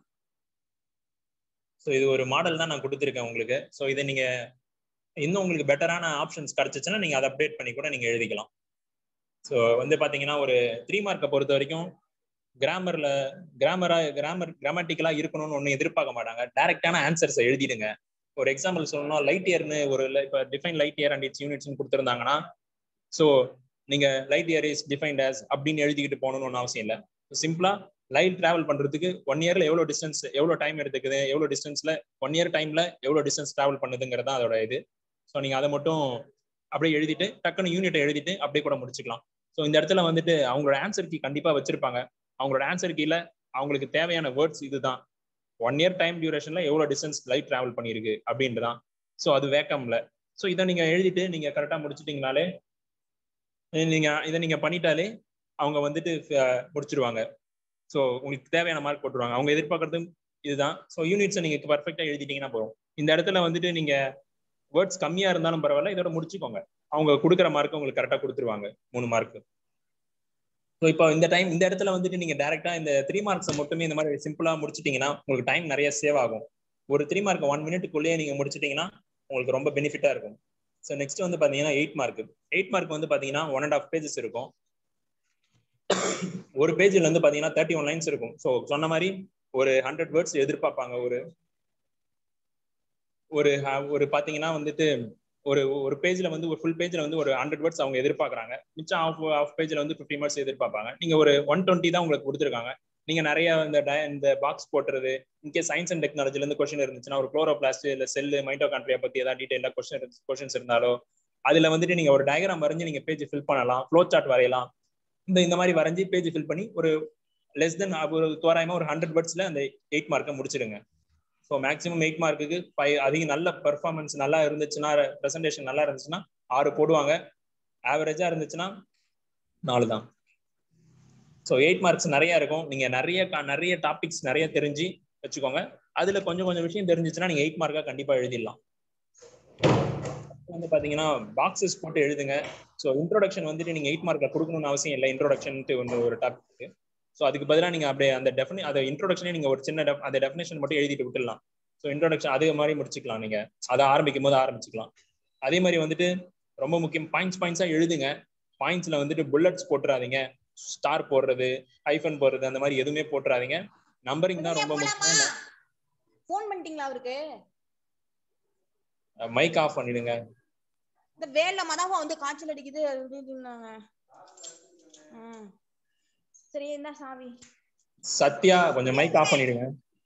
ஸோ இது ஒரு மாடல் தான் நான் கொடுத்துருக்கேன் உங்களுக்கு ஸோ இதை நீங்க இன்னும் உங்களுக்கு பெட்டரான ஆப்ஷன்ஸ் கிடைச்சிச்சுன்னா நீங்க அதை அப்டேட் பண்ணி கூட நீங்க எழுதிக்கலாம் ஸோ வந்து பாத்தீங்கன்னா ஒரு த்ரீ மார்க்கை பொறுத்த வரைக்கும் கிராமர்ல கிராமரா கிராமர் கிராமட்டிக்கலா இருக்கணும்னு ஒன்றும் எதிர்பார்க்க மாட்டாங்க டைரக்டான ஆன்சர்ஸை எழுதிடுங்க ஒரு எக்ஸாம்பிள் சொல்லணும்னா லைட் இயர்னு ஒரு இப்போ define light year and it's யூனிட்ஸ்னு கொடுத்துருந்தாங்கன்னா ஸோ நீங்க light year is defined as அப்படின்னு எழுதிக்கிட்டு போகணும்னு ஒன்றும் அவசியம் இல்லை சிம்பிளா லைட் டிராவல் பண்றதுக்கு ஒன் இயர்ல எவ்வளவு டிஸ்டன்ஸ் எவ்வளவு டைம் எடுத்துக்குது எவ்வளவு டிஸ்டன்ஸ்ல ஒன் இயர் டைம்ல எவ்வளவு டிஸ்டன்ஸ் டிராவல் பண்ணுதுங்கிறது தான் அதோட இது ஸோ நீங்க அதை மட்டும் அப்படியே எழுதிட்டு டக்குன்னு யூனிட்டை எழுதிட்டு அப்படியே கூட முடிச்சுக்கலாம் ஸோ இந்த இடத்துல வந்துட்டு அவங்களோட ஆன்சர் கீ கண்டிப்பா வச்சிருப்பாங்க அவங்களோட ஆன்சர் கீல அவங்களுக்கு தேவையான வேர்ட்ஸ் இதுதான் ஒன் இயர் டைம் டியூரேஷன்ல எவ்வளவு டிஸ்டன்ஸ் லைட் டிராவல் பண்ணியிருக்கு அப்படின்றதான் ஸோ அது வேக்கம்ல ஸோ இதை நீங்க எழுதிட்டு நீங்க கரெக்டா முடிச்சிட்டீங்கனாலே நீங்க இதை நீங்க பண்ணிட்டாலே அவங்க வந்துட்டு அஹ், முடிச்சிருவாங்க ஸோ உங்களுக்கு தேவையான மார்க் போட்டுருவாங்க அவங்க எதிர்பார்க்கறதும் இதுதான் ஸோ யூனிட்ஸை நீங்க பர்ஃபெக்டா எழுதிட்டீங்கன்னா போதும் இந்த இடத்துல வந்துட்டு நீங்க வேர்ட்ஸ் கம்மியா இருந்தாலும் பரவாயில்ல இதோட முடிச்சுக்கோங்க அவங்க கொடுக்குற மார்க் உங்களுக்கு கரெக்டா கொடுத்துருவாங்க மூணு மார்க் ஸோ இப்போ இந்த டைம் இந்த இடத்துல வந்துட்டு நீங்க டேரக்டா இந்த த்ரீ மார்க்ஸை மட்டுமே இந்த மாதிரி சிம்பிளா முடிச்சிட்டீங்கன்னா உங்களுக்கு டைம் நிறைய சேவ் ஆகும் ஒரு த்ரீ மார்க் ஒன் மினிட்டுக்குள்ளேயே நீங்க முடிச்சிட்டீங்கன்னா உங்களுக்கு ரொம்ப பெனிஃபிட்டா இருக்கும் ஸோ நெக்ஸ்ட் வந்து பாத்தீங்கன்னா எயிட் மார்க் எயிட் மார்க் வந்து பாத்தீங்கன்னா ஒன் அண்ட் ஆஃப் பேஜஸ் இருக்கும் ஒரு பேஜ்ல வந்து பாத்தீங்கன்னா தேர்ட்டி ஒன் லைன்ஸ் இருக்கும் ஸோ சொன்ன மாதிரி ஒரு ஹண்ட்ரட் வேர்ட்ஸ் எதிர்பார்ப்பாங்க ஒரு ஒரு ha- ஒரு பாத்தீங்கன்னா வந்துட்டு ஒரு ஒரு பேஜ்ல வந்து ஒரு ஃபுல் பேஜ்ல வந்து ஒரு ஹண்ட்ரட் வேர்ட்ஸ் அவங்க எதிர்பார்க்கறாங்க மிச்சம் ஆஃப் ஆஃப் பேஜ்ல வந்து ஃபிஃப்டி வேர்ட்ஸ் எதிர்பார்ப்பாங்க நீங்க ஒரு ஒன் டுவெண்ட்டி தான் உங்களுக்கு கொடுத்துருக்காங்க நீங்க நிறைய இந்த di- இந்த பாக்ஸ் போட்டுறது இன்கேஸ் சயின்ஸ் அண்ட் டெக்னாலஜில இருந்து கொஸ்டின் இருந்துச்சுன்னா ஒரு குளோரோபிளாஸ்ட் இல்ல செல்லு மைட்டோகான்ட்ரியா பத்தி ஏதாவது டீடைலா கொஸ்டின் கொஸ்டின்ஸ் இருந்தாலோ அதுல வந்துட்டு நீங்க ஒரு டயக்ராம் வரைஞ்சு நீங்க பேஜ் ஃபில் பண்ணலாம் ஃப்ளோ சார்ட் வரையலாம் இந்த இந்த மாதிரி வரைஞ்சி பேஜ் ஃபில் பண்ணி ஒரு லெஸ் தென் ஒரு தோராயமா ஒரு ஹண்ட்ரட் வேர்ட்ஸ்ல அந்த எயிட் மார்க்கை முடிச்சிடுங்க ஸோ மேக்ஸிமம் எயிட் மார்க்குக்கு ஃபைவ் அதிக நல்ல பெர்ஃபார்மன்ஸ் நல்லா இருந்துச்சுன்னா ப்ரெசன்டேஷன் நல்லா இருந்துச்சுன்னா ஆறு போடுவாங்க ஆவரேஜா இருந்துச்சுன்னா நாலு தான் ஸோ எயிட் மார்க்ஸ் நிறைய இருக்கும் நீங்க நிறைய க- நிறைய டாபிக்ஸ் நிறைய தெரிஞ்சு வச்சுக்கோங்க அதுல கொஞ்சம் கொஞ்சம் விஷயம் தெரிஞ்சுச்சுன்னா நீங்க எயிட் மார்க்கா கண்டிப்பா எழுதிடலாம் வந்து பாத்தீங்கன்னா பாக்ஸஸ் போட்டு எழுதுங்க ஸோ இன்ட்ரோடக்ஷன் வந்துட்டு நீங்க எயிட் மார்க்ல கொடுக்கணும்னு அவசியம் இல்லை இன்ட்ரோடக்ஷன் ஒன்று ஒரு டாபிக் ஸோ அதுக்கு பதிலாக நீங்க அப்படியே அந்த டெஃபினி அந்த இன்ட்ரோடக்ஷனே நீங்க ஒரு சின்ன def- அந்த டெஃபினேஷன் மட்டும் எழுதிட்டு விட்டுடலாம் ஸோ இன்ட்ரோடக்ஷன் அதே மாதிரி முடிச்சுக்கலாம் நீங்க அதை ஆரம்பிக்கும் போது ஆரம்பிச்சுக்கலாம் அதே மாதிரி வந்துட்டு ரொம்ப முக்கியம் பாயிண்ட்ஸ் பாயிண்ட்ஸா எழுதுங்க பாயிண்ட்ஸ்ல வந்துட்டு புல்லட்ஸ் போட்டுறாதீங்க ஸ்டார் போடுறது ஐஃபன் போடுறது அந்த மாதிரி எதுவுமே போட்டுறாதீங்க நம்பரிங் தான் ரொம்ப முக்கியம் ஃபோன் பண்ணிட்டீங்களா அவருக்கு மைக் ஆஃப் பண்ணிடுங்க இந்த வேலை மதாவா வந்து காய்ச்சல் அடிக்குது அப்படின்னாங்க ம். சரி என்ன சாவி சத்யா கொஞ்சம் மைக் ஆஃப் பண்ணிடுங்க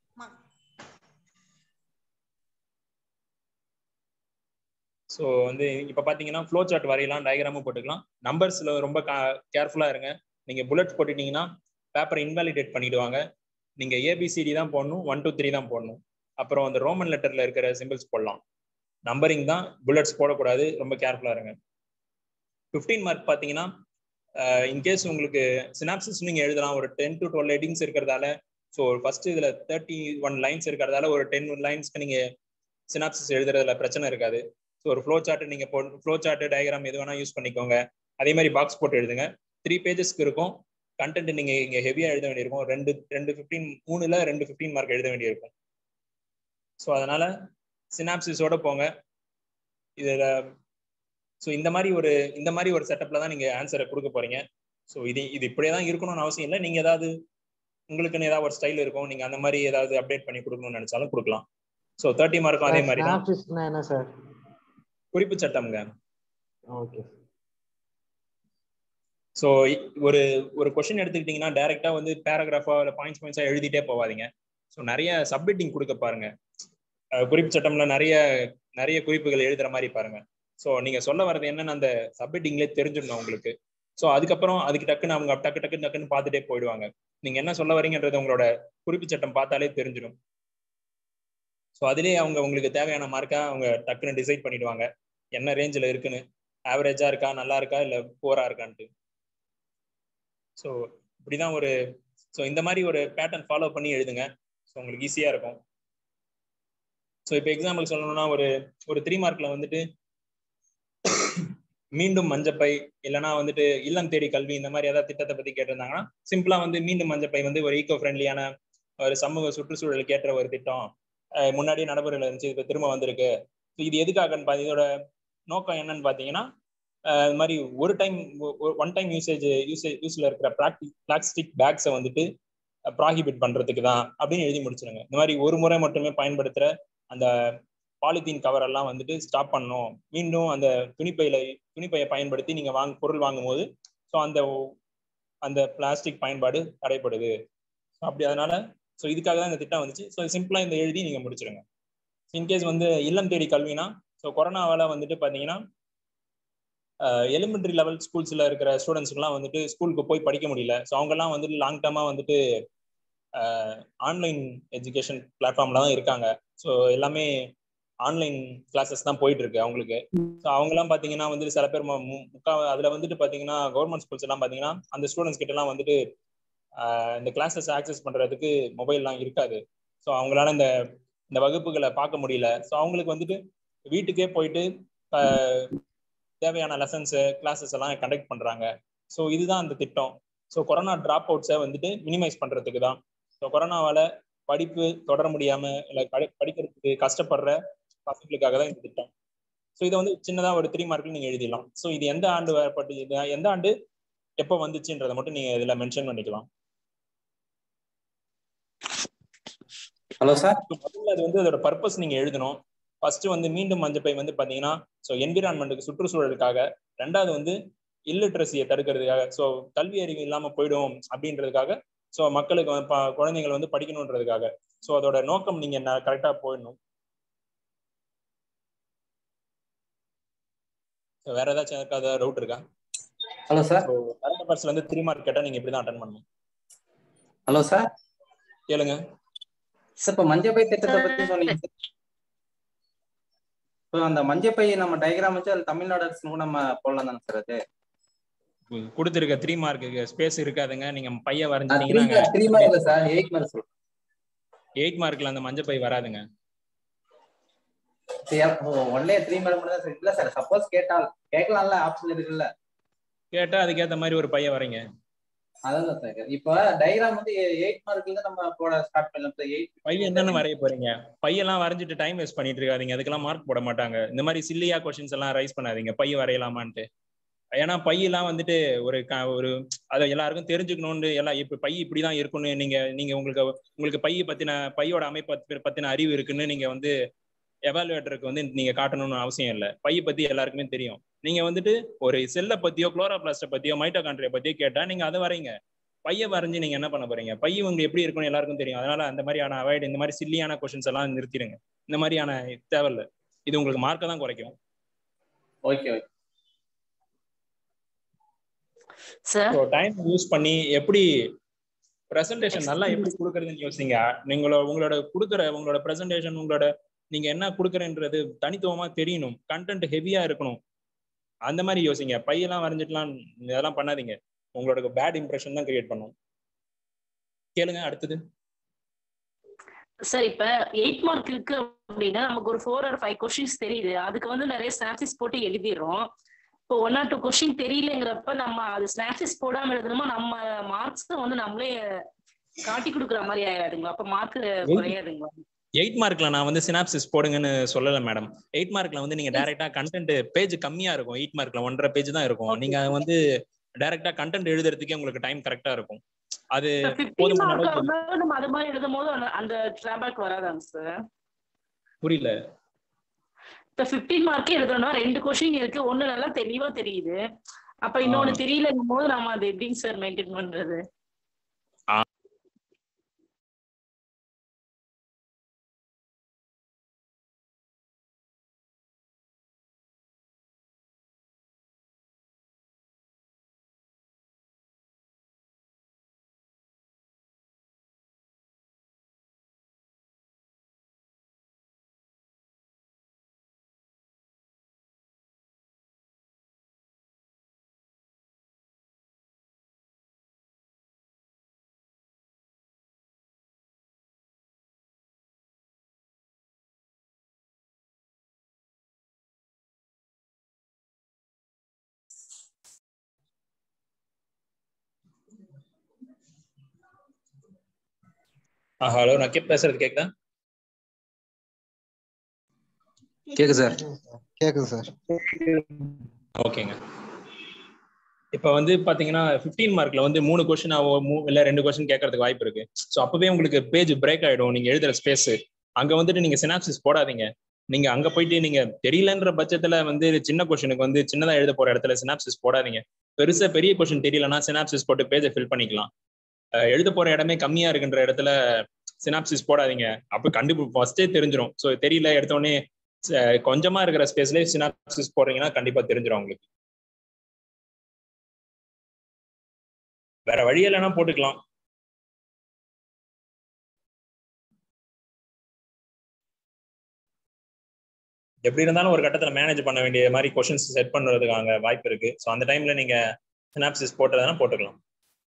ஸோ வந்து இப்போ பார்த்தீங்கன்னா ஃப்ளோ சார்ட் வரையலாம் டயக்ராமும் போட்டுக்கலாம் நம்பர்ஸ்ல ரொம்ப கேர்ஃபுல்லாக இருங்க நீங்கள் புல்லட் போட்டுட்டீங்கன்னா பேப்பரை இன்வாலிடேட் பண்ணிடுவாங்க நீங்கள் ஏபிசிடி தான் போடணும் ஒன் டூ த்ரீ தான் போடணும் அப்புறம் அந்த ரோமன் லெட்டர்ல இருக்கிற சிம்பிள்ஸ் போடலாம் நம்பரிங் தான் புல்லட்ஸ் போடக்கூடாது ரொம்ப கேர்ஃபுல்லாக இருங்க ஃபிஃப்டீன் மார்க் பார்த்தீங்கன்னா இன்கேஸ் உங்களுக்கு சினாப்சிஸ் நீங்கள் எழுதலாம் ஒரு டென் டு டுவெல் ஹெட்டிங்ஸ் இருக்கிறதால ஸோ ஃபர்ஸ்ட் இதில் தேர்ட்டி ஒன் லைன்ஸ் இருக்கிறதால ஒரு டென் லைன்ஸ்க்கு நீங்கள் சினாப்சிஸ் எழுதுறதுல பிரச்சனை இருக்காது ஸோ ஒரு ஃப்ளோ சார்ட் நீங்கள் போ ஃப்ளோ சார்ட் டயக்ராம் எது வேணால் யூஸ் பண்ணிக்கோங்க அதே மாதிரி பாக்ஸ் போட்டு எழுதுங்க த்ரீ பேஜஸ்க்கு இருக்கும் கண்டென்ட் நீங்கள் இங்கே ஹெவியாக எழுத வேண்டியிருக்கும் ரெண்டு ரெண்டு ஃபிஃப்டீன் மூணுல ரெண்டு ஃபிஃப்டீன் மார்க் எழுத வேண்டியிருக்கும் ஸோ அதனால சினாப்சிஸோட போங்க இதில் ஸோ இந்த மாதிரி ஒரு இந்த மாதிரி ஒரு செட்டப்ல தான் நீங்கள் ஆன்சரை கொடுக்க போறீங்க ஸோ இது இது இப்படியே தான் இருக்கணும்னு அவசியம் இல்லை நீங்கள் ஏதாவது உங்களுக்குன்னு ஏதாவது ஒரு ஸ்டைல் இருக்கும் நீங்கள் அந்த மாதிரி ஏதாவது அப்டேட் பண்ணி கொடுக்கணும்னு நினைச்சாலும் கொடுக்கலாம் ஸோ தேர்ட்டி மார்க்கும் அதே மாதிரி தான் ஸ்னாப்சிஸ்னா என்ன சார் குறிப்பு சட்டம்ங்க ஓகே ஸோ ஒரு ஒரு கொஸ்டின் எடுத்துக்கிட்டிங்கன்னா டைரெக்டாக வந்து பேராகிராஃபா இல்லை பாயிண்ட்ஸ் பாயிண்ட்ஸாக எழுதிட்டே போவாதீங்க ஸோ நிறைய சப்மிட்டிங் கொடுக்க பாருங்க அஹ் குறிப்பு சட்டம்ல நிறைய நிறைய குறிப்புகள் எழுதுற மாதிரி பாருங்க ஸோ நீங்க சொல்ல வர்றது என்னன்னு அந்த சப்மிட்டிங்லேயே தெரிஞ்சிடணும் உங்களுக்கு ஸோ அதுக்கப்புறம் அதுக்கு டக்குன்னு அவங்க டக்கு டக்கு டக்குன்னு பார்த்துட்டே போயிடுவாங்க நீங்க என்ன சொல்ல வரீங்கன்றது உங்களோட குறிப்பு சட்டம் பார்த்தாலே தெரிஞ்சிடும் ஸோ அதிலே அவங்க உங்களுக்கு தேவையான மார்க்கா அவங்க டக்குன்னு டிசைட் பண்ணிடுவாங்க என்ன ரேஞ்சில் இருக்குன்னு ஆவரேஜா இருக்கா நல்லா இருக்கா இல்லை போரா இருக்கான்ட்டு ஸோ இப்படிதான் ஒரு ஸோ இந்த மாதிரி ஒரு பேட்டர்ன் ஃபாலோ பண்ணி எழுதுங்க ஸோ உங்களுக்கு ஈஸியாக இருக்கும் ஸோ இப்போ எக்ஸாம்பிள் சொல்லணும்னா ஒரு ஒரு த்ரீ மார்க்ல வந்துட்டு மீண்டும் மஞ்சப்பை இல்லைன்னா வந்துட்டு இல்லம் தேடி கல்வி இந்த மாதிரி ஏதாவது திட்டத்தை பத்தி கேட்டிருந்தாங்கன்னா சிம்பிளா வந்து மீண்டும் மஞ்சப்பை வந்து ஒரு ஈகோ ஃப்ரெண்ட்லியான ஒரு சமூக சுற்றுச்சூழலுக்கு ஏற்ற ஒரு திட்டம் அஹ் முன்னாடியே நடைமுறையில் இருந்துச்சு இப்போ திரும்ப வந்திருக்கு ஸோ இது எதுக்காகன்னு பார்த்து இதோட நோக்கம் என்னன்னு பார்த்தீங்கன்னா அஹ் இது மாதிரி ஒரு time one time usage usage யூஸ்ல இருக்கிற பிளாஸ்டிக் பிளாஸ்டிக் பேக்ஸை வந்துட்டு ப்ராஹிபிட் பண்றதுக்கு தான் அப்படின்னு எழுதி முடிச்சிருங்க இந்த மாதிரி ஒரு முறை மட்டுமே பயன்படுத்துற அந்த பாலித்தீன் கவர் எல்லாம் வந்துட்டு ஸ்டாப் பண்ணணும் மீண்டும் அந்த துணிப்பையில துணிப்பையை பயன்படுத்தி நீங்க வாங்க பொருள் வாங்கும் போது ஸோ அந்த அந்த பிளாஸ்டிக் பயன்பாடு தடைப்படுது ஸோ அப்படி அதனால ஸோ இதுக்காக தான் இந்த திட்டம் வந்துச்சு ஸோ சிம்பிளா இந்த எழுதி நீங்க முடிச்சிருங்க இன்கேஸ் வந்து இல்லம் தேடி கல்வினா ஸோ கொரோனாவால வந்துட்டு பாத்தீங்கன்னா எலிமெண்ட்ரி லெவல் ஸ்கூல்ஸ்ல இருக்கிற ஸ்டூடெண்ட்ஸ்க்குலாம் வந்துட்டு ஸ்கூலுக்கு போய் படிக்க முடியல ஸோ அவங்கெல்லாம் வந்துட்டு லாங் டேர்மா வந்துட்டு ஆன்லைன் எஜுகேஷன் பிளாட்ஃபார்ம்ல தான் இருக்காங்க ஸோ எல்லாமே ஆன்லைன் கிளாஸஸ் தான் போயிட்டு இருக்கு அவங்களுக்கு ஸோ அவங்கலாம் பார்த்தீங்கன்னா வந்துட்டு சில பேர் மு- மு- முக்கா அதில் வந்துட்டு பார்த்தீங்கன்னா கவர்மெண்ட் ஸ்கூல்ஸ் எல்லாம் பார்த்தீங்கன்னா அந்த ஸ்டூடெண்ட்ஸ் கிட்ட எல்லாம் வந்துட்டு ஆஹ் இந்த கிளாஸஸ் ஆக்சஸ் பண்றதுக்கு மொபைல்லாம் இருக்காது ஸோ அவங்களால இந்த இந்த வகுப்புகளை பார்க்க முடியல ஸோ அவங்களுக்கு வந்துட்டு வீட்டுக்கே போயிட்டு ஆஹ் தேவையான லெசன்ஸு கிளாஸஸ் எல்லாம் கண்டக்ட் பண்றாங்க ஸோ இதுதான் அந்த திட்டம் ஸோ கொரோனா ட்ராப் அவுட்ஸை வந்துட்டு மினிமைஸ் பண்றதுக்கு தான் ஸோ கொரோனாவால படிப்பு தொடர முடியாம இல்லை படி- படிக்கிறதுக்கு கஷ்டப்படுற பசங்களுக்காக தான் இந்த திட்டம் ஸோ இதை வந்து சின்னதா ஒரு த்ரீ மார்க்கில் நீங்க எழுதிடலாம் ஸோ இது எந்த ஆண்டு வரப்பட்டு இது எந்த ஆண்டு எப்போ வந்துச்சுன்றதை மட்டும் நீங்க இதுல மென்ஷன் பண்ணிக்கலாம் ஹலோ சார் முதல்ல அது வந்து அதோட பர்பஸ் நீங்க எழுதணும் ஃபர்ஸ்ட் வந்து மீண்டும் மஞ்சப்பை வந்து பாத்தீங்கன்னா ஸோ என்விரான்மெண்ட்டுக்கு சுற்றுச்சூழலுக்காக ரெண்டாவது வந்து இல்லிட்ரஸியை தடுக்கிறதுக்காக ஸோ கல்வி அறிவு இல்லாம போயிடும் அப்படின்றதுக்காக ஸோ மக்களுக்கு வந்து ப- குழந்தைகள் வந்து படிக்கணுன்றதுக்காக ஸோ அதோட நோக்கம் நீங்க என்ன கரெக்டா போயிடணும் So வேற ஏதாச்சும் யாருக்காவது டவுட் இருக்கா ஹலோ சார் ஸோ கரண்ட் அஃபேர்ஸ்ல வந்து த்ரீ மார்க் கேட்டா நீங்க இப்படி தான் அட்டன் பண்ணணும் ஹலோ சார் கேளுங்க சார் இப்போ மஞ்சப்பை திட்டத்தை பத்தி சொன்னீங்க சார். இப்போ அந்த மஞ்சப்பை நம்ம டயக்ராம் வச்சு அது தமிழ்நாடு அரசு கூட நம்ம போடலாம் தானே சார் அது கொடுத்துருக்க த்ரீ மார்க்கு ஸ்பேஸ் இருக்காதுங்க நீங்க பைய த்ரீ வரைஞ்சிட்டீங்கன்னா த்ரீ மார்க் இல்லை சார் எயிட் மார்க் சொல்றேன் எயிட் மார்க்ல அந்த மஞ்சள் பை வராதுங்க ஒன்லே த்ரீ மார்க் மட்டும் தான் சார் இல்ல சார் சப்போஸ் கேட்டால் கேட்கலாம்ல ஆப்ஷன் இருக்குல்ல கேட்டா அதுக்கேத்த மாதிரி ஒரு பைய வரைங்க அதான் சார் இப்போ டயக்ராம் வந்து எயிட் மார்க்ல இருந்து நம்ம போட ஸ்டார்ட் பண்ணலாம் சார் எயிட் பையன் என்னன்னு வரைய போறீங்க பையெல்லாம் வரைஞ்சிட்டு டைம் வேஸ்ட் பண்ணிட்டு இருக்காதீங்க அதுக்கெல்லாம் மார்க் போட மாட்டாங்க இந்த மாதிரி சில்லியா கொஸ்டின்ஸ் எல்லாம் ரைஸ் பண்ணாதீங்க பைய வரையலாமான்ட்டு ஏன்னா பையெல்லாம் வந்துட்டு ஒரு க- ஒரு அதை எல்லாருக்கும் தெரிஞ்சுக்கணும்னு எல்லாம் இப்ப பை இப்படிதான் இருக்கும்னு நீங்க நீங்க உங்களுக்கு உங்களுக்கு பைய பத்தின பையோட அமைப்பு பத்தி- பத்தின அறிவு இருக்குன்னு நீங்க வந்து எவாலுவேட்டருக்கு வந்து நீங்க காட்டணும்னு அவசியம் இல்லை பைய பத்தி எல்லாருக்குமே தெரியும் நீங்க வந்துட்டு ஒரு செல்லை பத்தியோ குளோரோபிளாஸ்ட பத்தியோ மைட்டோகாண்ட்ரியா பத்தியோ கேட்டா நீங்க அதை வரைங்க பைய வரைஞ்சு நீங்க என்ன பண்ண போறீங்க பை உங்களுக்கு எப்படி இருக்கும்னு எல்லாருக்கும் தெரியும் அதனால அந்த மாதிரியான அவாய்ட் இந்த மாதிரி சில்லியான கொஸ்டின்ஸ் எல்லாம் நிறுத்திடுங்க இந்த மாதிரியான தேவையில்ல இது உங்களுக்கு மார்க்கை தான் குறைக்கும் okay okay sir so time use பண்ணி எப்படி ப்ரெசன்டேஷன் நல்லா எப்படி கொடுக்கறதுன்னு யோசிங்க நீங்களோட உங்களோட கொடுக்குற உங்களோட ப்ரெசன்டேஷன் உங்களோட நீங்க என்ன கொடுக்குறன்றது தனித்துவமா தெரியணும் கண்டென்ட் ஹெவியா இருக்கணும் அந்த மாதிரி யோசிங்க பையெல்லாம் வரைஞ்சிட்டுலாம் இதெல்லாம் பண்ணாதீங்க உங்களோட பேட் இம்ப்ரெஷன் தான் கிரியேட் பண்ணும் கேளுங்க அடுத்தது சார் இப்ப எயிட் மார்க் இருக்கு அப்படின்னா நமக்கு ஒரு ஃபோர் ஆர் ஃபைவ் கொஸ்டின்ஸ் தெரியுது அதுக்கு வந்து நிறைய ஸ்னாப்சிஸ் போட்டு எழுதிடுறோம் இப்போ ஒன் ஆர் டூ கொஸ்டின் தெரியலங்கிறப்ப நம்ம அது ஸ்னாப்சிஸ் போடாம எழுதணுமா நம்ம மார்க்ஸ் வந்து நம்மளே காட்டி கொடுக்குற மாதிரி ஆயிடுங்களா அப்ப மார்க் குறையாதுங்களா எயிட் மார்க்ல நான் வந்து சினாப்சிஸ் போடுங்கன்னு சொல்லல மேடம் எயிட் மார்க்ல வந்து நீங்க டைரக்டா கண்டென்ட் பேஜ் கம்மியா இருக்கும் எயிட் மார்க்ல ஒன்றரை பேஜ் தான் இருக்கும் நீங்க வந்து டைரக்டா கண்டென்ட் எழுதுறதுக்கே உங்களுக்கு டைம் கரெக்டா இருக்கும் அது ஃபிஃப்டீன் போதுமான மார்க் அளவுக்கு வந்து நம்ம அது மாதிரி எழுதும் போது அந்த- அந்த டிராபேக் வராதாங்க சார் புரியல இப்ப ஃபிஃப்டீன் மார்க்கே எழுதணும்னா ரெண்டு கொஸ்டின் இருக்கு ஒண்ணு நல்லா தெளிவா தெரியுது அப்ப இன்னொன்னு தெரியலங்கும் போது நம்ம அது எப்படிங்க சார் மெயின்டைன் பண்றது ஹலோ நான் கே பேசுறது கேக்குதா கேக்குது சார் கேக்குது சார் ஓகேங்க இப்போ வந்து பாத்தீங்கன்னா 15 மார்க்ல வந்து மூணு கொஸ்டின் இல்ல ரெண்டு கொஸ்டின் கேட்கறதுக்கு வாய்ப்பு இருக்கு ஸோ அப்பவே உங்களுக்கு பேஜ் பிரேக் ஆயிடும் நீங்க எழுதுற ஸ்பேஸ் அங்க வந்துட்டு நீங்க சினாப்சிஸ் போடாதீங்க நீங்க அங்க போயிட்டு நீங்க தெரியலன்ற பட்சத்துல வந்து சின்ன கொஸ்டினுக்கு வந்து சின்னதா எழுத போற இடத்துல சினாப்சிஸ் போடாதீங்க பெருசா பெரிய கொஸ்டின் தெரியலன்னா சினாப்சிஸ் போட்டு பேஜை ஃபில் பண்ணிக்கலாம் அஹ் எழுத போற இடமே கம்மியா இருக்குன்ற இடத்துல சினாப்சிஸ் போடாதீங்க அப்ப கண்டிப்பா ஃபர்ஸ்டே தெரிஞ்சிடும் ஸோ தெரியல எடுத்த உடனே அஹ் கொஞ்சமா இருக்கிற ஸ்பேஸ்லயே சினாப்சிஸ் போடுறீங்கன்னா கண்டிப்பா தெரிஞ்சிடும் உங்களுக்கு வேற வழி இல்லைன்னா போட்டுக்கலாம் எப்படி இருந்தாலும் ஒரு கட்டத்துல மேனேஜ் பண்ண வேண்டிய மாதிரி கொஷின்ஸ் செட் பண்றதுக்கு அங்க வாய்ப்பு இருக்கு ஸோ அந்த டைம்ல நீங்க சினாப்சிஸ் போட்டதுன்னா போட்டுக்கலாம்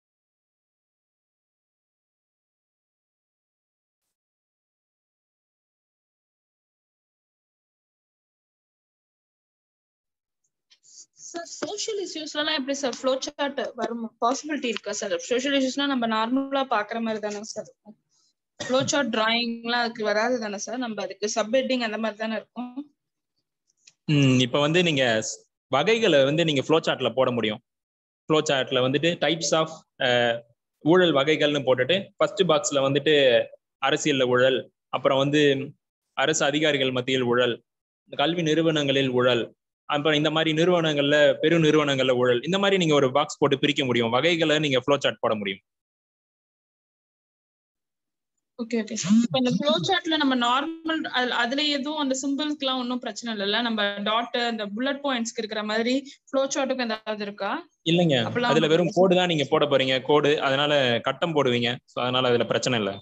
சார் சோஷியல் இஷ்யூஸ்லாம் எப்படி சார் ஃப்ளோ சார்ட் வரும் பாசிபிலிட்டி இருக்கா சார் சோஷியல் இஷ்யூஸ்னா நம்ம நார்மலா பாக்குற மாதிரி தானே சார் இருக்கும் ஃப்ளோ சார்ட் டிராயிங்லாம் அதுக்கு வராது தானே சார் நம்ம அதுக்கு சப் ஹெட்டிங் அந்த மாதிரி தானே இருக்கும் ம் இப்போ வந்து நீங்க ஸ்- வகைகளை வந்து நீங்க ஃப்ளோ சார்ட்ல போட முடியும் ஃப்ளோ சார்ட்ல வந்துட்டு டைப்ஸ் ஆஃப் ஊழல் வகைகள்னு போட்டுட்டு ஃபர்ஸ்ட் பாக்ஸ்ல வந்துட்டு அரசியல்ல ஊழல் அப்புறம் வந்து அரசு அதிகாரிகள் மத்தியில் ஊழல் கல்வி நிறுவனங்களில் ஊழல் அப்புறம் இந்த மாதிரி நிறுவனங்கள்ல பெரு நிறுவனங்கள்ல ஊழல் இந்த மாதிரி நீங்க ஒரு பாக்ஸ் போட்டு பிரிக்க முடியும் வகைகளை நீங்க ஃப்ளோ சார்ட் போட முடியும் ஓகே ஓகே இப்போ இந்த ஃப்ளோ சார்ட்ல நம்ம நார்மல் அதுல எதுவும் அந்த சிம்பிள்ஸ்க்குலாம் ஒன்றும் பிரச்சனை இல்லைல்ல நம்ம டாட் அந்த புல்லட் பாயிண்ட்ஸ்க்கு இருக்கிற மாதிரி ஃப்ளோ சார்ட்டுக்கு ஏதாவது இருக்கா இல்லைங்க அப்பெல்லாம் அதுல வெறும் கோடு தான் நீங்க போட போறீங்க கோடு அதனால கட்டம் போடுவீங்க ஸோ அதனால அதுல பிரச்சனை இல்லை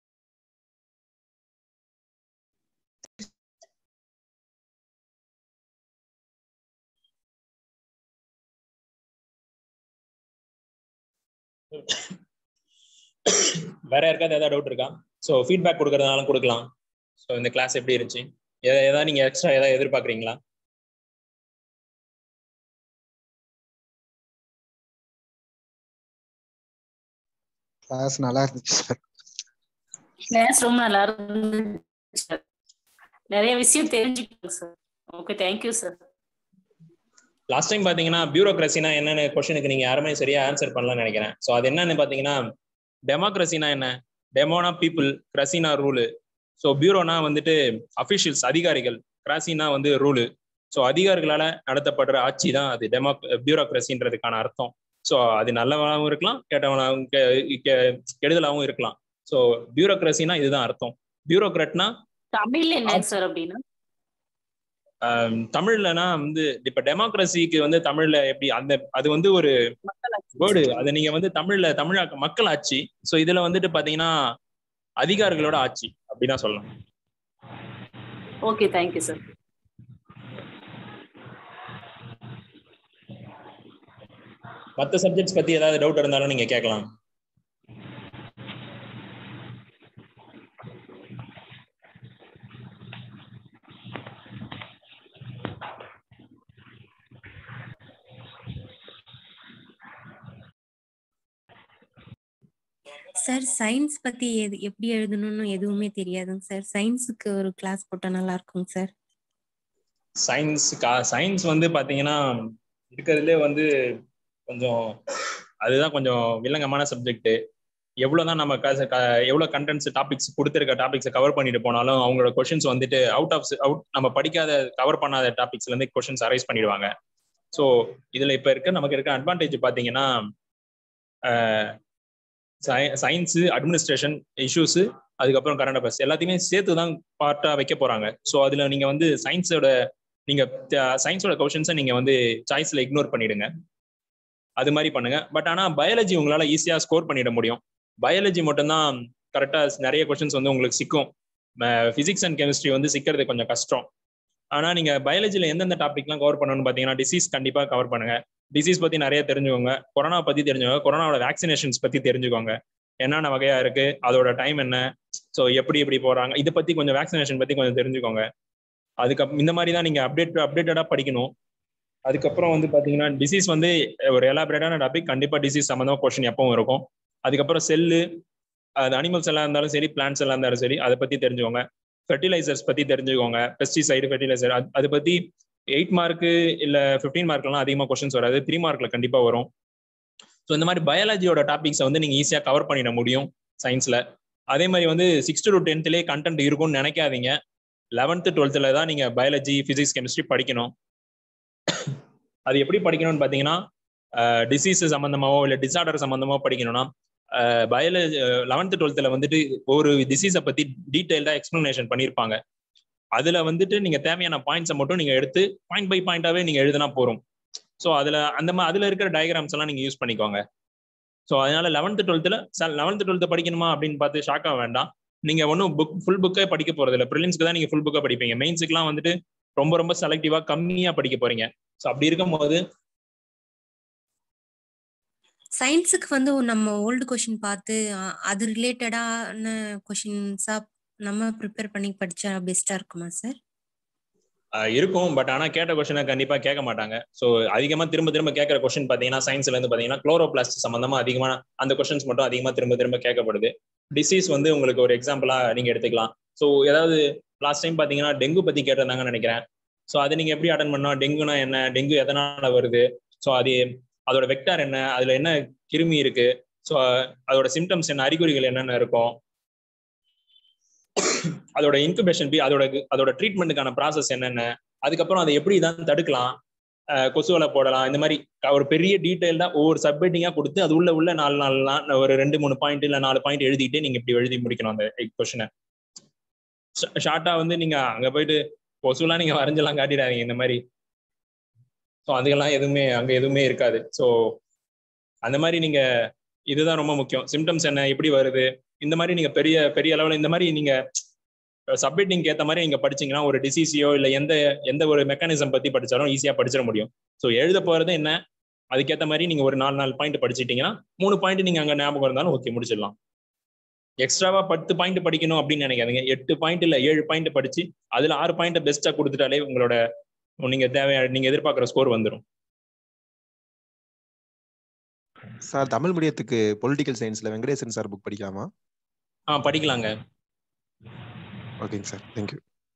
வேற யாருக்காவது ஏதாவது டவுட் இருக்கா ஸோ ஃபீட்பேக் கொடுக்கறதுனாலும் கொடுக்கலாம் ஸோ இந்த கிளாஸ் எப்படி இருந்துச்சு எதா- ஏதாவது நீங்க எக்ஸ்ட்ரா ஏதாவது எதிர்பார்க்குறீங்களா கிளாஸ் நல்லா இருந்துச்சு சார் கிளாஸ் ரொம்ப நல்லா இருந்துச்சு sir. நிறைய விஷயம் தெரிஞ்சுக்கிட்டோம் sir okay thank you sir last time பாத்தீங்கன்னா பியூரோக்ரஸினா என்னன்னு கொஸ்டினுக்கு நீங்க யாருமே சரியா ஆன்சர் பண்ணலன்னு நினைக்கிறேன் ஸோ அது என்னன்னு பாத்தீங்கன்னா டெமோக்ரஸினா என்ன டெமோனா பீப்புள் கிரசினா ரூலு ஸோ பியூரோனா வந்துட்டு அஃபிஷியல்ஸ் அதிகாரிகள் கிராசினா வந்து ரூலு ஸோ அதிகாரிகளால நடத்தப்படுற ஆட்சி தான் அது டெமோ பியூரோக்ரஸின்றதுக்கான அர்த்தம் ஸோ அது நல்லவனாகவும் இருக்கலாம் கெட்டவனாகவும் கெ- கெ- கெடுதலாகவும் இருக்கலாம் ஸோ பியூரோக்ரஸினா இதுதான் அர்த்தம் பியூரோக்ராட்னா தமிழ்ல என்ன சார் அப்படின்னா ஆஹ் தமிழ்லனா வந்து இப்ப டெமோக்ரஸிக்கு வந்து தமிழ்ல எப்படி அந்த அது வந்து ஒரு வேர்டு அதை நீங்க வந்து தமிழ்ல தமிழாக்க மக்கள் ஆட்சி சோ இதுல வந்துட்டு பாத்தீங்கன்னா அதிகாரிகளோட ஆட்சி அப்படின்னா சொல்லலாம் ஓகே தேங்க்யூ சார் மத்த சப்ஜெக்ட்ஸ் பத்தி ஏதாவது டவுட் இருந்தாலும் நீங்க கேட்கலாம் சார் சயின்ஸ் பத்தி எது எப்படி எழுதணும்னு எதுவுமே தெரியாதுங்க சார் சயின்ஸுக்கு ஒரு கிளாஸ் போட்டா நல்லா இருக்குங்க சார் சயின்ஸ் சயின்ஸ் வந்து பாத்தீங்கன்னா இருக்கிறதுலே வந்து கொஞ்சம் அதுதான் கொஞ்சம் வில்லங்கமான சப்ஜெக்ட் எவ்வளவுதான் நம்ம க- க- எவ்வளவு கண்டென்ட்ஸ் டாபிக்ஸ் கொடுத்துருக்க டாபிக்ஸை கவர் பண்ணிட்டு போனாலும் அவங்களோட கொஷின்ஸ் வந்துட்டு அவுட் ஆஃப் அவுட் நம்ம படிக்காத கவர் பண்ணாத டாபிக்ஸ்ல இருந்து கொஷின்ஸ் அரைஸ் பண்ணிடுவாங்க ஸோ இதுல இப்ப இருக்க நமக்கு இருக்க அட்வான்டேஜ் பாத்தீங்கன்னா சயின்ஸு அட்மினிஸ்ட்ரேஷன் இஷ்யூஸ் அதுக்கப்புறம் கரண்ட் அஃபேர்ஸ் எல்லாத்தையுமே சேர்த்து தான் பார்ட்டா வைக்க போறாங்க ஸோ அதுல நீங்க வந்து சயின்ஸோட நீங்க சயின்ஸோட கொஷின்ஸை நீங்க வந்து சாய்ஸ்ல இக்னோர் பண்ணிடுங்க அது மாதிரி பண்ணுங்க பட் ஆனா பயாலஜி உங்களால ஈஸியா ஸ்கோர் பண்ணிட முடியும் பயாலஜி மட்டும்தான் கரெக்டா நிறைய கொஷின்ஸ் வந்து உங்களுக்கு சிக்கும் பிசிக்ஸ் அண்ட் கெமிஸ்ட்ரி வந்து சிக்கிறது கொஞ்சம் கஷ்டம் ஆனா நீங்க பயாலஜில எந்தெந்த டாபிக்லாம் கவர் பண்ணணும்னு பாத்தீங்கன்னா டிசீஸ் கண்டிப்பா கவர் பண்ணுங்க டிசீஸ் பத்தி நிறைய தெரிஞ்சுக்கோங்க கொரோனா பத்தி தெரிஞ்சுக்கோங்க கொரோனாவோட வேக்சினேஷன்ஸ் பத்தி தெரிஞ்சுக்கோங்க என்னென்ன வகையா இருக்கு அதோட டைம் என்ன ஸோ எப்படி எப்படி போறாங்க இதை பத்தி கொஞ்சம் வேக்சினேஷன் பத்தி கொஞ்சம் தெரிஞ்சுக்கோங்க அதுக்கப் இந்த மாதிரி தான் நீங்க அப்டேட் அப்டேட்டடா படிக்கணும் அதுக்கப்புறம் வந்து பாத்தீங்கன்னா டிசீஸ் வந்து ஒரு எலாபரேட்டான டாபிக் கண்டிப்பா டிசீஸ் சம்மந்தமா கொஸ்டின் எப்பவும் இருக்கும் அதுக்கப்புறம் செல்லு அது அனிமல்ஸ் எல்லாம் இருந்தாலும் சரி பிளான்ஸ் எல்லாம் இருந்தாலும் சரி அதை பத்தி தெரிஞ்சுக்கோங்க ஃபெர்டிலைசர்ஸ் பத்தி தெரிஞ்சுக்கோங்க பெஸ்டிசைடு ஃபெர்டிலைசர் அதை பத்தி எயிட் மார்க்கு இல்ல ஃபிஃப்டீன் மார்க்லாம் அதிகமாக கொஸ்டின்ஸ் வராது த்ரீ மார்க்ல கண்டிப்பா வரும் ஸோ இந்த மாதிரி பயாலஜியோட டாபிக்ஸை வந்து நீங்க ஈஸியா கவர் பண்ணிட முடியும் சயின்ஸ்ல அதே மாதிரி வந்து சிக்ஸ்த் டு டென்த்லேயே கண்டென்ட் இருக்கும்னு நினைக்காதீங்க லெவன்த்து டுவெல்த்தில் தான் நீங்க பயாலஜி பிசிக்ஸ் கெமிஸ்ட்ரி படிக்கணும் அது எப்படி படிக்கணும்னு பார்த்தீங்கன்னா டிசீஸ் சம்மந்தமாவோ இல்லை டிசார்டர் சம்மந்தமாவோ படிக்கணும்னா பயாலஜி லெவன்த்து டுவெல்த்தில் வந்துட்டு ஒரு டிசீஸை பற்றி டீட்டெயில்டாக எக்ஸ்பிளனேஷன் பண்ணியிருப்பாங்க அதுல வந்துட்டு நீங்க தேவையான பாயிண்ட்ஸை மட்டும் நீங்க எடுத்து பாயிண்ட் பை பாயிண்டாவே நீங்க எழுதினா போறோம் ஸோ அதுல அந்த மா அதுல இருக்கிற டயக்ராம்ஸ் எல்லாம் நீங்க யூஸ் பண்ணிக்கோங்க ஸோ அதனால லெவன்த்து டுவெல்த்தில் லெவன்த்து டுவெல்த்து படிக்கணுமா அப்படின்னு பார்த்து ஷாக் ஆக வேண்டாம் நீங்க ஒன்றும் புக் ஃபுல் புக்கே படிக்க போறது இல்லை ப்ரிலிம்ஸ்க்கு தான் நீங்க ஃபுல் புக்கை படிப்பீங்க மெயின்ஸுக்குலாம் வந்துட்டு ரொம்ப ரொம்ப செலக்டிவா கம்மியா படிக்க போறீங்க ஸோ அப்படி இருக்கும்போது சயின்ஸுக்கு வந்து நம்ம ஓல்டு கொஷின் பார்த்து அ- அது ரிலேட்டடான கொஷின்ஸா நம்ம ப்ரிப்பேர் பண்ணி படிச்சா பெஸ்டா இருக்குமா சார் ஆஹ் இருக்கும் பட் ஆனா கேட்ட கொஸ்டினை கண்டிப்பா கேட்க மாட்டாங்க ஸோ அதிகமா திரும்ப திரும்ப கேட்கற கொஸ்டின் பாத்தீங்கன்னா சயின்ஸ்ல இருந்து பாத்தீங்கன்னா குளோரோபிளாஸ்ட் சம்பந்தமா அதிகமா அந்த கொஸ்டின்ஸ் மட்டும் அதிகமா திரும்ப திரும்ப கேட்கப்படுது டிசீஸ் வந்து உங்களுக்கு ஒரு எக்ஸாம்பிளா நீங்க எடுத்துக்கலாம் ஸோ ஏதாவது லாஸ்ட் டைம் பாத்தீங்கன்னா டெங்கு பத்தி கேட்டிருந்தாங்கன்னு நினைக்கிறேன் ஸோ அதை நீங்க எப்படி அட்டன் பண்ணோம் டெங்குனா என்ன டெங்கு எதனால வருது ஸோ அது அதோட வெக்டார் என்ன அதுல என்ன கிருமி இருக்கு ஸோ அதோட சிம்டம்ஸ் என்ன அறிகுறிகள் என்னென்ன இருக்கும் அதோட இன்குபேஷன் பி அதோட அதோட ட்ரீட்மெண்ட்டுக்கான ப்ராசஸ் என்னென்ன அதுக்கப்புறம் அதை எப்படி தான் தடுக்கலாம் அஹ் கொசுவலை போடலாம் இந்த மாதிரி க- ஒரு பெரிய டீட்டெயில்டா ஒவ்வொரு சப்மிட்டிங்கா கொடுத்து அது உள்ள உள்ள நாலு நாலுலாம் ஒரு ரெண்டு மூணு பாயிண்ட் இல்ல நாலு பாயிண்ட் எழுதிட்டு நீங்க இப்படி எழுதி முடிக்கணும் அந்த கொஸ்டினை ஷார்ட்டா வந்து நீங்க அங்க போயிட்டு கொசுலாம் நீங்க வரைஞ்செல்லாம் காட்டிடாதீங்க இந்த மாதிரி ஸோ அதுக்கெல்லாம் எதுவுமே அங்க எதுவுமே இருக்காது ஸோ அந்த மாதிரி நீங்க இதுதான் ரொம்ப முக்கியம் சிம்டம்ஸ் என்ன எப்படி வருது இந்த மாதிரி நீங்க பெரிய பெரிய அளவில் இந்த மாதிரி நீங்க சப்மிட்டிங் ஏற்ற மாதிரி நீங்க படிச்சீங்கன்னா ஒரு டிசீஸையோ இல்லை எந்த எந்த ஒரு மெக்கானிசம் பத்தி படிச்சாலும் ஈஸியா படிச்சிட முடியும் ஸோ எழுத போறது என்ன அதுக்கேற்ற மாதிரி நீங்க ஒரு நாலு நாலு பாயிண்ட் படிச்சிட்டீங்கன்னா மூணு பாயிண்ட் நீங்க அங்க ஞாபகம் இருந்தாலும் ஓகே முடிச்சிடலாம் எக்ஸ்ட்ராவா பத்து பாயிண்ட் படிக்கணும் அப்படின்னு நினைக்காதீங்க எட்டு பாயிண்ட் இல்ல ஏழு பாயிண்ட் படிச்சு அதுல ஆறு பாயிண்ட் பெஸ்டா கொடுத்துட்டாலே உங்களோட நீங்க தேவை நீங்க எதிர்பார்க்குற ஸ்கோர் வந்துடும் சார் தமிழ் மீடியத்துக்கு பொலிட்டிக்கல் சயின்ஸ்ல வெங்கடேசன் சார் புக் படிக்கலாமா ஆ படிக்கலாங்க ஓகேங்க சார் தேங்க்யூ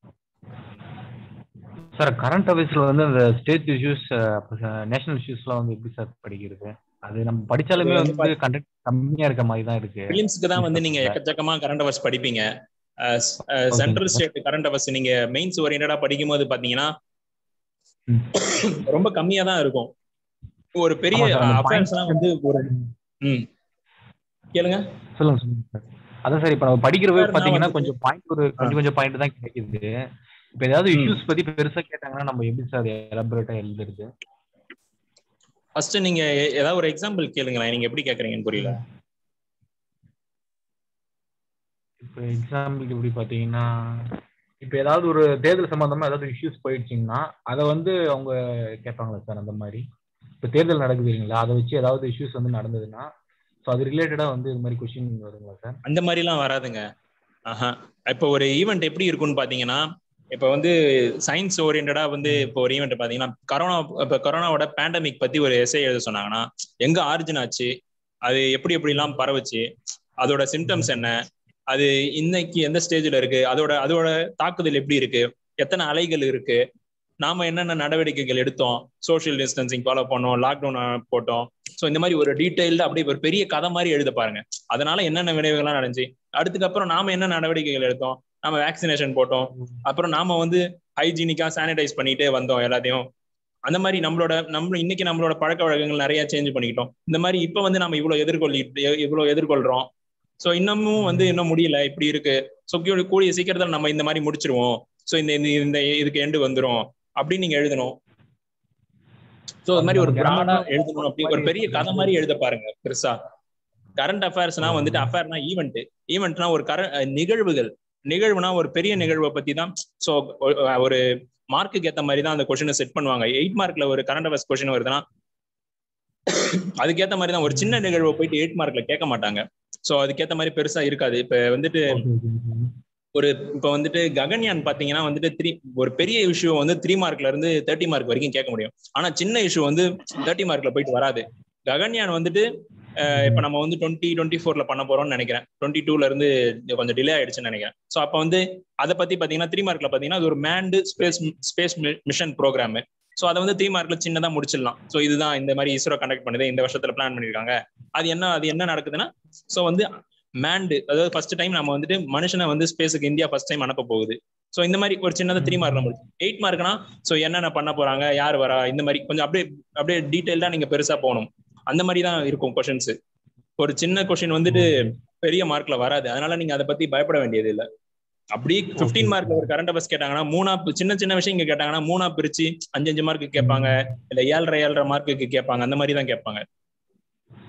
சார் கரண்ட் அஃபேர்ஸ்ல வந்து அந்த ஸ்டேட் இஷ்யூஸ் நேஷனல் இஷ்யூஸ்லாம் வந்து எப்படி சார் படிக்கிறது அது நம்ம படிச்சாலுமே அது வந்து வந்து கண்டென்ட் கம்மியா இருக்க மாதிரி தான் இருக்கு பிலிம்ஸ்க்கு தான் வந்து நீங்க எக்கச்சக்கமா கரண்ட் அவர்ஸ் படிப்பீங்க சென்ட்ரல் ஸ்டேட் கரண்ட் அவர்ஸ் நீங்க மெயின்ஸ் ஓரியன்டா படிக்கும் போது பாத்தீங்கன்னா ரொம்ப கம்மியா தான் இருக்கும் ஒரு பெரிய ஆமா sir, அந்த அஃபேர்ஸ் எல்லாம் வந்து ஒரு ம் கேளுங்க சொல்லுங்க சொல்லுங்க சார் அதான் சார் இப்ப நம்ம படிக்கிறவே Sir, நான் பாத்தீங்கன்னா வந்துட்டு- கொஞ்சம் பாயிண்ட் ஒரு கொஞ்சம் கொஞ்சம் பாயிண்ட் தான் கிடைக்குது இப்ப ஏதாவது இஷ்யூஸ் பத்தி பெருசா கேட்டாங்கன்னா நம்ம எப்படி சார் எலாபரேட்டா எழுதுறது ஃபர்ஸ்ட் நீங்க எ- ஏதாவது ஒரு எக்ஸாம்பிள் கேளுங்களேன் நீங்க எப்படி கேக்குறீங்கன்னு புரியல இப்போ எக்ஸாம்பிளுக்கு எப்படி பாத்தீங்கன்னா இப்ப ஏதாவது ஒரு தேர்தல் சம்பந்தமா ஏதாவது இஷ்யூஸ் போயிடுச்சுங்கன்னா அதை வந்து அவங்க கேட்பாங்களா சார் அந்த மாதிரி இப்ப தேர்தல் நடக்குது இல்லைங்களா அதை வச்சு ஏதாவது இஷ்யூஸ் வந்து நடந்ததுன்னா ஸோ அது ரிலேட்டடா வந்து இது மாதிரி கொஸ்டின் வருங்களா சார் அந்த மாதிரிலாம் வராதுங்க ஆஹா இப்போ ஒரு ஈவெண்ட் எப்படி இருக்கும்னு பாத்தீங்கன்னா இப்போ வந்து சயின்ஸ் ஓரியன்டா வந்து இப்போ ஒரு ஈவெண்ட் பாத்தீங்கன்னா கரோனா இப்போ கொரோனாவோட பேண்டமிக் பத்தி ஒரு எஸ்ஏ எழுத சொன்னாங்கன்னா எங்க ஆரிஜின் ஆச்சு அது எப்படி எப்படி எல்லாம் பரவுச்சு அதோட சிம்டம்ஸ் என்ன அது இன்னைக்கு எந்த ஸ்டேஜ்ல இருக்கு அதோட அதோட தாக்குதல் எப்படி இருக்கு எத்தனை அலைகள் இருக்கு நாம என்னென்ன நடவடிக்கைகள் எடுத்தோம் சோஷியல் டிஸ்டன்சிங் ஃபாலோ பண்ணோம் லாக்டவுன் போட்டோம் ஸோ இந்த மாதிரி ஒரு டீடைல்டு அப்படியே ஒரு பெரிய கதை மாதிரி எழுத பாருங்க அதனால என்னென்ன விளைவுகள்லாம் நடந்துச்சு அதுக்கப்புறம் நாம என்ன நடவடிக்கைகள் எடுத்தோம் நாம வேக்சினேஷன் போட்டோம் அப்புறம் நாம வந்து ஹைஜீனிக்கா சானிடைஸ் பண்ணிட்டே வந்தோம் எல்லாத்தையும் அந்த மாதிரி நம்மளோட நம்ம இன்னைக்கு நம்மளோட பழக்க வழக்கங்கள் நிறைய சேஞ்ச் பண்ணிக்கிட்டோம் இந்த மாதிரி இப்ப வந்து நம்ம இவ்வளவு எதிர்கொள்ளிட்டு இவ்வளவு எதிர்கொள்றோம் ஸோ இன்னமும் வந்து இன்னும் முடியல இப்படி இருக்கு ஸோ கூடிய சீக்கிரத்தில் நம்ம இந்த மாதிரி முடிச்சிருவோம் ஸோ இந்த இந்த- இந்த இதுக்கு எண்டு வந்துரும் அப்படின்னு நீங்க எழுதணும் ஸோ அது மாதிரி ஒரு பிராடா எழுதணும் அப்படி ஒரு பெரிய கதை மாதிரி எழுத பாருங்க பெருசா கரண்ட் அஃபேர்ஸ்னா வந்துட்டு அஃபேர்னா ஈவெண்ட் ஈவெண்ட்னா ஒரு கர நிகழ்வுகள் நிகழ்வுனா ஒரு பெரிய நிகழ்வை பத்தி தான் ஸோ ஒரு மார்க்குக்கு ஏத்த மாதிரி தான் அந்த கொஸ்டினை செட் பண்ணுவாங்க எயிட் மார்க்ல ஒரு கரண்ட் அஃபேர்ஸ் கொஸ்டின் வருதுன்னா அதுக்கேத்த மாதிரி தான் ஒரு சின்ன நிகழ்வை போயிட்டு எயிட் மார்க்ல கேட்க மாட்டாங்க ஸோ அதுக்கேத்த மாதிரி பெருசா இருக்காது இப்ப வந்துட்டு ஒரு இப்ப வந்துட்டு ககன்யான் பாத்தீங்கன்னா வந்துட்டு த்ரீ ஒரு பெரிய இஷ்யூ வந்து த்ரீ மார்க்ல இருந்து தேர்ட்டி மார்க் வரைக்கும் கேட்க முடியும் ஆனா சின்ன இஷ்யூ வந்து தேர்ட்டி மார்க்ல போயிட்டு வராது ககன்யான் வந்துட்டு அஹ், இப்ப நம்ம வந்து டுவெண்ட்டி டுவெண்ட்டி ஃபோர்ல பண்ண போறோம்னு நினைக்கிறேன் டுவெண்ட்டி டூல இருந்து கொஞ்சம் டிலே ஆயிடுச்சுன்னு நினைக்கிறேன் ஸோ அப்ப வந்து அதை பத்தி பாத்தீங்கன்னா த்ரீ மார்க்ல பாத்தீங்கன்னா அது ஒரு manned space space mission programme so அதை வந்து த்ரீ மார்க்ல சின்னதா முடிச்சிடலாம் ஸோ இதுதான் இந்த மாதிரி இஸ்ரோ கண்டக்ட் பண்ணுது இந்த வருஷத்துல பிளான் பண்ணிருக்காங்க அது என்ன அது என்ன நடக்குதுன்னா ஸோ வந்து மேண்டு அதாவது ஃபர்ஸ்ட் டைம் நம்ம வந்துட்டு மனுஷனை வந்து ஸ்பேஸுக்கு இந்தியா ஃபர்ஸ்ட் டைம் அனுப்ப போகுது ஸோ இந்த மாதிரி ஒரு சின்னதா த்ரீ மார்க் நம்ம எயிட் மார்க்னா ஸோ என்னென்ன பண்ண போறாங்க யார் வரா இந்த மாதிரி கொஞ்சம் அப்படியே அப்படியே டீட்டெயில்டா நீங்க பெருசா போகணும் அந்த மாதிரி தான் இருக்கும் கொஷின்ஸ் ஒரு சின்ன கொஷின் வந்துட்டு பெரிய மார்க்ல வராது அதனால நீங்க அதை பத்தி பயப்பட வேண்டியது இல்லை அப்படி பிப்டீன் மார்க்ல ஒரு கரண்ட் அவர்ஸ் கேட்டாங்கன்னா மூணா சின்ன சின்ன விஷயம் இங்க கேட்டாங்கன்னா மூணா பிரிச்சு அஞ்சு அஞ்சு மார்க்கு கேட்பாங்க இல்ல ஏழரை ஏழரை மார்க்குக்கு கேட்பாங்க அந்த மாதிரி தான் கேட்பாங்க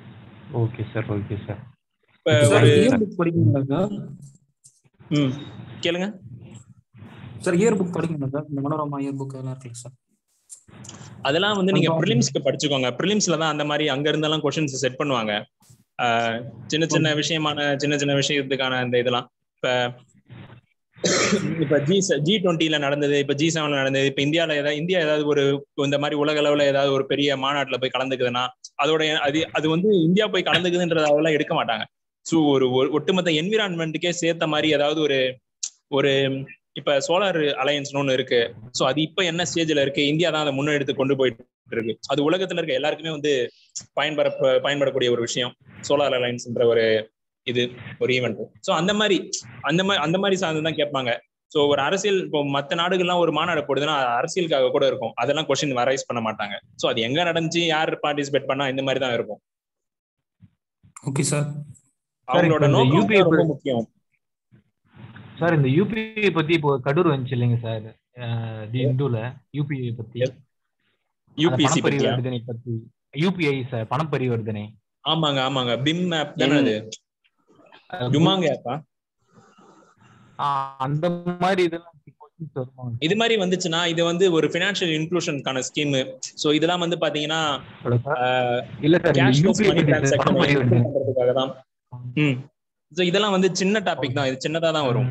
ஓகே சார் ஓகே சார் இப்ப சார் ஒரு இயர் புக் படிக்கீங்களா சார் ம் கேளுங்க சார் இயர் புக் படிக்கீங்களா சார் இந்த மனோரமா இயர் புக் அதெல்லாம் இருக்குல்ல சார் அதெல்லாம் வந்து நீங்க Confirm. ப்ரிலிம்ஸ்க்கு படிச்சுக்கோங்க ப்ரிலிம்ஸ்ல தான் அந்த மாதிரி அங்க இருந்தெல்லாம் கொஸ்டின்ஸ் செட் பண்ணுவாங்க ஆஹ் சின்ன சின்ன விஷயமான சின்ன சின்ன விஷயத்துக்கான அந்த இதெல்லாம் இப்ப இப்ப ஜி ஜி டுவெண்ட்டில நடந்தது இப்ப ஜி செவன்ல நடந்தது இப்ப இந்தியால ஏதாவது இந்தியா ஏதாவது ஒரு இந்த மாதிரி உலக அளவுல ஏதாவது ஒரு பெரிய மாநாட்டுல போய் கலந்துக்குதுன்னா அதோட அது அது வந்து இந்தியா போய் கலந்துக்குதுன்றத அதெல்லாம் எடுக்க மாட்டாங்க ஸோ ஒரு ஒரு ஒட்டுமொத்த என்விரான்மெண்ட்டுக்கே சேர்த்த மாதிரி ஏதாவது ஒரு ஒரு இப்ப சோலார் அலையன்ஸ்னு ஒன்று இருக்கு ஸோ அது இப்ப என்ன ஸ்டேஜ்ல இருக்கு இந்தியா தான் அதை முன்னெடுத்து கொண்டு போயிட்டு இருக்கு அது உலகத்துல இருக்க எல்லாருக்குமே வந்து பயன்பட பயன்படக்கூடிய ஒரு விஷயம் சோலார் அலையன்ஸ்ன்ற ஒரு இது ஒரு ஈவெண்ட் ஸோ அந்த மாதிரி அந்த மாதிரி அந்த மாதிரி சார்ந்து தான் கேட்பாங்க ஸோ ஒரு அரசியல் இப்போ மற்ற நாடுகள்லாம் ஒரு மாநாடு போடுதுன்னா அது அரசியலுக்காக கூட இருக்கும் அதெல்லாம் கொஸ்டின் வரைஸ் பண்ண மாட்டாங்க ஸோ அது எங்க நடந்துச்சு யார் பார்ட்டிசிபேட் பண்ணா இந்த மாதிரி தான் இருக்கும் ஓகே சார் அவங்களோட இந்த நோக்கம் UPI தான் ரொம்ப ப- முக்கியம் சார் இந்த யூபிஐ பத்தி இப்போ கடூர் வந்துச்சு இல்லைங்க சார் அஹ் தி இந்துல யூபிஐ பத்தி அந்த UPC பத்தியா? பணப்பரிவர்த்தனை பத்தி யூபிஐ சார் பணப்பரிவர்த்தனை ஆமாங்க ஆமாங்க பிம் ஆப் தானே அது டுமாங்க ஆப்பா ஆஹ் அந்த மாதிரி இதெல்லாம் questions வருமா இது மாதிரி வந்துச்சுன்னா இது வந்து ஒரு பினான்சியல் இன்க்ளூஷனுக்கான ஸ்கீம் ஸோ இதெல்லாம் வந்து பாத்தீங்கன்னா இல்ல சார் இந்த கேஷ்லெஸ் யூபிஐ மணி பத்தி சார் டிரான்சாக்ஷன் பணப்பரிவர்த்தனை பண்றதுக்காக தான் ம் ஸோ இதெல்லாம் வந்து சின்ன டாபிக் தான் இது சின்னதா தான் வரும்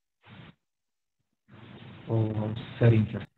ஓ சரிங்க சார்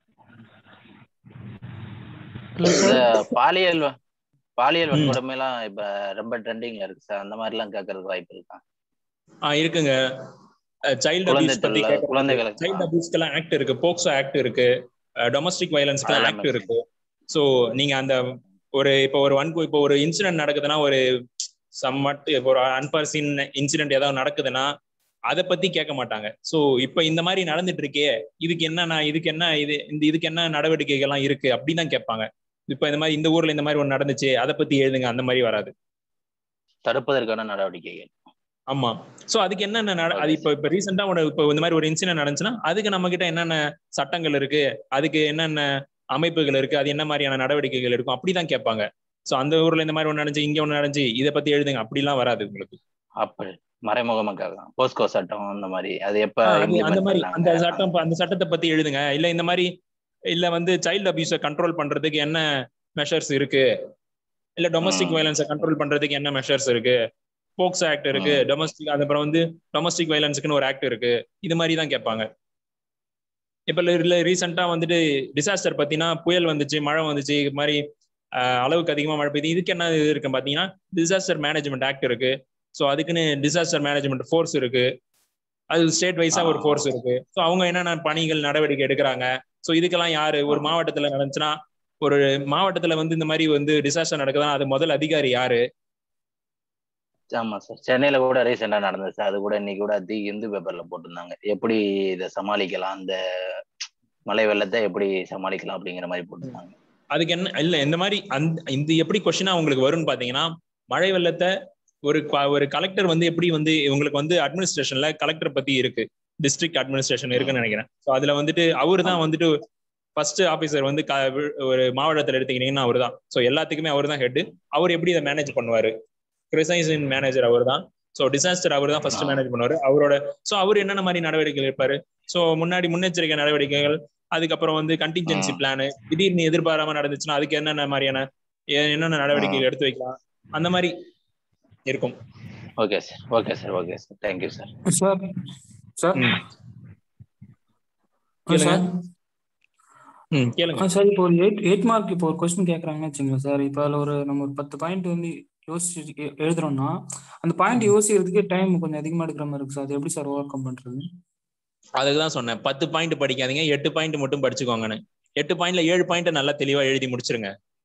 இந்த பாலியல் வ- பாலியல் வன்கொடுமை எல்லாம் இப்ப ரொம்ப ட்ரெண்டிங்ல இருக்கு சார் அந்த மாதிரி எல்லாம் கேட்கறதுக்கு வாய்ப்பு இருக்கா ஆ இருக்குங்க சைல்டு குழந்தை அபியூஸ் பத்தி தொழிலா- குழந்தைகளுக்கு சைல்டு அபியூஸ்க்கெல்லாம் ஆக்ட் இருக்கு போக்சோ ஆக்ட் இருக்கு டொமஸ்டிக் வயலன்ஸ்க்குலாம் அதெல்லாம் ஆக்ட் இருக்கு ஸோ நீங்க அந்த ஒரு இப்போ ஒரு ஒன் இப்போ ஒரு இன்சிடென்ட் நடக்குதுன்னா ஒரு சம்மட் இப்போ ஒரு அன்பர்சீன் இன்சிடென்ட் ஏதாவது நடக்குதுன்னா அதை பத்தி கேட்க மாட்டாங்க ஸோ இப்போ இந்த மாதிரி நடந்துட்டு இருக்கே இதுக்கு என்ன இதுக்கு என்ன இது இந்த இதுக்கு என்ன நடவடிக்கைகள்லாம் இருக்கு அப்படின்னு தான் கேட்பாங்க இப்போ இந்த மாதிரி இந்த ஊர்ல இந்த மாதிரி ஒன்று நடந்துச்சு அதை பத்தி எழுதுங்க அந்த மாதிரி வராது தடுப்பதற்கான நடவடிக்கைகள் ஆமா சோ அதுக்கு என்னென்ன நட- அது இப்ப இப்ப ரீசெண்டா ஒரு இப்போ இந்த மாதிரி ஒரு இன்சிடென்ட் நடந்துச்சுன்னா அதுக்கு நம்ம கிட்ட என்னென்ன சட்டங்கள் இருக்கு அதுக்கு என்னென்ன அமைப்புகள் இருக்கு அது என்ன மாதிரியான நடவடிக்கைகள் இருக்கும் அப்படிதான் கேட்பாங்க சோ அந்த ஊர்ல இந்த மாதிரி ஒண்ணு நடந்துச்சு இங்க ஒண்ணு நடந்துச்சு இதை பத்தி எழுதுங்க அப்படிலாம் வராது உங்களுக்கு அப்படி மறைமுகமாக போஸ்கோ சட்டம் அந்த மாதிரி அது எப்ப ஆ, அது implement அந்த மாதிரி பண்ணாங்க? அந்த சட்டம் அந்த சட்டத்தை பத்தி எழுதுங்க இல்ல இந்த மாதிரி இல்ல வந்து சைல்டு அபியூஸ கண்ட்ரோல் பண்றதுக்கு என்ன மெஷர்ஸ் இருக்கு இல்ல டொமஸ்டிக் வயலன்ஸை கண்ட்ரோல் பண்றதுக்கு என்ன மெஷர்ஸ் இருக்கு போக்ஸ் ஆக்ட் இருக்கு டொமஸ்டிக் அப்புறம் வந்து டொமஸ்டிக் வயலன்ஸுக்குன்னு ஒரு ஆக்ட் இருக்கு இது மாதிரி தான் கேட்பாங்க இப்ப இல்ல ரீசெண்டா வந்துட்டு டிசாஸ்டர் பத்தினா புயல் வந்துச்சு மழை வந்துச்சு இது மாதிரி ஆஹ், அளவுக்கு அதிகமா மழை பெய்யுது இதுக்கு என்ன இது இருக்கு பாத்தீங்கன்னா டிசாஸ்டர் மேனேஜ்மெண்ட் ஆக்ட் இருக்கு ஸோ அதுக்குன்னு டிசாஸ்டர் மேனேஜ்மெண்ட் ஃபோர்ஸ் இருக்கு அது ஸ்டேட் வைஸா ஒரு ஃபோர்ஸ் இருக்கு ஸோ அவங்க என்னென்ன பணிகள் நடவடிக்கை எடுக்கிறாங்க ஸோ இதுக்கெல்லாம் யாரு ஒரு மாவட்டத்துல நடந்துச்சுன்னா ஒரு மாவட்டத்துல வந்து இந்த மாதிரி வந்து டிசாஸ்டர் நடக்குதுன்னா அது முதல் அதிகாரி யாரு ஆமா சார் சென்னையில கூட ரீசெண்டா நடந்தது சார் அது கூட இன்னைக்கு கூட தி இந்து பேப்பர்ல போட்டிருந்தாங்க எப்படி இதை சமாளிக்கலாம் அந்த மழை வெள்ளத்தை எப்படி சமாளிக்கலாம் அப்படிங்கிற மாதிரி போட்டிருந்தாங்க அதுக்கு என்ன இல்ல இந்த மாதிரி அந்த இந்த எப்படி கொஸ்டினா உங்களுக்கு வரும்னு பாத்தீங்கன்னா மழை வெள்ளத்தை ஒரு க- ஒரு கலெக்டர் வந்து எப்படி வந்து இவங்களுக்கு வந்து அட்மினிஸ்ட்ரேஷன்ல கலெக்டர் பத்தி இருக்கு டிஸ்ட்ரிக்ட் அட்மினிஸ்ட்ரேஷன் இருக்குன்னு நினைக்கிறேன் ஸோ அதுல வந்துட்டு அவரு தான் வந்துட்டு ஃபர்ஸ்ட் ஆபீசர் வந்து க- வி- ஒரு மாவட்டத்தில் எடுத்துக்கிட்டீங்கன்னா அவர் தான் ஸோ எல்லாத்துக்குமே அவர் தான் ஹெட் அவர் எப்படி இதை மேனேஜ் பண்ணுவாரு கிரிசைசின் மேனேஜர் அவர் தான் ஸோ டிசாஸ்டர் அவர் தான் ஃபர்ஸ்ட் மேனேஜ் பண்ணுவாரு அவரோட ஸோ அவர் என்னென்ன மாதிரி நடவடிக்கைகள் எடுப்பாரு ஸோ முன்னாடி முன்னெச்சரிக்கை நடவடிக்கைகள் அதுக்கப்புறம் வந்து கண்டிஞ்சன்சி பிளான் திடீர்னு எதிர்பாராம நடந்துச்சுன்னா அதுக்கு என்னென்ன மாதிரியான எ- என்னென்ன நடவடிக்கைகள் எடுத்து வைக்கலாம் அந்த மாதிரி இருக்கும் okay sir okay sir okay sir thank you sir sir sir கேளுங்க. சார் ம் கேளுங்க ஆ சார் இப்போ ஒரு எயிட் எயிட் மார்க் இப்போ ஒரு கொஸ்டின் கேட்குறாங்கன்னு வச்சுங்களேன் சார் இப்போ அதில் ஒரு நம்ம ஒரு பத்து பாயிண்ட் வந்து யோசிச்சு எ- எழுதுறோம்னா அந்த பாயிண்ட் யோசிக்கிறதுக்கே டைம் கொஞ்சம் அதிகமாக எடுக்கிற மாதிரி இருக்கு சார் அது எப்படி சார் ஓவர் கம் பண்ணுறது அதுக்கு தான் சொன்னேன் பத்து பாயிண்ட் படிக்காதீங்க எட்டு பாயிண்ட் மட்டும் படிச்சுக்கோங்கன்னு எட்டு பாயிண்ட்ல ஏழு பாயிண்ட் நல்லா தெளிவா எழுதி முடிச்சிருங்க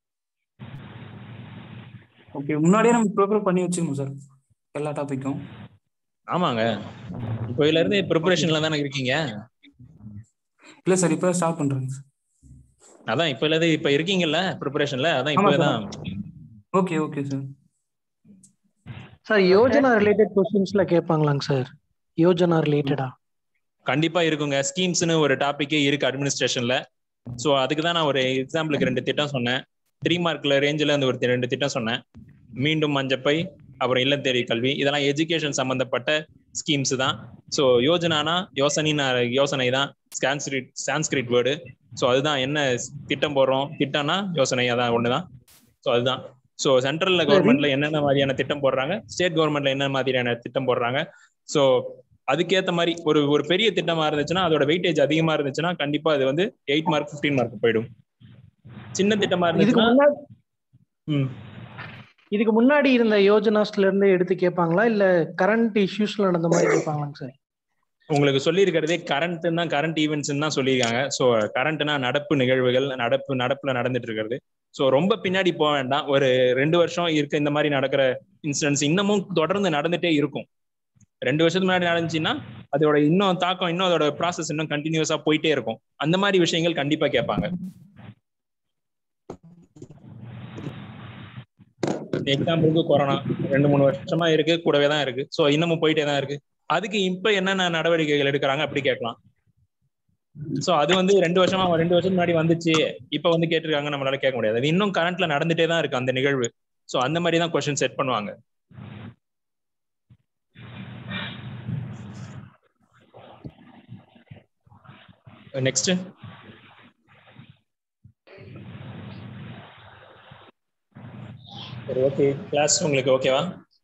ஓகே முன்னாடியே நம்ம ப்ரிப்பேர் பண்ணி வச்சுக்கணும் சார் எல்லா டாப்பிக்கும் ஆமாங்க இப்போ இதுல இருந்து ப்ரிப்பரேஷன்ல தானே இருக்கீங்க இல்லை சார் இப்போ ஸ்டார்ட் பண்ணுறேங்க சார் அதான் இப்ப இருந்து இப்ப இருக்கீங்கல்ல ப்ரிப்பரேஷன்ல அதான் ஆமா இப்பதான் okay okay sir sir Yojana related கொஸ்டின்ஸ்ல கேட்பாங்களாங்க சார் யோஜனா ரிலேட்டடா கண்டிப்பா இருக்குங்க ஸ்கீம்ஸ்னு ஒரு டாபிக்கே இருக்கு அட்மினிஸ்ட்ரேஷன்ல சோ அதுக்கு தான் நான் ஒரு எக்ஸாம்பிளுக்கு ரெண்டு திட்டம் சொன்னேன் த்ரீ மார்க்ல ரேஞ்சில் அந்த ஒரு ரெண்டு திட்டம் சொன்னேன் மீண்டும் மஞ்சப்பை அப்புறம் இல்லம் தேடி கல்வி இதெல்லாம் எஜுகேஷன் சம்பந்தப்பட்ட ஸ்கீம்ஸ் தான் ஸோ யோஜனானா யோசனைன்னு யோசனை தான் சான்ஸ்கிரிட் சான்ஸ்கிரிட் வேர்டு ஸோ அதுதான் என்ன திட்டம் போடுறோம் திட்டம்னா யோசனை அதான் ஒன்று தான் ஸோ அதுதான் ஸோ சென்ட்ரல்ல கவர்மெண்ட்ல என்னென்ன மாதிரியான திட்டம் போடுறாங்க ஸ்டேட் கவர்மெண்ட்ல என்ன மாதிரியான திட்டம் போடுறாங்க ஸோ அதுக்கேற்ற மாதிரி ஒரு ஒரு பெரிய திட்டமா இருந்துச்சுன்னா அதோட வெயிட்டேஜ் அதிகமா இருந்துச்சுன்னா கண்டிப்பா அது வந்து எயிட் மார்க் ஃபிஃப்டீன் மார்க் போயிடும் சின்ன திட்டமா இதுக்கு இருந்துச்சுன்னா முன்னாடி ம் இதுக்கு முன்னாடி இருந்த யோஜனாஸ்ல இருந்து எடுத்து கேட்பாங்களா இல்ல கரண்ட் இஷ்யூஸ்ல நடந்த மாதிரி கேட்பாங்களாங்க சார் உங்களுக்கு சொல்லியிருக்கிறதே கரண்ட் தான் கரண்ட் ஈவெண்ட்ஸ் தான் சொல்லியிருக்காங்க ஸோ கரண்ட்னா நடப்பு நிகழ்வுகள் நடப்பு நடப்புல நடந்துட்டு இருக்கிறது ஸோ ரொம்ப பின்னாடி போக வேண்டாம் ஒரு ரெண்டு வருஷம் இருக்க இந்த மாதிரி நடக்கிற இன்சிடென்ட்ஸ் இன்னமும் தொடர்ந்து நடந்துட்டே இருக்கும் ரெண்டு வருஷத்துக்கு முன்னாடி நடந்துச்சுன்னா அதோட இன்னும் தாக்கம் இன்னும் அதோட ப்ராசஸ் இன்னும் கண்டினியூஸா போயிட்டே இருக்கும் அந்த மாதிரி விஷயங்கள் கண்டிப்பா கேட்பாங்க எக்ஸாம்பிளுக்கு கொரோனா ரெண்டு மூணு வருஷமா இருக்கு கூடவே தான் இருக்கு ஸோ இன்னமும் போயிட்டே தான் இருக்கு அதுக்கு இப்ப என்னென்ன நடவடிக்கைகள் எடுக்கிறாங்க அப்படி கேட்கலாம் சோ அது வந்து ரெண்டு வருஷமா ரெண்டு வருஷம் முன்னாடி வந்துச்சு இப்ப வந்து கேட்டிருக்காங்க நம்மளால கேட்க முடியாது அது இன்னும் கரண்ட்ல நடந்துட்டே தான் இருக்கு அந்த நிகழ்வு சோ அந்த மாதிரி தான் கொஸ்டின் செட் பண்ணுவாங்க நெக்ஸ்ட் சரி ஓகே கிளாஸ் உங்களுக்கு ஓகேவா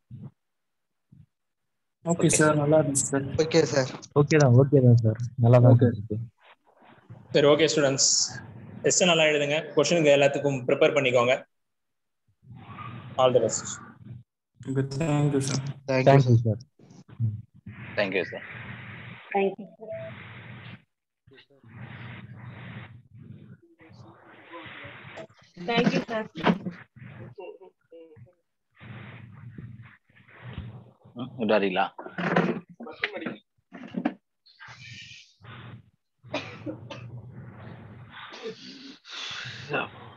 ஓகே சார் நல்லா இருந்துச்சு சார் ஓகே சார் ஓகே தான் ஓகே தான் சார் நல்லா தான் சார் இருக்கு சரி ஓகே ஸ்டூடெண்ட்ஸ் டெஸ்ட் நல்லா எழுதுங்க கொஸ்டினுக்கு எல்லாத்துக்கும் ப்ரிப்பேர் பண்ணிக்கோங்க all the best thank you sir thank you sir thank you sir thank you thank you sir விடாரீங்களா Yeah.